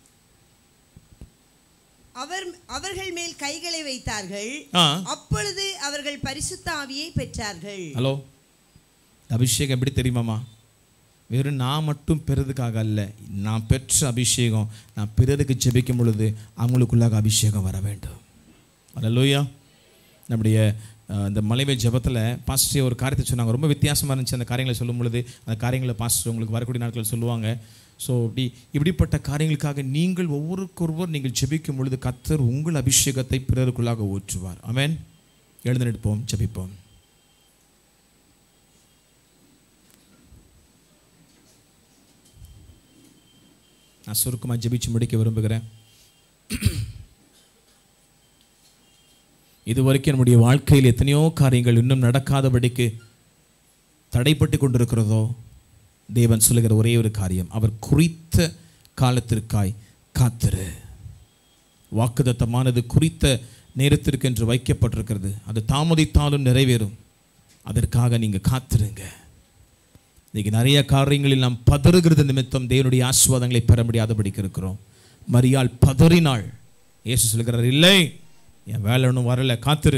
அவர் அவர்கள் மேல் கைகளை வைத்தார்கள் ஆ அப்பொழுது அவர்கள் பரிசுத்த ஆவியை பெற்றார்கள் ஹலோ அபிஷேகம் எப்படி தெரியுமாம்மா வெறும் நான் மட்டும் பெறதுக்காக அல்ல நான் பெற்ற அபிஷேகம் நான் பிறருக்கு ஜெபிக்கும் பொழுது அவங்களுக்குள்ளாக அபிஷேகம் வர வேண்டும் அல்லூயா நம்முடைய அஹ், இந்த மலைமை ஜெபத்தில் பாஸ்டர் ஒரு காரியத்தை சொன்னாங்க ரொம்ப வித்தியாசமாக இருந்துச்சு அந்த காரியங்களை சொல்லும் பொழுது அந்த காரியங்களை பாஸ்டர் உங்களுக்கு வரக்கூடிய நாட்கள் சொல்லுவாங்க ஸோ இப்படி இப்படிப்பட்ட காரியங்களுக்காக நீங்கள் ஒவ்வொருக்கொருவர் நீங்கள் ஜெபிக்கும் பொழுது கத்தர் உங்கள் அபிஷேகத்தை பிறருக்குள்ளாக ஊற்றுவார் ஆமென் எழுந்து நிற்போம் ஜெபிப்போம் நான் சுருக்கமாக ஜெபிச்சு முடிக்க விரும்புகிறேன் இதுவரைக்கும் நம்முடைய வாழ்க்கையில் எத்தனையோ காரியங்கள் இன்னும் நடக்காதபடிக்கு தடைப்பட்டு கொண்டிருக்கிறதோ தேவன் சொல்லுகிற ஒரே ஒரு காரியம் அவர் குறித்த காலத்திற்காய் காத்திரு வாக்குதத்தமானது குறித்த நேரத்திற்கு என்று வைக்கப்பட்டிருக்கிறது அது தாமதித்தாலும் நிறைவேறும் அதற்காக நீங்கள் காத்திருங்க இன்னைக்கு நிறைய காரியங்களில் நாம் பதறுகிறது நிமித்தம் தேவனுடைய ஆசீர்வாதங்களை பெற முடியாதபடிக்கு இருக்கிறோம் மரியாள் பதறினாள் இயேசு சொல்கிறார் இல்லை என் வேலை ஒன்றும் வரல காத்திரு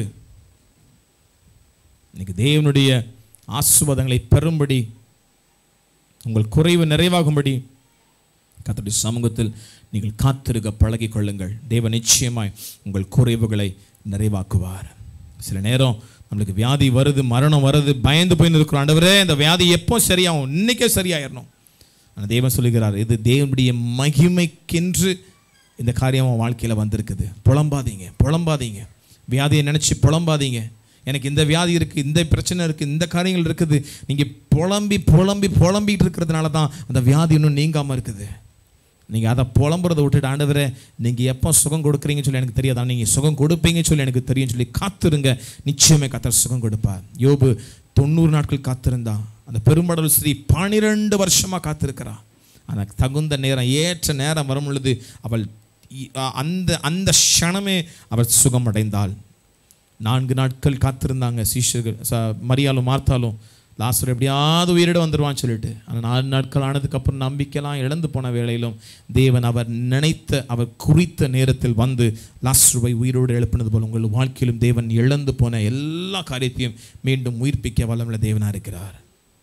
இன்னைக்கு தேவனுடைய ஆசீர்வாதங்களை பெறும்படி உங்கள் குறைவு நிறைவாகும்படி கர்த்தருடைய சமூகத்தில் நீங்கள் காத்திருக்க பழகிக் கொள்ளுங்கள் தேவன் நிச்சயமாய் உங்கள் குறைவுகளை நிறைவாக்குவார் சில நேரம் நம்மளுக்கு வியாதி வருது மரணம் வருது பயந்து போய் இருக்கிறோம் ஆண்டவரே இந்த வியாதி எப்போ சரியாகும் இன்னைக்கே சரியாயிடணும் ஆனால் தேவன் சொல்லுகிறார் இது தேவனுடைய மகிமைக்கென்று இந்த காரியம் உன் வாழ்க்கையில் வந்திருக்குது புலம்பாதீங்க புலம்பாதீங்க வியாதியை நினச்சி புலம்பாதீங்க எனக்கு இந்த வியாதி இருக்குது இந்த பிரச்சனை இருக்குது இந்த காரியங்கள் இருக்குது நீங்கள் புலம்பி புலம்பி புலம்பிட்டு இருக்கிறதுனால தான் அந்த வியாதி இன்னும் நீங்காமல் இருக்குது நீங்கள் அதை புலம்புறதை விட்டுட்டு ஆண்டவரே நீங்கள் எப்போ சுகம் கொடுக்குறீங்கன்னு சொல்லி எனக்கு தெரியாதா நீங்கள் சுகம் கொடுப்பீங்கன்னு சொல்லி எனக்கு தெரியும்னு சொல்லி காத்திருங்க நிச்சயமே கத்தர் சுகம் கொடுப்பார் யோபு தொண்ணூறு நாட்கள் காத்திருந்தான் அந்த பெரும்படல் ஸ்ரீ பனிரெண்டு வருஷமாக காத்திருக்கிறா ஆனால் தகுந்த நேரம் ஏற்ற நேரம் வரும் பொழுது அவள் இ- அ- அந்த அந்த க்ஷணமே அவள் சுகமடைந்தாள் நான்கு நாட்கள் காத்திருந்தாங்க சீஷர்கள் ச மரியாலும் மார்த்தாலும் லாஸ்டர் எப்படியாவது உயிரிட வந்துடுவான்னு சொல்லிட்டு ஆனால் நாலு நாட்கள் ஆனதுக்கப்புறம் நம்பிக்கைலாம் இழந்து போன வேளையிலும் தேவன் அவர் நினைத்த அவர் குறித்த நேரத்தில் வந்து லாஸ்டர்வை உயிரோடு எழுப்பினது போல உங்கள் வாழ்க்கையிலும் தேவன் இழந்து போன எல்லா காரியத்தையும் மீண்டும் உயிர்ப்பிக்க வல்லமுள்ள தேவனாக இருக்கிறார்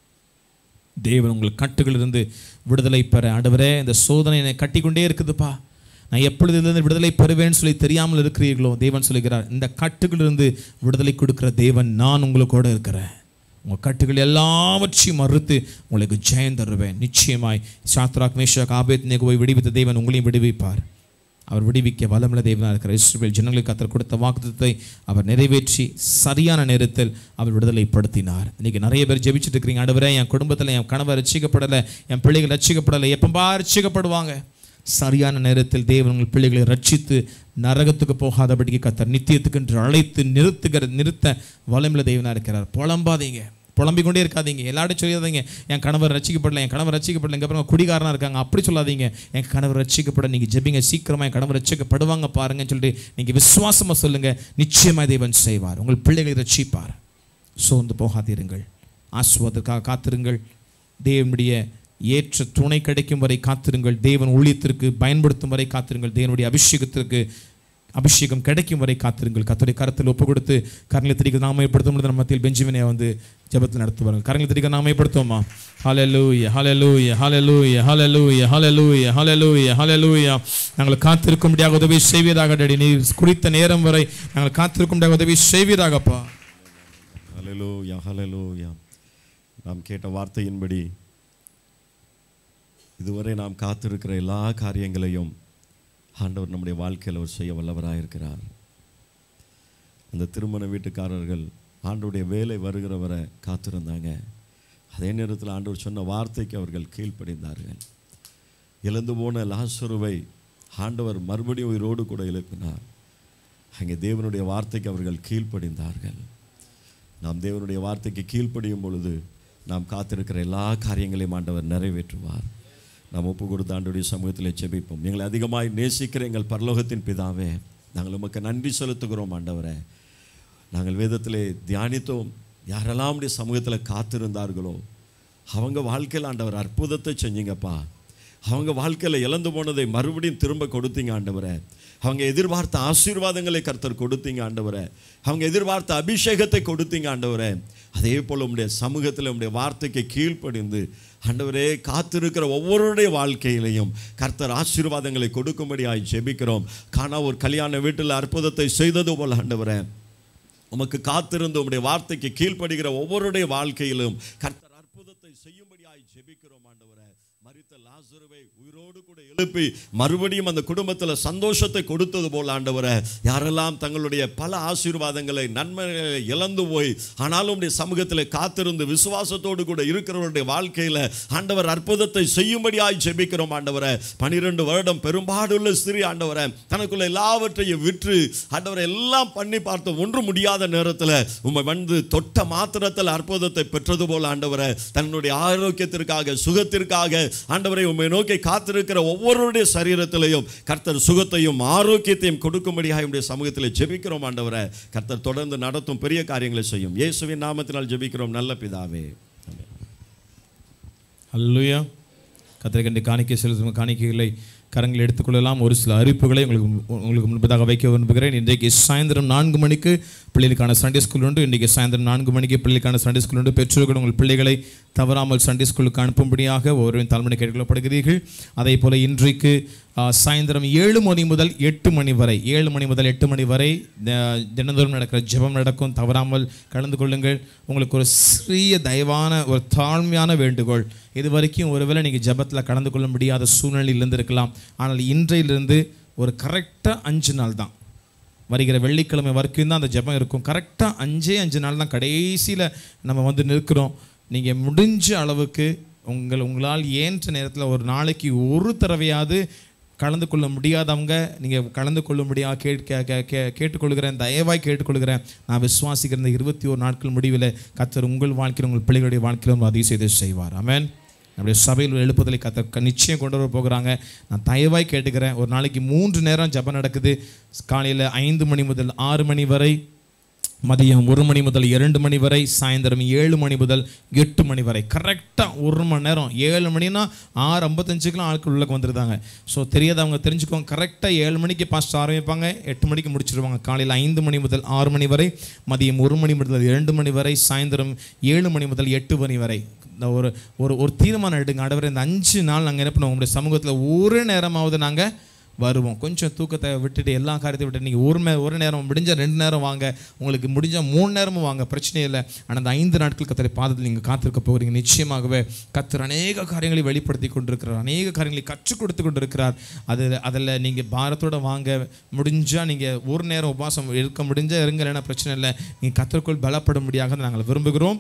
தேவன் உங்கள் கட்டுகளிலிருந்து விடுதலை பெற ஆண்டவரே இந்த சோதனை என்னை கட்டிக்கொண்டே இருக்குதுப்பா நான் எப்பொழுதிலிருந்து விடுதலை பெறுவேன்னு சொல்லி தெரியாமல் இருக்கிறீர்களோ தேவன் சொல்லுகிறார் இந்த கட்டுகளிலிருந்து விடுதலை கொடுக்கிற தேவன் நான் உங்களுக்கூட இருக்கிறேன் உங்கள் கட்டுகள் எல்லாவற்றையும் மறுத்து உங்களுக்கு ஜெயம் தருவேன் நிச்சயமாய் சாத்ராக் மேஷாக் ஆபேத் நேகுவை விடுவித்த தேவன் உங்களையும் விடுவிப்பார் அவர் விடுவிக்க வல்லமுள்ள தேவனாக இருக்கிற இஸ்ரவேல் ஜனங்களுக்கு கத்தர் கொடுத்த வாக்குத்தத்தை அவர் நிறைவேற்றி சரியான நேரத்தில் அவர் விடுதலைப்படுத்தினார் இன்னைக்கு நிறைய பேர் ஜெபிச்சுட்டு இருக்கிறீங்க ஆண்டவரே என் குடும்பத்தில் என் கணவர் ரட்சிக்கப்படலை என் பிள்ளைகள் ரட்சிக்கப்படலை எப்பம்பா ரட்சிக்கப்படுவாங்க சரியான நேரத்தில் தேவன் உங்கள் பிள்ளைகளை ரட்சித்து நரகத்துக்கு போகாதபடிக்கு கத்தர் நித்தியத்துக்கு என்று அழைத்து நிறுத்துகிற நிறுத்த வல்லமுள்ள தேவனாக இருக்கிறார் புலம்பாதீங்க புலம்பிக் கொண்டே இருக்காதீங்க எல்லாரும் சொல்லாதீங்க என் கணவர் ரசிக்கப்படல என் கணவர் ரசிக்கப்படல எங்க அப்புறம் குடிகாரனா இருக்காங்க அப்படி சொல்லாதீங்க என் கணவர் ரசிக்கப்பட நீங்க ஜெபிங்க சீக்கிரமா என் கணவர் ரசிக்கப்படுவாங்க பாருங்கன்னு சொல்லிட்டு நீங்க விசுவாசமா சொல்லுங்க நிச்சயமா தேவன் செய்வார் உங்கள் பிள்ளைகளை ரட்சிப்பார் சோர்ந்து போகாதீருங்கள் ஆசுவதற்காக காத்திருங்கள் தேவனுடைய ஏற்ற துணை கிடைக்கும் வரை காத்திருங்கள் தேவன் ஊழியத்திற்கு பயன்படுத்தும் வரை காத்திருங்கள் தேவனுடைய அபிஷேகத்திற்கு அபிஷேகம் கிடைக்கும் வரை காத்திருங்கள் கத்தோடைய கரத்தில் ஒப்பு கொடுத்து கரங்களை திரிக்க நாமயப்படுத்தும் பொழுது நம்ம மத்தியில் பெஞ்சமினை வந்து ஜெபத்தில் நடத்துவார்கள் கரங்களை திரிக்க நாமயப்படுத்துவோமா ஹalleluya ஹalleluya ஹalleluya ஹalleluya ஹalleluya ஹalleluya ஹalleluya நாங்கள் காத்திருக்கும்படியாக உதவி செய்வீராக டேடி நீ குறித்த நேரம் வரை நாங்கள் காத்திருக்கும்படியாக உதவி செய்வீராகப்பா ஹalleluya ஹalleluya நாம் கேட்ட வார்த்தையின்படி இதுவரை நாம் காத்திருக்கிற எல்லா காரியங்களையும் ஆண்டவர் நம்முடைய வாழ்க்கையில் அவர் செய்ய வல்லவராக இருக்கிறார் அந்த திருமண வீட்டுக்காரர்கள் ஆண்டவருடைய வேலை வருகிறவரை காத்திருந்தாங்க அதே நேரத்தில் ஆண்டவர் சொன்ன வார்த்தைக்கு அவர்கள் கீழ்ப்படிந்தார்கள் இழந்து போன லாசருவை ஆண்டவர் மறுபடியும் உயிரோடு கூட எழுப்பினார் அங்கே தேவனுடைய வார்த்தைக்கு அவர்கள் கீழ்ப்படிந்தார்கள் நாம் தேவனுடைய வார்த்தைக்கு கீழ்ப்படியும் பொழுது நாம் காத்திருக்கிற எல்லா காரியங்களையும் ஆண்டவர் நிறைவேற்றுவார் நாம் ஒப்பு கொடுத்த ஆண்டுடைய சமூகத்தில் செபிப்போம் எங்களை அதிகமாய் நேசிக்கிற எங்கள் பரலோகத்தின் பிதாவே நாங்கள் உமக்கு நன்றி செலுத்துகிறோம் ஆண்டவரே நாங்கள் வேதத்திலே தியானித்தோம் யாரெல்லாம் உடைய சமூகத்தில் காத்திருந்தார்களோ அவங்க வாழ்க்கையில் ஆண்டவர் அற்புதத்தை செஞ்சீங்கப்பா அவங்க வாழ்க்கையில் இழந்து போனதை மறுபடியும் திரும்ப கொடுத்தீங்க ஆண்டவரே அவங்க எதிர்பார்த்த ஆசீர்வாதங்களை கர்த்தர் கொடுத்தீங்க ஆண்டவரே அவங்க எதிர்பார்த்த அபிஷேகத்தை கொடுத்தீங்க ஆண்டவரே அதே போல் உம்முடைய சமூகத்தில் உம்முடைய வார்த்தைக்கு கீழ்ப்படிந்து ஆண்டவரே காத்திருக்கிற ஒவ்வொருடைய வாழ்க்கையிலையும் கர்த்தர் ஆசீர்வாதங்களை கொடுக்கும்படியாய் ஜெபிக்கிறோம் காணா ஒரு கல்யாண வீட்டில் அற்புதத்தை செய்தது போல் ஆண்டவரே உமக்கு காத்திருந்து உம்முடைய வார்த்தைக்கு கீழ்ப்படுகிற ஒவ்வொருடைய வாழ்க்கையிலும் கர்த்தர் அற்புதத்தை செய்யும்படியாய் ஜெபிக்கிறோம் ஆண்டவரே மரித்த லாசருவை உயிரோடு கூட எழுப்பி மறுபடியும் அந்த குடும்பத்தில் சந்தோஷத்தை கொடுத்தது போல் ஆண்டவரே யாரெல்லாம் தங்களுடைய பல ஆசீர்வாதங்களை நன்மைகளை இழந்து போய் ஆனாலும் உடைய சமூகத்தில் காத்திருந்து விசுவாசத்தோடு கூட இருக்கிறவருடைய வாழ்க்கையில் ஆண்டவர் அற்புதத்தை செய்யும்படியாய் ஜெபிக்கிறோம் ஆண்டவரே பனிரெண்டு வருடம் பெரும்பாடுள்ள ஸ்திரீ ஆண்டவரே தனக்குள்ள எல்லாவற்றையும் விற்று ஆண்டவரை எல்லாம் பண்ணி பார்த்து ஒன்று முடியாத நேரத்தில் உம்மை வந்து தொட்ட மாத்திரத்தில் அற்புதத்தை பெற்றது போல ஆண்டவரை தன்னுடைய ஆரோக்கியத்திற்காக சுகத்திற்காக ஆண்டவரை உம்மை நோக்கி காத்திருக்கிற ஒவ்வொருடைய சரீரத்திலையும் கர்த்தர் சுகத்தையும் ஆரோக்கியத்தையும் கொடுக்கும்படியாக உடைய சமூகத்தில் ஜெபிக்கிறோம் ஆண்டவரை கர்த்தர் தொடர்ந்து நடத்தும் பெரிய காரியங்களை செய்யும் இயேசுவின் நாமத்தினால் ஜெபிக்கிறோம் நல்ல பிதாவே ஆமென். அல்லேலூயா கத்திரிக்கண்டி காணிக்கை செலுத்தும் காணிக்கைகளை கரங்களில் எடுத்துக்கொள்ளலாம் ஒரு சில அறிவிப்புகளை உங்களுக்கு உங்களுக்கு முன்பதாக வைக்க விரும்புகிறேன் இன்றைக்கு சாயந்தரம் நான்கு மணிக்கு பிள்ளைகளுக்கான சண்டே ஸ்கூல் உண்டு இன்றைக்கு சாயந்தரம் நான்கு மணிக்கு பிள்ளைகளுக்கான சண்டே ஸ்கூல் உண்டு பெற்றோர்கள் உங்கள் பிள்ளைகளை தவறாமல் சண்டே ஸ்கூலுக்கு அனுப்பும்படியாக ஒருவரின் தலைமுறை கேட்டுக்கொள்ளப்படுகிறீர்கள் அதே போல இன்றைக்கு ஆ, சாயந்தரம் ஏழு மணி முதல் எட்டு மணி வரை ஏழு மணி முதல் எட்டு மணி வரை த- தினந்தோறும் நடக்கிற ஜெபம் நடக்கும் தவறாமல் கலந்து கொள்ளுங்கள் உங்களுக்கு ஒரு சிறிய தயவான ஒரு தாழ்மையான வேண்டுகோள் இது வரைக்கும் ஒருவேளை நீங்கள் ஜெபத்தில் கலந்து கொள்ள முடியாத சூழ்நிலையில் இருந்திருக்கலாம் ஆனால் இன்றையிலிருந்து ஒரு கரெக்டாக அஞ்சு நாள் தான் வருகிற வெள்ளிக்கிழமை வரைக்கும் தான் அந்த ஜெபம் இருக்கும் கரெக்டாக அஞ்சே அஞ்சு நாள் தான் கடைசியில் நம்ம வந்து நிற்கிறோம் நீங்கள் முடிஞ்ச அளவுக்கு உங்கள் உங்களால் ஏன்ற நேரத்தில் ஒரு நாளைக்கு ஒரு தடவையாவது கலந்து கொள்ள முடியாதவங்க நீங்கள் கலந்து கொள்ள முடியாது கேட் கே- கே- கே- கேட்டுக்கொள்கிறேன் தயவாய் கேட்டுக்கொள்கிறேன் நான் விசுவாசிக்கிற இந்த இருபத்தி ஒரு நாட்கள் முடிவில் கத்தர் உங்கள் வாழ்க்கையில் உங்கள் பிள்ளைகளுடைய வாழ்க்கையிலும் அதிக செய்து செய்வார் ஆமென் நம்முடைய சபையில் ஒரு எழுப்புதலை கத்த நிச்சயம் கொண்டு வர போகிறாங்க நான் தயவாய் கேட்டுக்கிறேன் ஒரு நாளைக்கு மூன்று நேரம் ஜெபம் நடக்குது காலையில் ஐந்து மணி முதல் ஆறு மணி வரை மதியம் ஒரு மணி முதல் இரண்டு மணி வரை சாயந்தரம் ஏழு மணி முதல் எட்டு மணி வரை கரெக்டாக ஒரு மணி நேரம் ஏழு மணினா ஆறு ஐம்பத்தஞ்சுக்கெலாம் ஆட்கள் உள்ளே வந்துருந்தாங்க ஸோ தெரியாதவங்க தெரிஞ்சுக்கோங்க கரெக்டாக ஏழு மணிக்கு பாஸ்ட் ஆரம்பிப்பாங்க எட்டு மணிக்கு முடிச்சிருவாங்க காலையில் ஐந்து மணி முதல் ஆறு மணி வரை மதியம் ஒரு மணி முதல் இரண்டு மணி வரை சாயந்தரம் ஏழு மணி முதல் எட்டு மணி வரை இந்த ஒரு ஒரு ஒரு தீர்மானம் எடுங்க ஆண்டவரே இந்த அஞ்சு நாள் நாங்கள் என்ன பண்ணுவோம் உங்களுடைய சமூகத்தில் ஒரு நேரமாவது நாங்கள் வருவோம் கொஞ்சம் தூக்கத்தை விட்டுட்டு எல்லா காரியத்தையும் விட்டு நீங்கள் ஒரு மே ஒரு நேரம் முடிஞ்ச ரெண்டு நேரம் வாங்க உங்களுக்கு முடிஞ்ச மூணு நேரமும் வாங்க பிரச்சனை இல்லை ஆனால் அந்த ஐந்து நாட்கள் கத்தரை பாதத்தில் நீங்கள் காத்திருக்க போகிறீங்க நிச்சயமாகவே கத்தர் அநேக காரியங்களை வெளிப்படுத்தி கொண்டிருக்கிறார் அநேக காரியங்களை கற்றுக் கொடுத்து கொண்டிருக்கிறார் அது அதில் நீங்கள் பாரத்தோட வாங்க முடிஞ்சால் நீங்கள் ஒரு நேரம் உபவாசம் இருக்க முடிஞ்சால் இருங்க இல்லைன்னா பிரச்சனை இல்லை நீங்கள் கத்தருக்குள் பலப்படும்படியாக நாங்கள் விரும்புகிறோம்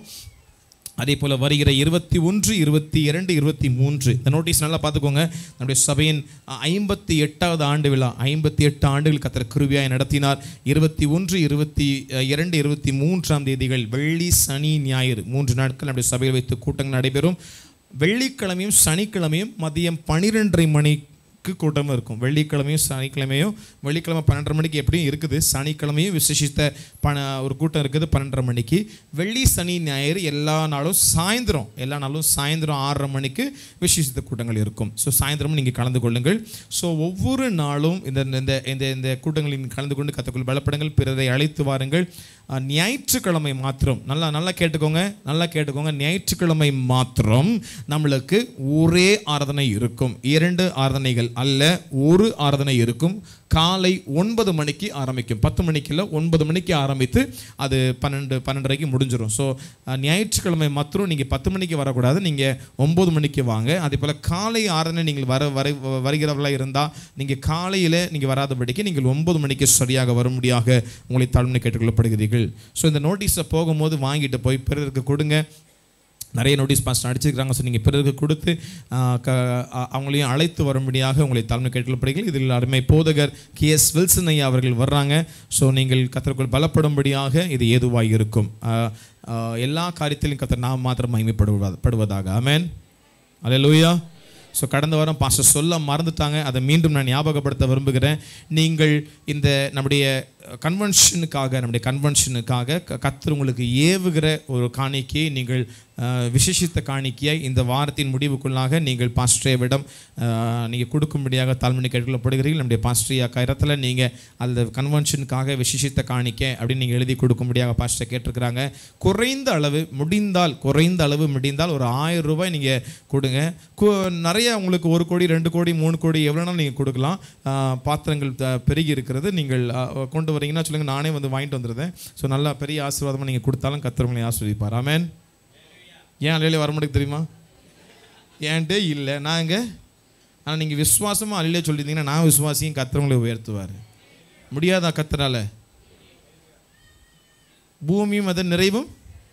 அதே போல் வருகிற இருபத்தி ஒன்று இருபத்தி இரண்டு இருபத்தி மூன்று இந்த நோட்டீஸ் நல்லா பார்த்துக்கோங்க நம்முடைய சபையின் ஐம்பத்தி எட்டாவது ஆண்டு விழா ஐம்பத்தி எட்டு ஆண்டுகள் கத்தர் கிருவியாய் நடத்தினார் இருபத்தி ஒன்று இருபத்தி அஹ், இரண்டு இருபத்தி மூன்றாம் தேதிகள் வெள்ளி சனி ஞாயிறு மூன்று நாட்கள் நம்முடைய சபையில் வைத்து கூட்டங்கள் நடைபெறும் வெள்ளிக்கிழமையும் சனிக்கிழமையும் மதியம் பன்னிரெண்டரை மணிக்கு கூட்டம் இருக்கும் வெள்ளிக்கிழமையும் சனிக்கிழமையும் வெள்ளிக்கிழமை பன்னெண்டரை மணிக்கு எப்படியும் இருக்குது சனிக்கிழமையும் விசேஷித்த பண ஒரு கூட்டம் இருக்குது பன்னெண்டரை மணிக்கு வெள்ளி சனி ஞாயிறு எல்லா நாளும் சாயந்தரம் எல்லா நாளும் சாயந்தரம் ஆறரை மணிக்கு விசேஷித்த கூட்டங்கள் இருக்கும் ஸோ சாயந்தரமும் நீங்கள் கலந்து கொள்ளுங்கள் ஸோ ஒவ்வொரு நாளும் இந்த இந்த இந்த இந்த கூட்டங்களில் கலந்து கொண்டு கற்றுக்கொள் பலப்படுங்கள் பிறரை அழைத்து வாருங்கள் அஹ், ஞாயிற்றுக்கிழமை மாத்திரம் நல்லா நல்லா கேட்டுக்கோங்க நல்லா கேட்டுக்கோங்க ஞாயிற்றுக்கிழமை மாத்திரம் நம்மளுக்கு ஒரே ஆராதனை இருக்கும் இரண்டு ஆராதனைகள் அல்ல ஒரு ஆராதனை இருக்கும் காலை ஒன்பது மணிக்கு ஆரம்பிக்கும் பத்து மணிக்கு இல்லை ஒன்பது மணிக்கு ஆரம்பித்து அது பன்னெண்டு பன்னெண்டரைக்கு முடிஞ்சிடும் ஸோ ஞாயிற்றுக்கிழமை மாத்திரம் நீங்கள் பத்து மணிக்கு வரக்கூடாது நீங்கள் ஒம்பது மணிக்கு வாங்க அதே போல் காலை ஆராதனை நீங்கள் வர வர வருகிறவர்களாக இருந்தால் நீங்கள் காலையில் நீங்கள் வராதபடிக்கு நீங்கள் ஒன்பது மணிக்கு சரியாக வரும்படியாக உங்களை தாழ்மை கேட்டுக்கொள்ளப்படுகிறீர்கள் ஸோ இந்த நோட்டீஸை போகும்போது வாங்கிட்டு போய் பிறருக்கு கொடுங்க நிறைய நோட்டீஸ் பாஸ்ட் அடிச்சிருக்கிறாங்க ஸோ நீங்கள் பிறருக்கு கொடுத்து ஆ, க ஆ, அவங்களையும் அழைத்து வரும்படியாக உங்களை தலைமை கேட்கப்படுகிறீர்கள் இதில் அருமை போதகர் கே எஸ் வில்சன் ஐயா அவர்கள் வர்றாங்க ஸோ நீங்கள் கத்தருக்குள் பலப்படும்படியாக இது ஏதுவாக இருக்கும் ஆ, ஆ, எல்லா காரியத்திலும் கத்தர் நாம் மாத்திரம் மகிமைப்படுவதா படுவதாக ஆமென் அல்லேலூயா ஸோ கடந்த வாரம் பாஸ்டர் சொல்ல மறந்துட்டாங்க அதை மீண்டும் நான் ஞாபகப்படுத்த விரும்புகிறேன் நீங்கள் இந்த நம்முடைய கன்வென்ஷனுக்காக நம்முடைய கன்வென்ஷனுக்காக க- கர்த்தர் உங்களுக்கு ஏவுகிற ஒரு காணிக்கையை நீங்கள் அஹ், விசேஷித்த காணிக்கையை இந்த வாரத்தின் முடிவுக்குள்ளாக நீங்கள் பாஸ்டரேவிடம் நீங்கள் கொடுக்கும்படியாக தாழ்மணி கேட்கப்படுகிறீர்கள் நம்முடைய பாஸ்டரியா கரத்தில் நீங்கள் அந்த கன்வென்ஷனுக்காக விசேஷித்த காணிக்கை அப்படின்னு நீங்கள் எழுதி கொடுக்கும்படியாக பாஸ்டர் கேட்டிருக்கிறாங்க குறைந்த அளவு முடிந்தால் குறைந்த அளவு முடிந்தால் ஒரு ஆயிரம் ரூபாய் நீங்கள் கொடுங்க கு- நிறைய உங்களுக்கு ஒரு கோடி ரெண்டு கோடி மூணு கோடி எவ்வளோனாலும் நீங்கள் கொடுக்கலாம் ஆஹ் பாத்திரங்கள் த- பெருகி இருக்கிறது நீங்கள் ஆஹ், கொண்டு கொண்டு வரீங்கன்னா சொல்லுங்க நானே வந்து வாங்கிட்டு வந்துருந்தேன் ஸோ நல்லா பெரிய ஆசீர்வாதமாக நீங்கள் கொடுத்தாலும் கத்தர் உங்களை ஆசீர்வதிப்பார் ஆமென் ஏன் அலையில வர மாட்டேங்குது தெரியுமா ஏன்ட்டே இல்லை நான் இங்கே ஆனால் நீங்கள் விசுவாசமாக அலையிலே சொல்லியிருந்தீங்கன்னா நான் விசுவாசியும் கத்திரவங்களை உயர்த்துவார் முடியாதா கத்தரால பூமியும் அதன் நிறைவும்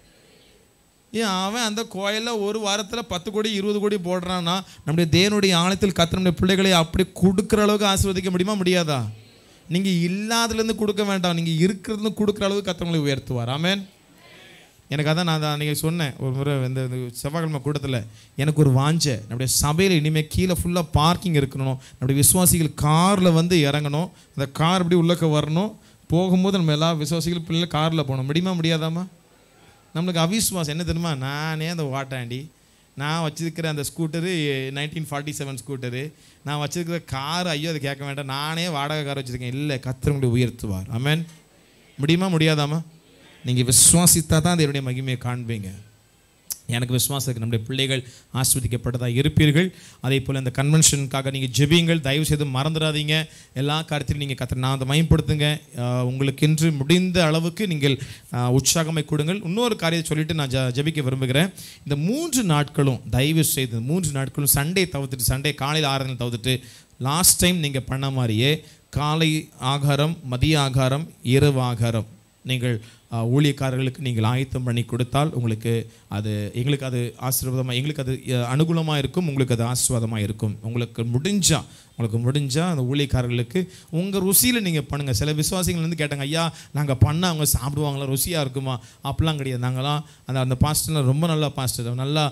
ஏன் அவன் அந்த கோயிலில் ஒரு வாரத்தில் பத்து கோடி இருபது கோடி போடுறான்னா நம்முடைய தேவனுடைய ஆழத்தில் கத்த நம்முடைய பிள்ளைகளை அப்படி கொடுக்குற அளவுக்கு ஆசீர்வதிக்க முடியுமா முடியாதா நீங்கள் இல்லாததுலேருந்து கொடுக்க வேண்டாம் நீங்கள் இருக்கிறதுலேருந்து கொடுக்குற அளவுக்கு கத்தவங்களை உயர்த்துவார் ஆமென் எனக்கு அதான் நான் அன்றைக்கி சொன்னேன் ஒரு முறை இந்த இந்த செவ்வாய்க்கிழமை கூட்டத்தில் எனக்கு ஒரு வாஞ்சை நம்முடைய சபையில் இனிமேல் கீழே ஃபுல்லாக பார்க்கிங் இருக்கணும் நம்முடைய விசுவாசிகள் காரில் வந்து இறங்கணும் அந்த கார் அப்படி உள்ளக்க வரணும் போகும்போது நம்ம எல்லா விசுவாசிகள் பிள்ளைகள் காரில் போகணும் முடியுமா முடியாதாம்மா நம்மளுக்கு அவிஸ்வாசம் என்ன தெரியுமா நானே அந்த வாட்டாண்டி நான் வச்சிருக்கிற அந்த scooter nineteen forty seven scooter நான் வச்சிருக்கிற கார் ஐயோ அதை கேட்க வேண்டாம் நானே வாடகை கார் வச்சுருக்கேன் இல்லை கத்திரங்களை உயர்த்துவார் ஆமென் முடியுமா முடியாதாம்மா நீங்கள் விசுவாசித்தா தான் அதனுடைய மகிமையை காண்பீங்க எனக்கு விசுவாசம் இருக்கு நம்முடைய பிள்ளைகள் ஆஸ்வதிக்கப்பட்டதாக இருப்பீர்கள் அதே போல் இந்த கன்வென்ஷனுக்காக நீங்கள் ஜெபியுங்கள் தயவு செய்து மறந்துடாதீங்க எல்லா காரியத்திலும் நீங்கள் கத்த நான் அதை மயப்படுத்துங்க ஆஹ் உங்களுக்கென்று முடிந்த அளவுக்கு நீங்கள் ஆஹ் உற்சாகமை கொடுங்கள் இன்னொரு காரியத்தை சொல்லிட்டு நான் ஜ ஜெபிக்க விரும்புகிறேன் இந்த மூன்று நாட்களும் தயவு செய்து மூன்று நாட்களும் சண்டே தவிர்த்துட்டு சண்டே காலையில் ஆராதனை தவிர்த்துட்டு லாஸ்ட் டைம் நீங்கள் பண்ண மாதிரியே காலை ஆகாரம் மதிய ஆகாரம் இரவு ஆகாரம் நீங்கள் அஹ், ஊழியக்காரர்களுக்கு நீங்கள் ஆயத்தம் பண்ணி கொடுத்தால் உங்களுக்கு அது எங்களுக்கு அது ஆசீர்வாதமாக எங்களுக்கு அது அனுகூலமாக இருக்கும் உங்களுக்கு அது ஆசீர்வாதமாக இருக்கும் உங்களுக்கு முடிஞ்சா உங்களுக்கு முடிஞ்சா அந்த ஊழியக்காரர்களுக்கு உங்கள் ருசியில் நீங்கள் பண்ணுங்கள் சில விசுவாசிகள் வந்து கேட்டாங்க ஐயா நாங்கள் பண்ண அவங்க சாப்பிடுவாங்களா ருசியாக இருக்குமா அப்படிலாம் கிடையாது நாங்களாம் அந்த அந்த பாஸ்டர்லாம் ரொம்ப நல்ல பாஸ்டர் நல்லா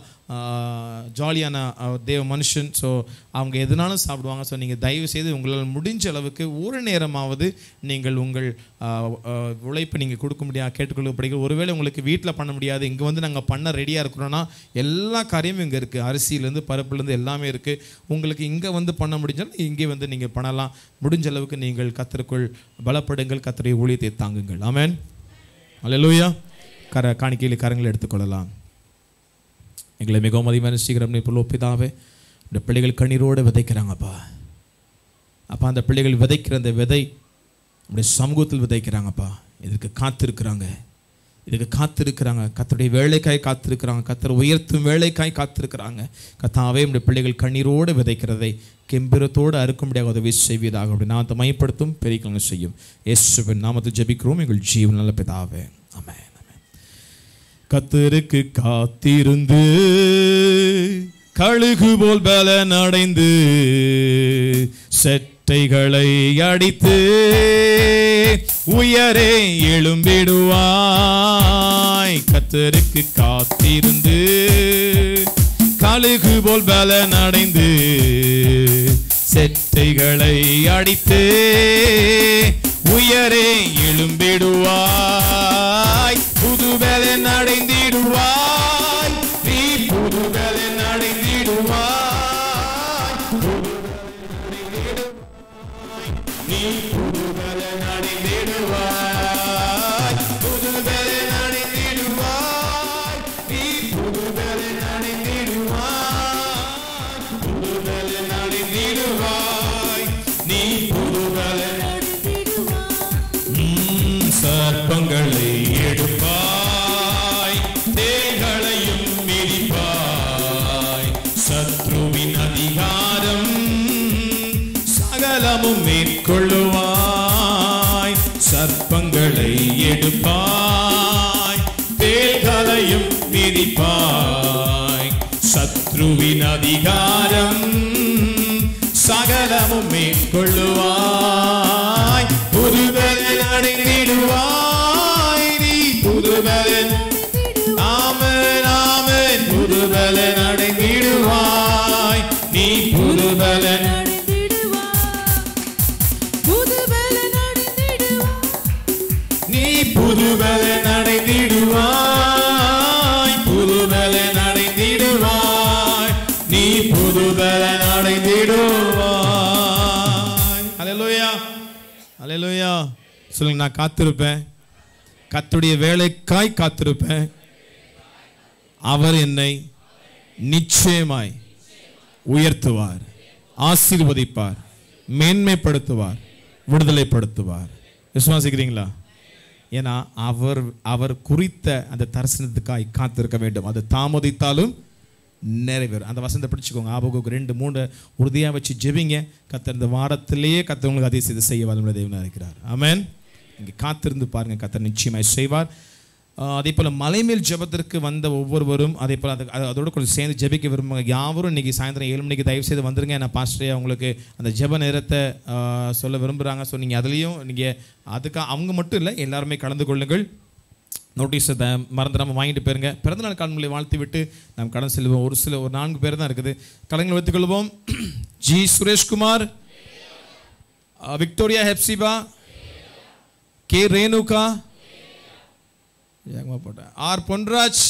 ஜாலியான தேவ மனுஷன் ஸோ அவங்க எதுனாலும் சாப்பிடுவாங்க ஸோ நீங்கள் தயவு செய்து உங்களால் முடிஞ்ச அளவுக்கு ஒரு நேரமாவது நீங்கள் உங்கள் ஆஹ், ஆஹ், உழைப்பை நீங்கள் கொடுக்க முடியாது கேட்டுக்கொள்ளப்படுகிற ஒருவேளை உங்களுக்கு வீட்டில் பண்ண முடியாது இங்கே வந்து நாங்கள் பண்ண ரெடியாக இருக்கிறோன்னா எல்லா காரியமும் இங்கே இருக்குது அரிசியிலேருந்து பருப்புலேருந்து எல்லாமே இருக்குது உங்களுக்கு இங்கே வந்து பண்ண முடிஞ்சாலும் இங்கே வந்து நீங்கள் பண்ணலாம் முடிஞ்ச அளவுக்கு நீங்கள் கத்தருக்குள் பலப்படுங்கள் கத்தருடைய ஊழியத்தை தாங்குங்கள் ஆமென் அல்லேலூயா கர காணிக்கையில் கரங்களை எடுத்துக்கொள்ளலாம் எங்களை மிகவும் அதிகமாக சீக்கிரம் இப்போ ஒப்பிதாவே இந்த பிள்ளைகள் கண்ணீரோடு விதைக்கிறாங்கப்பா அப்பா அந்த பிள்ளைகள் விதைக்கிற அந்த விதை நம்முடைய சமூகத்தில் விதைக்கிறாங்கப்பா இதுக்கு காத்திருக்கிறாங்க இதுக்கு காத்திருக்கிறாங்க கத்தருடைய வேலைக்காய் காத்திருக்கிறாங்க கத்தர் உயர்த்தும் வேலைக்காய் காத்திருக்கிறாங்க கத்தாவே நம்முடைய பிள்ளைகள் கண்ணீரோடு விதைக்கிறதை கெம்பிரத்தோடு அறுக்கும்படியாக உதவி செய்வதாக அப்படி நாமத்தை மையப்படுத்தும் பெரியவங்க செய்யும் இயேசுவின் நாமத்தை ஜெபிக்கிறோம் எங்கள் ஜீவன் நல்ல பிதாவே ஆமென் ஆமென் கத்தருக்கு காத்திருந்து கழுகு போல் பலன் அடைந்து செட்டைகளை அடித்து உயரே எழும்பிடுவாய் கத்தருக்கு காத்திருந்து கழுகு போல் பலன் அடைந்து செட்டைகளை அடித்து உயரே எழும்பிடுவாய் புது பலன் அடைந்திடுவாய் நீ புது பலன் அடைந்திடுவாய் புது நீ புது பலன் அடைந்திடுவாய் புது பலன் அடைந்திடுவாய் நீ புது பலன் அடைந்திடுவாய் புது பலன் அடைந்திடுவாய் நீ புது பலன் உம், சர்ப்பங்களை எடுப்பாய் தேள்களையும் மிதிப்பாய் சத்ருவின் அதிகாரம் சகலமும் மேற்கொள்ளுவாய் சர்ப்பங்களை எடுப்பாய் தேள்களையும் மிதிப்பாய் சத்ருவின் அதிகாரம் சகலமும் மேற்கொள்ளுவாய் புதுபலன் அடைந்திடுவாய் நீ புதுபலன் ஆமன் ஆமன் புதுபலன் அடைந்திடுவாய் நீ புதுபலன் நீ புதுபலன் அடைந்திடுவாய் புதுபலன் அடைந்திடுவாய் நீ புதுபலன் அடைந்திடுவாய் அல்லேலூயா அல்லேலூயா சொல்லுங்க நான் காத்திருப்பேன் கத்துடைய வேலைக்காய் காத்திருப்பேன் அவர் என்னை நிச்சயமாய் உயர்த்துவார் ஆசீர்வதிப்பார் மேன்மைப்படுத்துவார் விடுதலைப்படுத்துவார் விசுவாசிக்கிறீங்களா ஏன்னா அவர் அவர் குறித்த அந்த தரிசனத்துக்காய் காத்திருக்க வேண்டும் அது தாமதித்தாலும் நிறைவேறும் அந்த வசனத்தை பிடிச்சுக்கோங்க ஆபோக்கு ரெண்டு மூணு உறுதியாக வச்சு ஜெபிங்க கத்தர் இந்த வாரத்திலேயே கத்தர் உங்களுக்கு அதே செய்து செய்ய வல்லமுள்ள தேவனாக இருக்கிறார் ஆமென் இங்கே காத்திருந்து பாருங்க கத்தர் நிச்சயமாய் செய்வார் ஆஹ் அதே போல் மலைமேல் ஜெபத்திற்கு வந்த ஒவ்வொருவரும் அதே போல் அது அது- அதோட கொஞ்சம் சேர்ந்து ஜெபிக்க விரும்புங்க யாவரும் இன்னைக்கு சாயந்தரம் ஏழு மணிக்கு தயவு செய்து வந்துருங்க நான் பாஸ்டரே உங்களுக்கு அந்த ஜெப நேரத்தை ஆஹ் சொல்ல விரும்புகிறாங்க ஸோ நீங்கள் அதுலேயும் நீங்கள் அதுக்காக அவங்க மட்டும் இல்லை எல்லாருமே கலந்து கொள்ளுங்கள் நோட்டீஸை த மறந்துடாமல் வாங்கிட்டு போயிருங்க பிறந்தநாள் காண்புகளை வாழ்த்து விட்டு நாம் கடன் செல்வோம் ஒரு சில ஒரு நான்கு பேர் தான் இருக்குது கலைஞர்கள் வைத்துக்கொள்வோம் ஜி சுரேஷ்குமார் அஹ், விக்டோரியா ஹெப்சிபா கே ரேணுகா வேகமா போட்டேன் ஆர் பொன்ராஜ்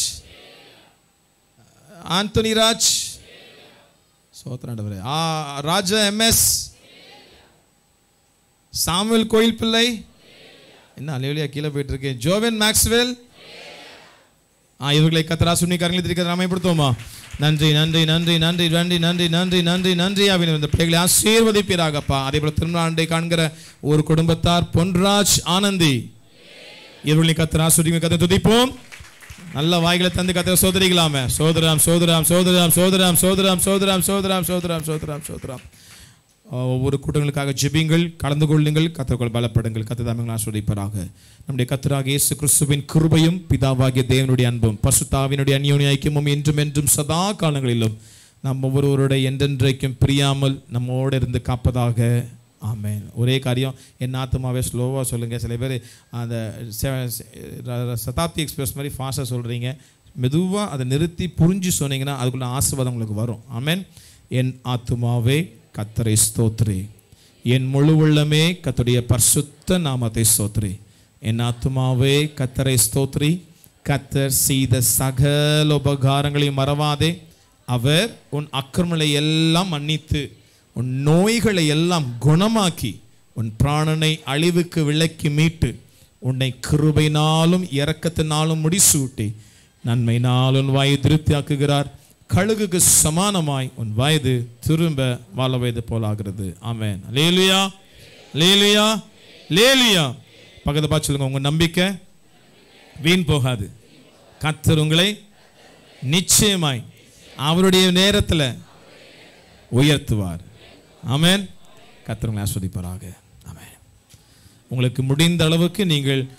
ஆந்தோனி ராஜ் சோத்ராண்டவர் ஆ ராஜா எம்எஸ் சாமுவேல் கோயில் பிள்ளை என்ன அலைவலியா கீழே போயிட்டு இருக்கு ஜோவன் மேக்ஸ்வெல் ஆ இவர்களை கத்தரா சுண்ணி கரங்களை திரிக்க அமைப்படுத்துவோமா நன்றி நன்றி நன்றி நன்றி நன்றி நன்றி நன்றி நன்றி நன்றி அப்படின்னு இந்த பிள்ளைகளை ஆசீர்வதிப்பீராகப்பா அதே போல திருமண ஆண்டை காண்கிற ஒரு குடும்பத்தார் பொன்ராஜ் ஆனந்தி இவர்களை கத்தரா சுண்ணி கத்தை துதிப்போம் நல்ல வாய்களை தந்து கத்திர சோதரிக்கலாமே சோதராம் சோதராம் சோதராம் சோதராம் சோதராம் சோதராம் சோதராம் சோதராம் சோதராம் சோதராம் ஆஹ் ஒவ்வொரு கூட்டங்களுக்காக ஜெபிங்கள் கலந்து கொள்ளுங்கள் கத்தர்கள் பலப்படுங்கள் கத்ததாமங்கள் ஆஸ்வதிப்பராக நம்முடைய கத்தராக இயேசு கிறிஸ்துவின் கிருபையும் பிதாவாகிய தேவனுடைய அன்பும் பசுத்தாவினுடைய அந்யோன்ய ஐக்கியமும் என்றும் என்றும் சதா காலங்களிலும் நம் ஒவ்வொருவருடைய என்றென்றைக்கும் பிரியாமல் நம்மோடு இருந்து காப்பதாக ஆமென் ஒரே காரியம் என் ஆத்மாவே ஸ்லோவாக சொல்லுங்கள் சில பேர் அந்த செ- செ- ர- ர- சதாப்தி எக்ஸ்பிரஸ் மாதிரி ஃபாஸ்ட்டாக சொல்கிறீங்க மெதுவாக அதை நிறுத்தி புரிஞ்சு சொன்னீங்கன்னா அதுக்குள்ள ஆசீர்வாதம் உங்களுக்கு வரும் ஆமென் என் ஆத்துமாவே கத்தரை ஸ்தோத்ரி என் முழு உள்ளமே கத்துடைய பரிசுத்த நாமத்தை ஸ்தோத்ரி என் ஆத்துமாவே கத்தரை ஸ்தோத்ரி கத்தர் செய்த சகல உபகாரங்களையும் மறவாதே அவர் உன் அக்கிரமங்களை எல்லாம் மன்னித்து உன் நோய்களை எல்லாம் குணமாக்கி உன் பிராணனை அழிவுக்கு விலக்கி மீட்டு உன்னை கிருபைனாலும் இரக்கத்தினாலும் முடிசூட்டி நன்மையினால் உன் வாயை திருப்தியாக்குகிறார் கழுகுக்கு சமானமாய் உன் வயது திரும்ப வாழ வயது போலாகிறது ஆமென் லேலுயா லேலுயா லேலுயா பக்கத்து பார்த்து சொல்லுங்க உங்க நம்பிக்கை வீண் போகாது கத்தர் உங்களை நிச்சயமாய் அவருடைய நேரத்தில் உயர்த்துவார் ஆமென் கத்தர் உங்களை ஆஸ்வதிப்பாராக ஆமென் உங்களுக்கு முடிந்த அளவுக்கு நீங்கள்